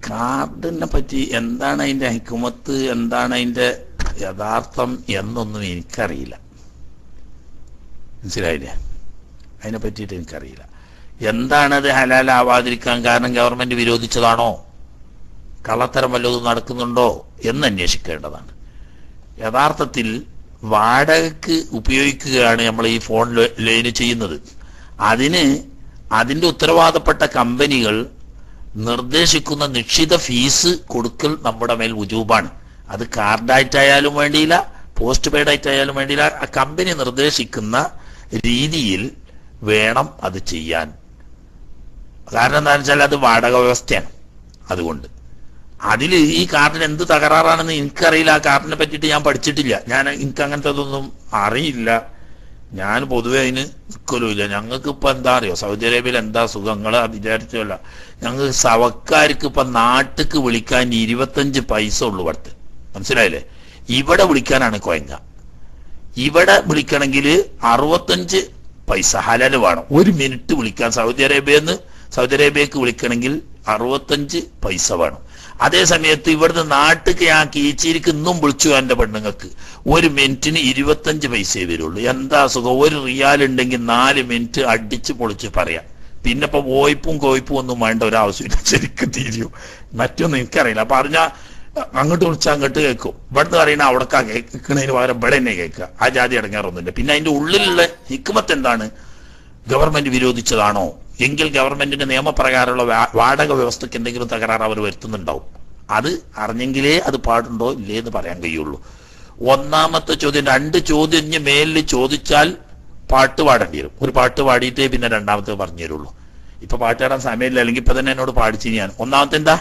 കാർഡിനെ പറ്റി എന്താണ് അതിന്റെ ഹിക്കുമത്ത് എന്താണ് അതിന്റെ യഥാർത്ഥം എന്നൊന്നും എനിക്കറിയില്ല മനസ്സിലായില്ലേ അതിനെ പറ്റിയിട്ട് എനിക്കറിയില്ല എന്താണത് ഹലാലാവാതിരിക്കാൻ കാരണം ഗവൺമെന്റ് വിരോധിച്ചതാണോ കള്ളത്തരം വല്ലതും നടക്കുന്നുണ്ടോ എന്ന് അന്വേഷിക്കേണ്ടതാണ് യഥാർത്ഥത്തിൽ വാടകയ്ക്ക് ഉപയോഗിക്കുകയാണ് നമ്മൾ ഈ ഫോൺ ലൈന് ചെയ്യുന്നത് അതിന് അതിന്റെ ഉത്തരവാദപ്പെട്ട കമ്പനികൾ നിർദ്ദേശിക്കുന്ന നിശ്ചിത ഫീസ് കൊടുക്കൽ നമ്മുടെ മേൽ ഉജൂബാണ് അത് കാർഡായിട്ടായാലും വേണ്ടിയില്ല പോസ്റ്റ് പെയ്ഡ് ആയിട്ടായാലും വേണ്ടിയില്ല ആ കമ്പനി നിർദ്ദേശിക്കുന്ന രീതിയിൽ വേണം അത് ചെയ്യാൻ കാരണം എന്താണെന്ന് വെച്ചാൽ അത് വാടക വ്യവസ്ഥയാണ് അതുകൊണ്ട് അതിൽ ഈ കാർഡിന് എന്ത് തകരാറാണെന്ന് എനിക്കറിയില്ല ആ കാർഡിനെ പറ്റിയിട്ട് ഞാൻ പഠിച്ചിട്ടില്ല ഞാൻ എനിക്ക് അങ്ങനത്തെ ഒന്നും അറിയില്ല ഞാൻ പൊതുവെ അതിന് നിൽക്കലുമില്ല ഞങ്ങൾക്ക് ഇപ്പൊ എന്താ അറിയോ സൗദി അറേബ്യയിൽ എന്താ സുഖങ്ങൾ വിചാരിച്ചല്ല ഞങ്ങൾക്ക് സവക്കാർക്ക് ഇപ്പൊ നാട്ടിക്ക് വിളിക്കാൻ ഇരുപത്തഞ്ച് പൈസ ഉള്ളു ഇവിടുത്തെ മനസ്സിലായില്ലേ ഇവിടെ വിളിക്കാനാണ് കൊയങ്ങ ഇവിടെ വിളിക്കണമെങ്കിൽ അറുപത്തഞ്ച് പൈസ ഹലല് വേണം ഒരു മിനിറ്റ് വിളിക്കാൻ സൗദി അറേബ്യന്ന് സൗദി അറേബ്യക്ക് വിളിക്കണമെങ്കിൽ അറുപത്തഞ്ച് പൈസ വേണം അതേ സമയത്ത് ഇവിടുന്ന് നാട്ടിക്ക് ആ കീച്ചിരിക്ക് ഇന്നും വിളിച്ചു എന്റെ പെണ്ണുങ്ങൾക്ക് ഒരു മിനിറ്റിന് ഇരുപത്തഞ്ച് പൈസയെ വരുള്ളൂ എന്താ സുഖം ഒരു റിയാൽ ഉണ്ടെങ്കിൽ നാല് മിനിറ്റ് അടിച്ച് പൊളിച്ച് പറയാം പിന്നെ ഇപ്പൊ വോയിപ്പും കോയിപ്പും ഒന്നും വേണ്ട ഒരാവശ്യമില്ല ശരിക്കും തീരും മറ്റൊന്നും എനിക്കറിയില്ല പറഞ്ഞ അങ്ങോട്ട് വിളിച്ചാൽ അങ്ങോട്ട് കേൾക്കും ഇവിടുന്ന് പറയുന്ന അവിടക്കാ കേൾക്കണതിന് പകരം ഇവിടെ തന്നെ കേൾക്കുക ആ ജാതി അടങ്ങാറൊന്നുമില്ല പിന്നെ അതിന്റെ ഉള്ളിലുള്ള ഹിക്മത്ത് എന്താണ് ഗവൺമെന്റ് വിരോധിച്ചതാണോ എങ്കിൽ ഗവൺമെന്റിന്റെ നിയമപ്രകാരമുള്ള വാ- വാടക വ്യവസ്ഥയ്ക്ക് എന്തെങ്കിലും തകരാറ് അവർ വരുത്തുന്നുണ്ടാവും അത് അറിഞ്ഞെങ്കിലേ അത് പാടുണ്ടോ ഇല്ലേ എന്ന് പറയാൻ കഴിയുള്ളൂ ഒന്നാമത്തെ ചോദ്യം രണ്ട് ചോദ്യം ഇനി മേലിൽ ചോദിച്ചാൽ പാട്ട് പാടേണ്ടി വരും ഒരു പാട്ട് പാടിയിട്ടേ പിന്നെ രണ്ടാമത്തെ പറഞ്ഞു തരുള്ളൂ ഇപ്പൊ പാട്ട് പാടാൻ സമയമില്ല അല്ലെങ്കിൽ ഇപ്പൊ തന്നെ എന്നോട് പാടിച്ചു ഞാൻ ഒന്നാമത്തെ എന്താ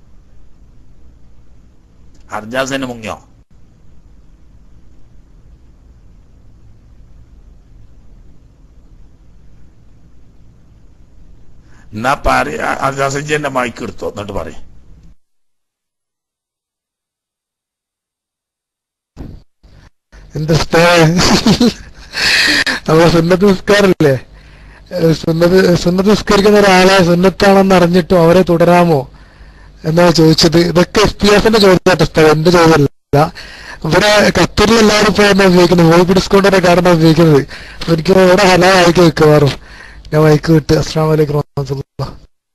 അർജാസന് മുങ്ങിയോ എന്നാ പറ അർജാസഞ്ചി എന്റെ മൈക്ക് എടുത്തോ എന്നിട്ട് പറയും എന്താ നമ്മളെ സുന്നത്ത് നിസ്കാരല്ലേ ഏഹ് സുന്നത്ത് സുന്നത്ത് നിസ്കരിക്കുന്ന ഒരാളെ സുന്നത്താണെന്ന് അറിഞ്ഞിട്ടും അവരെ തുടരാമോ എന്നാണ് ചോദിച്ചത് ഇതൊക്കെ എസ് പി എഫിന്റെ ചോദ്യമായിട്ട് എന്റെ ചോദ്യമല്ല ഇവിടെ ഖത്തറിൽ എല്ലാവരും ഇപ്പൊ എന്നാ ഉപയോഗിക്കുന്നത് വോയിപ്പ് ഡിസ്കൗണ്ടിന്റെ കാർഡാണ് ഉപയോഗിക്കുന്നത് എനിക്ക് ഇവിടെ ഹലാലായിരിക്കും മിക്കവാറും ഞാൻ മൈക്ക് വിട്ട് അസ്സാം വലൈക്കും വറഹമത്തുള്ള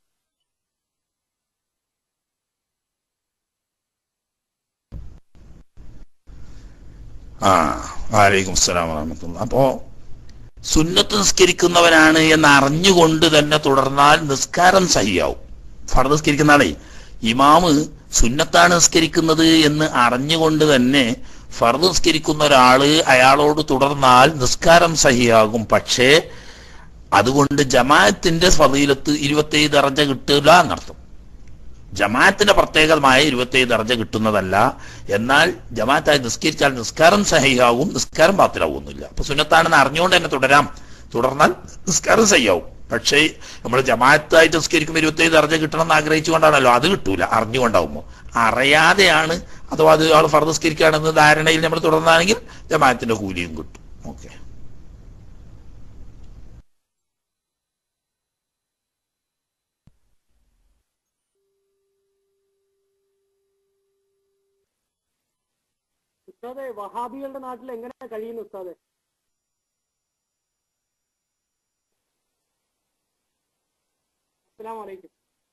ആ വാലൈക്കും അസ്സലാം വറഹമത്തുള്ള അപ്പോ സുന്നത്ത് നിസ്കരിക്കുന്നവനാണ് എന്ന് അറിഞ്ഞുകൊണ്ട് തന്നെ തുടർന്നാൽ നിസ്കാരം സഹിയാവും ഫർദ് നിസ്കരിക്കുന്ന ആളെ ഇമാമ് സുന്നത്താണ് നിസ്കരിക്കുന്നത് എന്ന് അറിഞ്ഞുകൊണ്ട് തന്നെ ഫർദ് നിസ്കരിക്കുന്ന ഒരാള് അയാളോട് തുടർന്നാൽ നിസ്കാരം സഹിയാകും പക്ഷേ അതുകൊണ്ട് ജമാഅത്തിന്റെ ഫതീലത്ത് ഇരുപത്തേഴ് ദർജ കിട്ടില്ല എന്നർത്ഥം ജമാഅത്തിന്റെ പ്രത്യേകമായ ഇരുപത്തേഴ് ദർജ കിട്ടുന്നതല്ല എന്നാൽ ജമാഅത്തായി നിസ്കരിച്ചാൽ നിസ്കാരം സഹിയാവും നിസ്കാരം പാത്തിലാവുന്നില്ല അപ്പൊ സുന്നത്താണെന്ന് അറിഞ്ഞുകൊണ്ട് തന്നെ തുടരാം തുടർന്നാൽ നിസ്കാരം സഹിയാവും പക്ഷേ നമ്മൾ ജമാഅത്തായിട്ട് നിസ്കരിക്കുമ്പോൾ ഇരുപത്തേഴ് ദർജ കിട്ടണം എന്ന് ആഗ്രഹിച്ചുകൊണ്ടാണല്ലോ അത് കിട്ടൂല അറിഞ്ഞുകൊണ്ടാവുമ്പോൾ അറിയാതെയാണ് അഥവാ അത് ആൾ ഫർദ് നിസ്കരിക്കുകയാണെന്ന് ധാരണയിൽ നമ്മൾ തുടർന്നാണെങ്കിൽ ജമാഅത്തിന്റെ കൂലിയും കിട്ടും ഓക്കെ ഉസ്താദെ വഹാബികളുടെ നാട്ടിൽ എങ്ങനെ കഴിയുന്നു ഉസ്താദെ അസ്സലാമു അലൈക്കും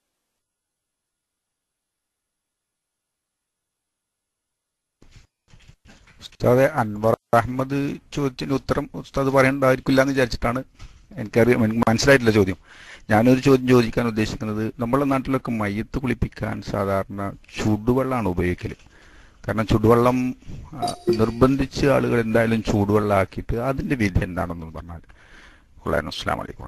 ഉസ്താദെ അൻവർ അഹമ്മദ് ചോദ്യത്തിന് ഉത്തരം ഉസ്താദ് പറയേണ്ടതായിരിക്കില്ല എന്ന് വിചാരിച്ചിട്ടാണ് എനിക്കറിയാം എനിക്ക് മനസ്സിലായിട്ടില്ല ചോദ്യം ഞാനൊരു ചോദ്യം ചോദിക്കാൻ ഉദ്ദേശിക്കുന്നത് നമ്മുടെ നാട്ടിലൊക്കെ മയ്യത്ത് കുളിപ്പിക്കാൻ സാധാരണ ചൂടുവെള്ളമാണ് ഉപയോഗിക്കൽ കാരണം ചൂടുവെള്ളം ആ, നിർബന്ധിച്ച് ആളുകൾ എന്തായാലും ചൂടുവെള്ളം ആക്കിയിട്ട് അതിന്റെ വിധി എന്താണെന്ന് പറഞ്ഞാൽ കൊള്ളായിരുന്നു അസ്സാം വലൈക്കും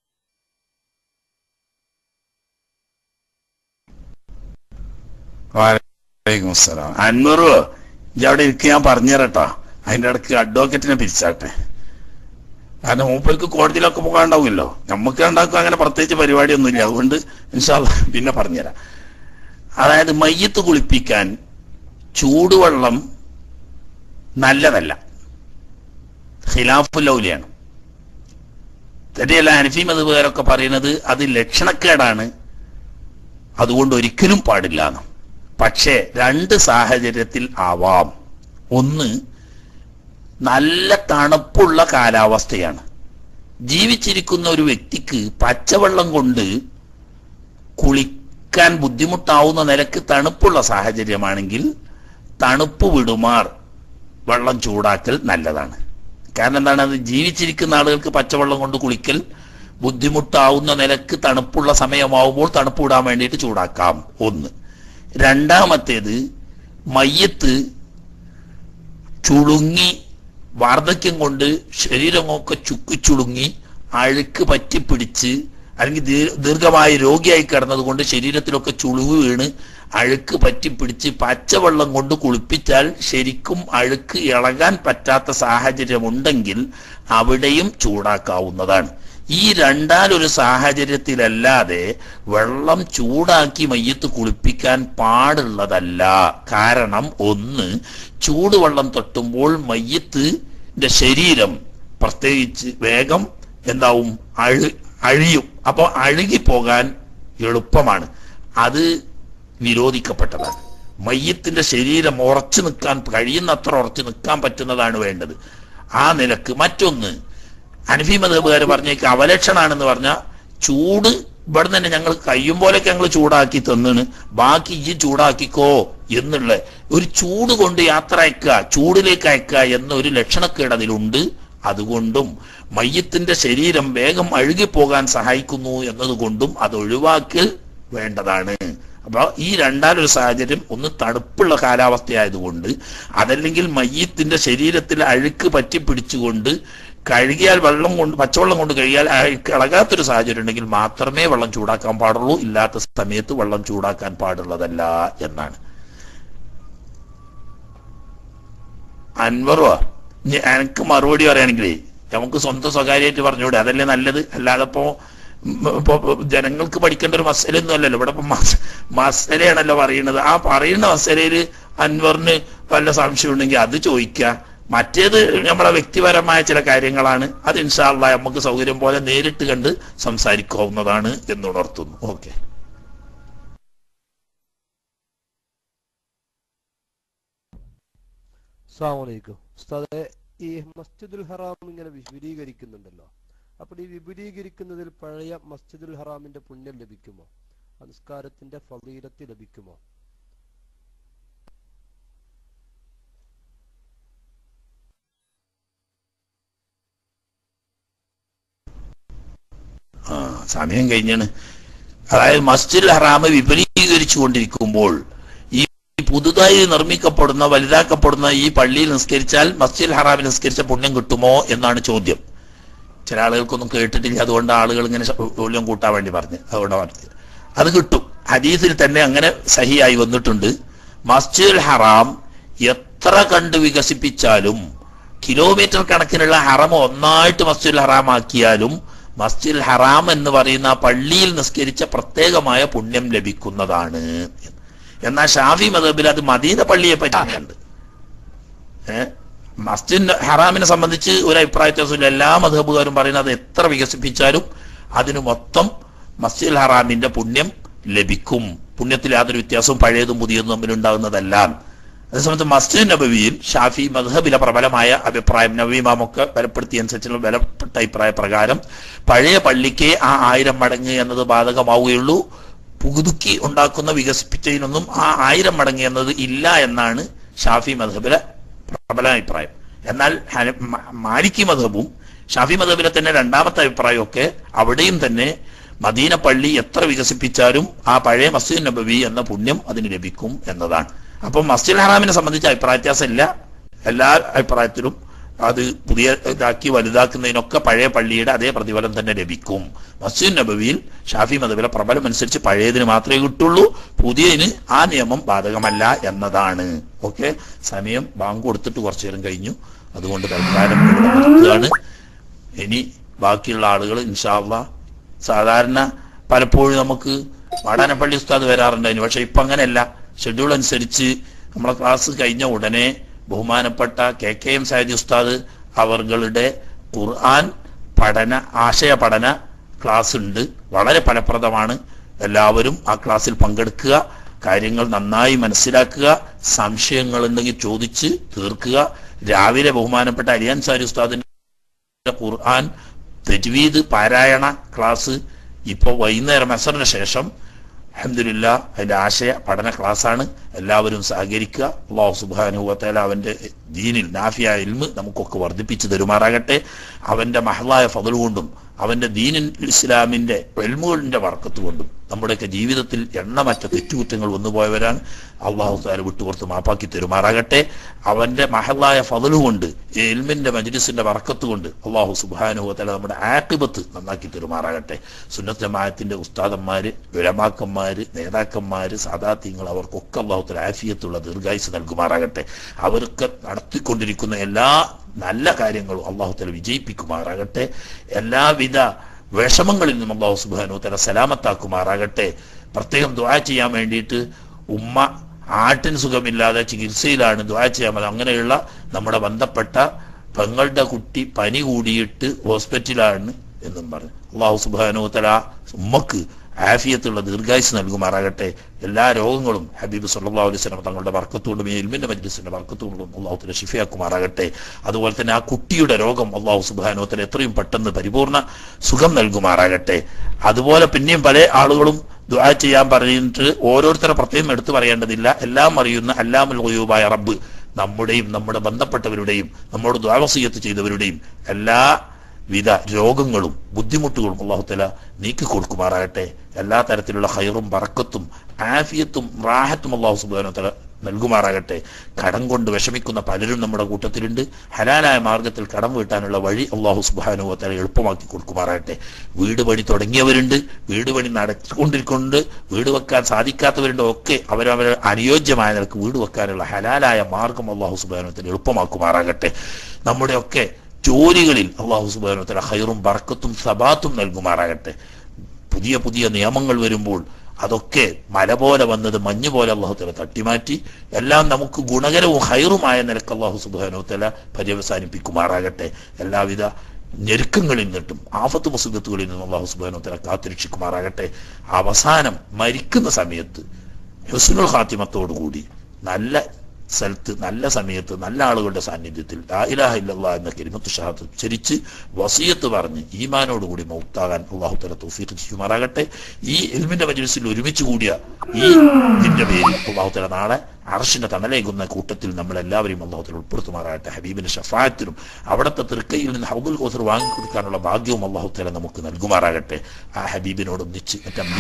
വാലൈക്കും അസ്സലാം അൻവറു ഇജ്ജ് അവിടെ ഇരിക്കുക ഞാൻ പറഞ്ഞുതരട്ടോ അതിന്റെ ഇടയ്ക്ക് അഡ്വക്കേറ്റിനെ പിരിച്ചാട്ടെ കാരണം മൂപ്പർക്ക് കോടതിയിലൊക്കെ പോകാണ്ടാവുമല്ലോ നമുക്ക് ഉണ്ടാക്കും അങ്ങനെ പ്രത്യേകിച്ച് പരിപാടിയൊന്നുമില്ല അതുകൊണ്ട് ഇൻഷാല്ല പിന്നെ പറഞ്ഞുതരാം അതായത് മയ്യത്ത് കുളിപ്പിക്കാൻ ചൂടുവെള്ളം നല്ലതല്ല ഖിലാഫുല്ലൗലിയാണ് തെറ്റിയല്ല ഹനഫി മതുപേരൊക്കെ പറയുന്നത് അത് ലക്ഷണക്കേടാണ് അതുകൊണ്ട് ഒരിക്കലും പാടില്ല എന്ന് പക്ഷേ രണ്ട് സാഹചര്യത്തിൽ ആവാം ഒന്ന് നല്ല തണുപ്പുള്ള കാലാവസ്ഥയാണ് ജീവിച്ചിരിക്കുന്ന ഒരു വ്യക്തിക്ക് പച്ചവെള്ളം കൊണ്ട് കുളിക്കാൻ ബുദ്ധിമുട്ടാവുന്ന നിലക്ക് തണുപ്പുള്ള സാഹചര്യമാണെങ്കിൽ തണുപ്പ് വിടുമാർ വെള്ളം ചൂടാക്കൽ നല്ലതാണ് കാരണം എന്താണ് അത് ജീവിച്ചിരിക്കുന്ന ആളുകൾക്ക് പച്ചവെള്ളം കൊണ്ട് കുളിക്കൽ ബുദ്ധിമുട്ടാവുന്ന നിലക്ക് തണുപ്പുള്ള സമയമാവുമ്പോൾ തണുപ്പ് വിടാൻ വേണ്ടിയിട്ട് ചൂടാക്കാം ഒന്ന് രണ്ടാമത്തേത് മയ്യത്ത് ചുളുങ്ങി വാർദ്ധക്യം കൊണ്ട് ശരീരമൊക്കെ ചുക്കി ചുളുങ്ങി അഴുക്ക് പറ്റിപ്പിടിച്ച് അല്ലെങ്കിൽ ദീർ- ദീർഘമായ രോഗിയായി കിടന്നത് കൊണ്ട് ശരീരത്തിലൊക്കെ ചുളിവ് വീണ് അഴുക്ക് പറ്റിപ്പിടിച്ച് പച്ചവെള്ളം കൊണ്ട് കുളിപ്പിച്ചാൽ ശരിക്കും അഴുക്ക് ഇളകാൻ പറ്റാത്ത സാഹചര്യമുണ്ടെങ്കിൽ അവിടെയും ചൂടാക്കാവുന്നതാണ് ഈ രണ്ടാലൊരു സാഹചര്യത്തിലല്ലാതെ വെള്ളം ചൂടാക്കി മയ്യത്ത് കുളിപ്പിക്കാൻ പാടുള്ളതല്ല കാരണം ഒന്ന് ചൂടുവെള്ളം തൊട്ടുമ്പോൾ മയ്യത്തിന്റെ ശരീരം പ്രത്യേകിച്ച് വേഗം എന്താവും അഴു അഴിയും അപ്പോൾ അഴുകിപ്പോകാൻ എളുപ്പമാണ് അത് വിരോധിക്കപ്പെട്ടതാണ് മയ്യത്തിന്റെ ശരീരം ഉറച്ചു നിൽക്കാൻ കഴിയുന്നത്ര ഉറച്ചു നിൽക്കാൻ പറ്റുന്നതാണ് വേണ്ടത് ആ നിലക്ക് മറ്റൊന്ന് അനഫി മതബുകാർ പറഞ്ഞേക്ക് അവലക്ഷണാണെന്ന് പറഞ്ഞ ചൂട് ഇവിടെ തന്നെ ഞങ്ങൾ കഴിയും പോലെയൊക്കെ ഞങ്ങൾ ചൂടാക്കി തന്നിണ് ബാക്കി ഈ ചൂടാക്കിക്കോ എന്നുള്ള ഒരു ചൂട് കൊണ്ട് യാത്ര അയക്കുക ചൂടിലേക്ക് അയക്കുക എന്നൊരു ലക്ഷണക്കേട് അതിലുണ്ട് അതുകൊണ്ടും മയ്യത്തിന്റെ ശരീരം വേഗം അഴുകിപ്പോകാൻ സഹായിക്കുന്നു എന്നതുകൊണ്ടും അത് ഒഴിവാക്കൽ വേണ്ടതാണ് അപ്പൊ ഈ രണ്ടാലൊരു സാഹചര്യം ഒന്ന് തണുപ്പുള്ള കാലാവസ്ഥയായതുകൊണ്ട് അതല്ലെങ്കിൽ മയ്യത്തിന്റെ ശരീരത്തിൽ അഴുക്ക് പറ്റി പിടിച്ചുകൊണ്ട് കഴുകിയാൽ വെള്ളം കൊണ്ട് പച്ചവെള്ളം കൊണ്ട് കഴുകിയാൽ അഴുക്ക് ഇളകാത്തൊരു സാഹചര്യം ഉണ്ടെങ്കിൽ മാത്രമേ വെള്ളം ചൂടാക്കാൻ പാടുള്ളൂ ഇല്ലാത്ത സമയത്ത് വെള്ളം ചൂടാക്കാൻ പാടുള്ളതല്ല എന്നാണ് അൻവറോ ഇനി എനിക്ക് മറുപടി പറയുകയാണെങ്കിലേ നമുക്ക് സ്വന്തം സ്വകാര്യമായിട്ട് പറഞ്ഞൂടെ അതല്ലേ നല്ലത് അല്ലാതെ ഇപ്പോ ഉം, ഇപ്പൊ ഇപ്പൊ ജനങ്ങൾക്ക് പഠിക്കേണ്ട ഒരു മസലൊന്നും അല്ലല്ലോ ഇവിടെ ഇപ്പൊ മസ- മസലയാണല്ലോ പറയുന്നത് ആ പറയുന്ന മസലയില് അൻവറിന് വല്ല സംശയം ഉണ്ടെങ്കിൽ അത് ചോദിക്കുക മറ്റേത് നമ്മളെ വ്യക്തിപരമായ ചില കാര്യങ്ങളാണ് അത് ഇൻഷാല്ല നമുക്ക് സൗകര്യം പോലെ നേരിട്ട് കണ്ട് സംസാരിക്കാവുന്നതാണ് എന്ന് ഉണർത്തുന്നു ഓക്കെ അസ്സാമലൈക്കും ഉസ്താദെ ഈ മസ്ജിദുൽ ഹറാം ഇങ്ങനെ വിപുലീകരിക്കുന്നുണ്ടല്ലോ അപ്പോൾ ഈ വിപുലീകരിക്കുന്നതിൽ പഴയ മസ്ജിദുൽ ഹറാമിന്റെ പുണ്യം ലഭിക്കുമോ ആ നിസ്കാരത്തിന്റെ ഫലീലത്ത് ലഭിക്കുമോ ആ സമയം കഴിഞ്ഞാണ് അതായത് മസ്ജിദ് ഹറാമ് വിപുലീകരിച്ചു കൊണ്ടിരിക്കുമ്പോൾ ഈ പുതുതായി നിർമ്മിക്കപ്പെടുന്ന വലുതാക്കപ്പെടുന്ന ഈ പള്ളിയിൽ നിസ്കരിച്ചാൽ മസ്ജിദ് ഹറാമിൽ നിസ്കരിച്ച പുണ്യം കിട്ടുമോ എന്നാണ് ചോദ്യം ചില ആളുകൾക്കൊന്നും കേട്ടിട്ടില്ല അതുകൊണ്ട് ആളുകൾ ഇങ്ങനെ മൂല്യം കൂട്ടാൻ വേണ്ടി പറഞ്ഞു അതുകൊണ്ട് പറഞ്ഞത് അത് കിട്ടും ഹദീസിൽ തന്നെ അങ്ങനെ സഹിയായി വന്നിട്ടുണ്ട് മസ്ജിദുൽ ഹറാം എത്ര കണ്ട് വികസിപ്പിച്ചാലും കിലോമീറ്റർ കണക്കിനുള്ള ഹറം ഒന്നായിട്ട് മസ്ജിദുൽ ഹറാം ആക്കിയാലും മസ്ജിദുൽ ഹറാം എന്ന് പറയുന്ന ആ പള്ളിയിൽ നിസ്കരിച്ച പ്രത്യേകമായ പുണ്യം ലഭിക്കുന്നതാണ് എന്നാൽ ഷാഫി മതബിൽ അത് മദീന പള്ളിയെ പറ്റിയുണ്ട് ഏഹ് മസ്ജിദ് ഹറാമിനെ സംബന്ധിച്ച് ഒരു അഭിപ്രായ വ്യത്യാസമില്ല എല്ലാ മധബുകാരും പറയുന്നത് എത്ര വികസിപ്പിച്ചാലും അതിന് മൊത്തം മസ്ജിദ് ഹറാമിന്റെ പുണ്യം ലഭിക്കും പുണ്യത്തിൽ യാതൊരു വ്യത്യാസവും പഴയതും പുതിയതും തമ്മിൽ ഉണ്ടാകുന്നതല്ല അതേസമയത്ത് മസ്ജിദ് നബവിയിൽ ഷാഫി മദ്ഹബിലെ പ്രബലമായ അഭിപ്രായം നവീമാമൊക്കെ ബലപ്പെടുത്തിയ അനുസരിച്ചുള്ള ബലപ്പെട്ട അഭിപ്രായ പ്രകാരം പഴയ പള്ളിക്ക് ആ ആയിരം മടങ്ങ് എന്നത് ബാധകമാവുകയുള്ളൂ പുതുക്കി ഉണ്ടാക്കുന്ന വികസിപ്പിച്ചതിനൊന്നും ആ ആയിരം മടങ്ങ് എന്നത് ഇല്ല എന്നാണ് ഷാഫി മദ്ഹബിലെ പ്രബല അഭിപ്രായം എന്നാൽ ഹന- മ- മാലിക്കി മധബും ഷാഫി മധബിലെ തന്നെ രണ്ടാമത്തെ അഭിപ്രായമൊക്കെ അവിടെയും തന്നെ മദീന പള്ളി എത്ര വികസിപ്പിച്ചാലും ആ പഴയ മസ്ജിദ് നബവി എന്ന പുണ്യം അതിന് ലഭിക്കും എന്നതാണ് അപ്പം മസ്ജിദ് ഹറാമിനെ സംബന്ധിച്ച അഭിപ്രായ വ്യത്യാസം ഇല്ല എല്ലാ അഭിപ്രായത്തിലും അത് പുതിയ ഇതാക്കി വലുതാക്കുന്നതിനൊക്കെ പഴയ പള്ളിയുടെ അതേ പ്രതിഫലം തന്നെ ലഭിക്കും മസ്ജിദ് നബവിയിൽ ഷാഫി മതബിലെ പ്രബലം അനുസരിച്ച് പഴയതിന് മാത്രമേ കിട്ടുള്ളൂ പുതിയതിന് ആ നിയമം ബാധകമല്ല എന്നതാണ് ഓക്കെ സമയം ബാങ്ക് കൊടുത്തിട്ട് കുറച്ചു നേരം കഴിഞ്ഞു അതുകൊണ്ട് തൽക്കാലം ഇവിടെ നിർത്തുകയാണ് ഇനി ബാക്കിയുള്ള ആളുകൾ ഇൻഷാല്ല സാധാരണ പലപ്പോഴും നമുക്ക് വാടാനപ്പള്ളി ഉസ്താദ് വരാറുണ്ടായിരുന്നു പക്ഷെ ഇപ്പൊ അങ്ങനെയല്ല ഷെഡ്യൂൾ അനുസരിച്ച് നമ്മളെ ക്ലാസ് കഴിഞ്ഞ ഉടനെ ബഹുമാനപ്പെട്ട കെ കെ എം സാജി ഉസ്താദ് അവர்களுടെ ഖുർആൻ പഠന ആശയ പഠന ക്ലാസ് ഉണ്ട് വളരെ ഫലപ്രദമാണ് എല്ലാവരും ആ ക്ലാസ്സിൽ പങ്കെടുക്കുക കാര്യങ്ങൾ നന്നായി മനസ്സിലാക്കുക സംശയങ്ങൾ ഉണ്ടെങ്കിൽ ചോദിച്ച് തീർക്കുക രാവിലെ ബഹുമാനപ്പെട്ട അരിയാൻ സാരി ഉസ്താദിന്റെ ഖുർആൻ തജ്വീദ് പാരായണ ക്ലാസ് ഇപ്പോൾ വൈകുന്നേരം അസറിന് ശേഷം അഹമ്മദില്ല അതിന്റെ ആശയ പഠന ക്ലാസ്സാണ് എല്ലാവരും സഹകരിക്കുക അള്ളാഹു സുബാനുവത്തേല അവന്റെ ദീനിൽ നാഫിയ ഇൽമ് നമുക്കൊക്കെ വർദ്ധിപ്പിച്ചു തരുമാറാകട്ടെ അവന്റെ മഹളായ ഫതൽ കൊണ്ടും അവന്റെ ദീനിൻ ഇസ്ലാമിന്റെ വെൽമുകളിന്റെ വർക്കത്ത് കൊണ്ടും നമ്മുടെയൊക്കെ ജീവിതത്തിൽ എണ്ണമറ്റ തെറ്റുകുറ്റങ്ങൾ വന്നുപോയവരാണ് അള്ളാഹു താല വിട്ടുപുറത്ത് മാപ്പാക്കി തരുമാറാകട്ടെ അവന്റെ മഹലായ ഫതല് കൊണ്ട് ഈ എൽമിന്റെ മജ്ലിസിന്റെ വർക്കത്ത് കൊണ്ട് അള്ളാഹു സുബാനുഭവത്തല നമ്മുടെ ആക്കിബത്ത് നന്നാക്കി തരുമാറാകട്ടെ സുന്നത്ത് ജമാഅത്തിന്റെ ഉസ്താദന്മാര് വിളമാക്കന്മാര് നേതാക്കന്മാര് സാദാത്യങ്ങൾ അവർക്കൊക്കെ അള്ളാഹു തല ആഫിയത്തുള്ള ദീർഘായുസ് നൽകുമാറാകട്ടെ അവർക്ക് നടത്തിക്കൊണ്ടിരിക്കുന്ന എല്ലാ നല്ല കാര്യങ്ങളും അള്ളാഹു തല വിജയിപ്പിക്കുമാറാകട്ടെ എല്ലാവിധ വിഷമങ്ങളിൽ നിന്നും അള്ളാഹു സുബാനു തല സലാമത്താക്കുമാറാകട്ടെ പ്രത്യേകം ദ്വാ ചെയ്യാൻ വേണ്ടിയിട്ട് ഉമ്മ ആട്ടിന് സുഖമില്ലാതെ ചികിത്സയിലാണ് ദ്വാ ചെയ്യാൻ പറ്റും അങ്ങനെയുള്ള നമ്മുടെ ബന്ധപ്പെട്ട പെങ്ങളുടെ കുട്ടി പനി കൂടിയിട്ട് ഹോസ്പിറ്റലാണ് എന്നും പറഞ്ഞു അള്ളാഹു സുബാനു തല ഉമ്മക്ക് ആഫിയത്തുള്ള ദീർഘായുസ് നൽകുമാറാകട്ടെ എല്ലാ രോഗങ്ങളും ഹബീബ് സല്ലാ അലൈഹി സ്വലം തങ്ങളുടെ വർക്കത്തുകൊണ്ടും ഈ ഇൽമിന്റെ മജ്ലിസിന്റെ വർക്കത്തുകൊണ്ടും അള്ളാഹുത്തിനെ ഷിഫയാക്കുമാറാകട്ടെ അതുപോലെ തന്നെ ആ കുട്ടിയുടെ രോഗം അള്ളാഹു സുബാനുവത്തിന് എത്രയും പെട്ടെന്ന് പരിപൂർണ സുഖം നൽകുമാറാകട്ടെ അതുപോലെ പിന്നെയും പല ആളുകളും ദുആ ചെയ്യാൻ പറഞ്ഞിട്ട് ഓരോരുത്തരെ പ്രത്യേകം എടുത്തു പറയേണ്ടതില്ല എല്ലാം അറിയുന്ന അല്ലാമുൽ ഗുയൂബായ റബ്ബ് നമ്മുടെയും നമ്മുടെ ബന്ധപ്പെട്ടവരുടെയും നമ്മോട് ദ്വാവസീയത്ത് ചെയ്തവരുടെയും എല്ലാ വിധ രോഗങ്ങളും ബുദ്ധിമുട്ടുകളും അള്ളാഹുത്തല നീക്കി കൊടുക്കുമാറാകട്ടെ എല്ലാ തരത്തിലുള്ള ഹൈറും ബറക്കത്തും ആഫിയത്തും റാഹത്തും അള്ളാഹു സുബാനോ തല നൽകുമാറാകട്ടെ കടം കൊണ്ട് വിഷമിക്കുന്ന പലരും നമ്മുടെ കൂട്ടത്തിലുണ്ട് ഹലാലായ മാർഗത്തിൽ കടം വീട്ടാനുള്ള വഴി അള്ളാഹു സുബാനുവ തല എളുപ്പമാക്കി കൊടുക്കുമാറാകട്ടെ വീട് പണി തുടങ്ങിയവരുണ്ട് വീട് പണി നടത്തിക്കൊണ്ടിരിക്കുന്നുണ്ട് വീട് വെക്കാൻ സാധിക്കാത്തവരുണ്ട് ഒക്കെ അവരവർ അനുയോജ്യമായ നിലക്ക് വീട് വെക്കാനുള്ള ഹലാലായ മാർഗം അള്ളാഹു സുബാനുവത്തിൽ എളുപ്പമാക്കുമാറാകട്ടെ നമ്മുടെയൊക്കെ ജോലികളിൽ അള്ളാഹു സുബാനുവത്തല ഹൈറും ബർക്കത്തും സബാത്തും നൽകുമാറാകട്ടെ പുതിയ പുതിയ നിയമങ്ങൾ വരുമ്പോൾ അതൊക്കെ മല പോലെ വന്നത് മഞ്ഞ് പോലെ അള്ളാഹുത്തല തട്ടിമാറ്റി എല്ലാം നമുക്ക് ഗുണകരവും ഹൈറുമായ നിലക്ക് അള്ളാഹു സുബാനുത്തല പര്യവസാനിപ്പിക്കുമാറാകട്ടെ എല്ലാവിധ ഞെരുക്കങ്ങളിൽ നിന്നിട്ടും ആഫത്ത് മുസുഖത്തുകളിൽ നിന്നും അള്ളാഹു സുബാനുത്തല കാത്തിരക്ഷിക്കുമാറാകട്ടെ അവസാനം മരിക്കുന്ന സമയത്ത് ഹുസ്നുൽ ഖാത്തിമത്തോടുകൂടി നല്ല സ്ഥലത്ത് നല്ല സമയത്ത് നല്ല ആളുകളുടെ സാന്നിധ്യത്തിൽ ലാ ഇലാഹ ഇല്ലല്ലാ എന്ന കരിമത്ത് ഷഹാദത്ത് ഉച്ചരിച്ച് വസീയത്ത് പറഞ്ഞ് ഈമാനോടുകൂടി മൗത്താകാൻ അള്ളാഹു തല തൗഫീഖ് ചെയ്യുമാറാകട്ടെ ഈ എൽമിന്റെ മജ്ലിസിൽ ഒരുമിച്ച് കൂടിയ ഈ ഇതിന്റെ പേരിൽ അള്ളാഹു തല നാളെ അർഷിന്റെ തണലേകുന്ന കൂട്ടത്തിൽ നമ്മളെല്ലാവരെയും അള്ളാഹുത്തിൽ ഉൾപ്പെടുത്തുമാറാകട്ടെ ഹബീബിന്റെ ഷഫായത്തിനും അവിടുത്തെ തൃക്കയിൽ നിന്ന് ഹൗദുൽ കോസർ വാങ്ങിക്കൊടുക്കാനുള്ള ഭാഗ്യവും അള്ളാഹു തല നമുക്ക് നൽകുമാറാകട്ടെ ആ ഹബീബിനോടൊന്നിച്ച്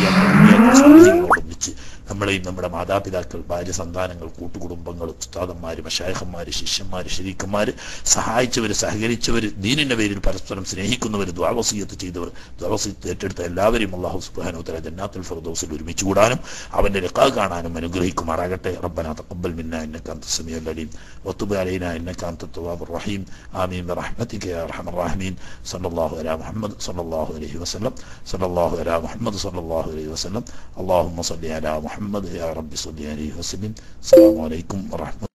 മറ്റമ്പിയോടൊന്നിച്ച് നമ്മളെയും നമ്മുടെ മാതാപിതാക്കൾ ഭാര്യ സന്താനങ്ങൾ കൂട്ടുകുടുംബങ്ങൾ ഉസ്താദന്മാര് മഷായഹന്മാര് ശിഷ്യന്മാര് ശരീക്കന്മാര് സഹായിച്ചവര് സഹകരിച്ചവര് ദീനിന്റെ പേരിൽ പരസ്പരം സ്നേഹിക്കുന്നവർ ദ്വാവസീയത്ത് ചെയ്തവർ ദ്വാവസീയത്ത് ഏറ്റെടുത്ത എല്ലാവരെയും അള്ളാഹു സുബാനു തല ജന്നാത്തുൽ ഫിർദൗസിൽ ഒരുമിച്ച് കൂടാനും അവന്റെ രക്കാ കാണാനും അനുഗ്രഹിക്കുമാറാകട്ടെ ربنا تقبل منا انك انت السميع العليم وتب علينا انك انت التواب الرحيم امين برحمتك يا ارحم الراحمين صلى الله على محمد صلى الله عليه وسلم صلى الله على محمد صلى الله عليه وسلم اللهم صل على محمد يا رب صل عليه وسلم السلام عليكم ورحمه